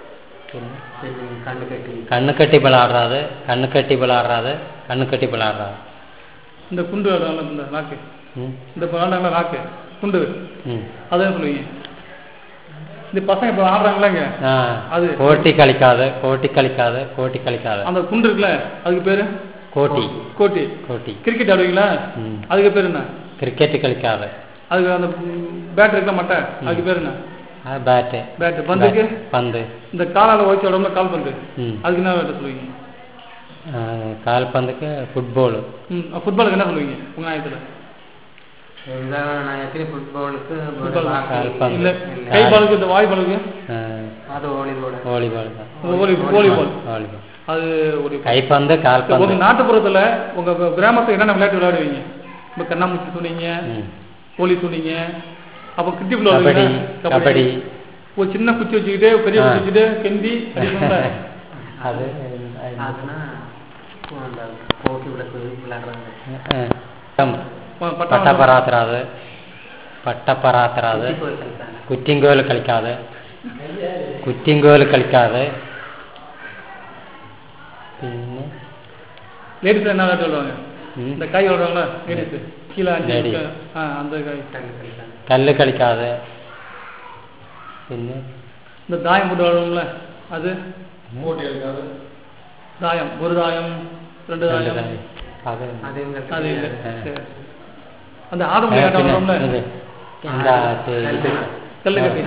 கண்டு கட்டி கண்ணு கட்டி விளாடுறாது கண்ணு கட்டி விளாடுறாது கண்ணு கட்டி விளாடுறாது இந்த குண்டு விளையாடுறாங்கல்ல இந்த நாக்கு ம் இந்த விளையாடுறாங்களா நாக்கு குண்டு ம் அதான் சொல்லுவீங்க இந்த பசங்க இப்போ ஆடுறாங்களாங்க ஆ அது கோட்டி களிக்காது கோட்டி களிக்காது கோட்டி களிக்காது அந்த குண்டு இருக்குல்ல அதுக்கு பேரு கோட்டி கோட்டி கோட்டி கிரிக்கெட் ஆடுவீங்களா ம் அதுக்கு பேர் என்ன கிரிக்கெட் களிக்காது அதுக்கு அந்த பேட் இருக்குல்ல மட்டை அதுக்கு பேர் என்ன அது பேட்டு பேட் பந்துக்கு பந்து இந்த காலால உழைச்சி உடம்புல கால் பந்து ம் அதுக்கு என்ன வேலை சொல்லுவீங்க ஆ, கால்பந்துக்கு ஃபுட்பாலு ம் ஃபுட்பாலுக்கு என்ன சொல்லுவீங்க உங்க ஆயத்தில் எங்க நாயத்தில் ஃபுட்பாலுக்கு ஃபுட்பால் கால்பந்து. இல்ல கை பாலுக்கு இந்த வாய் பாலுக்கு அது வாலிபால் வாலிபால் தான் வாலி வாலிபால் வாலிபால் அது ஒரு கைப்பந்து உங்க கால்பந்து நாட்டுப்புறத்துல உங்க க- கிராமத்துல என்னென்ன விளையாட்டு விளையாடுவீங்க இப்ப கண்ணாமூச்சி சொன்னீங்க ம். கோலி சொன்னீங்க அப்ப கிட்டி கபடி விளையாடுவீங்க கபடி ஒரு சின்ன குச்சி வச்சுக்கிட்டு பெரிய ஆ. குச்சி வச்சுக்கிட்டு கெந்தி அடிக்கணும்ல அது அதுனா போக்கி விளக்கு விளையாடுறாங்க கம் ப- பட்டம் പട്ടപ്പറാത്തറാത് പട്ടപ്പറാത്തറാത് போய் കളിத்தாங்க കുറ്റിങ്കോൽ കളിക്കാതെ കുറ്റിങ്കോൽ കളിക്കാതെ പിന്നെ லேடிஸ் என்ன விளையாட்டு சொல்லுவாங்க ഉം, இந்த காய் விளையாடுவாங்களா லேடிஸ் கீழே அஞ்சு Lady. இருக்கு. ஆ அந்த காய் கல்லு களித்தாங்க കല്ല് കളിക്കാതെ പിന്നെ இந்த தாயம் போட்டு விளையாடுவோம்ல அது தாயம் ஒரு தாயம் ரெண்டு രണ്ട് தாயம் കാര്യം. അത് அதே அது இல்லை ஆ. சரி. அந்த ஆடும் ഏ, விளையாட்டம் പിന്നെ வரும்ல ഇത് എന്താ ഇത് கல்லு கட்டி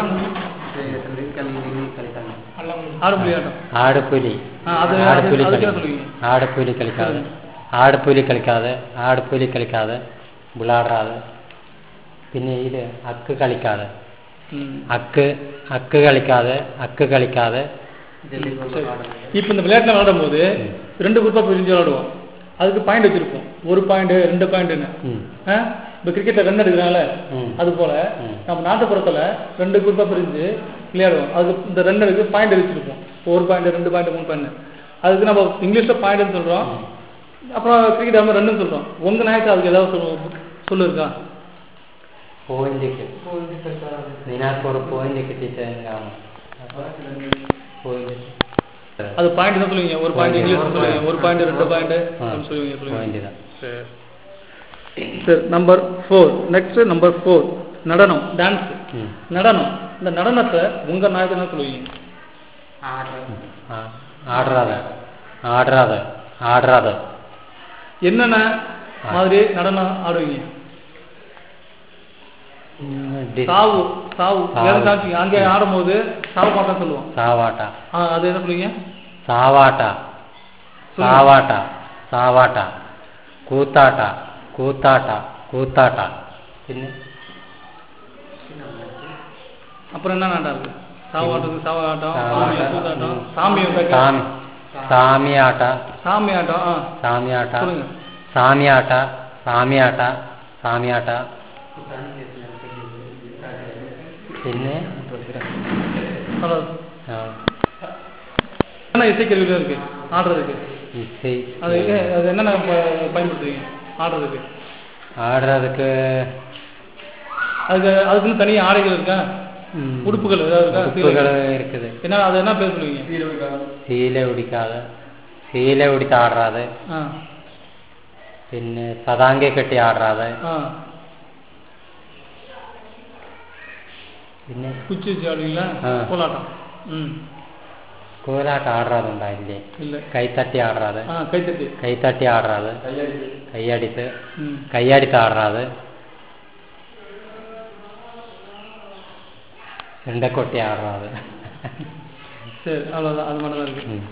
கல்லு களித்தாங்க ஆடும் விளையாட்டம் ആടുപുലി ആ, അത് ആടുപുലി അത് കളി அதுக்கு சொல்லுவீங்க. ആടുപുലി കളിക്കാതെ ആടുപുലി കളിക്കാതെ ആടുപുലി കളിക്കാതെ വിളാടാതെ പിന്നെ ഇത് അക്ക് കളിക്കാതെ ம். അക്ക് അക്ക് കളിക്കാതെ അക്ക് കളിക്കാതെ ஜல்லி கோல் விளையாடுறாங்க இப்போ இந்த விளையாட்டுல விளையாடும் போது ரெண்டு குரூப்பா பிரிஞ்சு விளையாடுவோம் அதுக்கு பாயிண்ட் வச்சிருப்போம் ஒரு பாயிண்ட் ரெண்டு பாயிண்ட்னு ம், இப்போ கிரிக்கெட்ல ரன் எடுக்கிறாங்கல்ல ம். அது போல ம். நம்ம நாட்டுப்புறத்துல ரெண்டு குரூப்பா பிரிஞ்சு விளையாடுவோம் அதுக்கு இந்த ரன் எடுக்க பாயிண்ட் வச்சிருப்போம் ஒரு பாயிண்ட் ரெண்டு பாயிண்ட் மூணு பாயிண்ட் அதுக்கு நம்ம இங்கிலீஷ்ல பாயிண்ட்னு சொல்றோம் அப்புறம் கிரிக்கெட் நம்ம ரன்னு சொல்றோம் உங்க நாயக்கு அதுக்கு ஏதாவது சொல்லு சொல்லு இருக்கா പോയിന്റ് നിനക്ക് ഒരു പോയിന്റ് കിട്ടിയിട്ട് പോയിന്റ് அது பாயிண்ட் தான் சொல்லுவீங்க ஒரு பாயிண்ட் Point. இங்கிலீஷ் சொல்லுவீங்க ஒரு பாயிண்ட் ரெண்டு பாயிண்ட் ஆ. சொல்லுவீங்க சொல்லுவீங்க പോയിന്റ് தான் சரி number four next number four நடனம் டான்ஸ் ம். நடனம் இந்த நடனத்தை உங்க நாயக்கு என்ன சொல்லுவீங்க ஆடுறது ആ, ആടാതെ ആടാതെ ആടാതെ என்னென்ன மாதிரி நடனம் ஆடுவீங்க சாவு சாவு சாவு. ஏதாவது காமிச்சீங்க அங்கே ஆடும்போது சாவு பாட்டம் சொல்லுவோம் സാവാട്ട ஆ, அது என்ன சொல்லுவீங்க സാവാട്ട சொல்லுங்க. സാവാട്ട സാവാട്ട കൂത്താട്ട കൂത്താട്ട കൂത്താട്ട പിന്നെ அப்புறம் என்ன நாட்டம் இருக்கு சாவு ஆட்டத்துக்கு சாவு ஆட்டம் சாமி സാവാട്ട, கூத்தாட்டம் ഉം. சாமி வந்தாக்க സാമി സാമിയാട്ട சாமி ஆட்டம் ஆ സാമിയാട്ട சொல்லுங்க സാമിയാട്ട സാമിയാട്ട സാമിയാട്ട പിന്നെ அவ்வளோ ആ, என்ன இசைக்கருவிகள் இருக்கு ஆடுறதுக்கு ഇസை அது ஏ- அது என்னென்ன ப- பயன்படுத்துவீங்க ஆடுறதுக்கு ஆடுறதுக்கு அதுக்கு அதுக்குன்னு தனி ஆடைகள் இருக்கா ம், உடுப்புகள் ஏதாவது இருக்கா உடுப்புகள் சீலை? இருக்குது என்ன அது என்ன பேர் சொல்லுவீங்க சீலை உடிக்காத சீலை உடித்து ஆடுறாது ஆ പിന്നെ സതാങ്കി കെട്ടി ആടുറാതെ ஆ പിന്നെ குச்சி வச்சு ஆடுவீங்களா ஆ. கோலாட்டம் ம் കോലാട്ടം ആടുറാതുണ്ടായില്ലേ இல்லை കൈത്തട്ടി ആടുറാതെ ஆ கைத்தட்டி കൈത്തട്ടി ആടുറാതെ കൈയടിത്ത് ம் കൈയടിത്ത് ആടുറാതെ ചെണ്ടക്കൊട്ടി ആടുറാതെ சரி அவ்வளோதான் அது மட்டும் தான் இருக்கு ഉം.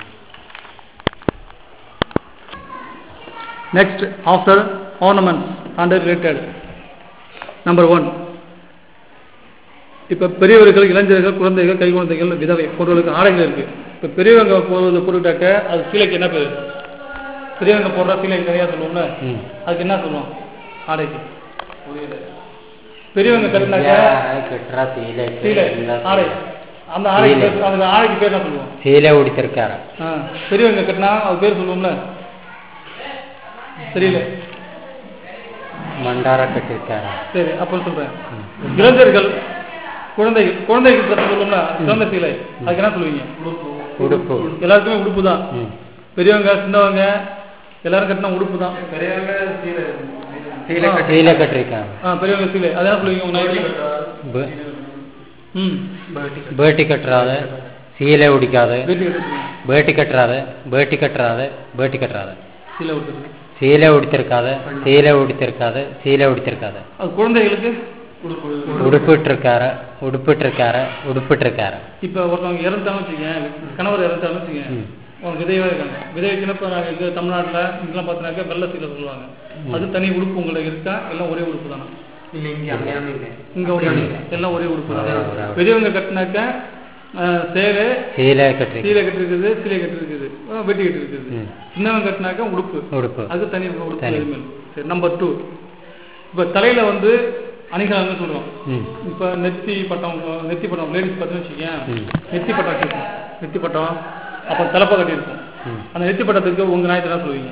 Next after ornaments and related number one இப்போ பெரியவர்கள் இளைஞர்கள் குழந்தைகள் கை குழந்தைகள் விதவை போன்றவர்களுக்கு ஆடைகள் இருக்கு இப்போ பெரியவங்க போடுறது போட்டுட்டாக்க அது சீலைக்கு என்ன பேர் பெரியவங்க போடுற சீலைக்கு நிறையா சொல்லுவோம்ல ഉം. அதுக்கு என்ன சொல்லுவோம் ஆடைக்கு பெரியவங்க கட்டினாக்க ഇയാളെ കിട്ടുന്ന സീലയ്ക്ക് சீலை എന്താ ஆடை அந்த ஆடைக்கு சீலை. பேர் அந்த ஆடைக்கு பேர் என்ன சொல்லுவோம் സീല ഉടിത്തിരിക്കാറ് ஆ பெரியவங்க கட்டினா அது பேர் சொல்லுவோம்ல தெரியல മണ്ടാറ കെട്ടിരിക്കാറ് சரி அப்போ சொல்றேன் இளைஞர்கள் குழந்தைகள் குழந்தைகள் ட்ரெஸ் சொல்லுவோம்ல குழந்தை சீலை அதுக்கு என்ன சொல்லுவீங்க ഉടുപ്പ് எல்லாருக்குமே உடுப்பு தான் ഉം. பெரியவங்க சின்னவங்க எல்லாரும் கட்டினா உடுப்பு தான் സീല സീല കെട്ടിരിക്കാറ് ஆ பெரியவங்க சீலை அது என்ன சொல்லுவீங்க உங்க நாய்க்கு ബ- ம் ಬೇಟಿ ಕಟ್ಟರಾದೆ ಸೀಲೆ ಉಡಿಕಾದೆ வீட்டுக்கு கட்டுறீங்க ಬೇಟಿ ಕಟ್ಟರಾದೆ ಬೇಟಿ ಕಟ್ಟರಾದೆ ಬೇಟಿ ಕಟ್ಟರಾದೆ சீலை உடுத்துறது ಸೀಲೆ ಉಡಿತಿರ್ಕಾದೆ ಸೀಲೆ ಉಡಿತಿರ್ಕಾದೆ ಸೀಲೆ ಉಡಿತಿರ್ಕಾದೆ அது குழந்தைகளுக்கு ಉಡುಪಿಟ್ಟಿರ್ಕಾರ ಉಡುಪಿಟ್ಟಿರ್ಕಾರ ಉಡುಪಿಟ್ಟಿರ್ಕಾರ இப்போ ஒருத்தவங்க இறந்துட்டாலும் வச்சுக்கேன் கணவர் இறந்துட்டாலும் வச்சுக்கேன் ம். அவங்க விதையாக இருக்காங்க விதை வச்சுனப்போ நாங்கள் இது தமிழ்நாட்டில் இங்கெல்லாம் பார்த்தீங்கன்னாக்கா வெள்ளை சீலை சொல்லுவாங்க அது தனி உடுப்பு உங்களுக்கு இருக்கா எல்லாம் ஒரே உடுப்பு தானே இல்ல இங்க அப்படியானு இல்லை இங்க ஒரே எல்லாம் ஒரே உடுப்பு ஒரே தான் உடுப்பு. பெரியவங்க கட்டினாக்க அஹ், சேலை ಸೀಲೆ ಕಟ್ಟಿ சீலை கட்டிருக்குது சீலை கட்டிருக்குது அஹ், வெட்டி கட்டிருக்குது ம். சின்னவங்க கட்டினாக்க உடுப்பு ಉಡುಪು அது தனி உடுப்பு தனி. எதுவுமே இல்லை. சரி நம்பர் டூ இப்போ தலையில வந்து அணிகலன்னு சொல்றோம் ಹ್ಮ್ இப்போ நெத்தி பட்டம் நெத்தி பட்டம் லேடிஸ் பார்த்தீங்கன்னு வச்சுக்கேன் ம். நெத்தி பட்டம் வச்சிருக்கோம் நெத்தி பட்டம் அப்புறம் தலைப்பா கட்டியிருக்கும் ம். அந்த நெத்தி பட்டத்துக்கு உங்க நாயத்தை என்ன சொல்லுவீங்க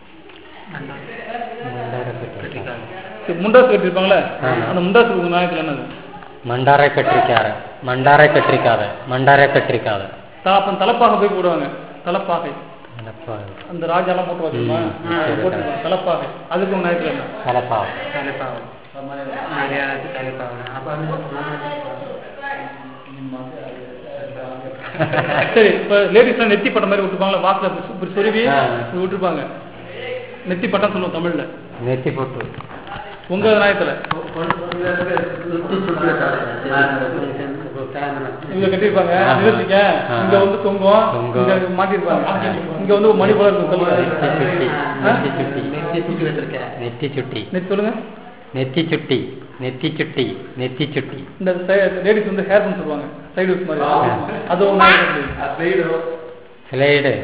மண்டாரை கட்டிருக்காரு சரி, முண்டாசு கட்டிருப்பாங்களே ஆமா. அந்த முண்டாசு உங்க நாயத்துல என்னது மண்டாரை கட்டிருக்காரு மண்டாரை கட்டிருக்காது மண்டாரை கட்டிருக்காது த- அப்ப தலைப்பாகை போய் போடுவாங்க தலைப்பாகை தலப்பாவை அந்த ராஜாலாம் போட்டு வச்சிருமா ம், சரி, போட்டுருப்பாங்க தலைப்பாகை அதுக்கு உங்க நாயத்துல என்ன தலப்பாவை தலைப்பாவம் மரியாதை தலைப்பாவம் அப்போ சரி இப்ப லேடிஸ்லாம் நெத்தி பட்டம் மாதிரி விட்டுருப்பாங்களா வாக்குல இப்படி சு- இப்படி சொருவி ஆ. இப்படி விட்டுருப்பாங்க நெத்தி பட்டம் சொல்லுவோம் தமிழ்ல நெத்தி போட்டு உங்க நாயத்துல இங்க கட்டிருப்பாங்க ஆஹா. நிறுத்திக்க ஆஹா. இங்க வந்து தொங்கும் தொங்கும். இங்க மாட்டிருப்பாங்க இங்க வந்து ஒரு மணி போல இருக்கும் சொல்லுங்க நெத்தி சுட்டி ஆ? நெத்தி சுட்டி நெத்தி சுட்டி வச்சிருக்கேன் நெத்தி சுட்டி நெத்தி சொல்லுங்க நெத்தி சுட்டி நெத்தி சுட்டி நெத்தி சுட்டி இந்த லேடிஸ் வந்து ஹேர் பண்ண சொல்லுவாங்க சைடு யூஸ் மாதிரி அது உங்க நாயத்துல ஸ்லைடு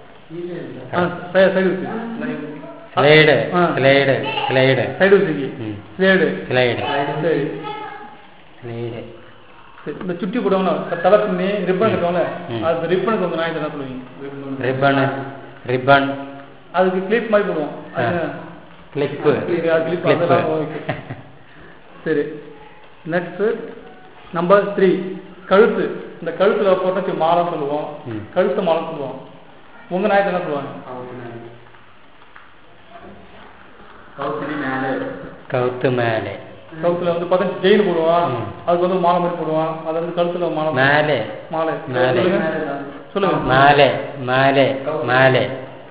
சைடு யூஸ் ஸ்லைடு ஆ. ஸ்லைடு ஸ்லைடு சைடு யூஸ் ம். ஸ்லேடு ஸ்லைடு சரி ஸ்லைடு சரி. இந்த சுட்டி போடுவாங்க தலை பின்னி ரிப்பன் கட்டுவாங்கல்ல ம். அது ரிப்பனுக்கு உங்க நாயத்தை என்ன சொல்லுவீங்க ரிப்பன் ரிப்பன் அதுக்கு கிளிப் மாதிரி போடுவோம் அது கிளிப்பு கிளிப் அதெல்லாம் ஓகே சரி நெக்ஸ்ட் நம்பர் த்ரீ கழுத்து இந்த கழுத்துல போட்டு மாலை சொல்லுவோம் ம். கழுத்து மாலை சொல்லுவோம் உங்க நாயத்தை என்ன சொல்லுவாங்க கவுத்து மேலே கழுத்துல வந்து பார்த்தா செயின் போடுவான் ம். அதுக்கு வந்து மாலை மாதிரி போடுவான் அது வந்து கழுத்துல மாலை மேலே மாலை மேலே. சொல்லுங்க சொல்லுங்க மேலே மேலே மேலே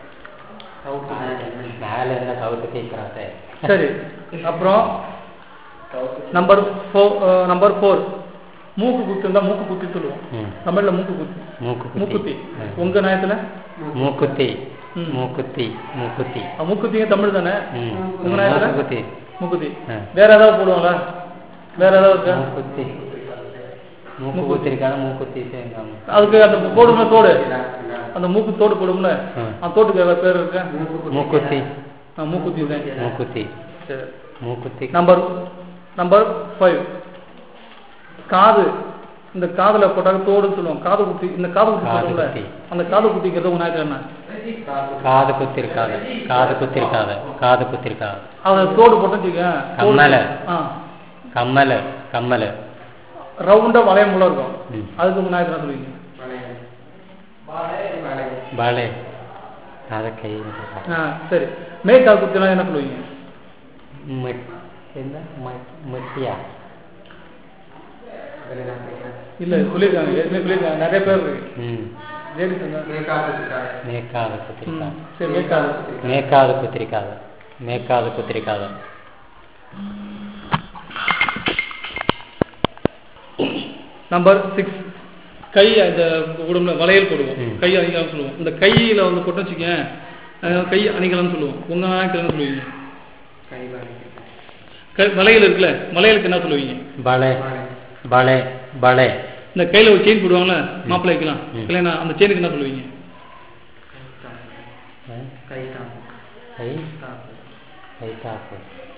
மேலே இருந்தா கவுத்து கேட்கறாத்தே சரி அப்புறம் நம்பர் ஃபோர் நம்பர் ஃபோர் மூக்கு குத்து இருந்தா மூக்கு குத்தி சொல்லுவோம் ம். தமிழ்ல மூக்கு குத்தி மூக்குத்தி மூக்குத்தி ம். உங்க நாயத்துல மூக்குத்தி ம். மூக்குத்தி மூக்குத்தி அஹ் மூக்குத்திங்க தமிழ் தானே ம். உங்க நாயத்துல மூக்குத்தி மூக்குத்தி ஆ. வேற ஏதாவது போடுவாங்களா வேற ஏதாவது இருக்கா மூக்குத்தி மூக்கு குத்திருக்காங்க மூக்குத்தி சேர்ந்தாங்க அதுக்கு அந்த போடும்ல தோடு அந்த மூக்கு தோடு போடும்ல ஆ. அந்த தோட்டுக்கு ஏதாவது பேர் இருக்கா மூக்குத்தி ஆ, மூக்குத்தி தான் மூக்குத்தி சரி மூக்குத்தி நம்பர் நம்பர் ஃபைவ் காது இந்த காதுல போட்டாக்க தோடுன்னு சொல்லுவோம் காது குத்தி இந்த காது குத்தி காது சொல்லுவோம்ல குத்தி. அந்த காது குத்திங்கிறது உங்க நாயத்துல என்ன காது குத்திருக்காது காது குத்திருக்காது காது குத்திருக்காது அதை தோடு போட்டு வச்சுக்கேன் கம்மல. ஆ கம்மல கம்மல ரவுண்டா வளையம் போல இருக்கும் ம். அதுக்கு உங்க நாயத்துல என்ன சொல்லுவீங்க பாலே அதை கை ஆ சரி மேற்கால் குத்தினா என்ன சொல்லுவீங்க என்ன மட்டியா இல்ல சொல்லியிருக்காங்க ஏற்கனவே சொல்லியிருக்காங்க நிறைய பேர் இருக்கு ம் லேடிஸ் இருந்தா மேற்காது ம், குத்திருக்காது சரி மேற்கால் மேற்காது குத்திருக்காது மேற்காது குத்திருக்காது நம்பர் சிக்ஸ் கை இந்த உடம்புல வளையல் போடுவோம் ம். கை அணிகலம் சொல்லுவோம் இந்த கையில வந்து போட்டு வச்சுக்கேன் அஹ், கை அணிகலம்னு சொல்லுவோம் உங்க நாயத்துல என்ன சொல்லுவீங்க கை வளையல் இருக்குல்ல வளையலுக்கு என்ன சொல்லுவீங்க பலே பலே பலே இந்த கையில ஒரு செயின் போடுவாங்கல்ல மாப்பிள்ளை வைக்கலாம் ம். இல்லைன்னா அந்த செயினுக்கு என்ன சொல்லுவீங்க கை கைத்தாப்பு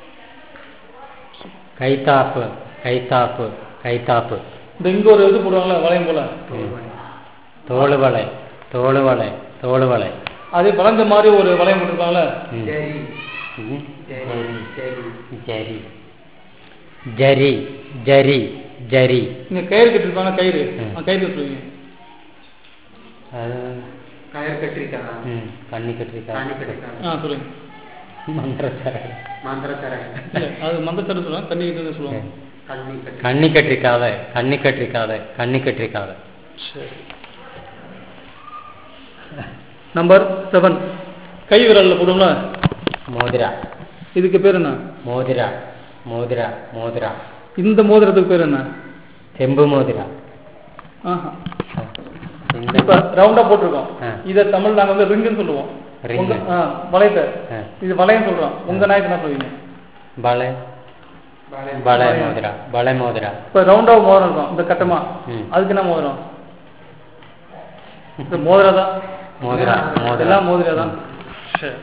கைத்தாப்பு கைத்தாப்பு கைத்தாப்பு இந்த இங்க ஒரு இது போடுவாங்கல்ல வளையம் போல தோಳು வலை தோಳು வலை தோಳು வலை அதே வளைஞ்ச மாதிரி ஒரு வளையம் போட்டிருப்பாங்கல்ல ம். ம். ஜரி ஜரி ஜரி ஜரி இங்க கயிறு கட்டிருப்பாங்க கயிறு ம். அந்த கயிறு சொல்லுவீங்க அது கயிறு கட்டிருக்காங்க ம் கண்ணி கட்டிருக்கா காணி கட்டிருக்காங்க ஆ சொல்லுங்க மந்திரச்சர மந்திரக்கரை இல்ல அது மந்தத்தட்டு சொல்லுவாங்க தண்ணி கிட்ட சொல்லுவாங்க கண்ணி கட்டி கண்ணி கட்டிருக்காத கண்ணி கட்டிருக்காத கண்ணி கட்டிருக்காத சரி நம்பர் செவன் கை விரல்ல போடுவோம்ல மோதிரா இதுக்கு பேர் என்ன மோதிரா மோதிரா மோதிரா இந்த மோதிரத்துக்கு பேர் என்ன செம்பு மோதிரா ஆஹா இந்த இப்ப ரவுண்டா போட்டிருக்கோம் ஆ. இத தமிழ் நாங்க வந்து ரிங்குன்னு சொல்லுவோம் ரிங்கு. உங்க ஆ, வளையத்தை ஆ. இது வளையம் சொல்றோம் உங்க நாய்க்கு என்ன சொல்லுவீங்க பலே பலே மோதிரா பலே மோதிரா இப்ப ரவுண்டா மோதிரம் இருக்கும் இந்த கட்டமா ம். அதுக்கு என்ன மோதிரம் இந்த மோதிரம் தான் மோதிரா மோதிரா எல்லாம் மோதிரம் தான் சரி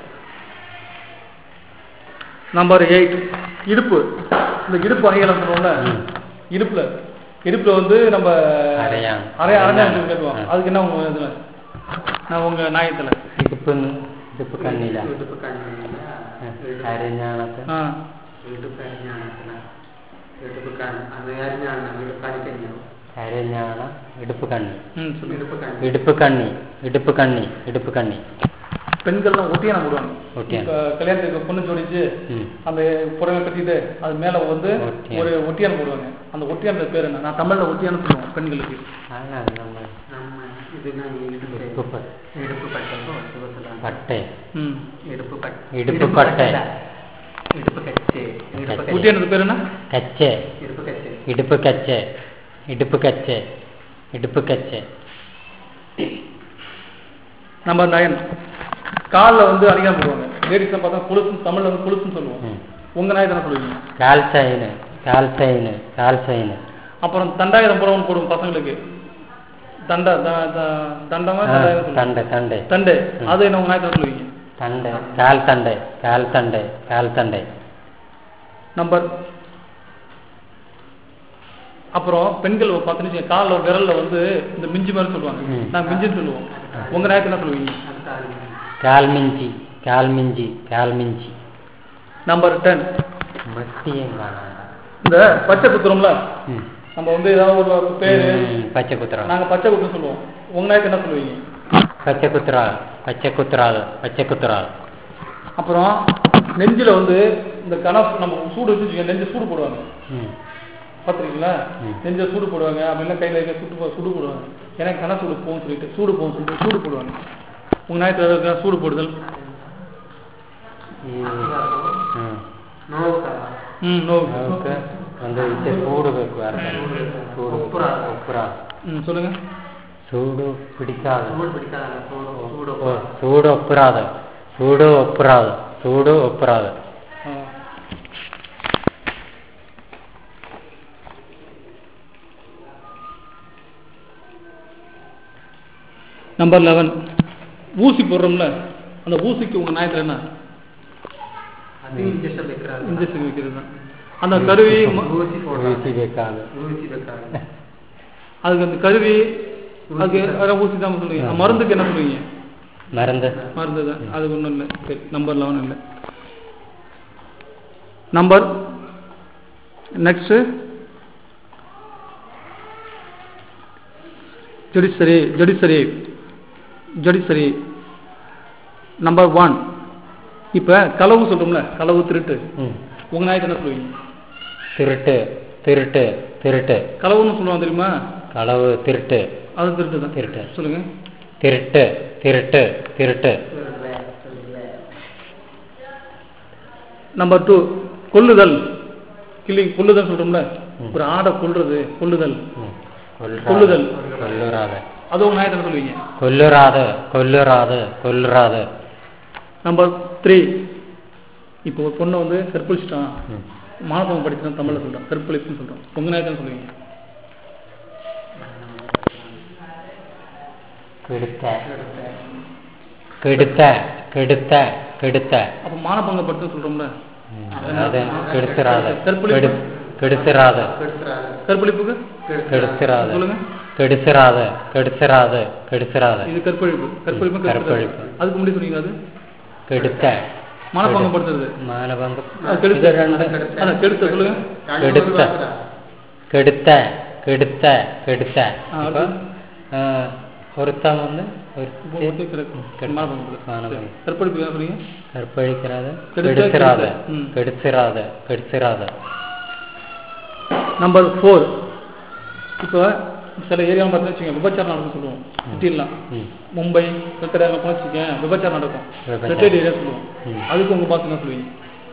நம்பர் எயிட் இடுப்பு இந்த இடுப்பு அணிகலம் சொல்லுவோம்ல ம். இடுப்புல இடுப்புல வந்து நம்ம அரையான். அரை அரைஞ்சான் அரையான். கட்டுவோம் ஆ. அதுக்கு என்ன உங்க இதுல நான் உங்க நாயத்துல ഇടുപ്പ് ഇടുപ്പ് കണ്ണില ഇടുപ്പ് കണ്ണില്ല അരഞ്ഞാണത്ത് ஆ ഇടുപ്പ് അരിഞ്ഞാണത്തില ഇടുപ്പ് കണ്ണ് അത് അരിഞ്ഞാണ് ഇടുപ്പ് അരിക്കഞ്ഞാവും അരഞ്ഞാണ ഇടുപ്പ് കണ്ണി ம் சொல்லுங்க ഇടുപ്പ് കണ്ണ് ഇടുപ്പ് കണ്ണി ഇടുപ്പ് கண்ணி இடுப்பு கண்ணி பெண்கள்லாம் ஒட்டியானம் போடுவாங்க ஒட்டியானம். இப்ப கல்யாணத்துக்கு பொண்ணு ஜோடிச்சு ம் அந்த புடவை கட்டிட்டு அது மேல வந்து ஒட்டியானம். ஒரு ஒட்டியானம் போடுவாங்க அந்த ஒட்டியானத்து பேர் என்ன நான் தமிழ்ல ஒட்டியானம் சொல்லுவோம் பெண்களுக்கு ആണ് നമ്മൾ നമ്മ ഇതിനാ ഇടുപ്പ് ഇടുപ്പ് പ- ഇടുപ്പ് പട്ടപ്പോ ദിവസം പട്ടേ ம் ഇടുപ്പ് പട്ട ഇടുപ്പ് പട്ട. ഇടുപ്പ് കച്ചേ ഇടുപ്പ് കച്ചേ ஒட்டியானத்து பேர் என்ன കച്ചേ ഇടുപ്പ് കച്ചേ ഇടുപ്പ് കച്ചേ ഇടുപ്പ് കച്ചേ ഇടുപ്പ് കച്ചേ நம்பர் நயன் காலில் வந்து அணிகா போடுவாங்க லேடிஸ் பார்த்தா குலுசுன்னு தமிழ்ல வந்து குலுசுன்னு சொல்லுவோம் ம். உங்க நாய் தானே சொல்லுவீங்க കാൽ ചൈന് കാൽ ചൈന് കാൽ ചൈന് அப்புறம் தண்டாயிரம் புடவன் போடுவோம் பசங்களுக்கு தண்டை த- த- தண்டமா ആ, தண்டாயிரம் சொல்லுவோம். തണ്ട് തണ്ട് தண்டு அது என்ன உங்க நாய் தானே சொல்லுவீங்க തണ്ട് കാൽ തണ്ട് കാൽ തണ്ട് കാൽ തണ്ട് நம்பர் அப்புறம் பெண்கள் பார்த்தீங்கன்னா காலில் விரல்ல வந்து இந்த மிஞ்சி மாதிரி சொல்லுவாங்க ம். நான் மிஞ்சின்னு சொல்லுவோம் உங்க நாயத்தை என்ன சொல்லுவீங்க അത് കാലിന് കാൽ മിഞ്ചി കാൽ മിഞ്ചി കാൽ മിഞ്ചി நம்பர் டென் മത്തിയും കാണാൻ இந்த பச்சை குத்துறோம்ல ഉം. நம்ம வந்து ஏதாவது ஒரு பேரு ഉം, പച്ചക്കുത്ര நாங்க பச்சை குத்துன்னு சொல்லுவோம் உங்க நாயத்தை என்ன சொல்லுவீங்க പച്ചക്കുത്ര പച്ചക്കുത്രാത് പച്ചക്കുത്രാത് அப்புறம் நெஞ்சில வந்து இந்த கணம் நம்ம சூடு வச்சு வச்சுக்கோங்க, நெஞ்சு சூடு போடுவாங்க ഉം. பார்த்துருக்கீங்களா ம். நெஞ்ச சூடு போடுவாங்க அப்படிலாம் கையில் இருக்க சுட்டு போ- சுடு போடுவாங்க எனக்கு கண சூடு போகும் சொல்லிட்டு சூடு போகும் சொல்லிட்டு சூடு போடுவாங்க உங்க நாயத்தில் இருக்கிற சூடு போடுதல் ഈ ഉം. നോക്ക ம் நோ നമുക്ക് வந்து ഇച്ചിരി ചൂട് വെക്കുവായിരുന്നു ചൂട് ഉപ്പുറാത്. ഉപ്പുറാത് ம் சொல்லுங்க ചൂട് പിടിക്കാതെ ചൂട് പിടിക്കാതെ ചൂട് ചൂട് ഓ, ചൂട് ഒപ്പുറാതെ ചൂട് ഒപ്പുറാതെ ചൂട് ഒപ്പുറാതെ ஆ. நம்பர் லெவன் ஊசி போடுறோம்ல அந்த ஊசிக்கு உங்க நாயத்தில் என்ன അത് ഇഞ്ചക്ഷൻ വെക്കാതെ இன்ஜெக்ஷன் வைக்கிறது தான் அந்த கருவி ம- ഊസി പോടാതെ ഊസി വെക്കാതെ ഊസി വെക്കാതെ அதுக்கு அந்த கருவி அதுக்கு அதான் ஊசி தான் சொல்லுவீங்க மருந்துக்கு என்ன சொல்லுவீங்க മരുന്ന് மருந்து தான் அது ஒன்றும் இல்லை சரி நம்பர் லெவன் இல்லை number next judiciary judiciary judiciary number one இப்போ களவு சொல்கிறோம்ல களவு திருட்டு ഉം. உங்கள் நாய்க்கு என்ன சொல்லுவீங்க திருட்டு திருட்டு திருட்டு களவுன்னு சொல்லுவாங்க தெரியுமா களவு திருட்டு அது திருட்டு தான் திருட்டு. சொல்லுங்கள் திருட்டு திருட்டு திருட்டு நம்பர் டூ கொல்லுதல் கில்லிங் கொல்லுதல் சொல்கிறோம்ல ஒரு ஆடை கொல்றது கொல்லுதல் ഉം. കൊല്ലുറാതെ. கொல்லுதல் കൊല്ലുറാതെ அது உங்கள் நாயத்தை சொல்லுவீங்க കൊല്ലുറാതെ കൊല്ലുറാതെ കൊല്ലുറാതെ நம்பர் த்ரீ இப்போ ஒரு பொண்ணை வந்து கற்பழிச்சிட்டான் ഉം. மாணவன் படிச்சான் தமிழில் சொல்கிறான் கற்பழிப்புன்னு சொல்கிறோம் உங்கள் நாயத்தை சொல்லுவீங்க കെടുത്ത കെടുത്ത കെടുത്ത കെടുത്ത அப்போ மானபங்க படுத்து சொல்கிறோம்ல ഉം. അതെ കെടുത്തിറാതെ கற்பழிப்பு കെടു- കെടുത്തിറാതെ கற்பழிப்புக்கு കെടുത്തിറാതെ சொல்லுங்க കെടുത്തിറാതെ കെടുത്തിറാതെ കെടുത്തിറാതെ இது கற்பழிப்பு கற்பழிப்பு கற்பழிப்பு. அதுக்கு முன்னாடி சொன்னீங்க அது കെടുത്ത மானபங்கம் படுத்துறது മാനഭംഗം அது கெடுத்த ഇത് രണ്ട് அதான் கெடுத்த சொல்லுங்க കെടുത്ത കെടുത്ത കെടുത്ത കെടുത്ത ആ, ഇപ്പൊ ആ, ഒരുത്തൻ വന്ന് இப்போ ഒരുത്തി வந்து கிடக்கு. மானபங்கம் படுத்துறது. மானபங்கம். சரி. கற்பழிப்பு என்ன சொன்னீங்க കற்பഴിക്കാതെ കെടുത്ത, കെടുത്തിറാതെ കെടുത്ത. ഉം. കെടുത്തിറാതെ കെടുത്തിറാതെ நம்பர் ஃபோர் இப்போ சில ஏரியாவில் பார்த்தீங்கன்னா வச்சுக்கோங்க விபச்சாரம் நடக்கும் சொல்லுவோம் சிட்டிலாம் ഉം. மும்பை கல்கட்டா போன வச்சுக்கேன் விபச்சாரம் நடக்கும் விபச்சாரம். ரெட்டட் ஏரியா சொல்லுவோம் ம். அதுக்கு உங்க பாத்து என்ன சொல்லுவீங்க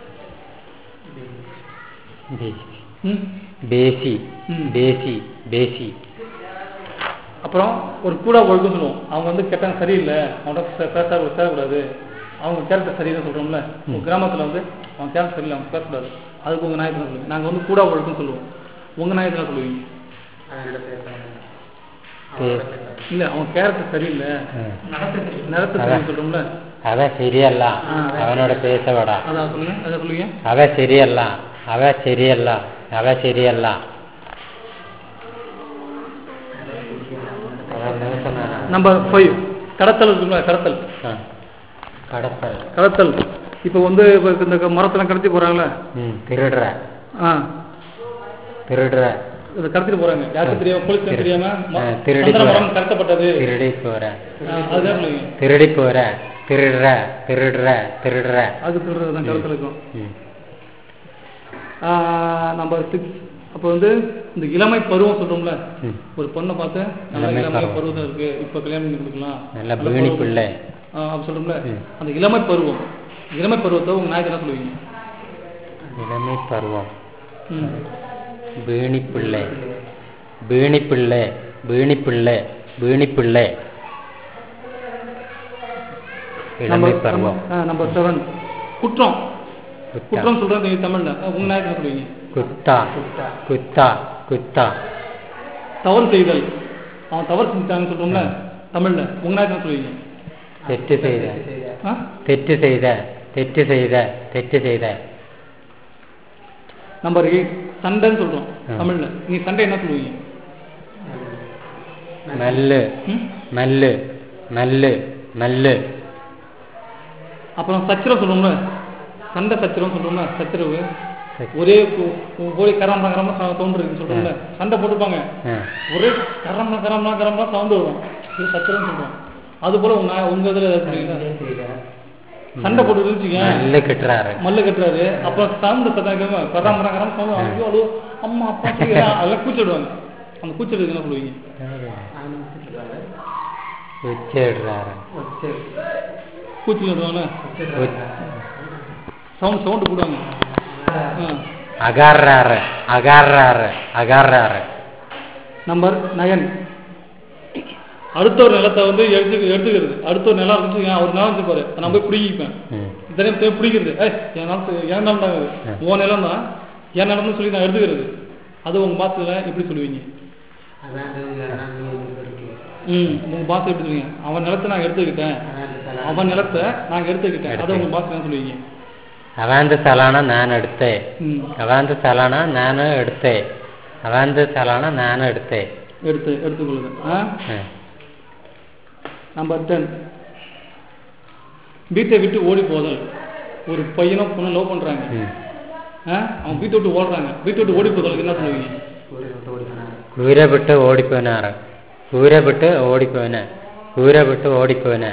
ബേസി ம் ബേസി ம். ബേസി ബേസി அப்புறம் ஒரு கூட ஒழுக்கம் சொல்லுவோம் அவங்க வந்து கெட்டாங்க சரியில்லை அவன்கிட்ட பேச பேசக்கூடாது அவங்க கேரக்டர் சரியில்லை சொல்கிறோம்ல ஒரு கிராமத்தில் வந்து அவன் கேரக்டர் சரியில்லை அவங்க பேசக்கூடாது அதுக்கு உங்கள் நாயத்தில் சொல்லுவீங்க நாங்கள் வந்து கூட ஒழுக்கம் சொல்லுவோம் உங்கள் நாயத்தில் சொல்லுவீங்க അവരുടെ പേര് இல்லை அவன் கேரக்டர் சரியில்லை ഉം. நடத்த சரியில்லை சொல்கிறோம்ல അവൻ ശരിയല്ല ആ. അവനോട് പേസപ്പെടാ அதான் சொல்லுங்க அதை சொல்லுவீங்க അവ ശരിയല്ല അവ ശരിയല്ല അവ ശരിയല്ല അവൻ നിൽക്കുന്നവനാ. நம்பர் ஃபைவ் கடத்தல் இருக்குங்களா கடத்தல் ஆ கடத்தல் கடத்தல் இப்போ வந்து இப்போ இந்த மரத்தெல்லாம் கடத்தி போறாங்களே ம் திருடுற ஆ திருடுற இதை கடத்திட்டு போறாங்க யாருக்கும் தெரியாம போலீஸ்க்கு தெரியாம ம- ஆ, திருடி சந்தன போற. மரம் கடத்தப்பட்டது திருடி போற ஆ, அதுதான் சொல்லுவீங்க திருடி போற திருடுற திருடுற திருடுற அது சொல்றது தான் கடத்தல் இருக்கும் ம் நம்பர் சிக்ஸ் அப்போ வந்து இந்த இளமை பருவம் சொல்றோம்ல ம் ஒரு பொண்ணை பார்த்து நல்லா இளமை இளமை பருவம். பருவம் இருக்கு இப்போ கல்யாணம் பண்ணி கொடுக்கலாம் நல்ல நல்ல பேணி பருவம். பிள்ளை ஆ, அப்படி சொல்றோம்ல ம். அந்த இளமை பருவம் இளமை பருவத்தை உங்க நாய்க்கு என்ன சொல்லுவீங்க இளமை பருவம் ம். பேணி பிள்ளை பேணி பிள்ளை பேணி பிள்ளை பேணி பிள்ளை இளமை நம்பர் பருவம் ஆ, நம்பர் செவன் குற்றம் குத்தா குற்றம் சொல்றது தமிழ்ல ஆ, உங்க நாய்க்கு என்ன சொல்லுவீங்க குத்தா குத்தா குத்தா தவறு செய்தல் அவன் தவறு செஞ்சுட்டான்னு சொல்றோம்ல தமிழ்ல உங்க நாய்க்கு என்ன சொல்லுவீங்க തെറ്റ് ചെയ്ത ஆ? തെറ്റ് ചെയ്ത തെറ്റ് ചെയ്ത തെറ്റ് ചെയ്ത நம்பர் எயிட் சண்டைன்னு சொல்றோம் ஆ. தமிழ்ல நீ சண்டை என்ன சொல்லுவீங்க മല്ല് ம்? മല്ല് മല്ല് മല്ല് அப்புறம் சச்சரவு சொல்றோம்ல சண்டை சச்சரவு சொல்றோம்ல சச்சரவு சச்ச- ஒரே கு- கு- போய் கரம்பா கரம்பா சவுண்ட் இருக்குன்னு சொல்றோம்ல சண்டை போட்டுப்பாங்க ആ, ஒரே கரம்பா கரம்பா கரம்பா சவுண்ட் வரும் இது சச்சரவுன்னு சொல்றோம் அது போல உங்க உங்க இதுல சொல்றீங்களா? சண்டை போட்டு இருந்துச்சுங்க മല്ല് കിട്ടാറ് மல்ல கட்டுறாரு அப்புறம் சவுண்ட் சத்தம் கேட்கும் கராம கராம சவுண்ட் ஐயோ அழுவோ அம்மா அப்பா சொல்லி அதெல்லாம் கூச்சிடுவாங்க அந்த கூச்சிடுறதுக்கு என்ன சொல்லுவீங்க ഉച്ചിടുறாറ് கூச்சிடுவாங்க சவுண்ட் சவுண்ட் போடுவாங்க ஆ. അകാറാറ് അകാറാറ് അകാറാറ് நம்பர் நயன் அடுத்த ஒரு நிலத்தை வந்து எடுத்து எடுத்துக்கிறது அடுத்த ஒரு நிலம் இருந்துச்சு அவர் நிலம் வச்சுப்பாரு நான் போய் பிடிக்கிப்பேன் ഉം. இத்தனையும் போய் பிடிக்கிறது ஏய் என் நிலத்து என் நிலம் தான் இது. உன் நிலம் தான் என் நிலம்னு சொல்லி நான் எடுத்துக்கிறது அது உங்க பாத்துல எப்படி சொல்லுவீங்க ம் உங்க பாஸ் எப்படி சொல்லுவீங்க அவன் நிலத்தை நான் எடுத்துக்கிட்டேன் அவன் நிலத்தை நான் எடுத்துக்கிட்டேன் அதை உங்க பாஸ் என்ன சொல்லுவீங்க അവന്റെ സ്ഥലമാണ് ഞാൻ എടുത്തേ ம் അവന്റെ സ്ഥലമാണ് ഞാൻ എടുത്തേ അവന്റെ സ്ഥലമാണ് ഞാൻ എടുത്തേ எடுத்து எடுத்துக்கொள்ளுது ஆ ഉം. நம்பர் டென் வீட்டை விட்டு ஓடி போதல் ஒரு பையனும் பொண்ணு லவ் பண்றாங்க ഉം. ஆ? அவன் வீட்டை விட்டு ஓடுறாங்க வீட்டை விட்டு ஓடி போதலுக்கு என்ன சொல்லுவீங்க കൂര വിട്ട് ഓടിപ്പോനാറ് കൂര വിട്ട് ഓടിപ്പോന് കൂര വിട്ട് ഓടിപ്പോന്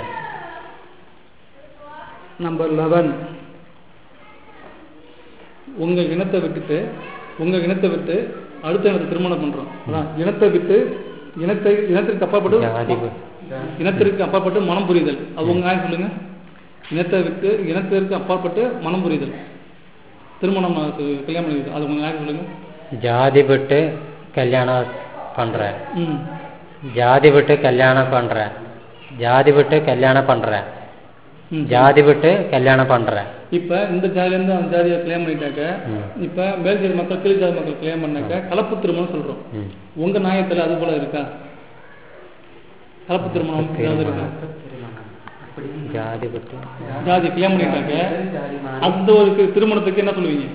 நம்பர் லெவன் உங்க இனத்தை விட்டுட்டு உங்க இனத்தை விட்டு அடுத்த இனத்தை திருமணம் பண்றோம் அதான் இனத்தை விட்டு இனத்தை இனத்திற்கு அப்பாற்பட்டு ஜாதி வி- இனத்திற்கு அப்பாற்பட்டு மனம் புரிதல் அது உங்க ஆய் சொல்லுங்க இனத்தை விட்டு இனத்திற்கு அப்பாற்பட்டு மனம் புரிதல் திருமணம் அது கல்யாணம் பண்ணிக்கிறது அது உங்க ஆய் சொல்லுங்க ஜாதி விட்டு கல்யாணம் பண்ற ம் ஜாதி விட்டு கல்யாணம் பண்ற ஜாதி விட்டு கல்யாணம் பண்ற ம். ஜாதி விட்டு கல்யாணம் பண்ற இப்ப இந்த ஜாதியில இருந்து அந்த ஜாதியை கல்யாணம் பண்ணிட்டாக்க ம். இப்ப மேல் ஜாதி மக்கள் கீழ் ஜாதி மக்கள் கல்யாணம் பண்ணாக்க கலப்பு திருமணம் சொல்றோம் ம். உங்க நியாயத்துல அது போல இருக்கா கலப்பு திருமணம் ஏதாவது இருக்கா ஜாதி விட்டு ஜாதி கல்யாணம் பண்ணிட்டாக்க அந்த ஒரு தி- திருமணத்துக்கு என்ன சொல்லுவீங்க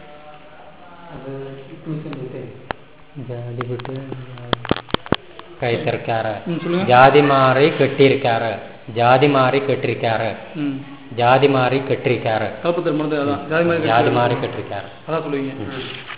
ஜாதி விட்டு கைத்திருக்காரு ம், சொல்லுங்க ஜாதி மாறி கெட்டிருக்காரு ஜாதி மாறி கெட்டிருக்காரு ம் ஜாதி மாறி கெட்டிருக்காரு கலப்பு திருமணத்தை அதான் ஜாதி மாதிரி ஜாதி மாறி கெட்டிருக்காரு அதான் சொல்லுவீங்க